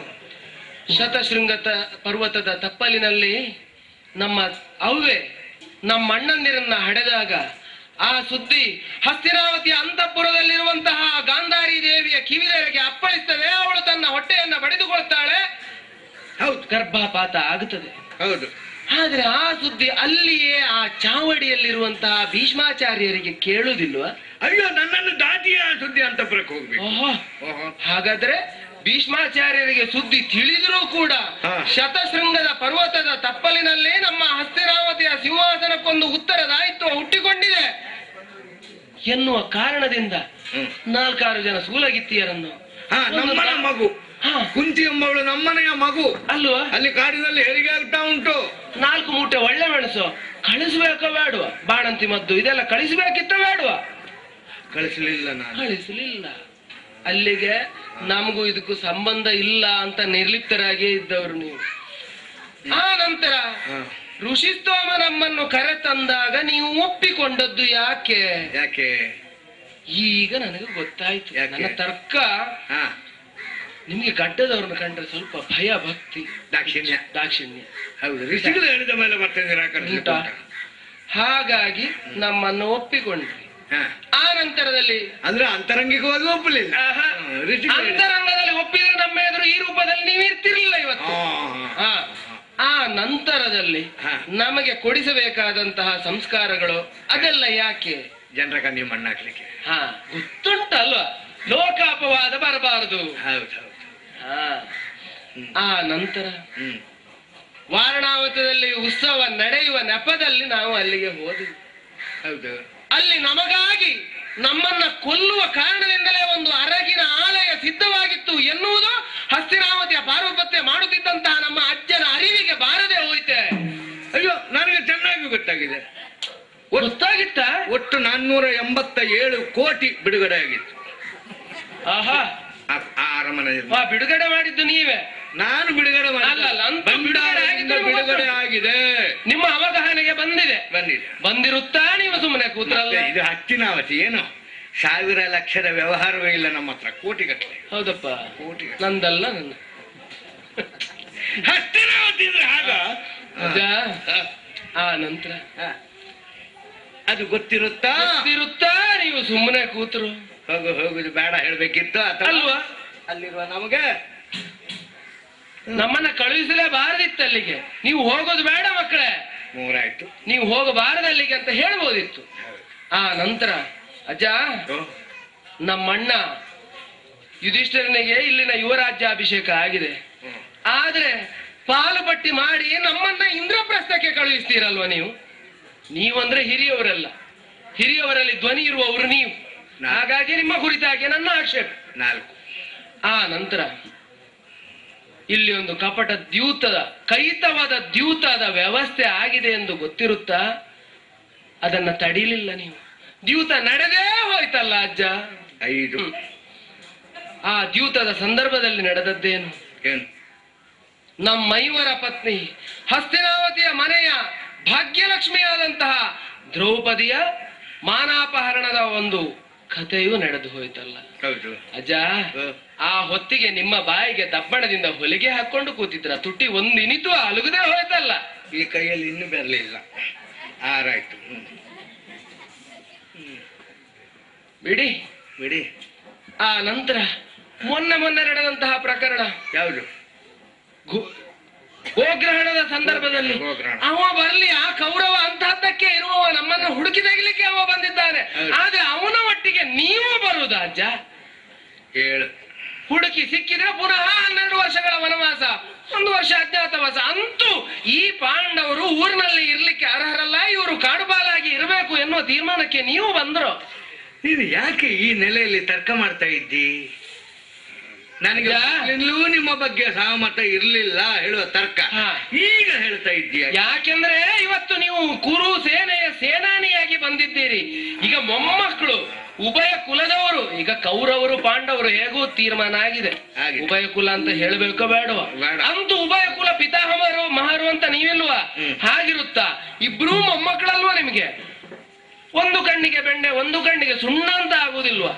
ಶತಶೃಂಗ ತ- ಪರ್ವತದ ತಪ್ಪಲಿನಲ್ಲಿ ನಮ್ಮ ಅವ್ವೆ ನಮ್ಮ ಅಣ್ಣಂದಿರನ್ನ ಹಡೆದಾಗ ಆ ಸುದ್ದಿ ಹಸ್ತಿನಾವತಿಯ ಅಂತಃಪುರದಲ್ಲಿರುವಂತಹ ಗಾಂಧಾರಿ ದೇವಿಯ ಕಿವಿದೆರೆಗೆ ಅಪ್ಪಳಿಸ್ತದೆ ಅವಳು ತನ್ನ ಹೊಟ್ಟೆಯನ್ನ ಬಡಿದುಕೊಳ್ತಾಳೆ ಹೌದು ಗರ್ಭಪಾತ ಆಗುತ್ತದೆ ಹೌದು ಆದ್ರೆ ಆ ಸುದ್ದಿ ಅಲ್ಲಿಯೇ ಆ ಚಾವಡಿಯಲ್ಲಿರುವಂತಹ ಭೀಷ್ಮಾಚಾರ್ಯರಿಗೆ ಕೇಳುವುದಿಲ್ವಾ ಅಯ್ಯೋ ನನ್ನನ್ನು ದಾಟಿ ಆ ಸುದ್ದಿ ಅಂತಪುರಕ್ಕೆ ಹೋಗ್ಬೇಕು ಓಹೋ ಓಹೋ ಹಾಗಾದ್ರೆ ಭೀಷ್ಮಾಚಾರ್ಯರಿಗೆ ಸುದ್ದಿ ತಿಳಿದರೂ ಕೂಡ ಹಾ. ಶತಶೃಂಗದ ಪರ್ವತದ ತಪ್ಪಲಿನಲ್ಲಿ ನಮ್ಮ ಹಸ್ತಿರಾವತಿಯ ಸಿಂಹಾಸನಕ್ಕೊಂದು ಉತ್ತರದಾಯಿತ್ವ ಹುಟ್ಟಿಕೊಂಡಿದೆ ಎನ್ನುವ ಕಾರಣದಿಂದ ಹ್ಮ್. ನಾಲ್ಕಾರು ಜನ ಸೂಲಗಿತ್ತಿಯರನ್ನು ಹಾ ಒಂದು ನಮ್ಮನ ತಾ- ಮಗು ಹಾ, ಕುಂತಿ ಎಂಬವಳು ನಮ್ಮನೆಯ ಮಗು ಅಲ್ವಾ ಅಲ್ಲಿ ಕಾಡಿನಲ್ಲಿ ಹೆರಿಗೆ ಆಗ್ತಾ ಉಂಟು ನಾಲ್ಕು ಮೂಟೆ ಒಳ್ಳೆ ಮೆಣಸು ಕಳಿಸ್ಬೇಕ ಬೇಡುವ ಬಾಣಂತಿ ಮದ್ದು ಇದೆಲ್ಲ ಕಳಿಸ್ಬೇಕಿತ್ತ ಬೇಡುವ ಕಳಿಸಲಿಲ್ಲ ನಾನು ಕಳಿಸಲಿಲ್ಲ ಅಲ್ಲಿಗೆ ನಮಗೂ ಇದಕ್ಕೂ ಸಂಬಂಧ ಇಲ್ಲ ಅಂತ ನಿರ್ಲಿಪ್ತರಾಗೇ ಇದ್ದವರು ನೀವು ಆ ನಂತರ ಹಾ. ಋಷಿಸ್ತೋಮ ನಮ್ಮನ್ನು ಕರೆ ತಂದಾಗ ನೀವು ಒಪ್ಪಿಕೊಂಡದ್ದು ಯಾಕೆ ಯಾಕೆ ಈಗ ನನಗೆ ಗೊತ್ತಾಯ್ತು ಯಾಕೆ? ನನ್ನ ತರ್ಕ ಹಾ ನಿಮ್ಗೆ ಗಡ್ಡದವ್ರನ್ನ ಕಂಡ್ರೆ ಸ್ವಲ್ಪ ಭಯ ಭಕ್ತಿ ದಾಕ್ಷಿಣ್ಯ ದಾಕ್ಷಿಣ್ಯ ಹೌದು ಋಷಿಗಳು ಹೇಳಿದ ಮೇಲೆ ಮತ್ತೆ ನಿರಾಕರಿಸಿ ಉಂಟಾ? ಹಾಗಾಗಿ ನಮ್ಮನ್ನು ಒಪ್ಪಿಕೊಂಡ್ರಿ ಹಾ ಆ ನಂತರದಲ್ಲಿ ಅಂದ್ರೆ ಅಂತರಂಗಿಕವಾಗಿ ಒಪ್ಪಲಿಲ್ಲ ಆಹಾ, ಹಾ, ಋಷಿಗಳು ಹೇಳಿದ- ಅಂತರಂಗದಲ್ಲಿ ಒಪ್ಪಿದ್ರೆ ನಮ್ಮ ಎದುರು ಈ ರೂಪದಲ್ಲಿ ನೀವು ಇರ್ತಿರ್ಲಿಲ್ಲ ಇವತ್ತು ಹಾ, ಹಾ. ಆ, ಆ ನಂತರದಲ್ಲಿ ಹಾ. ನಮಗೆ ಕೊಡಿಸಬೇಕಾದಂತಹ ಸಂಸ್ಕಾರಗಳು ಅದೆಲ್ಲ ಯಾಕೆ ಜನರ ಕಣ್ಣಿ ಮಣ್ಣಾಕ್ಲಿಕ್ಕೆ ಹಾ ಗೊತ್ತುಂಟಲ್ವಾ ಲೋಕಾಪವಾದ ಬರಬಾರದು ಹೌದು ಹೌದು ಹಾ ಆ ನಂತರ ಹ್ಮ್ ವಾರಣಾವತದಲ್ಲಿ ಉತ್ಸವ ನಡೆಯುವ ನೆಪದಲ್ಲಿ ನಾವು ಅಲ್ಲಿಗೆ ಹೋದೆವು ಹೌದು ಅಲ್ಲಿ ನಮಗಾಗಿ ನಮ್ಮನ್ನ ಕೊಲ್ಲುವ ಕಾರಣದಿಂದಲೇ ಒಂದು ಅರಗಿನ ಆಲಯ ಸಿದ್ಧವಾಗಿತ್ತು ಎನ್ನುವುದು ಹಸ್ತಿನಾವತಿಯ ಪಾರ್ವಪತ್ಯ ಮಾಡುತ್ತಿದ್ದಂತಹ ನಮ್ಮ ಅಜ್ಜನ ಅರಿವಿಗೆ ಬಾರದೆ ಹೋಯ್ತೆ ಅಯ್ಯೋ ನನಗೆ ಚೆನ್ನಾಗಿ ಗೊತ್ತಾಗಿದೆ ಗೊತ್ತಾಗಿತ್ತ ಒಟ್ಟು ನಾನ್ನೂರ ಎಂಬತ್ತ ಏಳು ಕೋಟಿ ಬಿಡುಗಡೆ ಆಗಿತ್ತು ಆಹಾ ಆ- ಆ ಅರಮನೆಯಲ್ಲಿ ವಾ ಬಿಡುಗಡೆ ಮಾಡಿದ್ದು ನೀವೇ ನಾನು ಬಿಡುಗಡೆ ಅಲ್ಲ, ಅಲ್ಲ, ಅಂತೂ ಬಿಡುಗಡೆ ಆಗಿದ್ದು ಭಂಡಾರದಿಂದ ನಿಮಗೆ ಬಿಡುಗಡೆ ಗೊತ್ತು. ಆಗಿದೆ ನಿಮ್ಮ ಅವಗಾಹನೆಗೆ ಬಂದಿದೆ ಬಂದಿದೆ ಬಂದಿರುತ್ತಾ ನೀವು ಸುಮ್ಮನೆ ಕೂತ್ರಲ್ಲ ಮತ್ತೆ ಇದು ಹತ್ತಿನಾವತಿ ಏನು ಸಾವಿರ ಲಕ್ಷದ ವ್ಯವಹಾರವೇ ಇಲ್ಲ ನಮ್ಮ ಹತ್ರ ಕೋಟಿ ಗಟ್ಟಲೆ ಹೌದಪ್ಪ ಕೋಟಿ ನಂದಲ್ಲ ನನ್ನ ಹತ್ತಿನಾವತಿ ಅಂದ್ರೆ ಆಗ ಅಜ್ಜ, ಆ ನಂತರ ಅದು ಗೊತ್ತಿರುತ್ತಾ ಗೊತ್ತಿರುತ್ತಾ ನೀವು ಸುಮ್ಮನೆ ಕೂತರು ಹೋಗು ಹೋಗುದು ಬೇಡ ಹೇಳ್ಬೇಕಿತ್ತು ಅಥವಾ ಅಲ್ವಾ ಅಲ್ಲಿರುವ ನಮಗೆ ನಮ್ಮನ್ನ ಕಳುಹಿಸಲೇಬಾರದಿತ್ತು ಅಲ್ಲಿಗೆ ನೀವು ಹೋಗೋದು ಬೇಡ ಮಕ್ಕಳೇ ಮೂರಾಯ್ತು ನೀವು ಹೋಗಬಾರದು ಅಲ್ಲಿಗೆ ಅಂತ ಹೇಳ್ಬೋದಿತ್ತು ಆ ನಂತರ ಅಜ್ಜ ಓ, ನಮ್ಮಣ್ಣ ಯುಧಿಷ್ಠಿರನಿಗೆ ಇಲ್ಲಿನ ಯುವರಾಜ್ಯಾಭಿಷೇಕ ಆಗಿದೆ ಹ್ಮ್. ಆದ್ರೆ ಪಾಲು ಪಟ್ಟಿ ಮಾಡಿ ನಮ್ಮನ್ನ ಇಂದ್ರಪ್ರಸ್ಥಕ್ಕೆ ಕಳುಹಿಸ್ತೀರಲ್ವ ನೀವು ನೀವಂದ್ರೆ ಹಿರಿಯವರಲ್ಲ ಹಿರಿಯವರಲ್ಲಿ ಧ್ವನಿ ಇರುವವರು ನೀವು ನಾ- ಹಾಗಾಗಿ ನಿಮ್ಮ ಕುರಿತಾಗಿ ನನ್ನ ಆಕ್ಷೇಪ ನಾಲ್ಕು ಆ ನಂತರ ಇಲ್ಲಿ ಒಂದು ಕಪಟ ದ್ಯೂತದ ಕೈತವಾದ ದ್ಯೂತದ ವ್ಯವಸ್ಥೆ ಆಗಿದೆ ಎಂದು ಗೊತ್ತಿರುತ್ತಾ ಅದನ್ನ ತಡಿಲಿಲ್ಲ ನೀವು ದ್ಯೂತ ನಡೆದೇ ಹೋಯ್ತಲ್ಲ ಅಜ್ಜ ಐದು ಹ್ಮ್. ಆ ದ್ಯೂತದ ಸಂದರ್ಭದಲ್ಲಿ ನಡೆದದ್ದೇನು ಏನು ನಮ್ಮೈವರ ಪತ್ನಿ ಹಸ್ತಿನಾವತಿಯ ಮನೆಯ ಭಾಗ್ಯಲಕ್ಷ್ಮಿಯಾದಂತಹ ದ್ರೌಪದಿಯ ಮಾನಾಪಹರಣದ ಒಂದು ಕಥೆಯೂ ನಡೆದು ಹೋಯ್ತಲ್ಲ ಹೌದು ಅಜ್ಜ ಆ ಹೊತ್ತಿಗೆ ನಿಮ್ಮ ಬಾಯಿಗೆ ದಬ್ಬಣದಿಂದ ಹೊಲಿಗೆ ಹಾಕೊಂಡು ಕೂತಿದ್ರ ತುಟಿ ಒಂದಿನಿತು ಅಲುಗದೆ ಹೋಯ್ತಲ್ಲ ಈ ಕೈಯಲ್ಲಿ ಇನ್ನೂ ಬರಲಿಲ್ಲ ಆರಾಯ್ತು ಹ್ಮ್. ಬಿಡಿ ಬಿಡಿ ಆ ನಂತರ ಮೊನ್ನೆ ಮೊನ್ನೆ ನಡೆದಂತಹ ಪ್ರಕರಣ ಯಾವುದು ಗೋ- ಗೋಗ್ರಹಣದ ಸಂದರ್ಭದಲ್ಲಿ ಗೋಗ್ರಹಣ. ಅವ ಬರ್ಲಿ ಆ ಕೌರವ ಅಂತಹದ್ದಕ್ಕೆ ಇರುವವ ನಮ್ಮನ್ನ ಹುಡುಕಿ ತೆಗಿಲಿಕ್ಕೆ ಅವ ಬಂದಿದ್ದಾನೆ ಹೌದು. ಆದ್ರೆ ಅವನ ಒಟ್ಟಿಗೆ ನೀವು ಬರುವುದಾ ಅಜ್ಜ ಹೇಳು ಹುಡುಕಿ ಸಿಕ್ಕಿದ್ರೆ ಪುನಃ ಹನ್ನೆರಡು ವರ್ಷಗಳ ವನವಾಸ ಒಂದು ವರ್ಷ ಅಜ್ಞಾತವಾಸ ಅಂತೂ ಈ ಪಾಂಡವರು ಊರಿನಲ್ಲಿ ಇರ್ಲಿಕ್ಕೆ ಅರ್ಹರಲ್ಲ ಇವರು ಕಾಡುಬಾಲಾಗಿ ಇರಬೇಕು ಎನ್ನುವ ತೀರ್ಮಾನಕ್ಕೆ ನೀವು ಬಂದ್ರು ನೀನು ಯಾಕೆ ಈ ನೆಲೆಯಲ್ಲಿ ತರ್ಕ ಮಾಡ್ತಾ ಇದ್ದಿ ನನಗೆ ಯಾ? ಮೊದಲಿಂದಲೂ ನಿಮ್ಮ ಬಗ್ಗೆ ಸಹಮತ ಇರ್ಲಿಲ್ಲ ಹೇಳುವ ತರ್ಕ ಹಾ. ಈಗ ಹೇಳ್ತಾ ಇದ್ದೀಯ ಯಾಕೆಂದ್ರೆ ಇವತ್ತು ನೀವು ಕುರು ಸೇನೆಯ ಸೇನಾನಿಯಾಗಿ ಬಂದಿದ್ದೀರಿ ಈಗ ಮೊಮ್ಮಕ್ಕಳು ಉಭಯ ಕುಲದವರು ಈಗ ಕೌರವರು ಪಾಂಡವರು ಹೇಗೂ ತೀರ್ಮಾನ ಆಗಿದೆ ಆಗಿದೆ. ಉಭಯ ಕುಲ ಅಂತ ಹೇಳಬೇಕೋ ಬೇಡವಾ ಬೇಡ. ಅಂತೂ ಉಭಯ ಕುಲ ಪಿತಾಮಹರು ಮಹರು ಅಂತ ನೀವಿಲ್ವಾ ಹ್ಮ್. ಹಾಗಿರುತ್ತಾ ಇಬ್ರೂ ಮೊಮ್ಮಕ್ಕಳಲ್ವಾ ನಿಮ್ಗೆ ಒಂದು ಕಣ್ಣಿಗೆ ಬೆಣ್ಣೆ ಒಂದು ಕಣ್ಣಿಗೆ ಸುಣ್ಣ ಅಂತ ಆಗುದಿಲ್ವಾ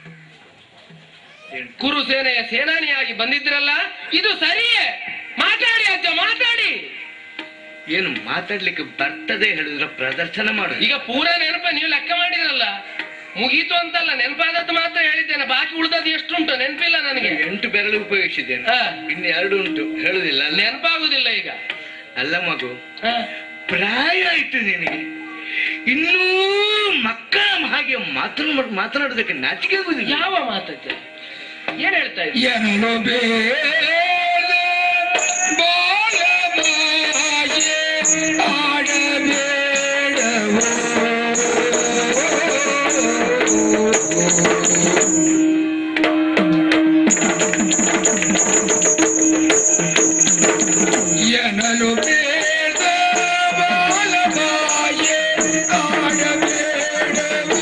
ಏನು? ಕುರು ಸೇನೆಯ ಸೇನಾನಿಯಾಗಿ ಬಂದಿದ್ರಲ್ಲ ಇದು ಸರಿಯೇ ಮಾತಾಡಿ ಅಜ್ಜ ಮಾತಾಡಿ ಏನು ಮಾತಾಡ್ಲಿಕ್ಕೆ ಬರ್ತದೆ ಹೇಳಿದ್ರೆ ಪ್ರದರ್ಶನ ಮಾಡು ಈಗ ಪೂರ ನೆನಪ ನೀವು ಲೆಕ್ಕ ಮಾಡಿದ್ರಲ್ಲ ಮುಗೀತು ಅಂತಲ್ಲ ನೆನಪಾದದ್ದು ಮಾತ್ರ ಹೇಳಿದ್ದೇನೆ ಬಾಕಿ ಉಳಿದದ್ದು ಎಷ್ಟುಂಟು ನೆನಪಿಲ್ಲ ನನಗೆ ಎಂಟು ಬೆರಳು ಉಪಯೋಗಿಸಿದ್ದೇನೆ ಹಾ. ಇನ್ನು ಎರಡು ಉಂಟು ಹೇಳುದಿಲ್ಲ ಅಲ್ಲ ನೆನಪಾಗುದಿಲ್ಲ ಈಗ ಅಲ್ಲ ಮಗು ಹ? ಪ್ರಾಯ ಆಯ್ತು ನಿನಗೆ ಇನ್ನೂ ಮಕ್ಕಳ ಹಾಗೆ ಮಾತನಾಡ ಮಾತನಾಡೋದಕ್ಕೆ ನಾಚಿಕೆ ಆಗುದಿಲ್ಲ ಯಾವ ಮಾತಜ್ಜ ಏನ್ ಹೇಳ್ತಾ ಇದ್ದೀರಿ ಎನ್ನು ಬೇಳೆ ಬಾಲಮಾಯೆ ಆಡಬೇಡವೋ ಎನ್ನಲು ಬೇಡ ಬಾಲಮಾಯೆ ಆಡಬೇಡವೋ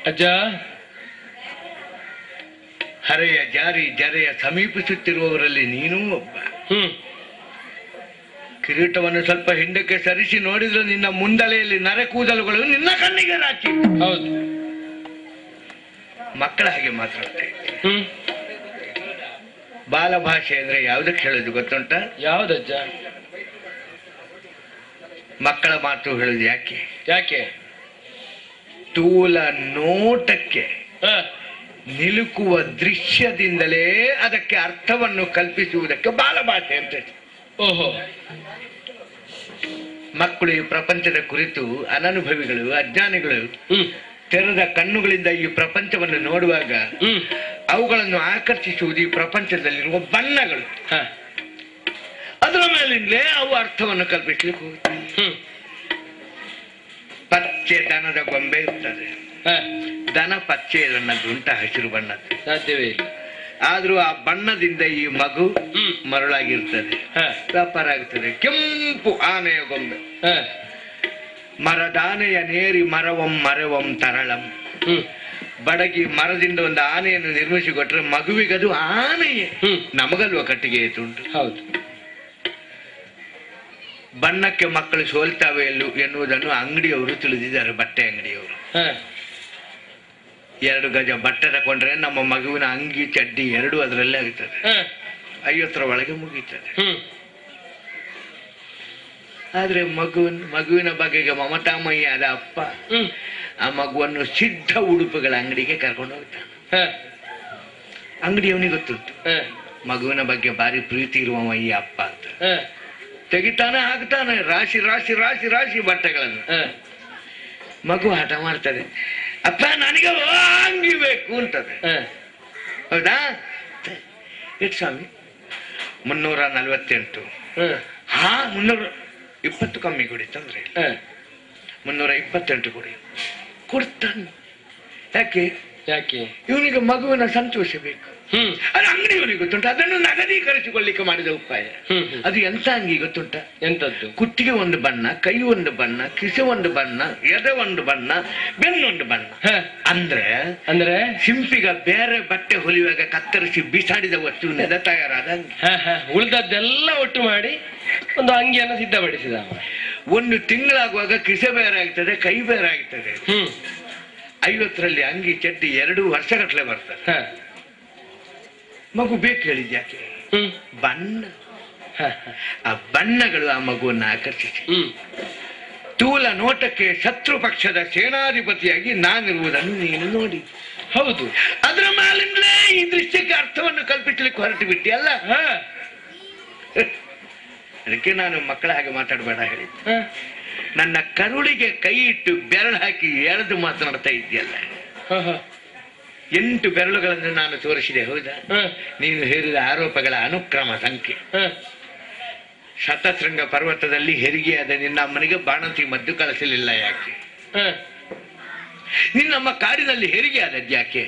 ಅಜ್ಜ ಹರೆಯ ಜಾರಿ ಜರೆಯ ಸಮೀಪಿಸುತ್ತಿರುವವರಲ್ಲಿ ನೀನೂ ಒಬ್ಬ ಹ್ಮ್ ಕಿರೀಟವನ್ನು ಸ್ವಲ್ಪ ಹಿಂದಕ್ಕೆ ಸರಿಸಿ ನೋಡಿದ್ರೆ ನಿನ್ನ ಮುಂದಲೆಯಲ್ಲಿ ನರೆ ಕೂದಲುಗಳು ನಿನ್ನ ಕಣ್ಣಿಗೆ ರಾಚಿ ಹೌದು ಮಕ್ಕಳ ಹಾಗೆ ಮಾತಾಡ್ತಾ ಇದ್ದೆ ಹ್ಮ್ ಬಾಲಭಾಷೆ ಅಂದ್ರೆ ಯಾವುದಕ್ಕೆ ಹೇಳೋದು ಗೊತ್ತುಂಟ ಯಾವ್ದಜ್ಜ ಮಕ್ಕಳ ಮಾತು ಹೇಳೋದು ಯಾಕೆ ಯಾಕೆ ಸ್ಥೂಲ ನೋಟಕ್ಕೆ ಹ, ನಿಲುಕುವ ದೃಶ್ಯದಿಂದಲೇ ಅದಕ್ಕೆ ಅರ್ಥವನ್ನು ಕಲ್ಪಿಸುವುದಕ್ಕೆ ಬಾಲಭಾಷೆ ಅಂತ ಹೆಸರು. ಓಹೋ ಮಕ್ಕಳು ಈ ಪ್ರಪಂಚದ ಕುರಿತು ಅನನುಭವಿಗಳು ಅಜ್ಞಾನಿಗಳು ಹ್ಮ್ ತೆರೆದ ಕಣ್ಣುಗಳಿಂದ ಈ ಪ್ರಪಂಚವನ್ನು ನೋಡುವಾಗ ಹ್ಮ್ ಅವುಗಳನ್ನು ಆಕರ್ಷಿಸುವುದು ಈ ಪ್ರಪಂಚದಲ್ಲಿರುವ ಬಣ್ಣಗಳು ಹ, ಅದರ ಮೇಲಿಂದಲೇ ಅವು ಅರ್ಥವನ್ನು ಕಲ್ಪಿಸಲಿಕ್ಕೆ ಹೋಗ್ತವೆ ಹ್ಮ್ ಪಚ್ಚೆ ದನದ ಗೊಂಬೆ ಇರ್ತದೆ ಹ, ದನ ಪಚ್ಚೆ ಬಣ್ಣದ್ದು ಉಂಟ ಹಸಿರು ಬಣ್ಣದ್ದು ಸಾಧ್ಯವೇ ಇಲ್ಲ ಆದ್ರೂ ಆ ಬಣ್ಣದಿಂದ ಈ ಮಗು ಹ್ಮ್ ಮರಳಾಗಿರ್ತದೆ ಹ, ವ್ಯಾಪಾರ ಆಗ್ತದೆ ಕೆಂಪು ಆನೆಯ ಗೊಂಬೆ ಹ, ಮರದಾನೆಯ ನೇರಿ ಮರವಂ ಮರವಂ ತರಳಂ ಹ್ಮ್ ಬಡಗಿ ಮರದಿಂದ ಒಂದು ಆನೆಯನ್ನು ನಿರ್ಮಿಸಿ ಕೊಟ್ರೆ ಮಗುವಿಗದು ಆನೆಯೇ ಹ್ಮ್. ನಮಗಲ್ವ ಕಟ್ಟಿಗೆ ತುಂಡು ಹೌದು ಬಣ್ಣಕ್ಕೆ ಮಕ್ಕಳು ಸೋಲ್ತಾವೆ ಎಲ್ಲು ಎನ್ನುವುದನ್ನು ಅಂಗಡಿಯವರು ತಿಳಿದಿದ್ದಾರೆ ಬಟ್ಟೆ ಅಂಗಡಿಯವರು ಹ, ಎರಡು ಗಜ ಬಟ್ಟೆ ತಕೊಂಡ್ರೆ ನಮ್ಮ ಮಗುವಿನ ಅಂಗಿ ಚಡ್ಡಿ ಎರಡು ಅದರಲ್ಲೇ ಆಗ್ತದೆ ಹ, ಐವತ್ತರ ಒಳಗೆ ಮುಗೀತದೆ ಹ್ಮ್ ಆದ್ರೆ ಮಗುವಿನ ಮಗುವಿನ ಬಗೆಗೆ ಮಮತಾಮಯ್ಯ ಆದ ಅಪ್ಪ ಹ್ಮ್ ಆ ಮಗುವನ್ನು ಸಿದ್ಧ ಉಡುಪುಗಳ ಅಂಗಡಿಗೆ ಕರ್ಕೊಂಡು ಹೋಗ್ತಾನೆ ಹ, ಅಂಗಡಿಯವನಿಗೆ ಗೊತ್ತುಂಟು ಹ, ಮಗುವಿನ ಬಗ್ಗೆ ಭಾರಿ ಪ್ರೀತಿ ಇರುವವ ಈ ಅಪ್ಪ ಅಂತ ಹ, ತೆಗಿತಾನೆ ಹಾಕ್ತಾನೆ ರಾಶಿ ರಾಶಿ ರಾಶಿ ರಾಶಿ ಬಟ್ಟೆಗಳನ್ನು ಹ, ಮಗು ಹಠ ಮಾಡ್ತದೆ ಅಪ್ಪ ನನಗೆ ಆ ಅಂಗಿ ಬೇಕು ಅಂತದೆ ಹ, ಹೌದಾ ಎಷ್ಟು ಸ್ವಾಮಿ ಮುನ್ನೂರ ನಲ್ವತ್ತೆಂಟು ಹ, ಹಾ ಮುನ್ನೂರ ಇಪ್ಪತ್ತು ಕಮ್ಮಿ ಕೊಡಿ ತೊಂದ್ರೆ ಇಲ್ಲ ಹ. ಮುನ್ನೂರ ಇಪ್ಪತ್ತೆಂಟು ಕೊಡಿ ಕೊಡ್ತಾನೆ ಯಾಕೆ ಯಾಕೆ ಇವನಿಗೆ ಮಗುವಿನ ಸಂತೋಷ ಬೇಕು ಹ್ಮ್ ಅದು ಅಂಗಡಿಯವನಿಗೆ ಗೊತ್ತುಂಟ ಅದನ್ನು ನಗದೀಕರಿಸಿಕೊಳ್ಳಿಕ್ಕೆ ಮಾಡಿದ ಉಪಾಯ ಹ್ಮ್ ಹ್ಮ್. ಅದು ಎಂತ ಅಂಗಿ ಗೊತ್ತುಂಟ ಎಂತದ್ದು ಕುತ್ತಿಗೆ ಒಂದು ಬಣ್ಣ ಕೈ ಒಂದು ಬಣ್ಣ ಕಿಸೆ ಒಂದು ಬಣ್ಣ ಎದೆ ಒಂದು ಬಣ್ಣ ಬೆನ್ನೊಂದು ಬಣ್ಣ ಹ, ಅಂದ್ರೆ ಅಂದ್ರೆ ಸಿಂಪಿಗ ಬೇರೆ ಬಟ್ಟೆ ಹೊಲಿಯುವಾಗ ಕತ್ತರಿಸಿ ಬಿಸಾಡಿದ ವಸ್ತುವಿನಿಂದ ತಯಾರಾದ ಅಂಗಿ ಹ, ಹ, ಉಳ್ದದ್ದೆಲ್ಲ ಒಟ್ಟು ಮಾಡಿ ಒಂದು ಅಂಗಿಯನ್ನು ಸಿದ್ಧಪಡಿಸಿದ ಅವ. ಒಂದು ತಿಂಗಳಾಗುವಾಗ ಕಿಸೆ ಬೇರೆ ಆಗ್ತದೆ ಕೈ ಬೇರೆ ಆಗ್ತದೆ ಹ್ಮ್ ಐವತ್ತರಲ್ಲಿ ಅಂಗಿ ಚಡ್ಡಿ ಎರಡು ವರ್ಷಗಟ್ಟಲೆ ಬರ್ತದೆ ಹ, ಮಗು ಬೇಕು ಹೇಳಿದ್ಯಾಕೆ ಹ್ಮ್ ಬಣ್ಣ ಹ, ಹ, ಆ ಬಣ್ಣಗಳು ಆ ಮಗುವನ್ನು ಆಕರ್ಷಿಸಿ ಹ್ಮ್ ಸ್ಥೂಲ ನೋಟಕ್ಕೆ ಶತ್ರು ಪಕ್ಷದ ಸೇನಾಧಿಪತಿಯಾಗಿ ನಾನಿರುವುದನ್ನು ನೀನು ನೋಡಿ ಹೌದು ಅದರ ಮೇಲಿಂದಲೇ ಈ ದೃಶ್ಯಕ್ಕೆ ಅರ್ಥವನ್ನು ಕಲ್ಪಿಸಲಿಕ್ಕೆ ಹೊರಟು ಬಿಟ್ಟಿ ಅಲ್ಲ ಹ, ಅದಕ್ಕೆ ನಾನು ಮಕ್ಕಳ ಹಾಗೆ ಮಾತಾಡಬೇಡ ಹೇಳಿ ಹ, ನನ್ನ ಕರುಳಿಗೆ ಕೈ ಇಟ್ಟು ಬೆರಳು ಹಾಕಿ ಎಳೆದು ಮಾತನಾಡ್ತಾ ಇದೆಯಲ್ಲ ಹ, ಹ, ಎಂಟು ಬೆರಳುಗಳನ್ನು ನಾನು ತೋರಿಸಿದೆ ಹೌದಾ ಹ, ನೀನು ಹೇರಿದ ಆರೋಪಗಳ ಅನುಕ್ರಮ ಸಂಖ್ಯೆ ಹ, ಶತಶೃಂಗ ಪರ್ವತದಲ್ಲಿ ಹೆರಿಗೆಯಾದ ನಿನ್ನ ಅಮ್ಮನಿಗೆ ಬಾಣಂತಿ ಮದ್ದು ಕಳಿಸಲಿಲ್ಲ ಯಾಕೆ ಹ. ನಿನ್ನಮ್ಮ ಕಾಡಿನಲ್ಲಿ ಹೆರಿಗೆ ಆದದ್ದು ಯಾಕೆ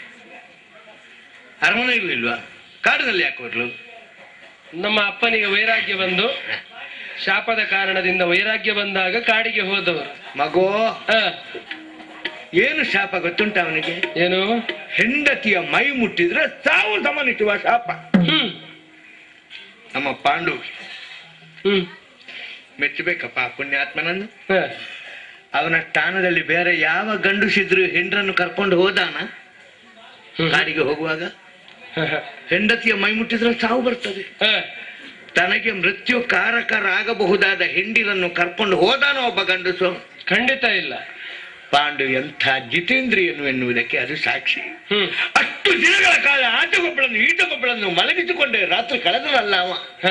ಅರಮನೆ ಇರ್ಲಿಲ್ವಾ ಕಾಡಿನಲ್ಲಿ ಯಾಕೆ ಹೋದ್ಲು ನಮ್ಮ ಅಪ್ಪನಿಗೆ ವೈರಾಗ್ಯ ಬಂದು ಶಾಪದ ಕಾರಣದಿಂದ ವೈರಾಗ್ಯ ಬಂದಾಗ ಕಾಡಿಗೆ ಹೋದವರು ಮಗೋ ಹ, ಏನು ಶಾಪ ಗೊತ್ತುಂಟ ಅವನಿಗೆ ಏನು ಹೆಂಡತಿಯ ಮೈ ಮುಟ್ಟಿದ್ರೆ ಸಾವು ಸಮನಿಸುವ ಶಾಪ ಹ್ಮ್ ನಮ್ಮ ಪಾಂಡು ಹ್ಮ್ ಮೆಚ್ಚಬೇಕಪ್ಪ ಆ ಪುಣ್ಯಾತ್ಮನನ್ನು ಹ, ಅವನ ಸ್ಥಾನದಲ್ಲಿ ಬೇರೆ ಯಾವ ಗಂಡುಸಿದ್ರು ಹೆಂಡ್ರನ್ನು ಕರ್ಕೊಂಡು ಹೋದಾನ ಹ್ಮ್. ಕಾಡಿಗೆ ಹೋಗುವಾಗ ಹ, ಹ, ಹೆಂಡತಿಯ ಮೈ ಮುಟ್ಟಿದ್ರೆ ಸಾವು ಬರ್ತದೆ ಹ, ತನಗೆ ಮೃತ್ಯು ಕಾರಕರಾಗಬಹುದಾದ ಹೆಂಡಿರನ್ನು ಕರ್ಕೊಂಡು ಹೋದಾನ ಒಬ್ಬ ಗಂಡಸು ಖಂಡಿತ ಇಲ್ಲ ಪಾಂಡು ಎಂಥ ಜಿತೇಂದ್ರಿಯನು ಎನ್ನುವುದಕ್ಕೆ ಅದು ಸಾಕ್ಷಿ ಹ್ಮ್ ಅಷ್ಟು ದಿನಗಳ ಕಾಲ ಆಟಗೊಬ್ಬಳನ್ನು ಈಟಗೊಬ್ಬಳನ್ನು ಮಲಗಿಸಿಕೊಂಡೆ ರಾತ್ರಿ ಕಳೆದನಲ್ಲ ಅವ ಹ,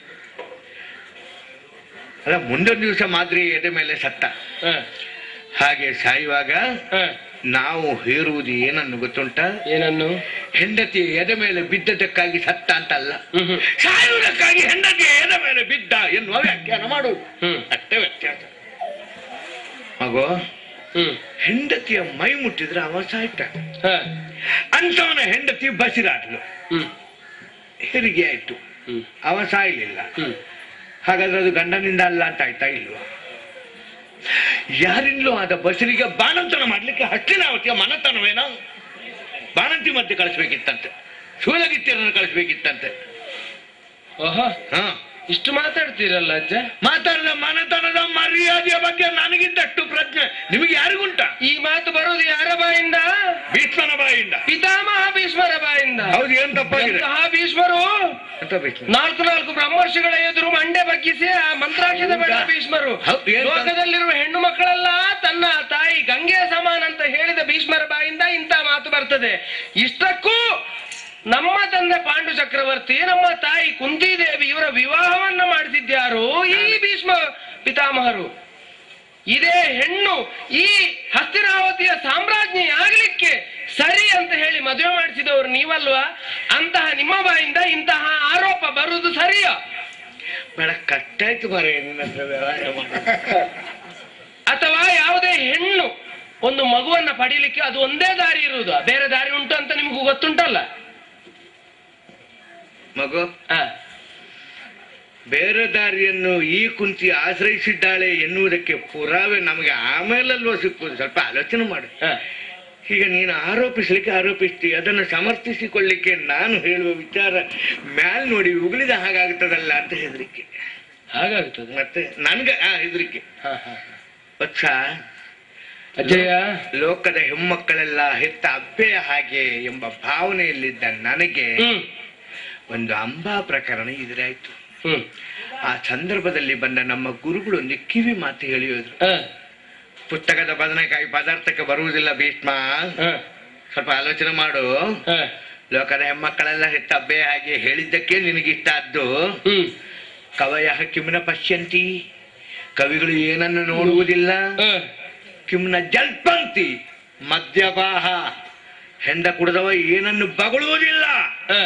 ಅಲ್ಲ ಮುಂದೊಂದು ದಿವಸ ಮಾದ್ರಿ ಎದೆ ಮೇಲೆ ಸತ್ತ ಹ, ಹಾಗೆ ಸಾಯುವಾಗ ಹ. ನಾವು ಹೇರುವುದು ಏನನ್ನು ಗೊತ್ತುಂಟ ಏನನ್ನು ಹೆಂಡತಿ ಎದೆ ಮೇಲೆ ಬಿದ್ದದಕ್ಕಾಗಿ ಸತ್ತ ಅಂತಲ್ಲ ಹ್ಮ್ ಹ್ಮ್ ಸಾಯುವುದಕ್ಕಾಗಿ ಹೆಂಡತಿಯ ಎದೆ ಮೇಲೆ ಬಿದ್ದ ಎನ್ನುವ ವ್ಯಾಖ್ಯಾನ ಮಾಡುವುದು ಹ್ಮ್ ಅಷ್ಟೇ ವ್ಯತ್ಯಾಸ ಮಗು ಹ್ಮ್ ಹೆಂಡತಿಯ ಮೈ ಮುಟ್ಟಿದ್ರೆ ಅವ ಸಾಯ್ತಾನೆ ಹ, ಅಂತವನ ಹೆಂಡತಿ ಬಸಿರಾದ್ಲು ಹ್ಮ್ ಹೆರಿಗೆ ಆಯ್ತು ಹ್ಮ್ ಅವ ಸಾಯ್ಲಿಲ್ಲ ಹ್ಮ್ ಹಾಗಾದ್ರೆ ಅದು ಗಂಡನಿಂದ ಅಲ್ಲ ಅಂತ ಆಯ್ತಾ ಇಲ್ವಾ ಯಾರಿಂದಲೂ ಆದ ಬಸರಿಗೆ ಬಾಣಂತನ ಮಾಡ್ಲಿಕ್ಕೆ ಹಸ್ತಿನಾವತಿಯ ಮನತನವೇನೋ ಬಾಣಂತಿ ಮಧ್ಯೆ ಕಳಿಸ್ಬೇಕಿತ್ತಂತೆ ಸೂಲಗಿತ್ತಿಯರನ್ನು ಕಳಿಸ್ಬೇಕಿತ್ತಂತೆ ಓಹೋ ಹಾ ಇಷ್ಟು ಮಾತಾಡ್ತೀರಲ್ಲ ಅಜ್ಜ ಮಾತಾಡಿದ ಮನೆತನದ ಮರ್ಯಾದೆಯ ಬಗ್ಗೆ ನನಗಿದ್ದಷ್ಟು ಪ್ರಜ್ಞೆ ನಿಮಗೆ ಯಾರಿಗುಂಟ ಈ ಮಾತು ಬರುವುದು ಯಾರ ಬಾಯಿಂದ ಭೀಷ್ಮನ ಬಾಯಿಂದ ಪಿತಾಮಹ ಭೀಷ್ಮರ ಬಾಯಿಂದ ಹೌದು ಏನ್ ತಪ್ಪಾಗಿದೆ ಎಂತಹ ಭೀಷ್ಮರು ಅಂತ ಭೀಷ್ಮ ನಾಲ್ಕು ನಾಲ್ಕು ಬ್ರಹ್ಮರ್ಷಿಗಳ ಎದುರು ಮಂಡೆ ಬಗ್ಗಿಸಿ ಆ ಮಂತ್ರಾಕ್ಷದ ಬೇಡ ಭೀಷ್ಮರು ಹೌದು, ಏನ್ ತ- ಲೋಕದಲ್ಲಿರುವ ಹೆಣ್ಣು ಮಕ್ಕಳೆಲ್ಲ ತನ್ನ ತಾಯಿ ಗಂಗೆಯ ಸಮಾನ ಅಂತ ಹೇಳಿದ ಭೀಷ್ಮರ ಬಾಯಿಂದ ಇಂಥ ಮಾತು ಬರ್ತದೆ ಇಷ್ಟಕ್ಕೂ ನಮ್ಮ ತಂದೆ ಪಾಂಡು ಚಕ್ರವರ್ತಿ ನಮ್ಮ ತಾಯಿ ಕುಂತಿದೇವಿ ಇವರ ವಿವಾಹವನ್ನ ಮಾಡಿಸಿದ್ಯಾರು ಈ ಭೀಷ್ಮ ಪಿತಾಮಹರು ಇದೇ ಹೆಣ್ಣು ಈ ಹಸ್ತಿನಾವತಿಯ ಸಾಮ್ರಾಜ್ಞಿ ಆಗ್ಲಿಕ್ಕೆ ಸರಿ ಅಂತ ಹೇಳಿ ಮದುವೆ ಮಾಡಿಸಿದವರು ನೀವಲ್ವಾ ಅಂತಹ ನಿಮ್ಮ ಬಾಯಿಂದ ಇಂತಹ ಆರೋಪ ಬರುವುದು ಸರಿಯೋ ಬೇಡ ಕಟ್ಟಾಯ್ತು ಮರ ನಿನ್ನ ಹತ್ರ ವ್ಯವಹಾರ ಮಾಡೋದು. ಅಥವಾ ಯಾವುದೇ ಹೆಣ್ಣು ಒಂದು ಮಗುವನ್ನ ಪಡೀಲಿಕ್ಕೆ ಅದು ಒಂದೇ ದಾರಿ ಇರುವುದು ಬೇರೆ ದಾರಿ ಉಂಟು ಅಂತ ನಿಮ್ಗೂ ಗೊತ್ತುಂಟಲ್ಲ ಮಗು ಆ, ಬೇರೆ ದಾರಿಯನ್ನು ಈ ಕುಂತಿ ಆಶ್ರಯಿಸಿದ್ದಾಳೆ ಎನ್ನುವುದಕ್ಕೆ ಪುರಾವೆ ನಮಗೆ ಆಮೇಲಲ್ವ ಸಿಕ್ಕುದು ಸ್ವಲ್ಪ ಆಲೋಚನೆ ಮಾಡು ಆ, ಈಗ ನೀನು ಆರೋಪಿಸ್ಲಿಕ್ಕೆ ಆರೋಪಿಸ್ತಿ ಅದನ್ನು ಸಮರ್ಥಿಸಿಕೊಳ್ಳಿಕ್ಕೆ ನಾನು ಹೇಳುವ ವಿಚಾರ ಮ್ಯಾಲ್ ನೋಡಿ ಉಗುಳಿದ ಹಾಗಾಗ್ತದಲ್ಲ ಅಂತ ಹೆದರಿಕೆ ಹಾಗಾಗ್ತದೆ ಮತ್ತೆ ನನ್ಗೆ ಆ ಹೆದರಿಕೆ ಹ, ಹ. ವತ್ಸ ಅಜ್ಜಯ್ಯ ಲೋಕದ ಹೆಮ್ಮಕ್ಕಳೆಲ್ಲ ಹೆತ್ತ ಅಬ್ಬೆಯ ಹಾಗೆ ಎಂಬ ಭಾವನೆಯಲ್ಲಿದ್ದ ನನಗೆ ಹ್ಮ್ ಒಂದು ಅಂಬಾ ಪ್ರಕರಣ ಎದುರಾಯ್ತು ಹ್ಮ್ ಆ ಸಂದರ್ಭದಲ್ಲಿ ಬಂದ ನಮ್ಮ ಗುರುಗಳು ಒಂದು ಕಿವಿ ಮಾತು ಹೇಳಿಯೋದ್ರು ಆ, ಪುಸ್ತಕದ ಬದನೆಕಾಯಿ ಪದಾರ್ಥಕ್ಕೆ ಬರುವುದಿಲ್ಲ ಭೀಷ್ಮ ಆ, ಸ್ವಲ್ಪ ಆಲೋಚನೆ ಮಾಡು ಆ, ಲೋಕದ ಹೆಮ್ಮಕ್ಕಳೆಲ್ಲ ಹೆತ್ತ ಅಬ್ಬೆ ಹಾಗೆ ಹೇಳಿದ್ದಕ್ಕೆ ನಿನಗಿಷ್ಟ ಆದ್ದು ಹ್ಮ್ ಕವಯ ಕಿಮ್ನ ಪಶ್ಯಂತಿ ಕವಿಗಳು ಏನನ್ನು ನೋಡುವುದಿಲ್ಲ ಆ, ಕಿಮ್ನ ಜಲ್ಪಂತಿ ಮದ್ಯಪಾಹ ಹೆಂಡ ಕುಡಿದವ ಏನನ್ನು ಬಗಳುವುದಿಲ್ಲ ಆ,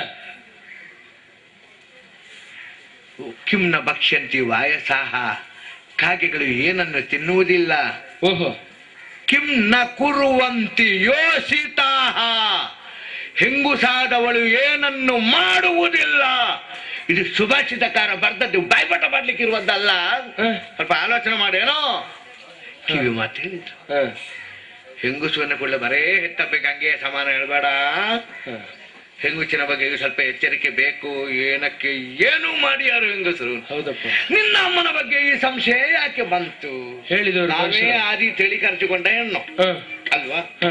ಕಿಮ್ನ ಭಕ್ಷ್ಯಂತಿ ವಾಯಸಾಹ ಕಾಗೆಗಳು ಏನನ್ನು ತಿನ್ನುವುದಿಲ್ಲ ಓಹೋ ಕಿಂ ನ ಕುರುವಂತಿ ಯೋಸಿತಾಹ ಹೆಂಗುಸಾದವಳು ಏನನ್ನು ಮಾಡುವುದಿಲ್ಲ ಇದು ಸುಭಾಷಿತಕಾರ ಬರ್ದದ್ದು ಬಾಯ್ಬಟ ಮಾಡ್ಲಿಕ್ಕೆ ಇರುವುದಲ್ಲ ಆ, ಸ್ವಲ್ಪ ಆಲೋಚನೆ ಮಾಡೇನೋ ಕಿವಿ ಮಾತು ಹೇಳಿದ್ರು ಆ, ಹೆಂಗುಸನ್ನ ಕೂಡಲೇ ಬರೇ ಹೆತ್ತಬೇಕು ಹಂಗೆ ಸಮಾನ ಹೇಳ್ಬೇಡ ಆ. ಹೆಂಗುಸಿನ ಬಗ್ಗೆ ಸ್ವಲ್ಪ ಎಚ್ಚರಿಕೆ ಬೇಕು ಏನಕ್ಕೆ ಏನು ಮಾಡ್ಯಾರು ಹೆಂಗಸರು ಹೌದಪ್ಪ ನಿನ್ನ ಅಮ್ಮನ ಬಗ್ಗೆ ಈ ಸಂಶಯ ಯಾಕೆ ಬಂತು ಹೇಳಿದವರು ನಾವೇ ಮನುಷ್ಯರು. ಆದಿ ತಿಳಿ ಖರ್ಚುಕೊಂಡ ಹೆಣ್ಣು ಆ, ಅಲ್ವಾ ಆ,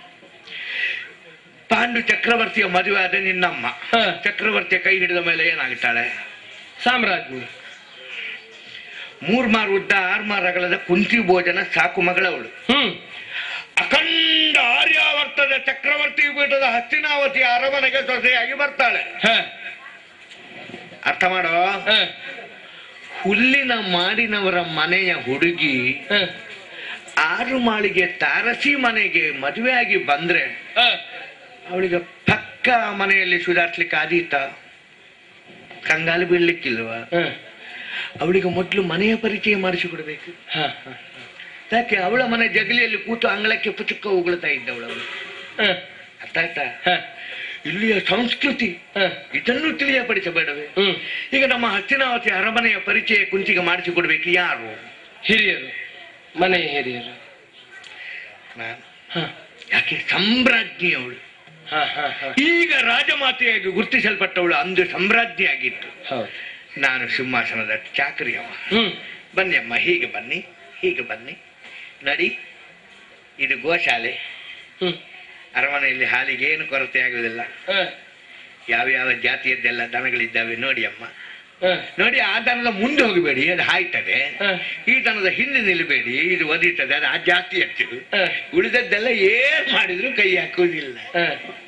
ಪಾಂಡು ಚಕ್ರವರ್ತಿಯ ಮದುವೆ ಆದ ನಿನ್ನಮ್ಮ ಹಾ. ಚಕ್ರವರ್ತಿಯ ಕೈ ಹಿಡಿದ ಮೇಲೆ ಏನಾಗುತ್ತಾಳೆ ಸಾಮ್ರಾಜ್ಞಿ ಮೂರ್ಮಾರು ಉದ್ದ ಆರ್ಮಾರ್ ಅಗಲದ ಕುಂತಿ ಭೋಜನ ಸಾಕು ಮಗಳವಳು ಹ್ಮ್ ಅಖಂಡ ಆರ್ಯಾವರ್ತದ ಚಕ್ರವರ್ತಿ ಪೀಠದ ಹಸ್ತಿನಾವತಿ ಅರಮನೆಗೆ ಸೊಸೆಯಾಗಿ ಬರ್ತಾಳೆ ಹ, ಅರ್ಥ ಮಾಡೋ ಹ, ಹುಲ್ಲಿನ ಮಾಡಿನವರ ಮನೆಯ ಹುಡುಗಿ ಹ, ಆರು ಮಾಳಿಗೆ ತಾರಸಿ ಮನೆಗೆ ಮದುವೆಯಾಗಿ ಬಂದ್ರೆ ಹ. ಅವಳಿಗೆ ಪಕ್ಕ ಆ ಮನೆಯಲ್ಲಿ ಸುಧಾರಿಸ್ಲಿಕ್ಕೆ ಆದೀತ ಕಂಗಾಲು ಬೀಳ್ಲಿಕ್ಕಿಲ್ವ ಹ, ಅವಳಿಗೆ ಮೊದಲು ಮನೆಯ ಪರಿಚಯ ಮಾಡಿಸಿಕೊಡ್ಬೇಕು ಹ, ಹ, ಯಾಕೆ ಅವಳ ಮನೆ ಜಗಲಿಯಲ್ಲಿ ಕೂತು ಅಂಗಳಕ್ಕೆ ಪುಚುಕ್ಕ ಉಗುಳ್ತಾ ಇದ್ದವಳು ಅವಳು ಹ, ಅರ್ಥ ಆಯ್ತಾ ಹ, ಇಲ್ಲಿಯ ಸಂಸ್ಕೃತಿ ಹ. ಇದನ್ನು ತಿಳಿಯಪಡಿಸಬೇಡವೆ ಹ್ಮ್ ಈಗ ನಮ್ಮ ಹಸ್ತಿನಾವತಿ ಅರಮನೆಯ ಪರಿಚಯ ಕುಂತಿಗೆ ಮಾಡಿಸಿಕೊಡ್ಬೇಕು ಯಾರು ಹಿರಿಯರು ಮನೆಯ ಹಿರಿಯರು ನಾನು. ಹ, ಯಾಕೆ ಸಾಮ್ರಾಜ್ಞಿ ಅವಳು ಹ, ಹ, ಹ. ಈಗ ರಾಜಮಾತೆಯಾಗಿ ಗುರುತಿಸಲ್ಪಟ್ಟವಳು ಅಂದು ಸಾಮ್ರಾಜ್ಞಿಯಾಗಿತ್ತು ಹೌದು ನಾನು ಸಿಂಹಾಸನದ ಚಾಕರಿಯಮ್ಮ ಹ್ಮ್ ಬನ್ನಿ ಅಮ್ಮ ಹೀಗೆ ಬನ್ನಿ ಹೀಗೆ ಬನ್ನಿ ನಡಿ ಇದು ಗೋಶಾಲೆ ಹ್ಮ್ ಅರಮನೆಯಲ್ಲಿ ಹಾಲಿಗೆ ಏನು ಕೊರತೆ ಆಗುವುದಿಲ್ಲ ಹ, ಯಾವ ಯಾವ ಜಾತಿಯದ್ದೆಲ್ಲ ದನಗಳಿದ್ದಾವೆ ನೋಡಿ ಅಮ್ಮ ಹ, ನೋಡಿ ಆ ದನದ ಮುಂದೆ ಹೋಗಬೇಡಿ ಅದು ಹಾಯ್ತದೆ ಹ. ಈ ದನದ ಹಿಂದೆ ನಿಲ್ಲಬೇಡಿ ಇದು ಒದೀತದೆ ಅದು ಆ ಜಾತಿ ಹಚ್ಚಿದು ಹ. ಉಳಿದದ್ದೆಲ್ಲ ಏನ್ ಮಾಡಿದ್ರು ಕೈ ಹಾಕುವುದಿಲ್ಲ ಹ,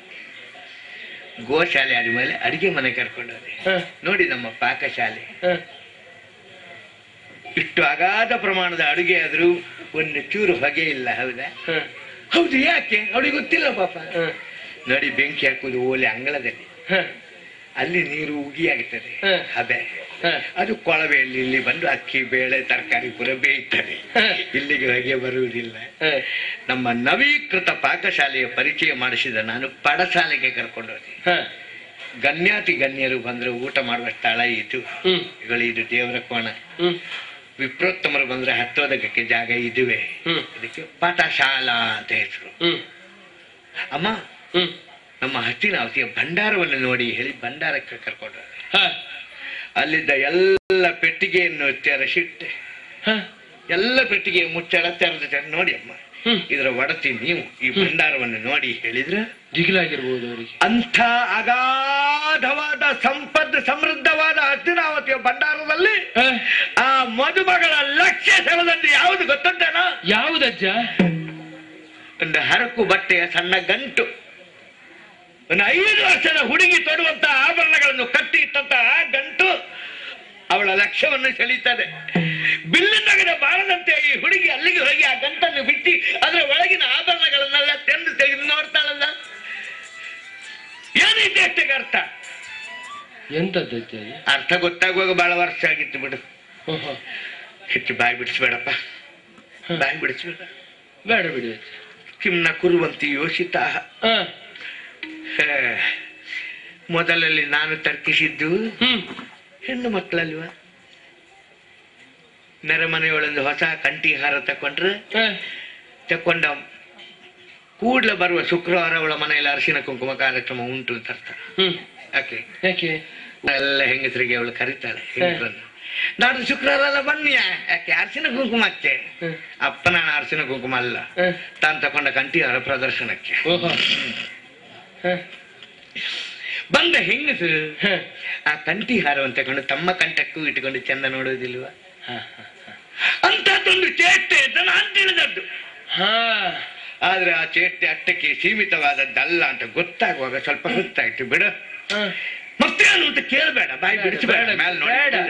ಗೋಶಾಲೆ ಆದ್ಮೇಲೆ ಅಡಿಗೆ ಮನೆ ಕರ್ಕೊಂಡೋದೆ ಹ, ನೋಡಿ ನಮ್ಮ ಪಾಕಶಾಲೆ ಹ. ಇಷ್ಟು ಅಗಾಧ ಪ್ರಮಾಣದ ಅಡುಗೆ ಆದ್ರೂ ಒಂದು ಚೂರು ಹೊಗೆ ಇಲ್ಲ ಹೌದಾ ಹ, ಹೌದು ಯಾಕೆ ಅವಳಿಗೆ ಗೊತ್ತಿಲ್ಲ ಪಾಪ ಹ, ನೋಡಿ ಬೆಂಕಿ ಹಾಕುವುದು ಓಲೆ ಅಂಗಳದಲ್ಲಿ ಹ, ಅಲ್ಲಿ ನೀರು ಉಗಿಯಾಗ್ತದೆ ಹ. ಅದೇ ಹ. ಅದು ಕೊಳವೆಯಲ್ಲಿ ಇಲ್ಲಿ ಬಂದು ಅಕ್ಕಿ ಬೇಳೆ ತರಕಾರಿ ಪುರ ಬೇಯ್ತದೆ ಹ. ಇಲ್ಲಿಗೆ ಹೊಗೆ ಬರುವುದಿಲ್ಲ ಹ. ನಮ್ಮ ನವೀಕೃತ ಪಾಕಶಾಲೆಯ ಪರಿಚಯ ಮಾಡಿಸಿದ ನಾನು ಪಡಶಾಲೆಗೆ ಕರ್ಕೊಂಡೋದೆ ಹ. ಗಣ್ಯಾತಿ ಗಣ್ಯರು ಬಂದ್ರು ಊಟ ಮಾಡುವ ಸ್ಥಳ ಇದು ಹ್ಮ್ ಇಗಳು ಇದು ದೇವರ ಕೋಣ ಹ್ಮ್ ವಿಪ್ರೋತ್ತಮರು ಬಂದ್ರೆ ಹತ್ತೋದಕ್ಕೆ ಜಾಗ ಇದುವೆ ಹ್ಮ್ ಅದಕ್ಕೆ ಪಾಠಶಾಲಾ ಅಂತ ಹೆಸರು ಹ್ಮ್ ಅಮ್ಮ ಹ್ಮ್ ನಮ್ಮ ಹಸ್ತಿನಾವತಿಯ ಭಂಡಾರವನ್ನು ನೋಡಿ ಹೇಳಿ ಭಂಡಾರಕ್ಕೆ ಕರ್ಕೊಂಡ್ರು ಹ ಅಲ್ಲಿದ್ದ ಎಲ್ಲ ಪೆಟ್ಟಿಗೆಯನ್ನು ತೆರಸಿಟ್ಟೆ ಹ ಎಲ್ಲ ಪೆಟ್ಟಿಗೆ ಮುಚ್ಚಳ ತೆರೆದ ತೆರೆದು ನೋಡಿ ಅಮ್ಮ ಹ್ಮ್ ಇದರ ಒಡತಿ ನೀವು ಈ ಭಂಡಾರವನ್ನು ನೋಡಿ ಹೇಳಿದ್ರ ದಿಗಿಲಾಗಿರ್ಬೋದು ಅವರಿಗೆ ಅಂಥ ಅಗಾಧವಾದ ಸಂಪತ್ತು ಸಮೃದ್ಧವಾದ ಹಸ್ತಿನಾವತಿಯ ಭಂಡಾರದಲ್ಲಿ ಹ ಆ ಮದುಮಗಳ ಲಕ್ಷ್ಯ ಸೆಳೆದದ್ದು ಯಾವುದು ಗೊತ್ತಂತೇನ ಯಾವುದಜ್ಜ ಒಂದು ಹರಕು ಬಟ್ಟೆಯ ಸಣ್ಣ ಗಂಟು ಒಂದು ಐದು ವರ್ಷದ ಹುಡುಗಿ ತೊಡುವಂತ ಆಭರಣಗಳನ್ನು ಕಟ್ಟಿ ಇಟ್ಟಂತಹ ಗಂಟು ಅವಳ ಲಕ್ಷ್ಯವನ್ನು ಸೆಳೀತದೆ ಬಿಲ್ಲಿನಗರ ಬಾರದಂತೆ ಈ ಹುಡುಗಿ ಅಲ್ಲಿಗೆ ಹೋಗಿ ಆ ಗಂಟನ್ನು ಬಿಟ್ಟಿ ಅದರ ಒಳಗಿನ ಆಭರಣಗಳನ್ನೆಲ್ಲ ತೆಂದು ತೆಗೆದು ನೋಡ್ತಾಳಲ್ಲ ಏನೈತೆ ಅಷ್ಟೇ ಅರ್ಥ ಎಂತದ್ದಜ್ಜ ಅದು? ಅರ್ಥ ಗೊತ್ತಾಗುವಾಗ ಬಹಳ ವರ್ಷ ಆಗಿತ್ತು ಬಿಡು ಓಹೋ ಹೆಚ್ಚು ಬಾಯಿ ಬಿಡಿಸ್ಬೇಡಪ್ಪ ಬಾಯಿ ಬಿಡಿಸ್ಬೇಡ ಬೇಡ ಬಿಡಿ ಅಜ್ಜ ಕಿಮ್ನ ಕುರುವಂತಿ ಯೋಷಿತ ಹ ಮೊದಲಲ್ಲಿ ನಾನು ತರ್ಕಿಸಿದ್ದು ಹ್ಮ್ ಹೆಣ್ಣು ಮಕ್ಕಳಲ್ವಾ ನೆರೆಮನೆಯೊಳೊಂದು ಹೊಸ ಕಂಠಿ ಹಾರ ತಕೊಂಡ್ರೆ ಹ ತಕೊಂಡ ಕೂಡ್ಲೆ ಬರುವ ಶುಕ್ರವಾರ ಅವಳ ಮನೆಯಲ್ಲಿ ಅರಿಶಿನ ಕುಂಕುಮ ಕಾರ್ಯಕ್ರಮ ಉಂಟು ಅಂತ ಅರ್ಥ ಹ್ಮ್ ಯಾಕೆ ಯಾಕೆ ಎಲ್ಲ ಹೆಂಗಸರಿಗೆ ಅವಳು ಕರೀತಾಳೆ ಹೆಂಗಸರನ್ನು ನಾಡು ಶುಕ್ರವಾರ ಎಲ್ಲ ಬನ್ನಿ ಯಾಕೆ ಅರಿಶಿನ ಕುಂಕುಮಕ್ಕೆ ಹ್ಮ್. ಅಪ್ಪ ನಾನು ಅರಿಶಿನ ಕುಂಕುಮ ಅಲ್ಲ ಹ ತಾನು ತಕೊಂಡ ಕಂಠಿ ಹಾರ ಪ್ರದರ್ಶನಕ್ಕೆ ಓಹೋ ಹ ಬಂದ ಹೆಂಗಸರು ಹ ಆ ಕಂಠಿ ಹಾರವನ್ನು ತಕೊಂಡು ತಮ್ಮ ಕಂಠಕ್ಕೂ ಇಟ್ಟುಕೊಂಡು ಚಂದ ನೋಡೋದಿಲ್ವಾ ಹ ಅಂತದ್ದೊಂದು ಚೇಷ್ಟೆ ಅಂತ ನಾನು ತಿಳಿದದ್ದು ಹಾ ಆದ್ರೆ ಆ ಚೇಷ್ಟೆ ಅಟ್ಟಕ್ಕೆ ಸೀಮಿತವಾದದ್ದಲ್ಲ ಅಂತ ಗೊತ್ತಾಗುವಾಗ ಸ್ವಲ್ಪ ಗೊತ್ತಾಯ್ತು ಬಿಡು ಹ ಮತ್ತೇನು ಅಂತ ಕೇಳಬೇಡ ಬಾಯಿ ಬೇಡ, ಬಿಡಿಸಬೇಡ ಬೇಡ, ಮೇಲೆ ನೋಡಿ ಬೇಡ.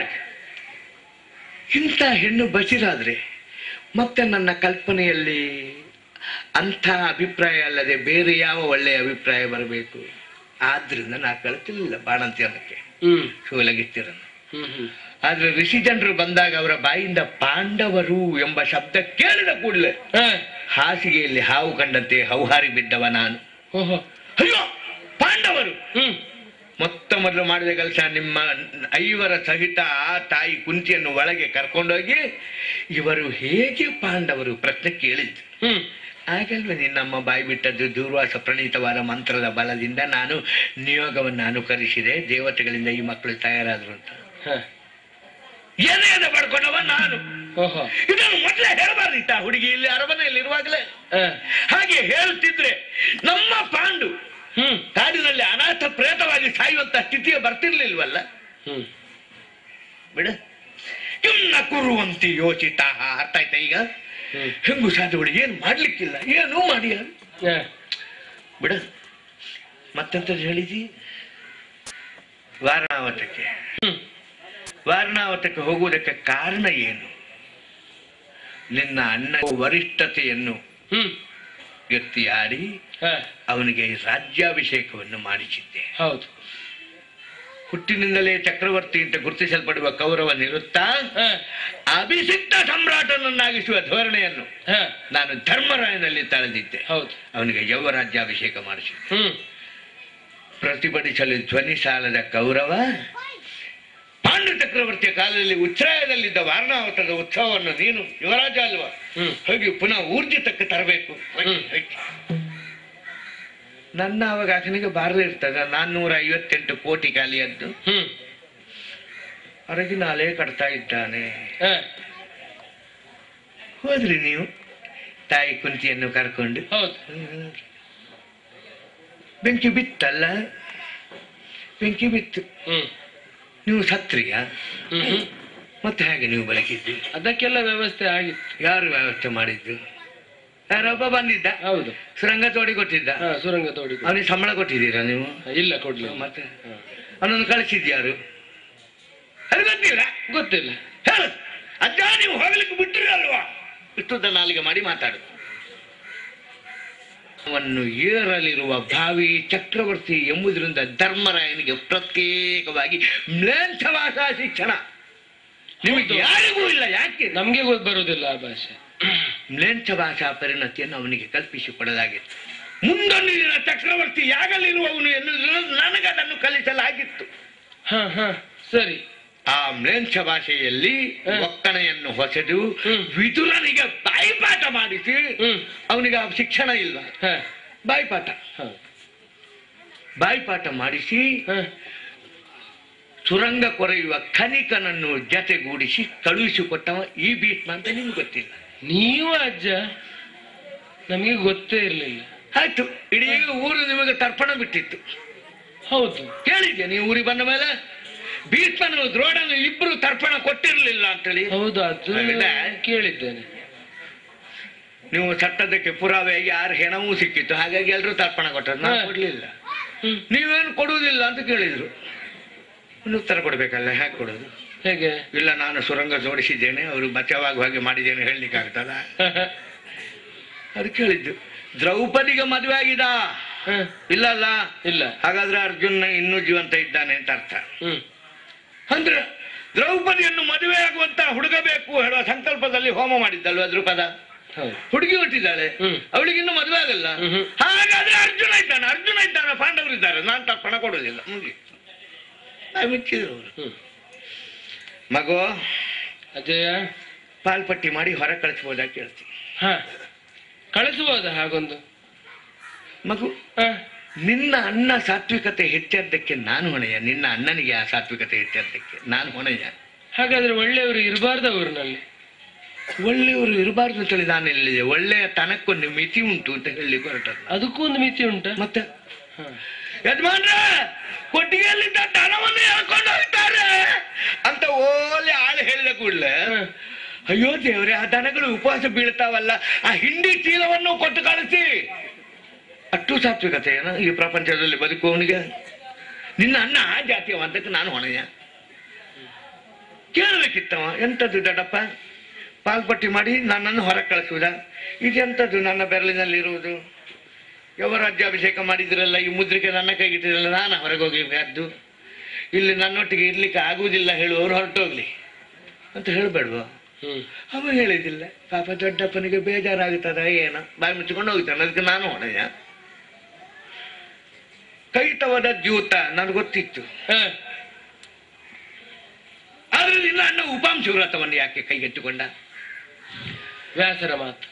ಇಂಥ ಹೆಣ್ಣು ಬಸಿರಾದ್ರೆ ಮತ್ತೆ ನನ್ನ ಕಲ್ಪನೆಯಲ್ಲಿ ಅಂಥ ಅಭಿಪ್ರಾಯ ಅಲ್ಲದೆ ಬೇರೆ ಯಾವ ಒಳ್ಳೆಯ ಅಭಿಪ್ರಾಯ ಬರಬೇಕು ಆದ್ರಿಂದ ನಾ ಕಳ್ತಿರ್ಲಿಲ್ಲ ಬಾಣಂತಿಯರಕ್ಕೆ ಹ್ಮ್ ಶೂಲಗಿತ್ತಿರನ್ನು ಹ್ಮ್ ಹ್ಮ್ ಆದ್ರೆ ಋಷಿ ಜನರು ಬಂದಾಗ ಅವರ ಬಾಯಿಂದ ಪಾಂಡವರು ಎಂಬ ಶಬ್ದ ಕೇಳಿದ ಕೂಡಲೇ ಹ ಹಾಸಿಗೆಯಲ್ಲಿ ಹಾವು ಕಂಡಂತೆ ಹೌಹಾರಿ ಬಿದ್ದವ ನಾನು ಓಹೋ ಅಯ್ಯೋ ಪಾಂಡವರು ಹ್ಮ್ ಮೊತ್ತ ಮೊದಲು ಮಾಡಿದ ಕೆಲಸ ನಿಮ್ಮ ಐವರ ಸಹಿತ ಆ ತಾಯಿ ಕುಂತಿಯನ್ನು ಒಳಗೆ ಕರ್ಕೊಂಡೋಗಿ ಇವರು ಹೇಗೆ ಪಾಂಡವರು ಪ್ರಶ್ನೆ ಕೇಳಿದ್ದು ಹ್ಮ್ ಆಗಲ್ವೇ ನಿನ್ನಮ್ಮ ಬಾಯಿ ಬಿಟ್ಟದ್ದು ದೂರ್ವಾಸ ಪ್ರಣೀತವಾದ ಮಂತ್ರದ ಬಲದಿಂದ ನಾನು ನಿಯೋಗವನ್ನು ಅನುಕರಿಸಿದೆ ದೇವತೆಗಳಿಂದ ಈ ಮಕ್ಕಳು ತಯಾರಾದ್ರು ಅಂತ ಹ ಏನೇ ಅದ ಪಡ್ಕೊಂಡವ ನಾನು ಓಹೋ ಇದನ್ನು ಮೊದಲೇ ಹೇಳಬಾರ್ದಿತ್ತ ಹುಡುಗಿ ಇಲ್ಲಿ ಅರಮನೆಯಲ್ಲಿ ಇರುವಾಗಲೇ ಹ ಹಾಗೆ ಹೇಳ್ತಿದ್ರೆ ನಮ್ಮ ಪಾಂಡು ಹ್ಮ್ ಕಾಡಿನಲ್ಲಿ ಅನಾಥ ಪ್ರೇತವಾಗಿ ಸಾಯುವಂತ ಸ್ಥಿತಿಗೆ ಬರ್ತಿರ್ಲಿಲ್ವಲ್ಲ ಹ್ಮ್ ಬಿಡ ಇನ್ನ ಕುರುವಂತಿ ಯೋಚಿತ ಅರ್ಥ ಆಯ್ತಾ ಈಗ ಹ್ಮ್ ಹೆಂಗು ಸಾಧುಗಳು ಏನು ಮಾಡ್ಲಿಕ್ಕಿಲ್ಲ ಏನೂ ಮಾಡಿ ಹ ಬಿಡ ಮತ್ತೆಂತ ಹೇಳಿದಿ ವಾರಣಾವತಕ್ಕೆ ಹ್ಮ್ ವಾರಣಾವತಕ್ಕೆ ಹೋಗುವುದಕ್ಕೆ ಕಾರಣ ಏನು ನಿನ್ನ ಅಣ್ಣ ವರಿಷ್ಠತೆಯನ್ನು ಹ್ಮ್ ಎತ್ತಿಯಾಡಿ ಹ ಅವನಿಗೆ ರಾಜ್ಯಾಭಿಷೇಕವನ್ನು ಮಾಡಿಸಿದ್ದೆ ಹೌದು ಹುಟ್ಟಿನಿಂದಲೇ ಚಕ್ರವರ್ತಿ ಅಂತ ಗುರುತಿಸಲ್ಪಡುವ ಕೌರವ ನಿರುತ್ತಾ ಹ ಅಭಿಷಿಕ್ತ ಸಮ್ರಾಟನನ್ನಾಗಿಸುವ ಧೋರಣೆಯನ್ನು ಹ ನಾನು ಧರ್ಮರಾಯನಲ್ಲಿ ತಳೆದಿದ್ದೆ ಹೌದು ಅವನಿಗೆ ಯೌವರಾಜ್ಯಾಭಿಷೇಕ ಮಾಡಿಸಿದ್ದೆ ಹ್ಮ್ ಪ್ರತಿಭಟಿಸಲು ಧ್ವನಿ ಸಾಲದ ಕೌರವ ಪಾಂಡು ಚಕ್ರವರ್ತಿಯ ಕಾಲದಲ್ಲಿ ಉಚ್ಛ್ರಾಯದಲ್ಲಿದ್ದ ವಾರಣಾವತದ ಉತ್ಸವವನ್ನು ನೀನು ಯುವರಾಜ ಅಲ್ವಾ ಹ್ಮ್. ಹೋಗಿ ಪುನಃ ಊರ್ಜಿತಕ್ಕೆ ತರಬೇಕು ಹ್ಮ್. ನನ್ನ ಅವಾಗ ಆತನಿಗೆ ಬಾರದೇ ಇರ್ತದ ನಾನ್ನೂರ ಐವತ್ತೆಂಟು ಕೋಟಿ ಖಾಲಿಯದ್ದು ಹ್ಮ್ ಹೊರಗಿನ ಅಲೆ ಕಟ್ತಾ ಇದ್ದಾನೆ ಹ ಹೋದ್ರಿ ನೀವು ತಾಯಿ ಕುಂತಿಯನ್ನು ಕರ್ಕೊಂಡು ಹೌದು ಬೆಂಕಿ ಬಿತ್ತಲ್ಲ ಬೆಂಕಿ ಬಿತ್ತು ಹ್ಮ್ ನೀವು ಸತ್ರಿಯ ಹ್ಮ್ ಹ್ಮ್ ಮತ್ತೆ ಹೇಗೆ ನೀವು ಬದುಕಿದ್ದು ಅದಕ್ಕೆಲ್ಲ ವ್ಯವಸ್ಥೆ ಆಗಿತ್ತು ಯಾರು ವ್ಯವಸ್ಥೆ ಮಾಡಿದ್ದು ಯಾರೊಬ್ಬ ಬಂದಿದ್ದ ಹೌದು ಸುರಂಗ ತೋಡಿ ಕೊಟ್ಟಿದ್ದ ಹ ಸುರಂಗ ತೋಡಿ ಅವನಿಗೆ ಸಂಬಳ ಕೊಟ್ಟಿದ್ದೀರಾ ನೀವು ಇಲ್ಲ ಕೊಡ್ಲಿಲ್ಲ ಮತ್ತೆ ಅವನನ್ನು ಕಳಿಸಿದ್ಯಾರು ಅದು ಗೊತ್ತಿಲ್ಲ ಗೊತ್ತಿಲ್ಲ ಹೇಳು ಅಜ್ಜ ನೀವು ಹೋಗ್ಲಿಕ್ಕೆ ಬಿಟ್ಟಿರಿ ಅಲ್ವಾ ಇಷ್ಟುದ್ದ ನಾಲಿಗೆ ಮಾಡಿ ಮಾತಾಡು ಅವನು ಏರಲಿರುವ ಭಾವಿ ಚಕ್ರವರ್ತಿ ಎಂಬುದರಿಂದ ಧರ್ಮರಾಯನಿಗೆ ಪ್ರತ್ಯೇಕವಾಗಿ ಮ್ಲೇಚ್ಛವಾಸ ಶಿಕ್ಷಣ ನಿಮಗೆ ಹೌದು. ಯಾರಿಗೂ ಇಲ್ಲ ಯಾಕೆ ನಮ್ಗೆ ಗೊತ್ತು ಬರುದಿಲ್ಲ ಆ ಭಾಷೆ ಮ್ಲೇಚ್ಛ ಭಾಷಾ ಪರಿಣತಿಯನ್ನು ಅವನಿಗೆ ಕಲ್ಪಿಸಿಕೊಡಲಾಗಿತ್ತು ಮುಂದೊಂದು ದಿನ ಚಕ್ರವರ್ತಿ ಯಾಗಲಿರುವವನು ಎನ್ನುವುದನ್ನು ನನಗೆ ಅದನ್ನು ಕಲಿಸಲಾಗಿತ್ತು ಹ ಹ ಸರಿ ಆ ಮ್ಲೇಂಛ ಭಾಷೆಯಲ್ಲಿ ಹ. ಒಕ್ಕಣೆಯನ್ನು ಹೊಸೆದು ಹ್ಮ್. ವಿದುರನಿಗೆ ಬಾಯಿಪಾಠ ಮಾಡಿಸಿ ಹ್ಮ್. ಅವನಿಗೆ ಆ ಶಿಕ್ಷಣ ಇಲ್ಲ ಹ, ಬಾಯಿಪಾಠ ಹ, ಬಾಯಿಪಾಠ ಮಾಡಿಸಿ ಹ. ಸುರಂಗ ಕೊರೆಯುವ ಖನಿಕನನ್ನು ಜತೆಗೂಡಿಸಿ ಕಳುಹಿಸಿಕೊಟ್ಟವ ಈ ಭೀಷ್ಮ ಅಂತ ನಿಮ್ಗೆ ಗೊತ್ತಿಲ್ಲ ನೀವು ಅಜ್ಜ ನಮಗೆ ಗೊತ್ತೇ ಇರ್ಲಿಲ್ಲ ಆಯ್ತು ಇಡೀ ಊರು ನಿಮಗೆ ತರ್ಪಣ ಬಿಟ್ಟಿತ್ತು ಹೌದು ಕೇಳಿದ್ಯಾ ನೀವು ಊರಿಗೆ ಬಂದ ಮೇಲೆ ಭೀಷ್ಮನು ದ್ರೋಣನು ಇಬ್ರು ತರ್ಪಣ ಕೊಟ್ಟಿರ್ಲಿಲ್ಲ ಅಂತೇಳಿ ಹೌದು ಅದು ಆಮೇಲೆ? ಕೇಳಿದ್ದೇನೆ ನೀವು ಸತ್ತದಕ್ಕೆ ಪುರಾವೆಯಾಗಿ ಯಾರು ಹೆಣವೂ ಸಿಕ್ಕಿತ್ತು ಹಾಗಾಗಿ ಎಲ್ಲರೂ ತರ್ಪಣ ಕೊಟ್ಟರು ನಾವು ಹ. ಕೊಡ್ಲಿಲ್ಲ ಹ್ಮ್. ನೀವೇನು ಕೊಡುವುದಿಲ್ಲ ಅಂತ ಕೇಳಿದ್ರು ಒಂದು ಉತ್ತರ ಕೊಡ್ಬೇಕಲ್ಲ ಹೇಗೆ ಕೊಡೋದು ಹೇಗೆ ಇಲ್ಲ ನಾನು ಸುರಂಗ ಜೋಡಿಸಿದ್ದೇನೆ ಅವರು ಬಚಾವಾಗ ಹಾಗೆ ಮಾಡಿದ್ದೇನೆ ಹೇಳಲಿಕ್ಕೆ ಆಗ್ತದ ಅದು ಕೇಳಿದ್ದು ದ್ರೌಪದಿಗೆ ಮದುವೆ ಆಗಿದ ಹ, ಇಲ್ಲ ಅಲ್ಲ ಇಲ್ಲ ಹಾಗಾದ್ರೆ ಅರ್ಜುನ ಇನ್ನೂ ಜೀವಂತ ಇದ್ದಾನೆ ಅಂತ ಅರ್ಥ ಹ್ಮ್ ಅಂದ್ರೆ ದ್ರೌಪದಿಯನ್ನು ಮದುವೆ ಆಗುವಂತ ಹುಡುಗ ಬೇಕು ಹೇಳುವ ಸಂಕಲ್ಪದಲ್ಲಿ ಹೋಮ ಮಾಡಿದ್ದಲ್ವ ದ್ರುಪದ ಹೌದು ಹುಡುಗಿ ಹುಟ್ಟಿದ್ದಾಳೆ ಹ್ಮ್. ಅವಳಿಗೆ ಇನ್ನೂ ಮದುವೆ ಆಗಲ್ಲ ಹ್ಮ್ ಹ್ಮ್. ಹಾಗಾದ್ರೆ ಅರ್ಜುನ ಇದ್ದಾನೆ ಅರ್ಜುನ ಇದ್ದಾನೆ ಪಾಂಡವರು ಇದ್ದಾರೆ ನಾನು ತರ್ಪಣ ಕೊಡುವುದಿಲ್ಲ ಮುಗಿ ಮುಚ್ಚಿದ್ರು ಅವರು ಹ್ಮ್ ಮಗು ಅಜಯ ಪಾಲ್ಪಟ್ಟಿ ಮಾಡಿ ಹೊರ ಕಳಿಸ್ಬೋದಾ ಕೇಳ್ತೀನಿ ಹ ಕಳಿಸಬಹುದಾ ಹಾಗೊಂದು ಮಗು ಹ, ನಿನ್ನ ಅನ್ನ ಸಾತ್ವಿಕತೆ ಹೆಚ್ಚದ್ದಕ್ಕೆ ನಾನು ಹೊಣೆಯ ನಿನ್ನ ಅಣ್ಣನಿಗೆ ಆ ಸಾತ್ವಿಕತೆ ಹೆಚ್ಚದ್ದಕ್ಕೆ ನಾನು ಹೊಣೆಯ ಹಾಗಾದ್ರೆ ಒಳ್ಳೆಯವರು ಇರಬಾರ್ದ ಊರಿನಲ್ಲಿ ಒಳ್ಳೆಯವರು ಇರಬಾರ್ದು ಅಂತೇಳಿ ನಾನು ಹೇಳಿದೆ ಒಳ್ಳೆಯ ತನಕ್ಕೊಂದು ಮಿತಿ ಉಂಟು ಅಂತ ಹೇಳಿ ಹೊರಟದ್ದು ಅದಕ್ಕೂ ಒಂದು ಮಿತಿ ಉಂಟ ಮತ್ತೆ ಯಜಮಾನ್ರೆ ಕೊಟ್ಟಿಗೆಯಲ್ಲಿದ್ದ ದನವನ್ನು ಎಳ್ಕೊಂಡು ಹೋಗ್ತಾರೆ ಅಂತ ಓಲೆ ಆಳು ಹೇಳಿದ ಕೂಡಲೇ ಅಯ್ಯೋ ದೇವ್ರೆ ಆ ದನಗಳು ಉಪವಾಸ ಬೀಳ್ತಾವಲ್ಲ ಆ ಹಿಂಡಿ ಚೀಲವನ್ನು ಕೊಟ್ಟು ಕಳಿಸಿ ಅಷ್ಟು ಸಾತ್ವಿಕತೆ ಏನ ಈ ಪ್ರಪಂಚದಲ್ಲಿ ಬದುಕುವವನಿಗೆ ನಿನ್ನ ಅನ್ನ ಆ ಜಾತಿಯವ ಅಂತಕ್ಕೆ ನಾನು ಹೊಣೆಯ ಕೇಳಬೇಕಿತ್ತವ ಎಂಥದ್ದು ದೊಡ್ಡಪ್ಪ ಪಾಲ್ಪಟ್ಟಿ ಮಾಡಿ ನನ್ನನ್ನು ಹೊರಗೆ ಕಳಿಸುವುದ ಇದೆಂಥದ್ದು ನನ್ನ ಬೆರಳಿನಲ್ಲಿರುವುದು ಯಾವ ರಾಜ್ಯಾಭಿಷೇಕ ಮಾಡಿದ್ರಲ್ಲ ಈ ಮುದ್ರಿಕೆ ನನ್ನ ಕೈಗಿಟ್ಟಿರಲ್ಲ ನಾನು ಹೊರಗೆ ಹೋಗಿದ್ದು ಇಲ್ಲಿ ನನ್ನೊಟ್ಟಿಗೆ ಇರ್ಲಿಕ್ಕೆ ಆಗುವುದಿಲ್ಲ ಹೇಳುವವರು ಹೊರಟೋಗ್ಲಿ ಅಂತ ಹೇಳಬೇಡ್ವಾ ಹ್ಮ್ ಅವ ಹೇಳಿದಿಲ್ಲ ಪಾಪ ದೊಡ್ಡಪ್ಪನಿಗೆ ಬೇಜಾರಾಗುತ್ತದ ಏನೋ ಬಾಯಿ ಮುಚ್ಚಿಕೊಂಡು ಹೋಗ್ತಾನೆ ಅದಕ್ಕೆ ನಾನು ಹೊಣೆಯ ಕೈತವದ ದ್ಯೂತ ನನಗೆ ಗೊತ್ತಿತ್ತು ಹ, ಆದ್ರೆ ನಿನ್ನ ಅಣ್ಣ ಉಪಾಂಶ ವ್ರತವನ್ನು ಯಾಕೆ ಕೈಗೆತ್ತಿಕೊಂಡ ವ್ಯಾಸರ ಮಾತು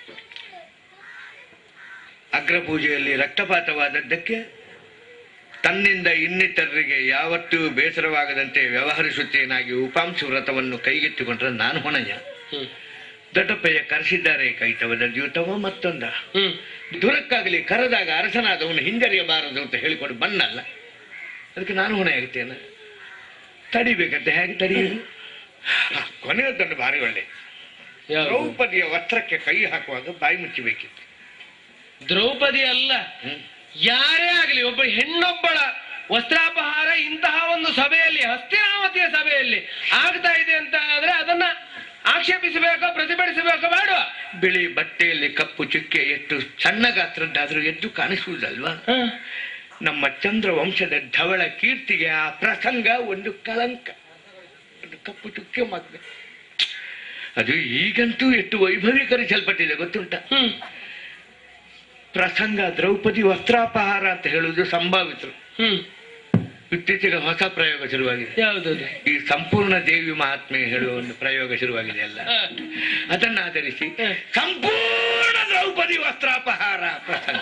ಅಗ್ರಪೂಜೆಯಲ್ಲಿ ರಕ್ತಪಾತವಾದದ್ದಕ್ಕೆ ತನ್ನಿಂದ ಇನ್ನಿತರರಿಗೆ ಯಾವತ್ತೂ ಬೇಸರವಾಗದಂತೆ ವ್ಯವಹರಿಸುತ್ತೇನಾಗಿ ಉಪಾಂಶ ವ್ರತವನ್ನು ಕೈಗೆತ್ತಿಕೊಂಡ್ರೆ ನಾನು ಹೊಣೆಯ ಹ್ಮ್ ದೊಡ್ಡಪ್ಪಯ್ಯ ಕರೆಸಿದ್ದಾರೆ ಕೈತವದ ದ್ಯೂತವ ಮತ್ತೊಂದ ಹ್ಮ್ ದುರಕ್ಕಾಗಲಿ ಕರೆದಾಗ ಅರಸನಾದವನು ಹಿಂಜರಿಯಬಾರದು ಅಂತ ಹೇಳಿಕೊಂಡು ಬನ್ನಲ್ಲ ಅದಕ್ಕೆ ನಾನು ಹೊಣೆ ಆಗ್ತೇನೆ ತಡಿಬೇಕಂತೆ ಹೇಗೆ ತಡೆಯುವುದು ಆ, ಕೊನೆಯದೊಂದು ಭಾರಿ ಒಳ್ಳೆ ಯಾವುದು ದ್ರೌಪದಿಯ ವಸ್ತ್ರಕ್ಕೆ ಕೈ ಹಾಕುವಾಗ ಬಾಯಿ ಮುಚ್ಚಬೇಕಿತ್ತು ದ್ರೌಪದಿ ಅಲ್ಲ ಹ್ಮ್. ಯಾರೇ ಆಗಲಿ ಒಬ್ಬ ಹೆಣ್ಣೊಬ್ಬಳ ವಸ್ತ್ರಾಪಹಾರ ಇಂತಹ ಒಂದು ಸಭೆಯಲ್ಲಿ ಹಸ್ತಿನಾವತಿಯ ಸಭೆಯಲ್ಲಿ ಆಗ್ತಾ ಇದೆ ಅಂತ ಆದ್ರೆ ಅದನ್ನ ಆಕ್ಷೇಪಿಸಬೇಕೋ ಪ್ರತಿಭಟಿಸಬೇಕೋ ಬೇಡ ಬಿಳಿ ಬಟ್ಟೆಯಲ್ಲಿ ಕಪ್ಪು ಚುಕ್ಕೆ ಎಷ್ಟು ಸಣ್ಣ ಗಾತ್ರದ್ದಾದ್ರೂ ಎದ್ದು ಕಾಣಿಸುವುದಲ್ವಾ ನಮ್ಮ ಚಂದ್ರ ವಂಶದ ಧವಳ ಕೀರ್ತಿಗೆ ಆ ಪ್ರಸಂಗ ಒಂದು ಕಳಂಕ ಒಂದು ಕಪ್ಪು ಚುಕ್ಕೆ ಮಾತ್ರ ಅದು ಈಗಂತೂ ಎಷ್ಟು ವೈಭವೀಕರಿಸಲ್ಪಟ್ಟಿದೆ ಗೊತ್ತುಂಟ ಹ್ಮ್ ಪ್ರಸಂಗ ದ್ರೌಪದಿ ವಸ್ತ್ರಾಪಹಾರ ಅಂತ ಹೇಳುವುದು ಸಂಭಾವಿತರು ಹ್ಮ್ ಇತ್ತೀಚೆಗೆ ಹೊಸ ಪ್ರಯೋಗ ಶುರುವಾಗಿದೆ ಯಾವ್ದದು ಈ ಸಂಪೂರ್ಣ ದೇವಿ ಮಹಾತ್ಮೆ ಹೇಳುವ ಒಂದು ಪ್ರಯೋಗ ಶುರುವಾಗಿದೆ ಅಲ್ಲ ಹ. ಅದನ್ನ ಆಧರಿಸಿ ಹ. ಸಂಪೂರ್ಣ ದ್ರೌಪದಿ ವಸ್ತ್ರಾಪಹಾರ ಪ್ರಸಂಗ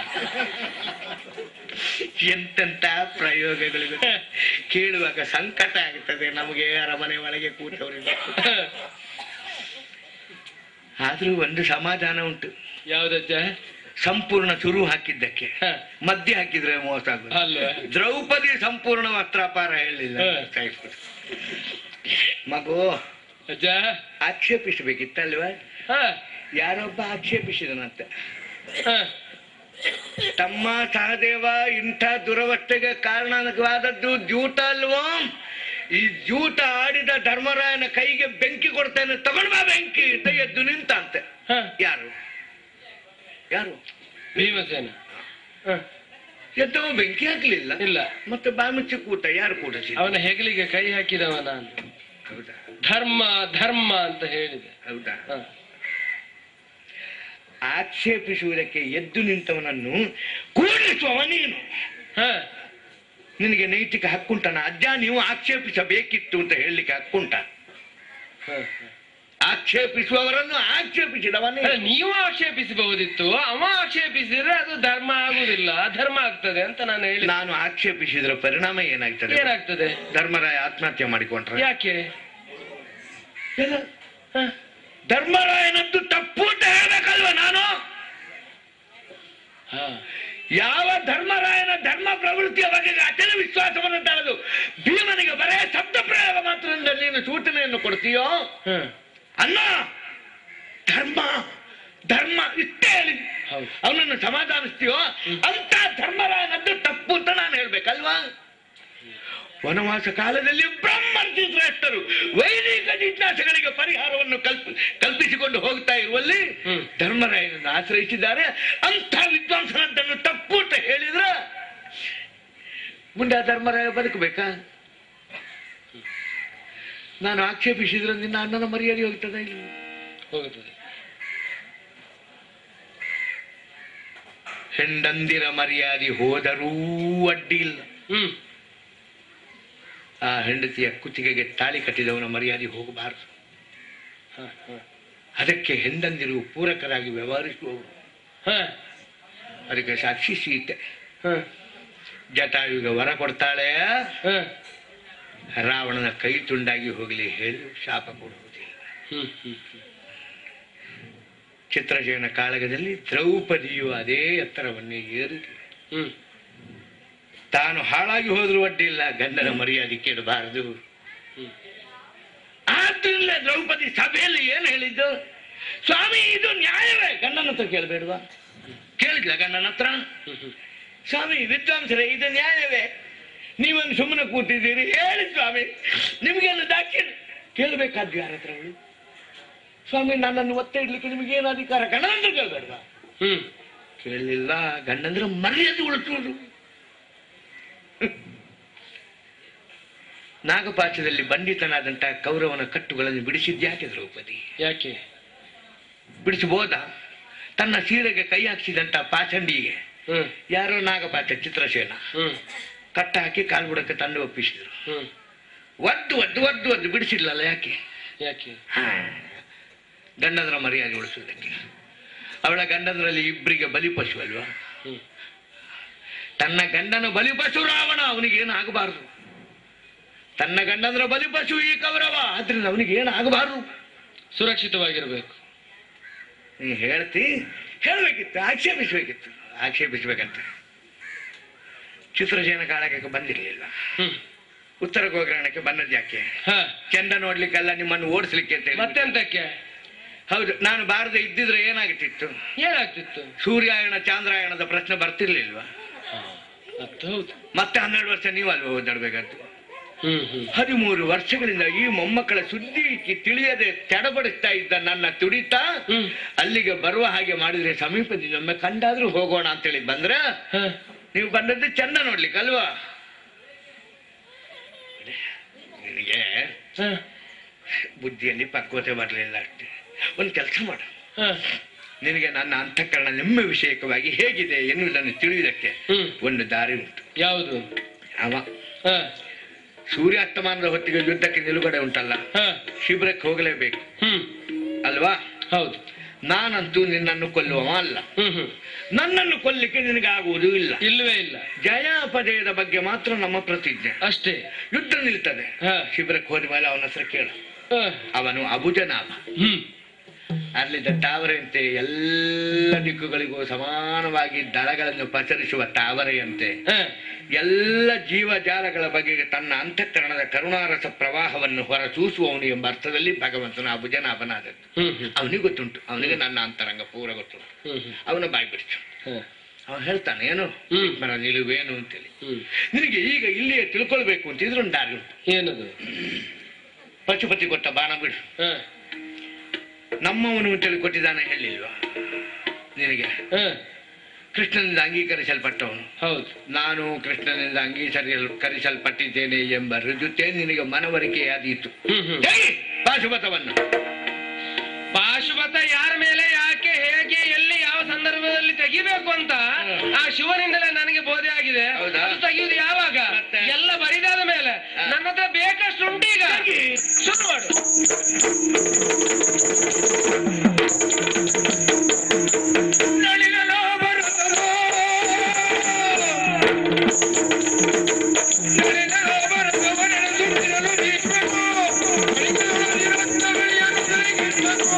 ಎಂತೆಂತ ಪ್ರಯೋಗಗಳು ಗೊತ್ತಾ? ಕೇಳುವಾಗ ಸಂಕಟ ಆಗುತ್ತದೆ ನಮಗೆ ಅರಮನೆ ಒಳಗೆ ಕೂತವರಿಗೆ ಆದ್ರೂ ಒಂದು ಸಮಾಧಾನ ಉಂಟು ಯಾವ್ದಜ್ಜ ಸಂಪೂರ್ಣ ಶುರು ಹಾಕಿದ್ದಕ್ಕೆ ಹ. ಮಧ್ಯೆ ಹಾಕಿದ್ರೆ ಮೋಸ ಆಗುದು ಅಲ್ವಾ ದ್ರೌಪದಿ ಸಂಪೂರ್ಣ ವಸ್ತ್ರಾಪಾರ ಹೇಳಿಲ್ಲ ಹ. ಸಾಯ್ಬಿಡು. ಮಗು ಅಜ್ಜ ಆಕ್ಷೇಪಿಸಬೇಕಿತ್ತಲ್ವಾ ಹ ಯಾರೊಬ್ಬ ಆಕ್ಷೇಪಿಸಿದನಂತೆ ಹ ತಮ್ಮ ಸಹದೇವ ಇಂಥ ದುರವಸ್ಥೆಗೆ ಕಾರಣವಾದದ್ದು ಜೂಟ ಅಲ್ವೋ ಈ ಜೂಟ ಆಡಿದ ಧರ್ಮರಾಯನ ಕೈಗೆ ಬೆಂಕಿ ಕೊಡ್ತೇನೆ ತಗೊಂಡ್ ಬಾ ಬೆಂಕಿ ಅಂತ ಎದ್ದು ನಿಂತಂತೆ ಹ ಯಾರು ಯಾರು ಭೀಮಸೇನ ಹ ಎದ್ದವ ಬೆಂಕಿ ಹಾಕ್ಲಿಲ್ಲ ಇಲ್ಲ ಮತ್ತೆ ಬಾಮುಚ್ಚಿ ಕೂಟ ಯಾರು ಕೂಡಿಸಿದ ಅವನ ಹೆಗಲಿಗೆ ಕೈ ಹಾಕಿದವ ನಾನು ಹೌದಾ ಧರ್ಮ ಧರ್ಮ ಅಂತ ಹೇಳಿದೆ ಹೌದಾ ಹ. ಆಕ್ಷೇಪಿಸುವುದಕ್ಕೆ ಎದ್ದು ನಿಂತವನನ್ನು ಕೂಡಿಸುವ ನೀನು ಹ ನಿನಗೆ ನೈತಿಕ ಹಕ್ಕುಂಟನ ಅಜ್ಜ ನೀವು ಆಕ್ಷೇಪಿಸಬೇಕಿತ್ತು ಅಂತ ಹೇಳಲಿಕ್ಕೆ ಹಕ್ಕುಂಟ ಆಕ್ಷೇಪಿಸುವವರನ್ನು ಆಕ್ಷೇಪಿಸಿದವನ್ನೇ ಅಲ್ಲ, ನೀವು ಆಕ್ಷೇಪಿಸಬಹುದಿತ್ತು ಅವ ಆಕ್ಷೇಪಿಸಿದ್ರೆ ಅದು ಧರ್ಮ ಆಗುದಿಲ್ಲ ಅಧರ್ಮ ಆಗ್ತದೆ ಅಂತ ನಾನು ಹೇಳಿ ನಾನು ಆಕ್ಷೇಪಿಸಿದ್ರ ಪರಿಣಾಮ ಏನಾಗ್ತದೆ ಏನಾಗ್ತದೆ ಧರ್ಮರಾಯ ಆತ್ಮಹತ್ಯೆ ಮಾಡಿಕೊಂಡ್ರೆ ಯಾಕೆ ಎಲ್ಲ ಧರ್ಮರಾಯನದ್ದು ತಪ್ಪು ಅಂತ ಹೇಳ್ಬೇಕಲ್ವ ನಾನು ಯಾವ ಧರ್ಮರಾಯನ ಧರ್ಮ ಪ್ರವೃತ್ತಿಯ ಬಗ್ಗೆ ಅಚಲ ವಿಶ್ವಾಸವನ್ನು ತಳೆದು ಭೀಮನಿಗೆ ಬರೇ ಶಬ್ದ ಪ್ರಯೋಗ ಮಾತ್ರದಿಂದ ನೀನು ಸೂಚನೆಯನ್ನು ಕೊಡ್ತೀಯೋ ಹ್ಮ್. ಅಲ್ಲ ಧರ್ಮ ಧರ್ಮ ಇಷ್ಟೇ ಹೇಳಿ ಹೌದು. ಅವನನ್ನು ಸಮಾಧಾನಿಸ್ತೀಯೋ ಅಂತ ಧರ್ಮರಾಯನದ್ದು ತಪ್ಪು ಅಂತ ನಾನು ಹೇಳ್ಬೇಕಲ್ವಾ ವನವಾಸ ಕಾಲದಲ್ಲಿ ಬ್ರಹ್ಮರ್ಷಿ ಶ್ರೇಷ್ಠರು ವೈದಿಕ ಜಿಜ್ಞಾಸೆಗಳಿಗೆ ಪರಿಹಾರವನ್ನು ಕಲ್ಪ ಕಲ್ಪಿಸಿಕೊಂಡು ಹೋಗ್ತಾ ಇರುವಲ್ಲಿ ಹ್ಮ್. ಧರ್ಮರಾಯನನ್ನು ಆಶ್ರಯಿಸಿದ್ದಾರೆ ಅಂತ ವಿದ್ವಾಂಸನದ್ದನ್ನು ತಪ್ಪು ಅಂತ ಹೇಳಿದ್ರ ಮುಂದೆ ಆ ಧರ್ಮರಾಯ ಬದುಕಬೇಕಾ ನಾನು ಆಕ್ಷೇಪಿಸಿದ್ರೆ ನಿನ್ನ ಅಣ್ಣನ ಮರ್ಯಾದೆ ಹೋಗ್ತದ ಇಲ್ಲ ಹೋಗುತ್ತದೆ ಹೆಂಡಂದಿರ ಮರ್ಯಾದೆ ಹೋದರೂ ಅಡ್ಡಿ ಇಲ್ಲ ಹ್ಮ್ ಆ ಹೆಂಡತಿಯ ಕುತ್ತಿಗೆಗೆ ತಾಳಿ ಕಟ್ಟಿದವನ ಮರ್ಯಾದೆ ಹೋಗಬಾರದು ಹ, ಹ. ಅದಕ್ಕೆ ಹೆಂಡಂದಿರು ಪೂರಕರಾಗಿ ವ್ಯವಹರಿಸುವವರು ಹ, ಅದಕ್ಕೆ ಸಾಕ್ಷಿ ಸೀತೆ ಹ, ಜಟಾಯುಗೆ ವರ ಕೊಡ್ತಾಳೆ ಹ. ರಾವಣನ ಕೈ ತುಂಡಾಗಿ ಹೋಗಲಿ ಹೇಳಿ ಶಾಪ ಕೊಡುವುದಿಲ್ಲ ಹ್ಮ್, ಹ್ಮ್, ಹ್ಮ್. ಚಿತ್ರಜಯನ ಕಾಳಗದಲ್ಲಿ ದ್ರೌಪದಿಯು ಅದೇ ಎತ್ತರವನ್ನೇ ಏರಿದೆ ಹ್ಮ್. ತಾನು ಹಾಳಾಗಿ ಹೋದ್ರೂ ಅಡ್ಡಿಲ್ಲ ಗಂಡನ ಮರ್ಯಾದೆ ಕೇಳಬಾರದು ಹ್ಮ್. ಆದ್ರಿಂದ ದ್ರೌಪದಿ ಸಭೆಯಲ್ಲಿ ಏನು ಹೇಳಿದ್ದು ಸ್ವಾಮಿ ಇದು ನ್ಯಾಯವೇ ಗಂಡನ ಹತ್ರ ಕೇಳಬೇಡವಾ ಕೇಳಿದ್ಲ ಗಂಡನ ಹತ್ರ ಹ್ಮ್, ಹ್ಮ್. ಸ್ವಾಮಿ ವಿದ್ವಾಂಸರೇ ಇದು ನ್ಯಾಯವೇ ನೀವೊಂದು ಸುಮ್ಮನೆ ಕೂತಿದ್ದೀರಿ ಹೇಳಿ ಸ್ವಾಮಿ ನಿಮ್ಗೇನು ದಾಖಲೆ ಕೇಳಬೇಕಾದ್ದು ಯಾರ ಹತ್ರ ಅವಳು ಸ್ವಾಮಿ ನನ್ನನ್ನು ಒತ್ತೆ ಇಡ್ಲಿಕ್ಕೆ ನಿಮಗೇನು ಅಧಿಕಾರ ಗಂಡನಂದ್ರೆ ಕೇಳಬೇಡವಾ ಹ್ಮ್. ಕೇಳಲಿಲ್ಲ ಗಂಡಂದ್ರೆ ಮರ್ಯಾದೆ ಉಳಿಸುವುದು ನಾಗಪಾಠದಲ್ಲಿ ಬಂಧಿತನಾದಂತ ಕೌರವನ ಕಟ್ಟುಗಳನ್ನು ಬಿಡಿಸಿದ್ಯಾಕೆ ದ್ರೌಪದಿ ಯಾಕೆ ಬಿಡಿಸಬಹುದಾ ತನ್ನ ಸೀರೆಗೆ ಕೈ ಹಾಕಿಸಿದಂತ ಪಾಚಂಡಿಗೆ ಹ್ಮ್ ಯಾರೋ ನಾಗಪಾಠ ಚಿತ್ರಸೇನ ಹ್ಮ್ ಕಟ್ಟ ಹಾಕಿ ಕಾಲ್ಬುಡಕ್ಕೆ ತಂದು ಒಪ್ಪಿಸಿದ್ರು ಹ್ಮ್ ಒದ್ದು ಒದ್ದು ಒದ್ದು ಒದ್ದು ಬಿಡಿಸಿಲ್ಲಲ್ಲ ಯಾಕೆ ಯಾಕೆ ಹಾ. ಗಂಡಂದ್ರ ಮರ್ಯಾದೆ ಉಳಿಸುವುದಕ್ಕೆ ಅವಳ ಗಂಡಂದ್ರಲ್ಲಿ ಇಬ್ಬರಿಗೆ ಬಲಿಪಶು ಅಲ್ವಾ ಹ್ಮ್ ತನ್ನ ಗಂಡನ ಬಲಿಪಶು ರಾವಣ ಅವನಿಗೇನು ಆಗಬಾರದು ತನ್ನ ಗಂಡಂದ್ರ ಬಲಿಪಶು ಈ ಕೌರವ ಆದ್ರಿಂದ ಅವನಿಗೆ ಏನು ಆಗಬಾರದು ಸುರಕ್ಷಿತವಾಗಿರ್ಬೇಕು ನೀ ಹೇಳ್ತಿ ಹೇಳ್ಬೇಕಿತ್ತು ಆಕ್ಷೇಪಿಸ್ಬೇಕಿತ್ತು ಆಕ್ಷೇಪಿಸ್ಬೇಕಂತ ಚಿತ್ರಸೇನ ಕಾಳಗಕ್ಕೆ ಬಂದಿರಲಿಲ್ಲ ಹ್ಮ್ ಉತ್ತರ ಗೋಗ್ರಹಣಕ್ಕೆ ಬಂದದ್ದು ಯಾಕೆ ಹ ಚಂದ ನೋಡ್ಲಿಕ್ಕೆಲ್ಲ ನಿಮ್ಮನ್ನು ಓಡಿಸ್ಲಿಕ್ಕೆ ಅಂತ ಹೇಳಿ ಮತ್ತೆಂತಕ್ಕೆ ಹೌದು ನಾನು ಬಾರದೆ ಇದ್ದಿದ್ರೆ ಏನಾಗುತ್ತಿತ್ತು ಏನಾಗ್ತಿತ್ತು ಸೂರ್ಯಾಯಣ ಚಾಂದ್ರಾಯಣದ ಪ್ರಶ್ನೆ ಬರ್ತಿರ್ಲಿಲ್ವಾ ಅದ್ ಹೌದು ಮತ್ತೆ ಹನ್ನೆರಡು ವರ್ಷ ನೀವು ಅಲ್ವಾ ಓದಾಡ್ಬೇಕಾದ್ದು ಹ್ಮ್ ಹ್ಮ್ ಹದಿಮೂರು ವರ್ಷಗಳಿಂದ ಈ ಮೊಮ್ಮಕ್ಕಳ ಸುದ್ದಿ ಕಿ- ತಿಳಿಯದೆ ತಡಬಡಿಸ್ತಾ ಇದ್ದ ನನ್ನ ತುಡಿತ ಹ್ಮ್. ಅಲ್ಲಿಗೆ ಬರುವ ಹಾಗೆ ಮಾಡಿದ್ರೆ ಸಮೀಪದಿಂದ ಒಮ್ಮೆ ಕಂಡಾದ್ರೂ ಹೋಗೋಣ ಅಂತೇಳಿ ಬಂದ್ರ ಹ ನೀವು ಬಂದದ್ದು ಚಂದ ನೋಡ್ಲಿಕ್ಕೆ ಅಲ್ವಾ ನಿನಗೆ ಹ ಬುದ್ಧಿಯಲ್ಲಿ ಪಕ್ವತೆ ಬರಲಿಲ್ಲ ಅಷ್ಟೇ ಒಂದು ಕೆಲಸ ಮಾಡು ಹ ನಿನಗೆ ನನ್ನ ಅಂತಃಕರಣ ನಿಮ್ಮ ವಿಷಯಕವಾಗಿ ಹೇಗಿದೆ ಎನ್ನುವುದನ್ನು ತಿಳಿಯುವುದಕ್ಕೆ ಹ್ಮ್. ಒಂದು ದಾರಿ ಉಂಟು ಯಾವುದು ಅವ ಹ ಸೂರ್ಯಾಸ್ತಮಾನದ ಹೊತ್ತಿಗೆ ಯುದ್ಧಕ್ಕೆ ನಿಲುಗಡೆ ಉಂಟಲ್ಲ ಹ ಶಿಬಿರಕ್ಕೆ ಹೋಗಲೇಬೇಕು ಹ್ಮ್ ಅಲ್ವಾ ಹೌದು ನಾನಂತೂ ನಿನ್ನನ್ನು ಕೊಲ್ಲುವವ ಅಲ್ಲ ಹ್ಮ್ ಹ್ಮ್ ನನ್ನನ್ನು ಕೊಲ್ಲಿಕ್ಕೆ ನಿನಗಾಗುವುದೂ ಇಲ್ಲ ಇಲ್ವೇ ಇಲ್ಲ ಜಯಾಪಜಯದ ಬಗ್ಗೆ ಮಾತ್ರ ನಮ್ಮ ಪ್ರತಿಜ್ಞೆ ಅಷ್ಟೇ ಯುದ್ಧ ನಿಲ್ತದೆ ಹ. ಶಿಬಿರಕ್ಕೆ ಹೋದ ಮೇಲೆ ಅವನ ಹೆಸರು ಕೇಳು ಹ. ಅವನು ಅಬುಜನಾಭ ಹ್ಮ್ ಅಲ್ಲಿದ್ದ ತಾವರೆಯಂತೆ ಎಲ್ಲ ದಿಕ್ಕುಗಳಿಗೂ ಸಮಾನವಾಗಿ ದಳಗಳನ್ನು ಪಸರಿಸುವ ತಾವರೆಯಂತೆ ಹ. ಎಲ್ಲ ಜೀವಜಾಲಗಳ ಬಗೆಗೆ ತನ್ನ ಅಂತಃಕರಣದ ಕರುಣಾರಸ ಪ್ರವಾಹವನ್ನು ಹೊರಸೂಸುವವನು ಎಂಬ ಅರ್ಥದಲ್ಲಿ ಭಗವಂತನ ಅಬುಜನಾಭನಾದದ್ದು ಹ್ಮ್ ಹ್ಮ್ ಅವನಿಗೆ ಗೊತ್ತುಂಟು ಅವನಿಗೆ ನನ್ನ ಅಂತರಂಗ ಪೂರ ಗೊತ್ತುಂಟು ಹ್ಮ್ ಹ್ಮ್ ಅವನ ಬಾಯಿ ಬಿಡಿಸು ಹ. ಅವನು ಹೇಳ್ತಾನೆ ಏನು ಹ್ಮ್. ಮರ ನಿಲುವೇನು ಅಂತೇಳಿ ಹ್ಮ್ ನಿನಗೆ ಈಗ ಇಲ್ಲಿಯೇ ತಿಳ್ಕೊಳ್ಬೇಕು ಅಂತ ಇದ್ರೊಂದು ದಾರಿ ಉಂಟು ಏನದು ಪಶುಪತಿ ಕೊಟ್ಟ ಬಾಣ ಬಿಡು ಹ ನಮ್ಮವನು ಅಂತೇಳಿ ಕೊಟ್ಟಿದ್ದಾನೆ ಹೇಳಿಲ್ವಾ ನಿನಗೆ ಹ ಕೃಷ್ಣನಿಂದ ಅಂಗೀಕರಿಸಲ್ಪಟ್ಟವನು ಹೌದು ನಾನು ಕೃಷ್ಣನಿಂದ ಅಂಗೀಕರಿಸಲ್ಪಟ್ಟಿದ್ದೇನೆ ಎಂಬ ರುಜುತೆ ನಿನಗೆ ಮನವರಿಕೆಯಾದೀತು ಹ್ಮ್ ಹ್ಮ್ ತೆಗಿ ಪಾಶುಪತವನ್ನು ಪಾಶುಪತ ಯಾರ ಮೇಲೆ ಯಾಕೆ ಹೇಗೆ ಎಲ್ಲಿ ಯಾವ ಸಂದರ್ಭದಲ್ಲಿ ತೆಗಿಬೇಕು ಅಂತ ಆ ಶಿವನಿಂದಲೇ ನನಗೆ ಬೋಧೆ ಆಗಿದೆ ಹೌದಾ? ಅದು ತೆಗೆಯುವುದು ಯಾವಾಗ ಮತ್ತೆ ಹೋಗಿ ಶುರು ಮಾಡು ನಳಿನಲೋ ಬರುತ್ತಲೋ ನಳಿನಲೋ ಬರುತ್ತವನನ್ನು ಸುತ್ತಿರಲು ಭೀಷ್ಮನು ಬಳಿಕದಲ್ಲಿ ರತ್ನಗಳಿಯನ್ನು ತಿರುಗಿಸಲು.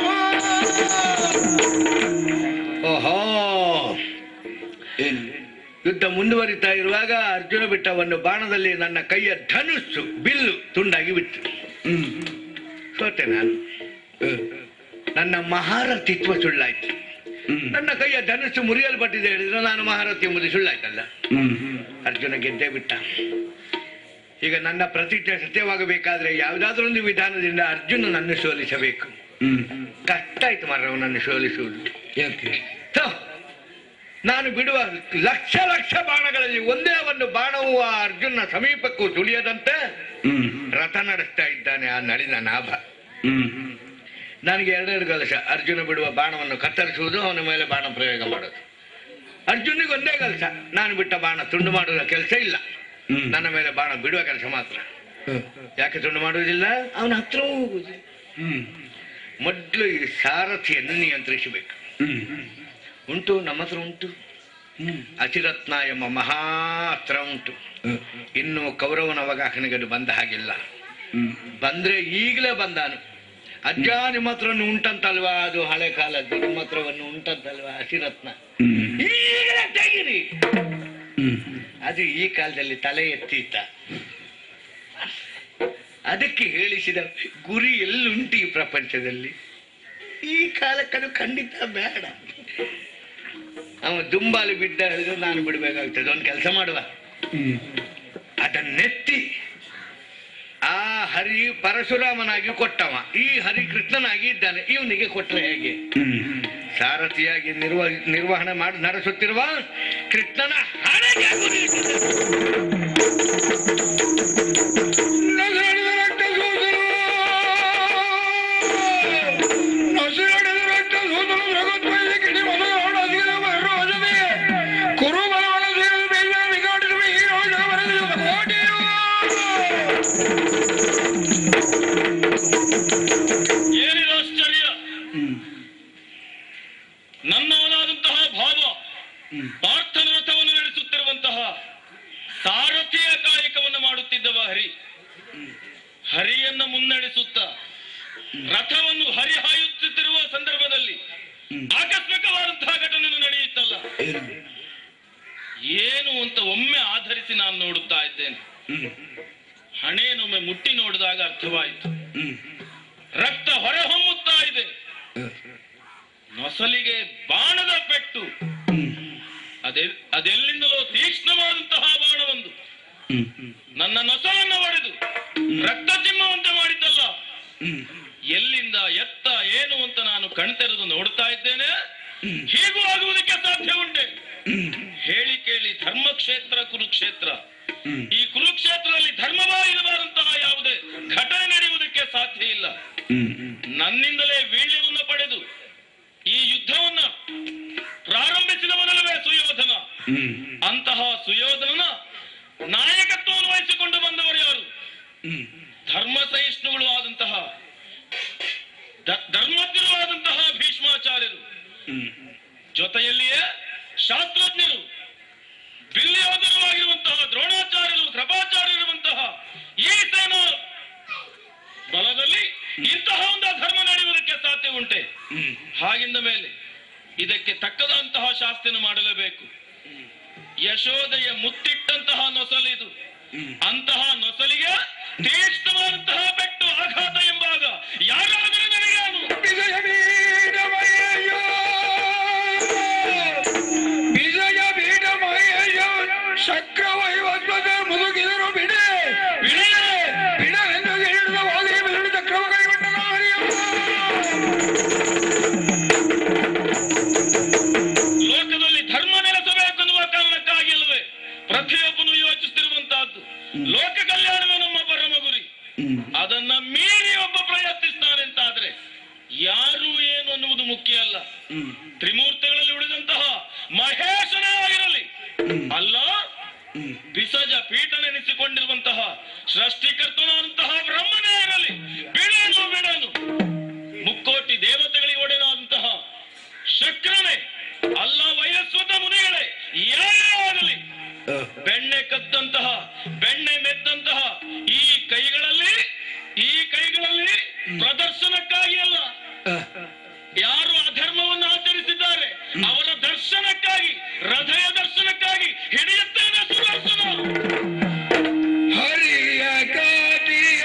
ಓಹೋ ಏನು ಯುದ್ಧ ಮುಂದುವರಿತಾ ಇರುವಾಗ ಅರ್ಜುನ ಬಿಟ್ಟವನ್ನು ಬಾಣದಲ್ಲಿ ನನ್ನ ಕೈಯ ಧನುಸ್ಸು ಬಿಲ್ಲು ತುಂಡಾಗಿ ಬಿತ್ತು ಹ್ಮ್ ಸೋತೆ ನಾನು ಹ್ಮ್. ನನ್ನ ಮಹಾರಥಿತ್ವ ಸುಳ್ಳಾಯ್ತು ನನ್ನ ಕೈಯ ಧನುಸ್ಸು ಮುರಿಯಲ್ಪಟ್ಟಿದೆ ಹೇಳಿದ್ರೆ ನಾನು ಮಹಾರಥಿ ಎಂಬುದು ಸುಳ್ಳಾಯ್ತಲ್ಲ ಅರ್ಜುನ ಗೆದ್ದೇ ಬಿಟ್ಟ ಈಗ ನನ್ನ ಪ್ರತಿಜ್ಞೆ ಸತ್ಯವಾಗಬೇಕಾದ್ರೆ ಯಾವುದಾದ್ರೊಂದು ವಿಧಾನದಿಂದ ಅರ್ಜುನನನ್ನು ಸೋಲಿಸಬೇಕು ಕಷ್ಟ ಆಯ್ತು ಮಾರ್ರೆ ಅವನನ್ನು ಸೋಲಿಸುವುದು ಥು, ನಾನು ಬಿಡುವ ಲಕ್ಷ ಲಕ್ಷ ಬಾಣಗಳಲ್ಲಿ ಒಂದೇ ಒಂದು ಬಾಣವು ಆ ಅರ್ಜುನ ಸಮೀಪಕ್ಕೂ ತುಳಿಯದಂತೆ ರಥ ನಡೆಸ್ತಾ ಇದ್ದಾನೆ ಆ ನಳಿನ ನಾಭ ನನಗೆ ಎರಡೆರಡು ಕೆಲಸ ಅರ್ಜುನ ಬಿಡುವ ಬಾಣವನ್ನು ಕತ್ತರಿಸುವುದು ಅವನ ಮೇಲೆ ಬಾಣ ಪ್ರಯೋಗ ಮಾಡೋದು ಅರ್ಜುನಿಗೆ ಒಂದೇ ಕೆಲಸ ನಾನು ಬಿಟ್ಟ ಬಾಣ ತುಂಡು ಮಾಡುವ ಕೆಲಸ ಇಲ್ಲ ನನ್ನ ಮೇಲೆ ಬಾಣ ಬಿಡುವ ಕೆಲಸ ಮಾತ್ರ ಯಾಕೆ ತುಂಡು ಮಾಡುವುದಿಲ್ಲ ಅವನ ಹತ್ರವೂ ಹೋಗುವುದಿಲ್ಲ ಮೊದಲು ಈ ಸಾರಥಿಯನ್ನು ನಿಯಂತ್ರಿಸಬೇಕು ಉಂಟು ನಮ್ಮ ಹತ್ರ ಉಂಟು ಅತಿರತ್ನ ಎಂಬ ಮಹಾ ಅಸ್ತ್ರ ಉಂಟು ಇನ್ನು ಕೌರವನ ಅವಗಾಹನೆಗೆ ಅದು ಬಂದ ಹಾಗಿಲ್ಲ ಬಂದ್ರೆ ಈಗಲೇ ಬಂದಾನು ಅಜ್ಜ ನಿಮ್ಮ ಹತ್ರ ಉಂಟಂತಲ್ವಾ ಅದು ಹಳೆ ಕಾಲದ್ದು ನಿಮ್ಮ ಹತ್ರವನ್ನು ಉಂಟಂತಲ್ವಾ ಹಸಿರತ್ನ ಈಗಲೇ ತೆಗಿರಿ ಅದು ಈ ಕಾಲದಲ್ಲಿ ತಲೆ ಎತ್ತಿತ್ತ ಅದಕ್ಕೆ ಹೇಳಿಸಿದ ಗುರಿ ಎಲ್ಲುಂಟು ಈ ಪ್ರಪಂಚದಲ್ಲಿ ಈ ಕಾಲಕ್ಕದು ಖಂಡಿತ ಬೇಡ ಅವ ದುಂಬಾಲು ಬಿದ್ದ ಹೇಳಿದ್ರೆ ನಾನು ಬಿಡ್ಬೇಕಾಗ್ತದೆ ಒಂದು ಕೆಲಸ ಮಾಡುವ ಅದನ್ನೆತ್ತಿ ಆ ಹರಿ ಪರಶುರಾಮನಾಗಿ ಕೊಟ್ಟವ ಈ ಹರಿ ಕೃಷ್ಣನಾಗಿ ಇದ್ದಾನೆ ಇವನಿಗೆ ಕೊಟ್ರೆ ಹೇಗೆ ಸಾರಥಿಯಾಗಿ ನಿರ್ವ ನಿರ್ವಹಣೆ ಮಾಡಿ ನಡೆಸುತ್ತಿರುವ ಕೃಷ್ಣನ ಹಣೆಗೆ ಗುರಿ ಇಟ್ಟಿದೆ. ನಸುರಡಿದ ರಕ್ತ ಸೂಸಲು. ನಸುರಡಿದ ರಕ್ತ ಸೂಸಲು ಜಗತ್ವೈದ್ಯ ಕಿಡಿ ಮೊದಲು ಅಧಿಕ ರೋಜನೆ. ಕುರು ಬಲವನ ಸೇರಿದ ಬೇಗ ವಿಘಾಟಿಸುವ ಈ ರೋಜನ ಬರೆದಿರುವ ಕೋಟೆಯು. ಏನಿದು ಆಶ್ಚರ್ಯ ನನ್ನವನಾದಂತಹ ಭಾವ ಪಾರ್ಥನ ರಥವನ್ನು ನಡೆಸುತ್ತಿರುವಂತಹ ಸಾರಥಿಯ ಕಾಯಕವನ್ನು ಮಾಡುತ್ತಿದ್ದವ ಹರಿ ಹರಿಯನ್ನ ಮುನ್ನಡೆಸುತ್ತ ರಥವನ್ನು ಹರಿ ಹಾಯುತ್ತಿರುವ ಸಂದರ್ಭದಲ್ಲಿ ಆಕಸ್ಮಿಕವಾದಂತಹ ಘಟನೆ ನಡೆಯುತ್ತಲ್ಲ ಏನು ಅಂತ ಒಮ್ಮೆ ಆಧರಿಸಿ ನಾನು ನೋಡುತ್ತಾ ಇದ್ದೇನೆ ಹಣೆಯನ್ನೊಮ್ಮೆ ಮುಟ್ಟಿ ನೋಡಿದಾಗ ಅರ್ಥವಾಯಿತು ರಕ್ತ ಹೊರಹೊಮ್ಮುತ್ತಾ ಇದೆ ನೊಸಲಿಗೆ ಬಾಣದ ಪೆಟ್ಟು ಅದೆ ಅದೆಲ್ಲಿಂದಲೋ ತೀಕ್ಷ್ಣವಾದಂತಹ ಬಾಣವೊಂದು ನನ್ನ ನೊಸಲನ್ನು ಹೊಡೆದು ರಕ್ತ ಚಿಮ್ಮವಂತೆ ಮಾಡಿದ್ದಲ್ಲ ಎಲ್ಲಿಂದ ಎತ್ತ ಏನು ಅಂತ ನಾನು ಕಣ್ತೆರೆದು ನೋಡ್ತಾ ಇದ್ದೇನೆ ಹೀಗೂ ಆಗುವುದಕ್ಕೆ ಸಾಧ್ಯ ಉಂಟೆ ಹೇಳಿ ಕೇಳಿ ಧರ್ಮಕ್ಷೇತ್ರ ಕುರುಕ್ಷೇತ್ರ ಈ ಕುರುಕ್ಷೇತ್ರದಲ್ಲಿ ಧರ್ಮವಾಗಿರಬಾರಂತಹ ಯಾವುದೇ ಘಟನೆ ನಡೆಯುವುದಕ್ಕೆ ಸಾಧ್ಯ ಇಲ್ಲ ನನ್ನಿಂದಲೇ ವೀಳ್ಯವನ್ನು ಪಡೆದು ಈ ಯುದ್ಧವನ್ನ ಪ್ರಾರಂಭಿಸಿದವನಲ್ಲವೇ ಸುಯೋಧನ ಅಂತಹ ಸುಯೋಧನನ ನಾಯಕತ್ವವನ್ನು ವಹಿಸಿಕೊಂಡು ಬಂದವರು ಯಾರು ಧರ್ಮ ಸಹಿಷ್ಣುಗಳು ಆದಂತಹ ಧ- ಧರ್ಮಜ್ಞರು ಆದಂತಹ ಭೀಷ್ಮಾಚಾರ್ಯರು ಜೊತೆಯಲ್ಲಿಯೇ ಶಾಸ್ತ್ರಜ್ಞರು ಬಿಲ್ಯೋಧರು ಆಗಿರುವಂತಹ ದ್ರೋಣಾಚಾರ್ಯರು ಕೃಪಾಚಾರ್ಯರುವಂತಹ ಈ ಸೇನಾ ಬಲದಲ್ಲಿ ಇಂತಹ ಒಂದು ಧರ್ಮ ನಡೆಯುವುದಕ್ಕೆ ಸಾಧ್ಯ ಉಂಟೆ ಹಾಗಿಂದ ಮೇಲೆ ಇದಕ್ಕೆ ತಕ್ಕದಂತಹ ಶಾಸ್ತಿಯನ್ನು ಮಾಡಲೇಬೇಕು ಯಶೋದೆಯ ಮುತ್ತಿಟ್ಟಂತಹ ನೊಸಲಿದು ಅಂತಹ ನೊಸಲಿಗೆ ತೀಕ್ಷ್ಣವಾದಂತಹ ಪೆಟ್ಟು ಆಘಾತ ಎಂಬಾಗ ಯಾರಾದರೂ ನನಗೇನು ವಿಜಯ ಬೀಡಮಯ್ಯಯ್ಯೋ. ವಿಜಯ ಬೀಡಮಯ್ಯಯ್ಯೋ. ಚಕ್ರವೈವತ್ವದ ಮುದುಕಿದರು ಬಿಡೆ ಬಿಡೆ ಬಿಡವೆಂದು ಹೇಳಿದ ವಾಲಿ ಬಿಡು ಚಕ್ರವ ಕೈಗೊಂಡನು ಹರಿಯಮ್ಮ. ಲೋಕದಲ್ಲಿ ಧರ್ಮ ನೆಲೆಸಬೇಕೆನ್ನುವ ಕಾರಣಕ್ಕಾಗಿ ಅಲ್ಲವೇ ಪ್ರತಿಯೊಬ್ಬನು ಯೋಚಿಸುತ್ತಿರುವಂತಹದ್ದು ಲೋಕ ಕಲ್ಯಾಣವೇ ನಮ್ಮ ಪರಮ ಗುರಿ ಅದನ್ನ ಮೀರಿ ಒಬ್ಬ ಪ್ರಯತ್ನಿಸ್ತಾನೆ ಅಂತಾದ್ರೆ ಯಾರು ಏನು ಅನ್ನುವುದು ಮುಖ್ಯ ಅಲ್ಲ ತ್ರಿಮೂರ್ತಿಗಳಲ್ಲಿ ಉಳಿದಂತಹ ಮಹೇಶನೇ ಆಗಿರಲಿ ಅಲ್ಲ ವಿಸರ್ಜ ಪೀಠನೆನಿಸಿಕೊಂಡಿರುವಂತಹ ಸೃಷ್ಟಿಕರ್ತನಾದಂತಹ ಬ್ರಹ್ಮನೇ ಶಕ್ರನೇ ಅಲ್ಲ ವಯಸ್ವತ ಮುನಿಗಳೇ ಯಾರೇ ಆಗಲಿ ಬೆಣ್ಣೆ ಕದ್ದಂತಹ ಬೆಣ್ಣೆ ಮೆದ್ದಂತಹ ಈ ಕೈಗಳಲ್ಲಿ ಈ ಕೈಗಳಲ್ಲಿ ಪ್ರದರ್ಶನಕ್ಕಾಗಿ ಅಲ್ಲ ಯಾರು ಅಧರ್ಮವನ್ನು ಆಚರಿಸಿದ್ದಾರೆ ಅವರ ದರ್ಶನಕ್ಕಾಗಿ ಹೃದಯ ದರ್ಶನಕ್ಕಾಗಿ ಹಿಡಿಯುತ್ತೇನೆ ಸುದರ್ಶನ ಹರಿಯ ಕಾದಿಯ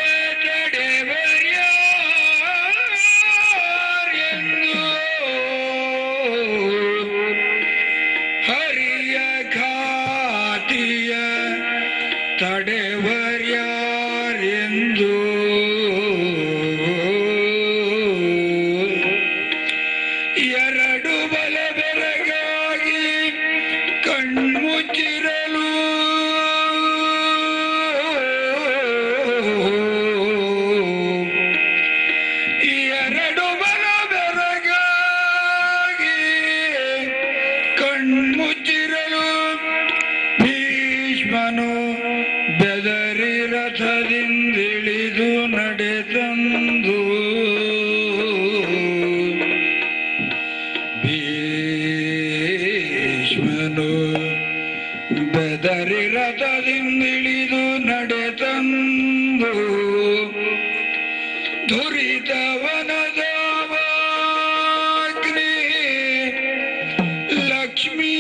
ತಡೆವರ್ಯಾರೆಂದು ಹರಿಯ ಖಾತಿಯ ತಡೆವರ್ಯಾರೆಂದು ಎರಡು ಬಲ ಬೆರಗಾಗಿ ಕಣ್ಮುಚ್ಚಿರಲು ಎರಡು ಬಲ ಬೆರಗಾಗಿ ಕಣ್ಮುಚ್ಚಿರಲು ಭೀಷ್ಮನು ಬೆದರಿ ರಥದಿಂದಿಳಿದು ನಡೆತಂದು ಭೀಷ್ಮನು ಬೆದರಿ ರಥದಿಂದಿಳಿದು ನಡೆತಂದು ದುರಿತವನದಾವಾಗ್ನಿ ಲಕ್ಷ್ಮೀ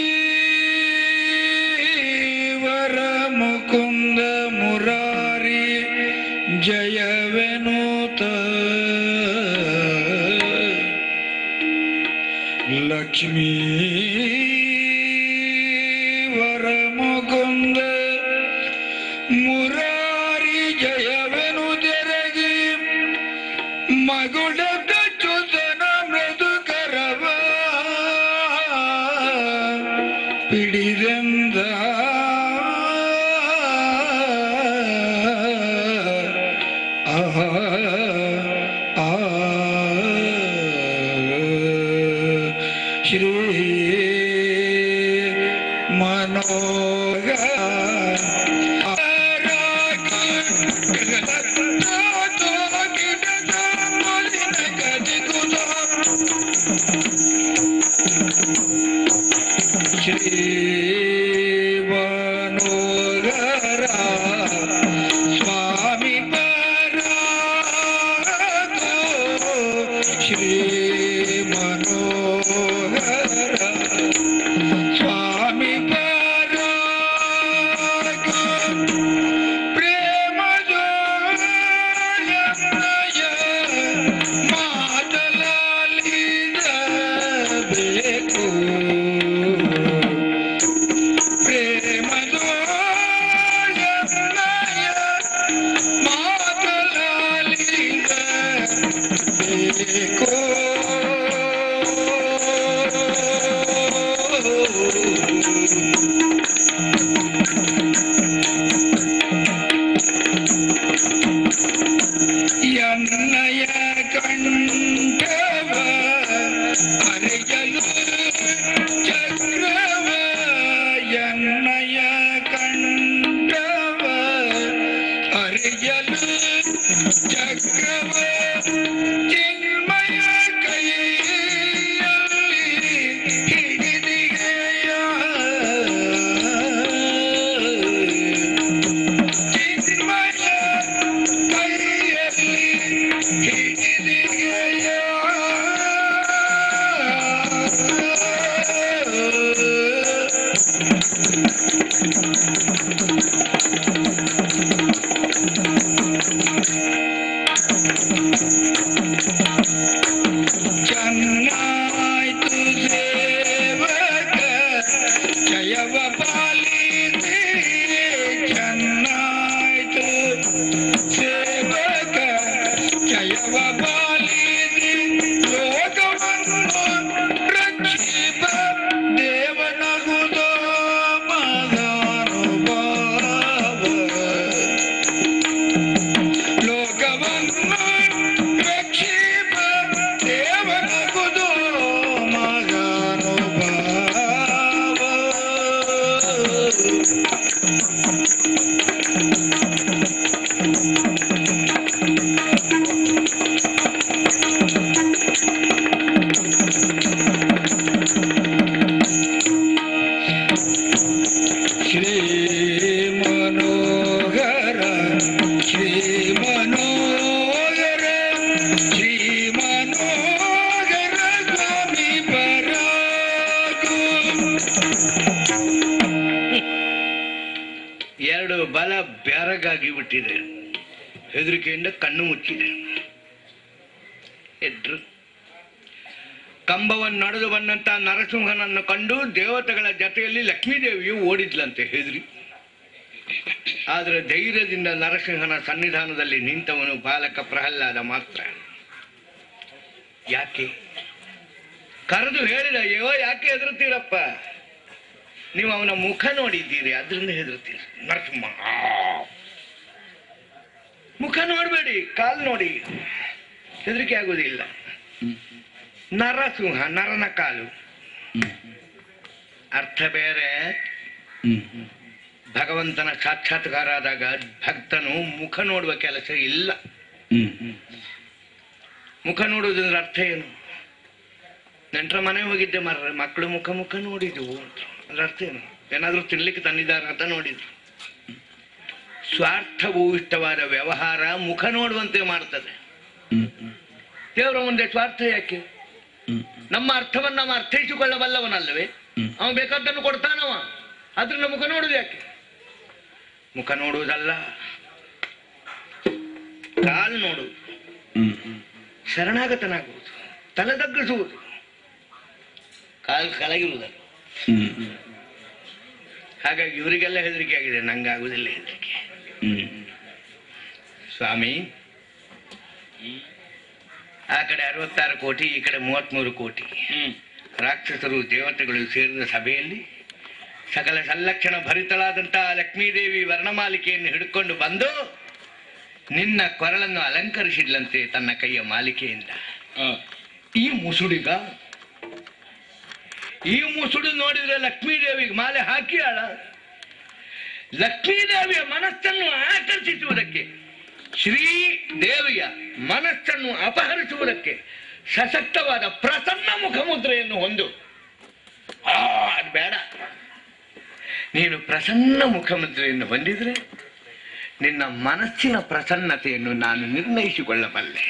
ವರ ಮುಕುಂದ ಮುರಾರಿ ಜಯವೆನುತ ಲಕ್ಷ್ಮೀ ವರ ಮುಕುಂದ ಮುರಾರಿ ಜಯವೆನು ತೆರಗಿ ಮಗುಡ ಕಚ್ಚುತನ ಮೃದು ಕರವ ಪಿಡಿದೆಂದ ಆಹ ಆ ಶ್ರೀ ಮನೋಗ ಶ್ರೀ ಮನೋಗರ ಸ್ವಾಮಿ ಪರಾಗೋ ಶ್ರೀ ಮನೋಗರ ಸ್ವಾಮಿ ಪರಾಗ ಪ್ರೇಮ ಜೋಯನ್ನಯ ಮಾತಲಾಲಿದ ಬೇಕು ಪ್ರೇಮ ಜೋಯನ್ನಯ ಮಾತಲಾಲಿದ ಬೇಕು ಎನ್ನಯ ಕಂಠವ ಅರಿಯಲು ಚಕ್ರವ ಎನ್ನಯ ಕಂಠವ ಅರಿಯಲು ಚಕ್ರವ ಚಿನ್ಮಯ ಕೈಯಲ್ಲಿ ಹಿಡಿದಿಗೆಯ ಚಿನ್ಮಯ ಕೈಯಲ್ಲಿ ಹಿಡಿದಿಗೆಯ ಚೆನ್ನಾಯ್ತು ಸೇವಕ ಜಯವ ಪಾಲಿಸಿ ಚೆನ್ನಾಯ್ತು ಸೇವಕ ಜಯವ ಪಾಲಿಸಿ ಲೋಕವನ್ನು ರಕ್ಷಿಸಿ ಬೆಚ್ಚಗಾಗಿ ಬಿಟ್ಟಿದೆ ಹೆದರಿಕೆಯಿಂದ ಕಣ್ಣು ಮುಚ್ಚಿದೆ ಎದ್ರು ಕಂಬವನ್ನು ನಡೆದು ಬಂದಂತ ನರಸಿಂಹನನ್ನು ಕಂಡು ದೇವತೆಗಳ ಜೊತೆಯಲ್ಲಿ ಲಕ್ಷ್ಮೀದೇವಿಯು ಓಡಿದ್ಲಂತೆ ಹೆದರಿ ಆದರೆ ಧೈರ್ಯದಿಂದ ನರಸಿಂಹನ ಸನ್ನಿಧಾನದಲ್ಲಿ ನಿಂತವನು ಬಾಲಕ ಪ್ರಹ್ಲಾದ ಮಾತ್ರ ಯಾಕೆ ಕರೆದು ಹೇಳಿದ ಅಯ್ಯೋ ಯಾಕೆ ಹೆದರ್ತೀರಪ್ಪ ನೀವು ಅವನ ಮುಖ ನೋಡಿದ್ದೀರಿ ಅದರಿಂದ ಹೆದರ್ತೀರಿ ನರಸಿಂಹ ಆ. ಮುಖ ನೋಡಬೇಡಿ ಕಾಲು ನೋಡಿ ಹೆದರಿಕೆ ಆಗುವುದಿಲ್ಲ ನರಸಿಂಹ ನರನ ಕಾಲು ಅರ್ಥ ಬೇರೆ ಭಗವಂತನ ಸಾಕ್ಷಾತ್ಕಾರ ಆದಾಗ ಭಕ್ತನು ಮುಖ ನೋಡುವ ಕೆಲಸ ಇಲ್ಲ ಮುಖ ನೋಡುವುದಂದ್ರೆ ಅರ್ಥ ಏನು ನೆಂಟ್ರ ಮನೆ ಹೋಗಿದ್ದೆ ಮರ ಮಕ್ಕಳು ಮುಖ ಮುಖ ನೋಡಿದ್ವು ಅಂತ ಅದ್ರ ಅರ್ಥ ಏನು ಏನಾದ್ರೂ ತಿನ್ಲಿಕ್ಕೆ ತಂದಿದ್ದಾರೆ ಅಂತ ನೋಡಿದ್ರು ಸ್ವಾರ್ಥವೂ ಇಷ್ಟವಾದ ವ್ಯವಹಾರ ಮುಖ ನೋಡುವಂತೆ ಮಾಡ್ತದೆ ದೇವರ ಮುಂದೆ ಸ್ವಾರ್ಥ ಯಾಕೆ ನಮ್ಮ ಅರ್ಥವನ್ನು ನಾವು ಅರ್ಥೈಸಿಕೊಳ್ಳಬಲ್ಲವನಲ್ಲವೇ ಅವ ಬೇಕಾದ್ದನ್ನು ಕೊಡ್ತಾನವ ಅದ್ರಿಂದ ಮುಖ ನೋಡುದು ಯಾಕೆ ಮುಖ ನೋಡುವುದಲ್ಲ ಕಾಲು ನೋಡುವುದು ಶರಣಾಗತನಾಗುವುದು ತಲೆ ತಗ್ಗಿಸುವುದು ಕಾಲು ಕಲಗಿರುವುದಲ್ಲ ಹಾಗಾಗಿ ಇವರಿಗೆಲ್ಲ ಹೆದರಿಕೆ ಆಗಿದೆ ನಂಗಾಗುವುದಿಲ್ಲ ಹೆದರಿಕೆ ಸ್ವಾಮಿ ಆ ಕಡೆ ಅರವತ್ತಾರು ಕೋಟಿ ಈ ಕಡೆ ಮೂವತ್ಮೂರು ಕೋಟಿ ರಾಕ್ಷಸರು ದೇವತೆಗಳು ಸೇರಿದ ಸಭೆಯಲ್ಲಿ ಸಕಲ ಸಲ್ಲಕ್ಷಣ ಭರಿತಳಾದಂತಹ ಲಕ್ಷ್ಮೀದೇವಿ ವರ್ಣಮಾಲಿಕೆಯನ್ನು ಹಿಡ್ಕೊಂಡು ಬಂದು ನಿನ್ನ ಕೊರಳನ್ನು ಅಲಂಕರಿಸಿದ್ಲಂತೆ ತನ್ನ ಕೈಯ ಮಾಲಿಕೆಯಿಂದ ಈ ಮುಸುಡಿಗ ಈ ಮುಸುಡು ನೋಡಿದ್ರೆ ಲಕ್ಷ್ಮೀದೇವಿಗೆ ಮಾಲೆ ಹಾಕಿ ಆಳ ಲಕ್ಷ್ಮೀದೇವಿಯ ಮನಸ್ಸನ್ನು ಆಕರ್ಷಿಸುವುದಕ್ಕೆ ಶ್ರೀದೇವಿಯ ಮನಸ್ಸನ್ನು ಅಪಹರಿಸುವುದಕ್ಕೆ ಸಶಕ್ತವಾದ ಪ್ರಸನ್ನ ಮುಖಮುದ್ರೆಯನ್ನು ಹೊಂದು ಆ ಅದು ಬೇಡ ನೀನು ಪ್ರಸನ್ನ ಮುಖಮುದ್ರೆಯನ್ನು ಹೊಂದಿದ್ರೆ ನಿನ್ನ ಮನಸ್ಸಿನ ಪ್ರಸನ್ನತೆಯನ್ನು ನಾನು ನಿರ್ಣಯಿಸಿಕೊಳ್ಳಬಲ್ಲೆ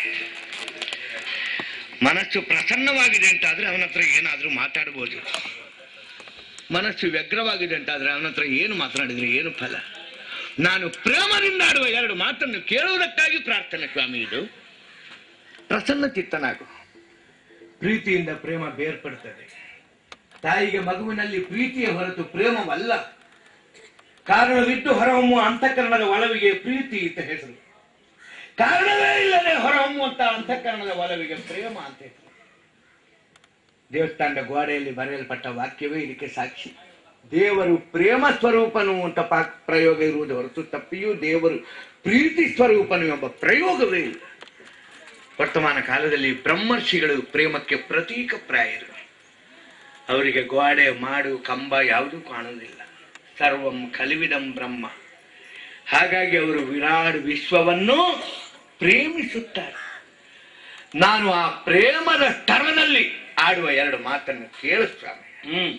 ಮನಸ್ಸು ಪ್ರಸನ್ನವಾಗಿದೆ ಅಂತಾದ್ರೆ ಅವನ ಹತ್ರ ಏನಾದ್ರೂ ಮಾತಾಡ್ಬೋದು ಮನಸ್ಸು ವ್ಯಗ್ರವಾಗಿದೆ ಅಂತಾದ್ರೆ ಅವನ ಹತ್ರ ಏನು ಮಾತನಾಡಿದ್ರೆ ಏನು ಫಲ ನಾನು ಪ್ರೇಮದಿಂದ ಆಡುವ ಎರಡು ಮಾತನ್ನು ಕೇಳುವುದಕ್ಕಾಗಿ ಪ್ರಾರ್ಥನೆ ಸ್ವಾಮಿ ಇದು ಪ್ರಸನ್ನ ಚಿತ್ತನಾಗು ಪ್ರೀತಿಯಿಂದ ಪ್ರೇಮ ಬೇರ್ಪಡ್ತದೆ ತಾಯಿಗೆ ಮಗುವಿನಲ್ಲಿ ಪ್ರೀತಿಯ ಹೊರತು ಪ್ರೇಮವಲ್ಲ ಕಾರಣವಿದ್ದು ಹೊರಹೊಮ್ಮುವ ಅಂತಃಕರಣದ ಒಲವಿಗೆ ಪ್ರೀತಿ ಅಂತ ಹೆಸರು ಕಾರಣವೇ ಇಲ್ಲದೆ ಹೊರಹೊಮ್ಮುವಂತ ಅಂತಃಕರಣದ ಒಲವಿಗೆ ಪ್ರೇಮ ಅಂತ ಹೆಸರು ದೇವಸ್ಥಾನದ ಗೋಡೆಯಲ್ಲಿ ಬರೆಯಲ್ಪಟ್ಟ ವಾಕ್ಯವೇ ಇದಕ್ಕೆ ಸಾಕ್ಷಿ ದೇವರು ಪ್ರೇಮ ಸ್ವರೂಪನು ಅಂತ ಪಾ- ಪ್ರಯೋಗ ಇರುವುದು ಹೊರತು ತಪ್ಪಿಯೂ ದೇವರು ಪ್ರೀತಿ ಸ್ವರೂಪನು ಎಂಬ ಪ್ರಯೋಗವೇ ಇಲ್ಲ ವರ್ತಮಾನ ಕಾಲದಲ್ಲಿ ಬ್ರಹ್ಮರ್ಷಿಗಳು ಪ್ರೇಮಕ್ಕೆ ಪ್ರತೀಕ ಪ್ರಾಯರು ಅವರಿಗೆ ಗೋಡೆ ಮಾಡು ಕಂಬ ಯಾವುದೂ ಕಾಣುವುದಿಲ್ಲ ಸರ್ವಂ ಕಲಿವಿದಂ ಬ್ರಹ್ಮ ಹಾಗಾಗಿ ಅವರು ವಿರಾಟ್ ವಿಶ್ವವನ್ನು ಪ್ರೇಮಿಸುತ್ತಾರೆ ನಾನು ಆ ಪ್ರೇಮದ ಸ್ತರದಲ್ಲಿ ಆಡುವ ಎರಡು ಮಾತನ್ನು ಕೇಳು ಸ್ವಾಮಿ ಹ್ಮ್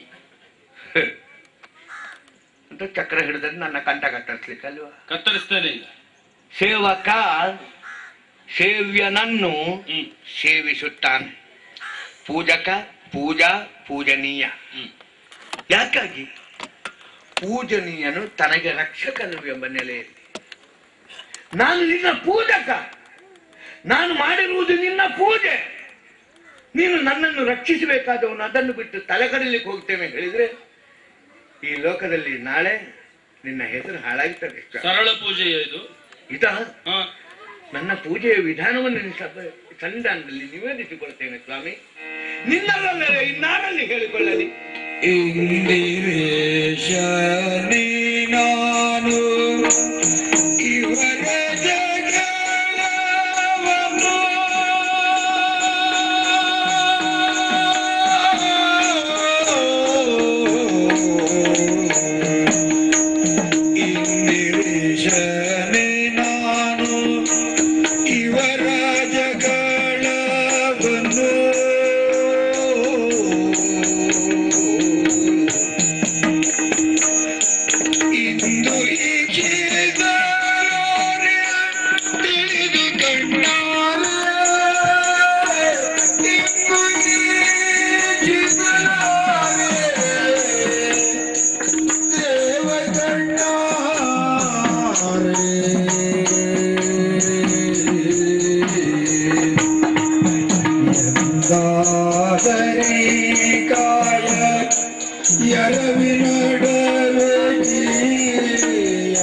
ಅಂತ ಚಕ್ರ ಹಿಡಿದ್ರೆ ನನ್ನ ಕಂಠ ಕತ್ತರಿಸ್ಲಿಕ್ಕೆ ಅಲ್ವಾ ಕತ್ತರಿಸ್ತೇನೆ ಈಗ ಸೇವಕ ಸೇವ್ಯನನ್ನು ಹ್ಮ್ ಸೇವಿಸುತ್ತಾನೆ ಪೂಜಕ ಪೂಜಾ ಪೂಜನೀಯ ಹ್ಮ್. ಯಾಕಾಗಿ ಪೂಜನೀಯನು ತನಗೆ ರಕ್ಷಕನು ಎಂಬ ನೆಲೆಯಲ್ಲಿ ನಾನು ನಿನ್ನ ಪೂಜಕ ನಾನು ಮಾಡಿರುವುದು ನಿನ್ನ ಪೂಜೆ ನೀನು ನನ್ನನ್ನು ರಕ್ಷಿಸಬೇಕಾದವನು ಅದನ್ನು ಬಿಟ್ಟು ತಲೆಕಡಲಿಕ್ಕೆ ಹೋಗ್ತೇನೆ ಹೇಳಿದ್ರೆ ಈ ಲೋಕದಲ್ಲಿ ನಾಳೆ ನಿನ್ನ ಹೆಸರು ಹಾಳಾಗ್ತದೆ ಸರಳ ಪೂಜೆ ಇದು ಇದ ಹಾ ನನ್ನ ಪೂಜೆಯ ವಿಧಾನವನ್ನು ನಿನ್ನ ಸಭೆ- ಸನ್ನಿಧಾನದಲ್ಲಿ ನಿವೇದಿಸಿಕೊಳ್ತೇನೆ ಸ್ವಾಮಿ ನಿನ್ನಲ್ಲದೆ ಇನ್ನಾರಲ್ಲಿ ಹೇಳಿಕೊಳ್ಳಲಿ ಇಂದಿರೇಶ ನೀನಾನು ಇವರ ಜಗಳವನ್ನು ಇಂದಿರೇಶ ನೀನಾನು ಇವರ ಜಗಳವನ್ನು ಇಂದು ಈ ಕಾಯ ಎರವಿನೊಡವೆ ಜೀಯ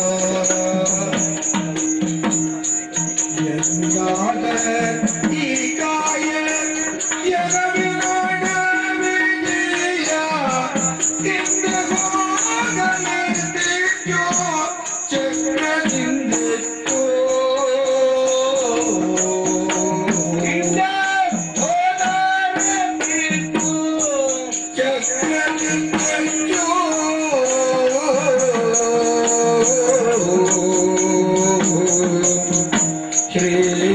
ಎಂದಾದ ಈ ಕಾಯ ಎರವಿನೊಡವೆ ಜೀಯ ಇಂದು ಹೋಗಲೆಂದಿದ್ದೋ ಚಕ್ರದಿಂದಿತ್ತೋ ಇಂದ ಹೋದರೆಂದಿತ್ತು ಚಕ್ರದಿಂದಿತ್ತೋ ಶ್ರೀ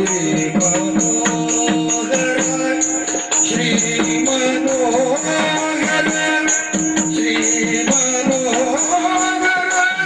ಮನೋಹರ ಶ್ರೀ ಮನೋಹರ ಶ್ರೀ ಮನೋಹರ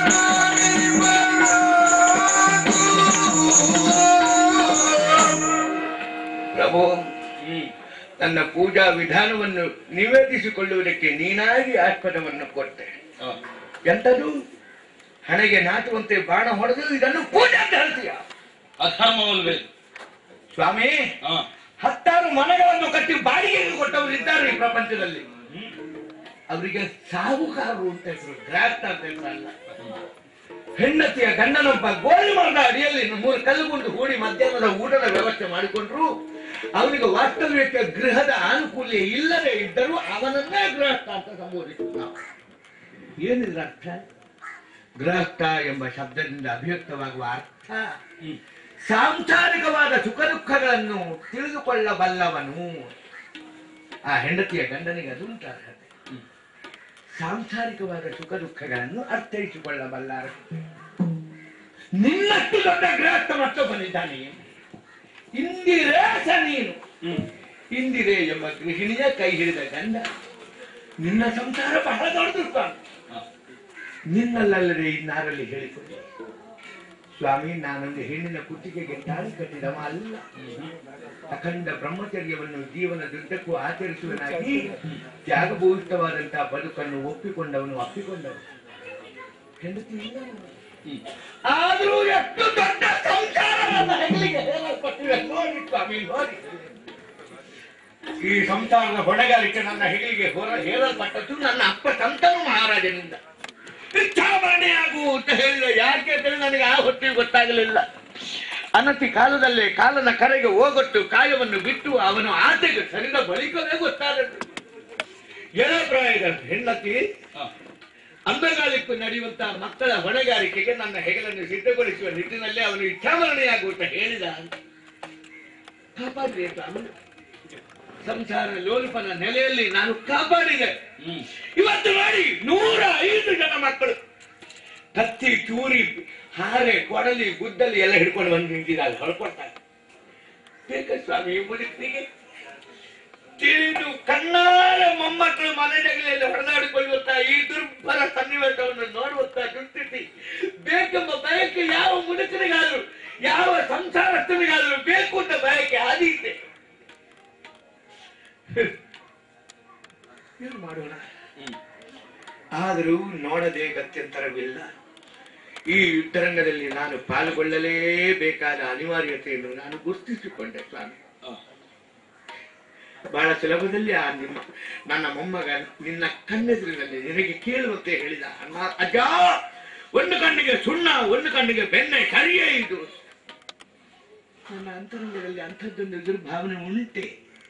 ಪ್ರಭು ನನ್ನ ಪೂಜಾ ವಿಧಾನವನ್ನು ನಿವೇದಿಸಿಕೊಳ್ಳುವುದಕ್ಕೆ ನೀನಾಗಿ ಆಸ್ಪದವನ್ನು ಕೊಟ್ಟೆ ಎಂತದು ಹಣೆಗೆ ನಾಟುವಂತೆ ಬಾಣ ಹೊಡೆದು ಇದನ್ನು ಪೂಜೆ ಅಂತ ಹೇಳ್ತೀಯ ಅಧರ್ಮವಲ್ವೇ ಸ್ವಾಮಿ ಹಾ ಹತ್ತಾರು ಮನೆಗಳನ್ನು ಕಟ್ಟಿ ಬಾಡಿಗೆಗೆ ಕೊಟ್ಟವರು ಇದ್ದಾರೆ ಈ ಪ್ರಪಂಚದಲ್ಲಿ ಅವರಿಗೆ ಸಾಹುಕಾರರು ಅಂತ ಹೆಸರು ಗ್ರಾಫ್ಟ್ ಅಂತ ಹೆಸರು ಅಲ್ಲ ಹೆಂಡತಿಯ ಗಂಡನೊಬ್ಬ ಗೋಳಿ ಮರದ ಅಡಿಯಲ್ಲಿ ಮೂರು ಕಲ್ಲುಗುಂಡು ಹೂಡಿ ಮಧ್ಯಾಹ್ನದ ಊಟದ ವ್ಯವಸ್ಥೆ ಮಾಡಿಕೊಂಡ್ರು ಅವನಿಗೆ ವಾಸ್ತವ್ಯಕ್ಕೆ ಗೃಹದ ಅನುಕೂಲ್ಯ ಇಲ್ಲದೆ ಇದ್ದರೂ ಅವನನ್ನೇ ಗೃಹಸ್ಥ ಅಂತ ಸಂಬೋಧಿಸಿದ್ರು ನಾವು ಏನಿದ್ರ ಅರ್ಥ ಗೃಹಸ್ಥ ಎಂಬ ಶಬ್ದದಿಂದ ಅಭಿವ್ಯಕ್ತವಾಗುವ ಅರ್ಥ ಸಾಂಸಾರಿಕವಾದ ಸುಖ ದುಃಖಗಳನ್ನು ತಿಳಿದುಕೊಳ್ಳಬಲ್ಲವನು ಆ ಹೆಂಡತಿಯ ಗಂಡನಿಗೆ ಅದು ಉಂಟು ಅರ್ಹತೆ ಸಾಂಸಾರಿಕವಾದ ಸುಖ ದುಃಖಗಳನ್ನು ಅರ್ಥೈಸಿಕೊಳ್ಳಬಲ್ಲಾರ ನಿನ್ನಷ್ಟು ದೊಡ್ಡ ಗೃಹಸ್ಥ ಮತ್ತೊಬ್ಬನಿದ್ದಾನೆ ಇಂದಿರೇಶ ನೀನು ಇಂದಿರೆ ಎಂಬ ಗೃಹಿಣಿಯ ಕೈ ಹಿಡಿದ ಗಂಡ ನಿನ್ನ ಸಂಸಾರ ಬಹಳ ದೊಡ್ಡದು ಸ್ವಾಮಿ ನಿನ್ನಲ್ಲದೆ ಇನ್ನಾರಲ್ಲಿ ಹೇಳಿಕೊಳ್ಳಿ ಸ್ವಾಮಿ ನಾನೊಂದು ಹೆಣ್ಣಿನ ಕುತ್ತಿಗೆಗೆ ತಾಳಿ ಕಟ್ಟಿದವ ಅಲ್ಲ ಅಖಂಡ ಬ್ರಹ್ಮಚರ್ಯವನ್ನು ಜೀವನದುದ್ದಕ್ಕೂ ಆಚರಿಸುವನಾಗಿ ತ್ಯಾಗಭೂಯಿಷ್ಠವಾದಂತಹ ಬದುಕನ್ನು ಒಪ್ಪಿಕೊಂಡವನು ಅಪ್ಪಿಕೊಂಡವನು ಹೆಂಡತಿ ಇಲ್ಲ ಆದರೂ ಎಷ್ಟು ದೊಡ್ಡ ಸಂಸಾರ ನನ್ನ ಹೆಗಲಿಗೆ ಹೇರಲ್ಪಟ್ಟಿದೆ ನೋಡಿ ಸ್ವಾಮಿ ನೋಡಿ ಈ ಸಂಸಾರದ ಹೊಣೆಗಾರಿಕೆ ನನ್ನ ಹೆಗಲಿಗೆ ಹೊರ ಹೇರಲ್ಪಟ್ಟದ್ದು ನನ್ನ ಅಪ್ಪ ಸಂತನು ಮಹಾರಾಜನಿಂದ ಇಚ್ಛಾಮರಣೆ ಆಗು ಅಂತ ಹೇಳಿದ ಯಾಕೆ ಅಂತೇಳಿ ನನಗೆ ಆ ಹೊತ್ತಿಗೆ ಗೊತ್ತಾಗಲಿಲ್ಲ ಅನತಿ ಕಾಲದಲ್ಲೇ ಕಾಲನ ಕರೆಗೆ ಹೋಗೊಟ್ಟು ಕಾಯವನ್ನು ಬಿಟ್ಟು ಅವನು ಆಚೆಗೆ ಸರಿದ ಬಳಿಕವೇ ಗೊತ್ತಾದದ್ದು ಎಳಪ್ರಾಯದ ಹೆಂಡತಿ ಅಂಬೆಗಾಲಿಕ್ಕೂ ನಡೆಯುವಂತಹ ಮಕ್ಕಳ ಹೊಣೆಗಾರಿಕೆಗೆ ನನ್ನ ಹೆಗಲನ್ನು ಸಿದ್ಧಗೊಳಿಸುವ ನಿಟ್ಟಿನಲ್ಲಿ ಅವನು ಇಚ್ಛಾಮರಣೆಯಾಗು ಅಂತ ಹೇಳಿದ ಕಾಪಾಡಿದೆ ಸ್ವಾಮಿ ಸಂಸಾರ ಲೋಲುಪನ ನೆಲೆಯಲ್ಲಿ ನಾನು ಕಾಪಾಡಿದೆ ಇವತ್ತು ನೋಡಿ ನೂರ ಐದು ಜನ ಮಕ್ಕಳು ಕತ್ತಿ ಚೂರಿ ಹಾರೆ ಕೊಡಲಿ ಗುದ್ದಲಿ ಎಲ್ಲ ಹಿಡ್ಕೊಂಡು ಬಂದು ನಿಂತಿದ್ದಾರೆ ಹೊರಕೊಡ್ತಾರೆ ಬೇಕ ಸ್ವಾಮಿ ಮುದುಕನಿಗೆ ತಿಳಿದು ಕಣ್ಣಾರ ಮೊಮ್ಮಕ್ಕಳು ಮನೆ ಜಗಲಿಯಲ್ಲಿ ಹೊಡೆದಾಡಿಕೊಳ್ಳುವಂತಹ ಈ ದುರ್ಬಲ ಸನ್ನಿವೇಶವನ್ನು ನೋಡುವಂತಹ ದುಸ್ಥಿತಿ ಬೇಕೆಂಬ ಬಯಕೆ ಯಾವ ಮುದುಕನಿಗಾದ್ರು ಯಾವ ಸಂಸಾರಸ್ಥನಿಗಾದ್ರು ಬೇಕು ಅಂತ ಬಯಕೆ ಆದೀತೆ ಏನು ಮಾಡೋಣ ಆದರೂ ನೋಡದೆ ಗತ್ಯಂತರವಿಲ್ಲ ಈ ಯುದ್ಧರಂಗದಲ್ಲಿ ನಾನು ಪಾಲ್ಗೊಳ್ಳಲೇಬೇಕಾದ ಅನಿವಾರ್ಯತೆಯನ್ನು ನಾನು ಗುರುತಿಸಿಕೊಂಡೆ ಸ್ವಾಮಿ ಬಹಳ ಸುಲಭದಲ್ಲಿ ಆ ನಿಮ್ಮ ನನ್ನ ಮೊಮ್ಮಗ ನಿನ್ನ ಕಣ್ಣೆದುರಿನಲ್ಲಿ ನಿನಗೆ ಕೇಳುವಂತೆ ಹೇಳಿದ ಅಣ್ಣ ಅಜ್ಜ ಒಂದು ಕಣ್ಣಿಗೆ ಸುಣ್ಣ ಒಂದು ಕಣ್ಣಿಗೆ ಬೆಣ್ಣೆ ಕರಿಯೇ ಇದು ನನ್ನ ಅಂತರಂಗದಲ್ಲಿ ಅಂಥದ್ದೊಂದು ದುರ್ಭಾವನೆ ಉಂಟೆ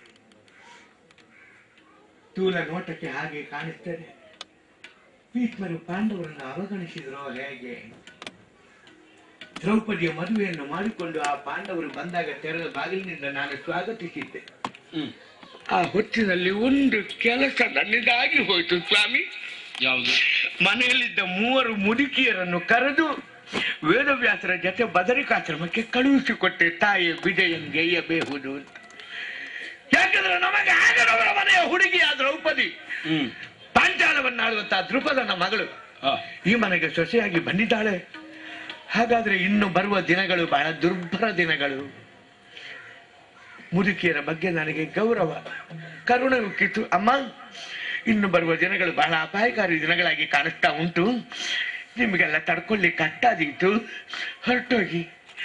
ಸ್ಥೂಲ ನೋಟಕ್ಕೆ ಹಾಗೆ ಕಾಣಿಸ್ತದೆ ಭೀಷ್ಮರು ಪಾಂಡವರನ್ನು ಅವಗಣಿಸಿದ್ರೋ ಹೇಗೆ ದ್ರೌಪದಿಯ ಮದುವೆಯನ್ನು ಮಾಡಿಕೊಂಡು ಆ ಪಾಂಡವರು ಬಂದಾಗ ತೆರೆದ ಬಾಗಿಲಿನಿಂದ ನಾನು ಸ್ವಾಗತಿಸಿದ್ದೆ ಆ ಹೊತ್ತಿನಲ್ಲಿ ಒಂದು ಕೆಲಸ ನನ್ನಿಂದಾಗಿ ಹೋಯಿತು ಸ್ವಾಮಿ ಯಾವುದು ಮನೆಯಲ್ಲಿದ್ದ ಮೂವರು ಮುದುಕಿಯರನ್ನು ಕರೆದು ವೇದವ್ಯಾಸರ ಜೊತೆ ಬದರಿಕಾಶ್ರಮಕ್ಕೆ ಕಳುಹಿಸಿಕೊಟ್ಟೆ ತಾಯಿ ವಿಜಯಂಗೆಯ್ಯಬೇಹುದು ಅಂತ ಯಾಕಂದ್ರೆ ನಮಗೆ ಆಗರವರ ಮನೆಯ ಹುಡುಗಿ ಆ ದ್ರೌಪದಿ ಹ್ಮ್ ಪಾಂಚಾಲವನ್ನಾಡುವಂತಹ ದ್ರುಪದನ ಮಗಳು ಹಾ ಈ ಮನೆಗೆ ಸೊಸೆಯಾಗಿ ಬಂದಿದ್ದಾಳೆ ಹಾಗಾದ್ರೆ ಇನ್ನು ಬರುವ ದಿನಗಳು ಬಹಳ ದುರ್ಭರ ದಿನಗಳು ಮುದುಕಿಯರ ಬಗ್ಗೆ ನನಗೆ ಗೌರವ ಕರುಣೆ ಉಕ್ಕಿತು ಅಮ್ಮ ಇನ್ನು ಬರುವ ದಿನಗಳು ಬಹಳ ಅಪಾಯಕಾರಿ ದಿನಗಳಾಗಿ ಕಾಣಿಸ್ತಾ ಉಂಟು ನಿಮಗೆಲ್ಲ ತಡ್ಕೊಳ್ಳಿ ಕಟ್ಟಾದೀತು ಹೊರಟೋಗಿ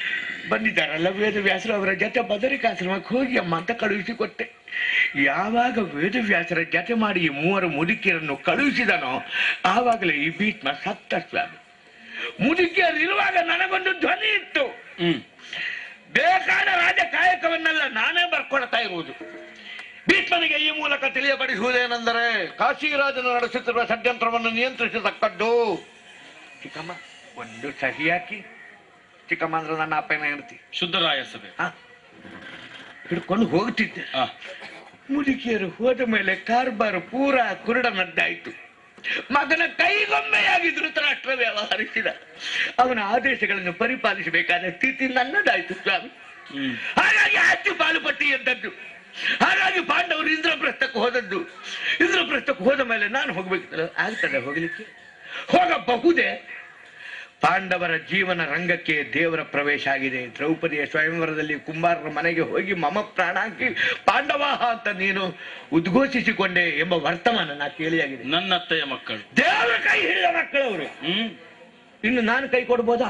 ಬಂದಿದ್ದಾರಲ್ಲ ವೇದವ್ಯಾಸರು ಅವರ ಜೊತೆ ಬದರಿಕಾಶ್ರಮಕ್ಕೆ ಹೋಗಿ ಅಮ್ಮ ಅಂತ ಕಳುಹಿಸಿಕೊಟ್ಟೆ ಯಾವಾಗ ವೇದವ್ಯಾಸರ ಜೊತೆ ಮಾಡಿ ಈ ಮೂವರು ಮುದುಕಿಯರನ್ನು ಕಳುಹಿಸಿದನೋ ಆವಾಗಲೇ ಈ ಭೀಷ್ಮ ಸತ್ತ ಸ್ವಾಮಿ ಮುದುಕಿಯರು ಇರುವಾಗ ನನಗೊಂದು ಧ್ವನಿ ಇತ್ತು ಹ್ಮ್ ಬೇಕಾದ ರಾಜ ಕಾಯಕವನ್ನೆಲ್ಲ ನಾನೇ ಬರ್ಕೊಳ್ತಾ ಇರುವುದು ಭೀಷ್ಮನಿಗೆ ಈ ಮೂಲಕ ತಿಳಿಯಪಡಿಸುವುದೇನೆಂದರೆ ಕಾಶಿರಾಜನು ನಡೆಸುತ್ತಿರುವ ಷಡ್ಯಂತ್ರವನ್ನು ನಿಯಂತ್ರಿಸತಕ್ಕದ್ದು ಚಿಕ್ಕಮ್ಮ ಒಂದು ಸಹಿ ಹಾಕಿ ಚಿಕ್ಕಮ್ಮ ಅಂದ್ರೆ ನನ್ನ ಅಪ್ಪನ ಹೆಂಡತಿ ಶುದ್ಧರಾಯ ಸಭೆ ಹ? ಹಿಡ್ಕೊಂಡು ಹೋಗ್ತಿದ್ದೆ ಆ, ಮುದುಕಿಯರು ಹೋದ ಮೇಲೆ ಕಾರ್ಬಾರು ಪೂರಾ ಕುರುಡನದ್ದಾಯ್ತು ಮಗನ ಕೈಗೊಮ್ಮೆಯಾಗಿ ಧೃತರಾಷ್ಟ್ರ ವ್ಯವಹರಿಸಿದ ಅವನ ಆದೇಶಗಳನ್ನು ಪರಿಪಾಲಿಸಬೇಕಾದ ಸ್ಥಿತಿ ನನ್ನದಾಯ್ತು ಸ್ವಾಮಿ ಹ್ಮ್ ಹಾಗಾಗಿ ಆಸ್ತಿ ಪಾಲು ಪಟ್ಟಿ ಎದ್ದದ್ದು ಹಾಗಾಗಿ ಪಾಂಡವರು ಇಂದ್ರಪ್ರಸ್ಥಕ್ಕೆ ಹೋದದ್ದು ಇಂದ್ರಪ್ರಸ್ಥಕ್ಕೆ ಹೋದ ಮೇಲೆ ನಾನು ಹೋಗ್ಬೇಕಿಲ್ಲ ಆಗ್ತದೆ ಹೋಗ್ಲಿಕ್ಕೆ ಹೋಗಬಹುದೇ ಪಾಂಡವರ ಜೀವನ ರಂಗಕ್ಕೆ ದೇವರ ಪ್ರವೇಶ ಆಗಿದೆ ದ್ರೌಪದಿಯ ಸ್ವಯಂವರದಲ್ಲಿ ಕುಂಬಾರರ ಮನೆಗೆ ಹೋಗಿ ಮಮ ಪ್ರಾಣ ಹಾಕಿ ಪಾಂಡವಾಹ ಅಂತ ನೀನು ಉದ್ಘೋಷಿಸಿಕೊಂಡೆ ಎಂಬ ವರ್ತಮಾನ ನಾ ಕೇಳಿಯಾಗಿದೆ ನನ್ನ ಅತ್ತೆಯ ಮಕ್ಕಳು ದೇವರ ಕೈ ಹಿಡಿದ ಮಕ್ಕಳವರು ಹ್ಮ್ ಇನ್ನು ನಾನು ಕೈ ಕೊಡ್ಬೋದಾ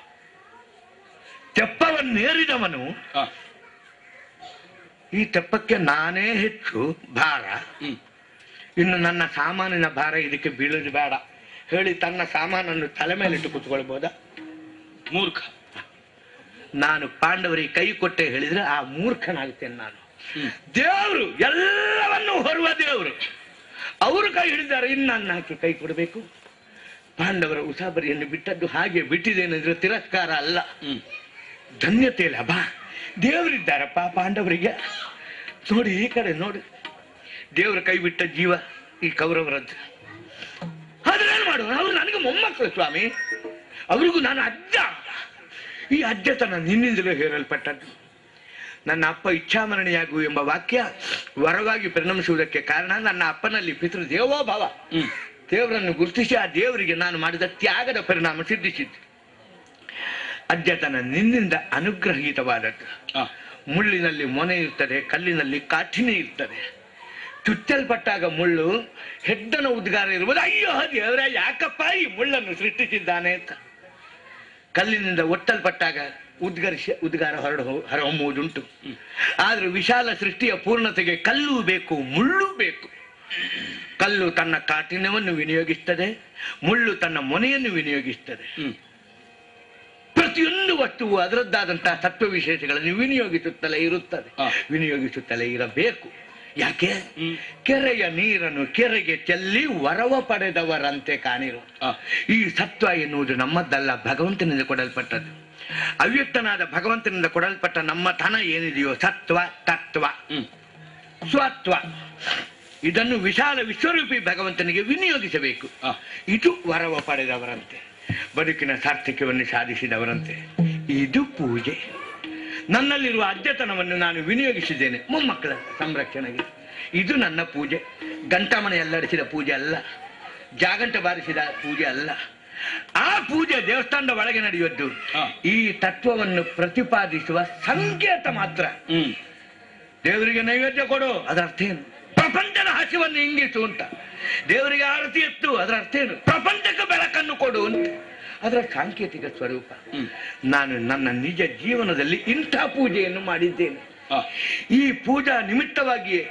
ತೆಪ್ಪವನ್ನೇರಿದವನು ಆ, ಈ ತೆಪ್ಪಕ್ಕೆ ನಾನೇ ಹೆಚ್ಚು ಭಾರ ಹ್ಮ್ ಇನ್ನು ನನ್ನ ಸಾಮಾನಿನ ಭಾರ ಇದಕ್ಕೆ ಬೀಳೋದು ಬೇಡ ಹೇಳಿ ತನ್ನ ಸಾಮಾನನ್ನು ತಲೆ ಮೇಲಿಟ್ಟು ಕೂತ್ಕೊಳ್ಬೋದಾ ಮೂರ್ಖ ನಾನು ಪಾಂಡವರಿಗೆ ಕೈ ಕೊಟ್ಟೆ ಹೇಳಿದ್ರೆ ಆ ಮೂರ್ಖನಾಗ್ತೇನೆ ನಾನು ಹ್ಮ್ ದೇವರು ಎಲ್ಲವನ್ನೂ ಹೊರುವ ದೇವರು ಅವರು ಕೈ ಹಿಡಿದಾರೆ ಇನ್ನು ನನ್ನ ಹಾಕಿ ಕೈ ಕೊಡಬೇಕು ಪಾಂಡವರ ಉಸಾಬರಿಯನ್ನು ಬಿಟ್ಟದ್ದು ಹಾಗೆ ಬಿಟ್ಟಿದ್ದೇನೆಂದ್ರೆ ತಿರಸ್ಕಾರ ಅಲ್ಲ ಹ್ಮ್ ಧನ್ಯತೆ ಲಾಭ ದೇವರಿದ್ದಾರಪ್ಪ ಪಾಂಡವರಿಗೆ ನೋಡಿ ಈ ಕಡೆ ನೋಡಿ ದೇವರ ಕೈ ಬಿಟ್ಟ ಜೀವ ಈ ಕೌರವರದ್ದು ಆದ್ರೆ ಏನ್ ಮಾಡುವ ಅವ್ರು ನನಗೆ ಮೊಮ್ಮಕ್ಕಳು ಸ್ವಾಮಿ ಅವ್ರಿಗೂ ನಾನು ಅಜ್ಜ ಈ ಅಜ್ಜತನ ನಿನ್ನಿಂದಲೇ ಹೇರಲ್ಪಟ್ಟದ್ದು ನನ್ನ ಅಪ್ಪ ಇಚ್ಛಾಮರಣಿಯಾಗು ಎಂಬ ವಾಕ್ಯ ವರವಾಗಿ ಪರಿಣಮಿಸುವುದಕ್ಕೆ ಕಾರಣ ನನ್ನ ಅಪ್ಪನಲ್ಲಿ ಪಿತೃ ದೇವೋಭಾವ ಹ್ಮ್ ದೇವರನ್ನು ಗುರುತಿಸಿ ಆ ದೇವರಿಗೆ ನಾನು ಮಾಡಿದ ತ್ಯಾಗದ ಪರಿಣಾಮ ಸಿದ್ಧಿಸಿದ್ದು ಅಜ್ಜತನ ನಿನ್ನಿಂದ ಅನುಗ್ರಹೀತವಾದದ್ದು ಆ, ಮುಳ್ಳಿನಲ್ಲಿ ಮೊನೆ ಇರ್ತದೆ ಕಲ್ಲಿನಲ್ಲಿ ಕಾಠಿಣೆ ಇರ್ತದೆ ಚುಚ್ಚಲ್ಪಟ್ಟಾಗ ಮುಳ್ಳು ಹೆಡ್ಡನ ಉದ್ಗಾರ ಇರುವುದು ಅಯ್ಯೋ ದೇವರೇ ಯಾಕಪ್ಪ ಈ ಮುಳ್ಳನ್ನು ಸೃಷ್ಟಿಸಿದ್ದಾನೆ ಅಂತ ಕಲ್ಲಿನಿಂದ ಒಟ್ಟಲ್ಪಟ್ಟಾಗ ಉದ್ಗರಿಸಿ ಉದ್ಗಾರ ಹೊರಡು ಹೊರಹೊಮ್ಮುವುದುಂಟು ಆದ್ರೆ ವಿಶಾಲ ಸೃಷ್ಟಿಯ ಪೂರ್ಣತೆಗೆ ಕಲ್ಲು ಬೇಕು ಮುಳ್ಳು ಬೇಕು ಕಲ್ಲು ತನ್ನ ಕಾಠಿಣ್ಯವನ್ನು ವಿನಿಯೋಗಿಸ್ತದೆ ಮುಳ್ಳು ತನ್ನ ಮೊನೆಯನ್ನು ವಿನಿಯೋಗಿಸ್ತದೆ ಹ್ಮ್ ಪ್ರತಿಯೊಂದು ವಸ್ತುವು ಅದರದ್ದಾದಂತಹ ತತ್ವ ವಿಶೇಷಗಳನ್ನು ವಿನಿಯೋಗಿಸುತ್ತಲೇ ಇರುತ್ತದೆ ಆ. ವಿನಿಯೋಗಿಸುತ್ತಲೇ ಇರಬೇಕು ಯಾಕೆ ಹ್ಮ್. ಕೆರೆಯ ನೀರನ್ನು ಕೆರೆಗೆ ಚೆಲ್ಲಿ ವರವ ಪಡೆದವರಂತೆ ಕಾಣಿರು ಆ. ಈ ಸತ್ವ ಎನ್ನುವುದು ನಮ್ಮದ್ದಲ್ಲ ಭಗವಂತನಿಂದ ಕೊಡಲ್ಪಟ್ಟದ್ದು ಅವ್ಯಕ್ತನಾದ ಭಗವಂತನಿಂದ ಕೊಡಲ್ಪಟ್ಟ ನಮ್ಮ ತನ ಏನಿದೆಯೋ ಸತ್ವ ತತ್ವ ಹ್ಮ್ ಸ್ವತ್ವ ಇದನ್ನು ವಿಶಾಲ ವಿಶ್ವರೂಪಿ ಭಗವಂತನಿಗೆ ವಿನಿಯೋಗಿಸಬೇಕು ಆ. ಇದು ವರವ ಪಡೆದವರಂತೆ ಬದುಕಿನ ಸಾರ್ಥಕ್ಯವನ್ನು ಸಾಧಿಸಿದವರಂತೆ ಇದು ಪೂಜೆ ನನ್ನಲ್ಲಿರುವ ಅಜ್ಜತನವನ್ನು ನಾನು ವಿನಿಯೋಗಿಸಿದ್ದೇನೆ ಮೊಮ್ಮಕ್ಕಳ ಸಂರಕ್ಷಣೆಗೆ ಇದು ನನ್ನ ಪೂಜೆ ಗಂಟಮನೆ ಎಲ್ಲಡಿಸಿದ ಪೂಜೆ ಅಲ್ಲ ಜಾಗಂಟ ಬಾರಿಸಿದ ಪೂಜೆ ಅಲ್ಲ ಆ ಪೂಜೆ ದೇವಸ್ಥಾನದ ಒಳಗೆ ನಡೆಯುವುದು ಹಾ. ಈ ತತ್ವವನ್ನು ಪ್ರತಿಪಾದಿಸುವ ಸಂಕೇತ ಮಾತ್ರ ಹ್ಮ್ ದೇವರಿಗೆ ನೈವೇದ್ಯ ಕೊಡು ಅದರ ಅರ್ಥ ಏನು ಪ್ರಪಂಚದ ಹಸಿವನ್ನು ಇಂಗಿಸು ಅಂತ ದೇವರಿಗೆ ಆರತಿ ಎತ್ತು ಅದರ ಅರ್ಥ ಏನು ಪ್ರಪಂಚಕ್ಕೆ ಬೆಳಕನ್ನು ಕೊಡು ಅಂತ ಅದರ ಸಾಂಕೇತಿಕ ಸ್ವರೂಪ ಹ್ಮ್. ನಾನು ನನ್ನ ನಿಜ ಜೀವನದಲ್ಲಿ ಇಂಥ ಪೂಜೆಯನ್ನು ಮಾಡಿದ್ದೇನೆ ಆ, ಈ ಪೂಜಾ ನಿಮಿತ್ತವಾಗಿಯೇ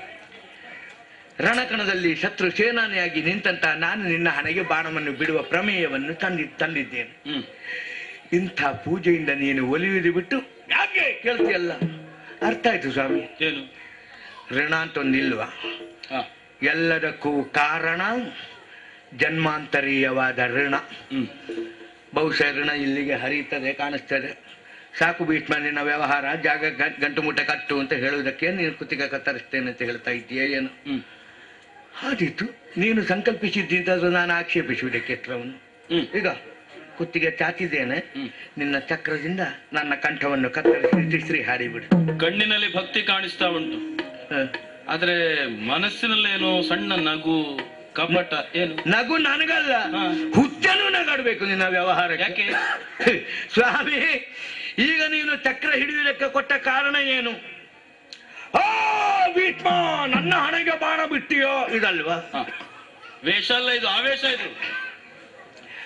ರಣಕಣದಲ್ಲಿ ಶತ್ರು ಸೇನಾನಿಯಾಗಿ ನಿಂತಹ ನಾನು ನಿನ್ನ ಹಣೆಗೆ ಬಾಣವನ್ನು ಬಿಡುವ ಪ್ರಮೇಯವನ್ನು ತಂದಿ ತಂದಿದ್ದೇನೆ ಹ್ಮ್ ಇಂಥ ಪೂಜೆಯಿಂದ ನೀನು ಒಲಿಯುವುದು ಬಿಟ್ಟು ಯಾಕೆ ಕೇಳ್ತೀಯಲ್ಲ ಅರ್ಥ ಆಯ್ತು ಸ್ವಾಮಿ ಏನು ಋಣ ಅಂತ ಒಂದಿಲ್ವಾ ಆ, ಎಲ್ಲದಕ್ಕೂ ಕಾರಣ ಜನ್ಮಾಂತರೀಯವಾದ ಋಣ ಹ್ಮ್ ಬಹುಶಃ ಋಣ ಇಲ್ಲಿಗೆ ಹರಿಯುತ್ತದೆ ಕಾಣಿಸ್ತದೆ ಸಾಕು ಭೀಷ್ಮ ನಿನ್ನ ವ್ಯವಹಾರ ಜಾಗ ಗ- ಗಂಟು ಮುಟ್ಟೆ ಕಟ್ಟು ಅಂತ ಹೇಳುವುದಕ್ಕೆ ನೀನು ಕುತ್ತಿಗೆ ಕತ್ತರಿಸ್ತೇನೆ ಅಂತ ಹೇಳ್ತಾ ಇದ್ದೀಯ ಏನು ಹ್ಮ್ ಆದೀತು ನೀನು ಸಂಕಲ್ಪಿಸಿದ್ದಿದ್ದಾದ್ರೂ ನಾನು ಆಕ್ಷೇಪಿಸುವುದಕ್ಕೆ ಎತ್ತರವನ್ನು ಹ್ಮ್ ಈಗ ಕುತ್ತಿಗೆ ಚಾಚಿದ್ದೇನೆ ಹ್ಮ್. ನಿನ್ನ ಚಕ್ರದಿಂದ ನನ್ನ ಕಂಠವನ್ನು ಕತ್ತರಿಸಿ ತಿಸ್ರಿ ಹಾಡಿಬಿಡು ಕಣ್ಣಿನಲ್ಲಿ ಭಕ್ತಿ ಕಾಣಿಸ್ತಾ ಉಂಟು ಹ. ಆದ್ರೆ ಮನಸ್ಸಿನಲ್ಲೇನೋ ಸಣ್ಣ ನಗು ಕಪಟ ಏನು ನಗು ನನಗಲ್ಲ ಹಾ. ಹುಚ್ಚನು ನಗಾಡ್ಬೇಕು ನಿನ್ನ ವ್ಯವಹಾರ ಯಾಕೆ? ಸ್ವಾಮಿ ಈಗ ನೀನು ಚಕ್ರ ಹಿಡಿಯುವುದಕ್ಕೆ ಕೊಟ್ಟ ಕಾರಣ ಏನು ಆ ಭೀಷ್ಮ ನನ್ನ ಹಣೆಗೆ ಬಾಣ ಬಿಟ್ಟಿಯೋ ಇದಲ್ವಾ ಹ. ವೇಷ ಅಲ್ಲ ಇದು ಆವೇಶ ಇದು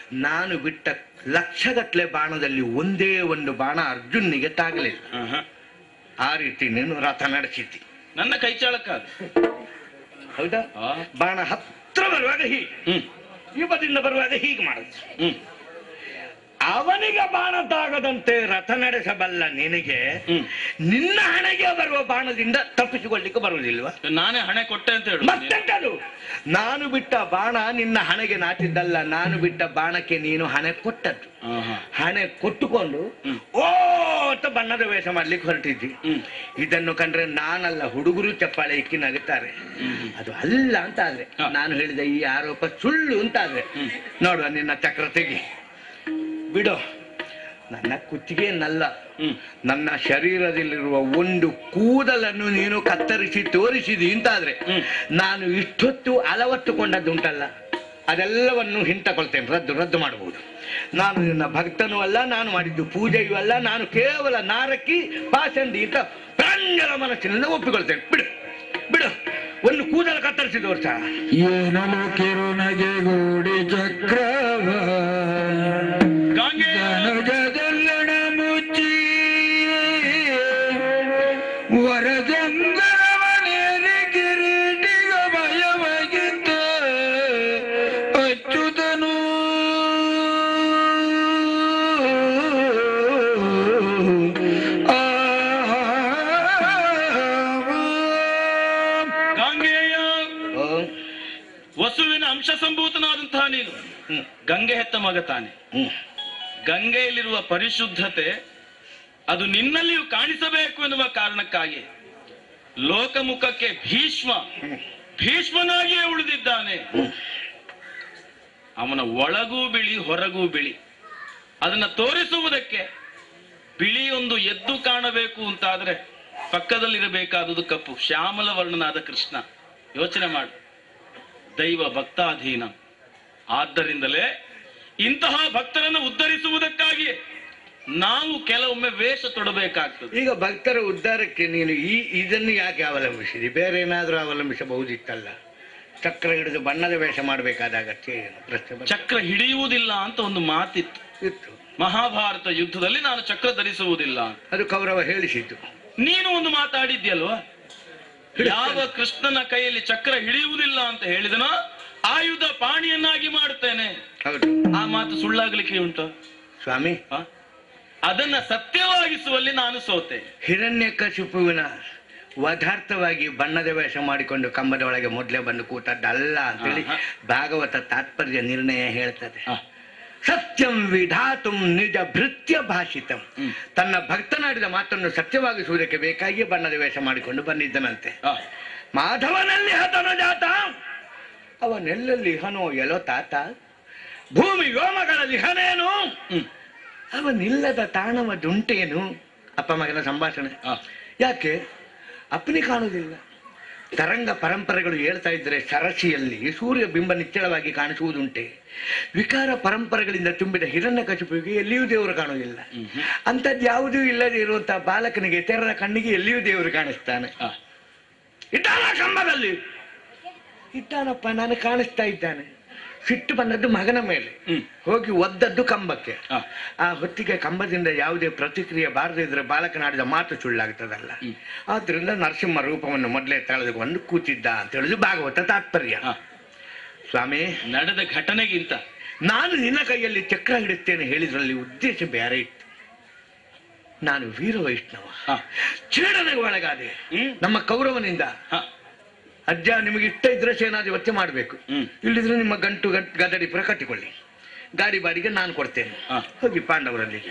ನಾನು ಬಿಟ್ಟ ಲಕ್ಷಗಟ್ಟಲೆ ಬಾಣದಲ್ಲಿ ಒಂದೇ ಒಂದು ಬಾಣ ಅರ್ಜುನ್ನಿಗೆ ತಾಗಲಿಲ್ಲ ಆಹಾ. ಆ ರೀತಿ ನೀನು ರಥ ನಡೆಸಿದ್ದಿ ನನ್ನ ಕೈ ಚಾಳಕ ಅದು. ಹೌದಾ ಆ. ಬಾಣ ಹತ್ರ ಬರುವಾಗ ಹೀಗೆ ಹ್ಮ್ ಯುಗದಿಂದ ಬರುವಾಗ ಹೀಗೆ ಮಾಡುದು ಹ್ಮ್ ಅವನಿಗೆ ಬಾಣ ತಾಗದಂತೆ ರಥ ನಡೆಸಬಲ್ಲ ನಿನಗೆ ಹ್ಮ್. ನಿನ್ನ ಹಣೆಗೆ ಬರುವ ಬಾಣದಿಂದ ತಪ್ಪಿಸಿಕೊಳ್ಳಿಕ್ಕೆ ಬರುವುದಿಲ್ವಾ ನಾನೇ ಹಣೆ ಕೊಟ್ಟೆ ಅಂತ ಹೇಳು ಮತ್ತೆಂತದು ನಾನು ಬಿಟ್ಟ ಬಾಣ ನಿನ್ನ ಹಣೆಗೆ ನಾಟಿದ್ದಲ್ಲ ನಾನು ಬಿಟ್ಟ ಬಾಣಕ್ಕೆ ನೀನು ಹಣೆ ಕೊಟ್ಟದ್ದು ಆಹಾ. ಹಣೆ ಕೊಟ್ಟುಕೊಂಡು ಹ್ಮ್. ಓ ಅಂತ ಬಣ್ಣದ ವೇಷ ಮಾಡ್ಲಿಕ್ಕೆ ಹೊರಟಿದ್ದಿ ಹ್ಮ್. ಇದನ್ನು ಕಂಡ್ರೆ ನಾನಲ್ಲ ಹುಡುಗರು ಚಪ್ಪಾಳೆ ಇಕ್ಕಿ ನಗುತ್ತಾರೆ ಅದು ಅಲ್ಲ ಅಂತ ಆದ್ರೆ ಹ. ನಾನು ಹೇಳಿದ ಈ ಆರೋಪ ಸುಳ್ಳು ಅಂತ ಆದ್ರೆ ನೋಡುವ ನಿನ್ನ ಚಕ್ರ ತೆಗಿ ಬಿಡು ನನ್ನ ಕುತ್ತಿಗೆಯನ್ನಲ್ಲ ಹ್ಮ್. ನನ್ನ ಶರೀರದಲ್ಲಿರುವ ಒಂದು ಕೂದಲನ್ನು ನೀನು ಕತ್ತರಿಸಿ ತೋರಿಸಿದಿ ಅಂತಾದ್ರೆ ಹ್ಮ್. ನಾನು ಇಷ್ಟೊತ್ತು ಅಲವತ್ತುಕೊಂಡದ್ದುಂಟಲ್ಲ ಅದೆಲ್ಲವನ್ನು ಹಿಂತಕೊಳ್ತೇನೆ ರದ್ದು ರದ್ದು ಮಾಡಬಹುದು ನಾನು ನಿನ್ನ ಭಕ್ತನೂ ಅಲ್ಲ ನಾನು ಮಾಡಿದ್ದು ಪೂಜೆಯೂ ಅಲ್ಲ ನಾನು ಕೇವಲ ನಾರಕ್ಕಿ ಪಾಸಂದಿ ಅಂತ ಪ್ರಾಂಜಲ ಮನಸ್ಸಿನಿಂದ ಒಪ್ಪಿಕೊಳ್ತೇನೆ ಬಿಡು ಬಿಡು ಒಂದು ಕೂದಲು ಕತ್ತರಿಸಿ ತೋರ್ಸ ಏನಲು ಕಿರುನಗೆ ಗೂಡಿ ಚಕ್ರವ ಗಾಂಗೆ ಧನುಜದಲ್ಲಣ ಮುಚ್ಚಿ ವರದಂಗರವನೇರಿ ಕಿರೀಟಿಗ ಭಯವಾಗಿದ್ದ ಅಚ್ಯುತನು ಆ ಗಾಂಗೆಯ ಓ, ವಸುವಿನ ಅಂಶ ಸಂಭೂತನಾದಂತಹ ನೀನು ಹ್ಮ್, ಗಂಗೆ ಹೆತ್ತ ಮಗ ತಾನೆ ಹ್ಮ್. ಗಂಗೆಯಲ್ಲಿರುವ ಪರಿಶುದ್ಧತೆ ಅದು ನಿನ್ನಲ್ಲಿಯೂ ಕಾಣಿಸಬೇಕು ಎನ್ನುವ ಕಾರಣಕ್ಕಾಗಿ ಲೋಕಮುಖಕ್ಕೆ ಭೀಷ್ಮ ಭೀಷ್ಮನಾಗಿಯೇ ಉಳಿದಿದ್ದಾನೆ ಅವನ ಒಳಗೂ ಬಿಳಿ ಹೊರಗೂ ಬಿಳಿ ಅದನ್ನ ತೋರಿಸುವುದಕ್ಕೆ ಬಿಳಿಯೊಂದು ಎದ್ದು ಕಾಣಬೇಕು ಅಂತಾದ್ರೆ ಪಕ್ಕದಲ್ಲಿರಬೇಕಾದುದು ಕಪ್ಪು ಶ್ಯಾಮಲ ವರ್ಣನಾದ ಕೃಷ್ಣ ಯೋಚನೆ ಮಾಡು ದೈವ ಭಕ್ತಾಧೀನ ಆದ್ದರಿಂದಲೇ ಇಂತಹ ಭಕ್ತರನ್ನು ಉದ್ಧರಿಸುವುದಕ್ಕಾಗಿ ನಾವು ಕೆಲವೊಮ್ಮೆ ವೇಷ ತೊಡಬೇಕಾಗ್ತದೆ ಈಗ ಭಕ್ತರ ಉದ್ಧಾರಕ್ಕೆ ನೀನು ಈ ಇದನ್ನು ಯಾಕೆ ಅವಲಂಬಿಸಿದಿ ಬೇರೆ ಏನಾದ್ರೂ ಅವಲಂಬಿಸಬಹುದಿತ್ತಲ್ಲ ಚಕ್ರ ಹಿಡಿದು ಬಣ್ಣದ ವೇಷ ಮಾಡಬೇಕಾದ ಅಗತ್ಯ ಏನು ಪ್ರಶ್ನೆ ಬಂತು. ಚಕ್ರ ಹಿಡಿಯುವುದಿಲ್ಲ ಅಂತ ಒಂದು ಮಾತಿತ್ತು ಇತ್ತು ಮಹಾಭಾರತ ಯುದ್ಧದಲ್ಲಿ ನಾನು ಚಕ್ರ ಧರಿಸುವುದಿಲ್ಲ ಅಂತ. ಅದು ಕೌರವ ಹೇಳಿಸಿದ್ದು ನೀನು ಒಂದು ಮಾತಾಡಿದ್ಯಲ್ವಾ ಯಾವ ಕೃಷ್ಣನ ಕೈಯಲ್ಲಿ ಚಕ್ರ ಹಿಡಿಯುವುದಿಲ್ಲ ಅಂತ ಹೇಳಿದನೋ ಆಯುಧ ಪಾಣಿಯನ್ನಾಗಿ ಮಾಡುತ್ತೇನೆ ಹೌದು ಆ ಮಾತು ಸುಳ್ಳಾಗ್ಲಿಕ್ಕೆ ಉಂಟು ಸ್ವಾಮಿ ಆ? ಅದನ್ನ ಸತ್ಯವಾಗಿಸುವಲ್ಲಿ ನಾನು ಸೋತೆ ಹಿರಣ್ಯಕಶಿಪುವಿನ ವಧಾರ್ಥವಾಗಿ ಬಣ್ಣದ ವೇಷ ಮಾಡಿಕೊಂಡು ಕಂಬದ ಒಳಗೆ ಮೊದಲೇ ಬಂದು ಕೂತದ್ದಲ್ಲ ಅಂತೇಳಿ ಆಹಾ. ಭಾಗವತ ತಾತ್ಪರ್ಯ ನಿರ್ಣಯ ಹೇಳ್ತದೆ ಆ, ಸತ್ಯಂ ವಿಧಾತುಂ ನಿಜ ಭೃತ್ಯ ಭಾಷಿತಂ ಹ್ಮ್. ತನ್ನ ಭಕ್ತನಾಡಿದ ಮಾತನ್ನು ಸತ್ಯವಾಗಿಸುವುದಕ್ಕೆ ಬೇಕಾಗಿಯೇ ಬಣ್ಣದ ವೇಷ ಮಾಡಿಕೊಂಡು ಬಂದಿದ್ದನಂತೆ ಆ, ಮಾಧವನಲ್ಲಿ ಹತನ ಜಾತ ಅವನೆಲ್ಲಲ್ಲಿ ಹನೋ ಎಲೋ ತಾತ ಭೂಮಿ ವ್ಯೋಮಗಳಲ್ಲಿ ಹನೇನು ಹ್ಮ್. ಅವನಿಲ್ಲದ ತಾಣವ ದುಂಟೇನು ಅಪ್ಪ ಮಗನ ಸಂಭಾಷಣೆ ಆ, ಯಾಕೆ ಅಪ್ಪನಿ ಕಾಣುವುದಿಲ್ಲ ತರಂಗ ಪರಂಪರೆಗಳು ಹೇಳ್ತಾ ಇದ್ರೆ ಸರಸಿಯಲ್ಲಿ ಸೂರ್ಯ ಬಿಂಬ ನಿಚ್ಚಳವಾಗಿ ಕಾಣಿಸುವುದುಂಟೆ ವಿಕಾರ ಪರಂಪರೆಗಳಿಂದ ತುಂಬಿದ ಹಿರಣ್ಯ ಕಚುಪಿಗೆ ಎಲ್ಲಿಯೂ ದೇವರು ಕಾಣುವುದಿಲ್ಲ ಅಂಥದ್ದು ಯಾವುದೂ ಇಲ್ಲದೆ ಇರುವಂತಹ ಬಾಲಕನಿಗೆ ತೆರರ ಕಣ್ಣಿಗೆ ಎಲ್ಲಿಯೂ ದೇವರು ಕಾಣಿಸ್ತಾನೆ ಆ. ಇದ್ದಾನ ಕಂಬದಲ್ಲಿ ಇದ್ದಾನಪ್ಪ ನಾನು ಕಾಣಿಸ್ತಾ ಇದ್ದಾನೆ ಸಿಟ್ಟು ಬಂದದ್ದು ಮಗನ ಮೇಲೆ ಹ್ಮ್. ಹೋಗಿ ಒದ್ದದ್ದು ಕಂಬಕ್ಕೆ ಆ. ಆ ಹೊತ್ತಿಗೆ ಕಂಬದಿಂದ ಯಾವುದೇ ಪ್ರತಿಕ್ರಿಯೆ ಬಾರದೇ ಇದ್ರೆ ಬಾಲಕನಾಡಿದ ಮಾತು ಸುಳ್ಳಾಗ್ತದಲ್ಲ ಆದ್ರಿಂದ ನರಸಿಂಹ ರೂಪವನ್ನು ಮೊದಲೇ ತಳೆದುಕೊಂಡು ಕೂತಿದ್ದ ಅಂತ ಹೇಳಿದ್ರು ಭಾಗವತ ತಾತ್ಪರ್ಯ ಆ. ಸ್ವಾಮಿ ನಡೆದ ಘಟನೆಗಿಂತ ನಾನು ನಿನ್ನ ಕೈಯಲ್ಲಿ ಚಕ್ರ ಹಿಡಿಸ್ತೇನೆ ಹೇಳಿದ್ರಲ್ಲಿ ಉದ್ದೇಶ ಬೇರೆ ಇತ್ತು ನಾನು ವೀರ ವೈಷ್ಣವ ಆ, ಛೇಡನೆಗೆ ಒಳಗಾದೆ ಹ್ಮ್. ನಮ್ಮ ಕೌರವನಿಂದ ಆ, ಅಜ್ಜ ನಿಮಗೆ ಇಷ್ಟ ಇದ್ರೆ ಸೇನಾಧಿಪತ್ಯ ಮಾಡಬೇಕು ಹ್ಮ್. ಇಲ್ಲಿದ್ರೆ ನಿಮ್ಮ ಗಂಟು ಗಟ್- ಗದಡಿ ಪುರ ಕಟ್ಟಿಕೊಳ್ಳಿ ಗಾಡಿ ಬಾಡಿಗೆ ನಾನು ಕೊಡ್ತೇನೆ ಹಾ. ಹೋಗಿ ಪಾಂಡವರಲ್ಲಿಗೆ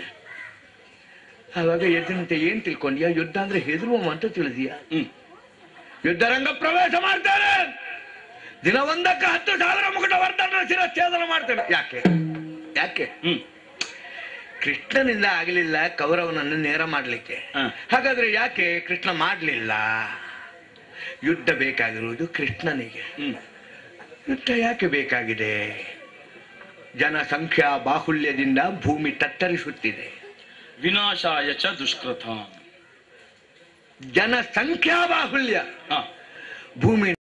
ಆವಾಗ ಎದ್ದಂತೆ ಏನ್ ತಿಳ್ಕೊಂಡ್ಯಾ ಯುದ್ಧ ಅಂದ್ರೆ ಹೆದರುವ ಅಂತ ತಿಳಿದೀಯಾ ಹ್ಮ್. ಯುದ್ಧ ರಂಗ ಪ್ರವೇಶ ಮಾಡ್ತೇನೆ ದಿನ ಒಂದಕ್ಕೆ ಹತ್ತು ಸಾವಿರ ಮುಕುಟ ವರ್ಧನ ಶಿರಚ್ಛೇದನ ಮಾಡ್ತೇನೆ ಯಾಕೆ ಯಾಕೆ ಹ್ಮ್. ಕೃಷ್ಣನಿಂದ ಆಗಲಿಲ್ಲ ಕೌರವನನ್ನು ನೇರ ಮಾಡ್ಲಿಕ್ಕೆ ಹಾ. ಹಾಗಾದ್ರೆ ಯಾಕೆ ಕೃಷ್ಣ ಮಾಡ್ಲಿಲ್ಲ ಯುದ್ಧ ಬೇಕಾಗಿರುವುದು ಕೃಷ್ಣನಿಗೆ ಹ್ಮ್. ಯುದ್ಧ ಯಾಕೆ ಬೇಕಾಗಿದೆ ಜನಸಂಖ್ಯಾ ಬಾಹುಲ್ಯದಿಂದ ಭೂಮಿ ತತ್ತರಿಸುತ್ತಿದೆ ವಿನಾಶಾಯ ಚ ದುಷ್ಕೃತ ಜನಸಂಖ್ಯಾ ಬಾಹುಲ್ಯ ಆ, ಭೂಮಿ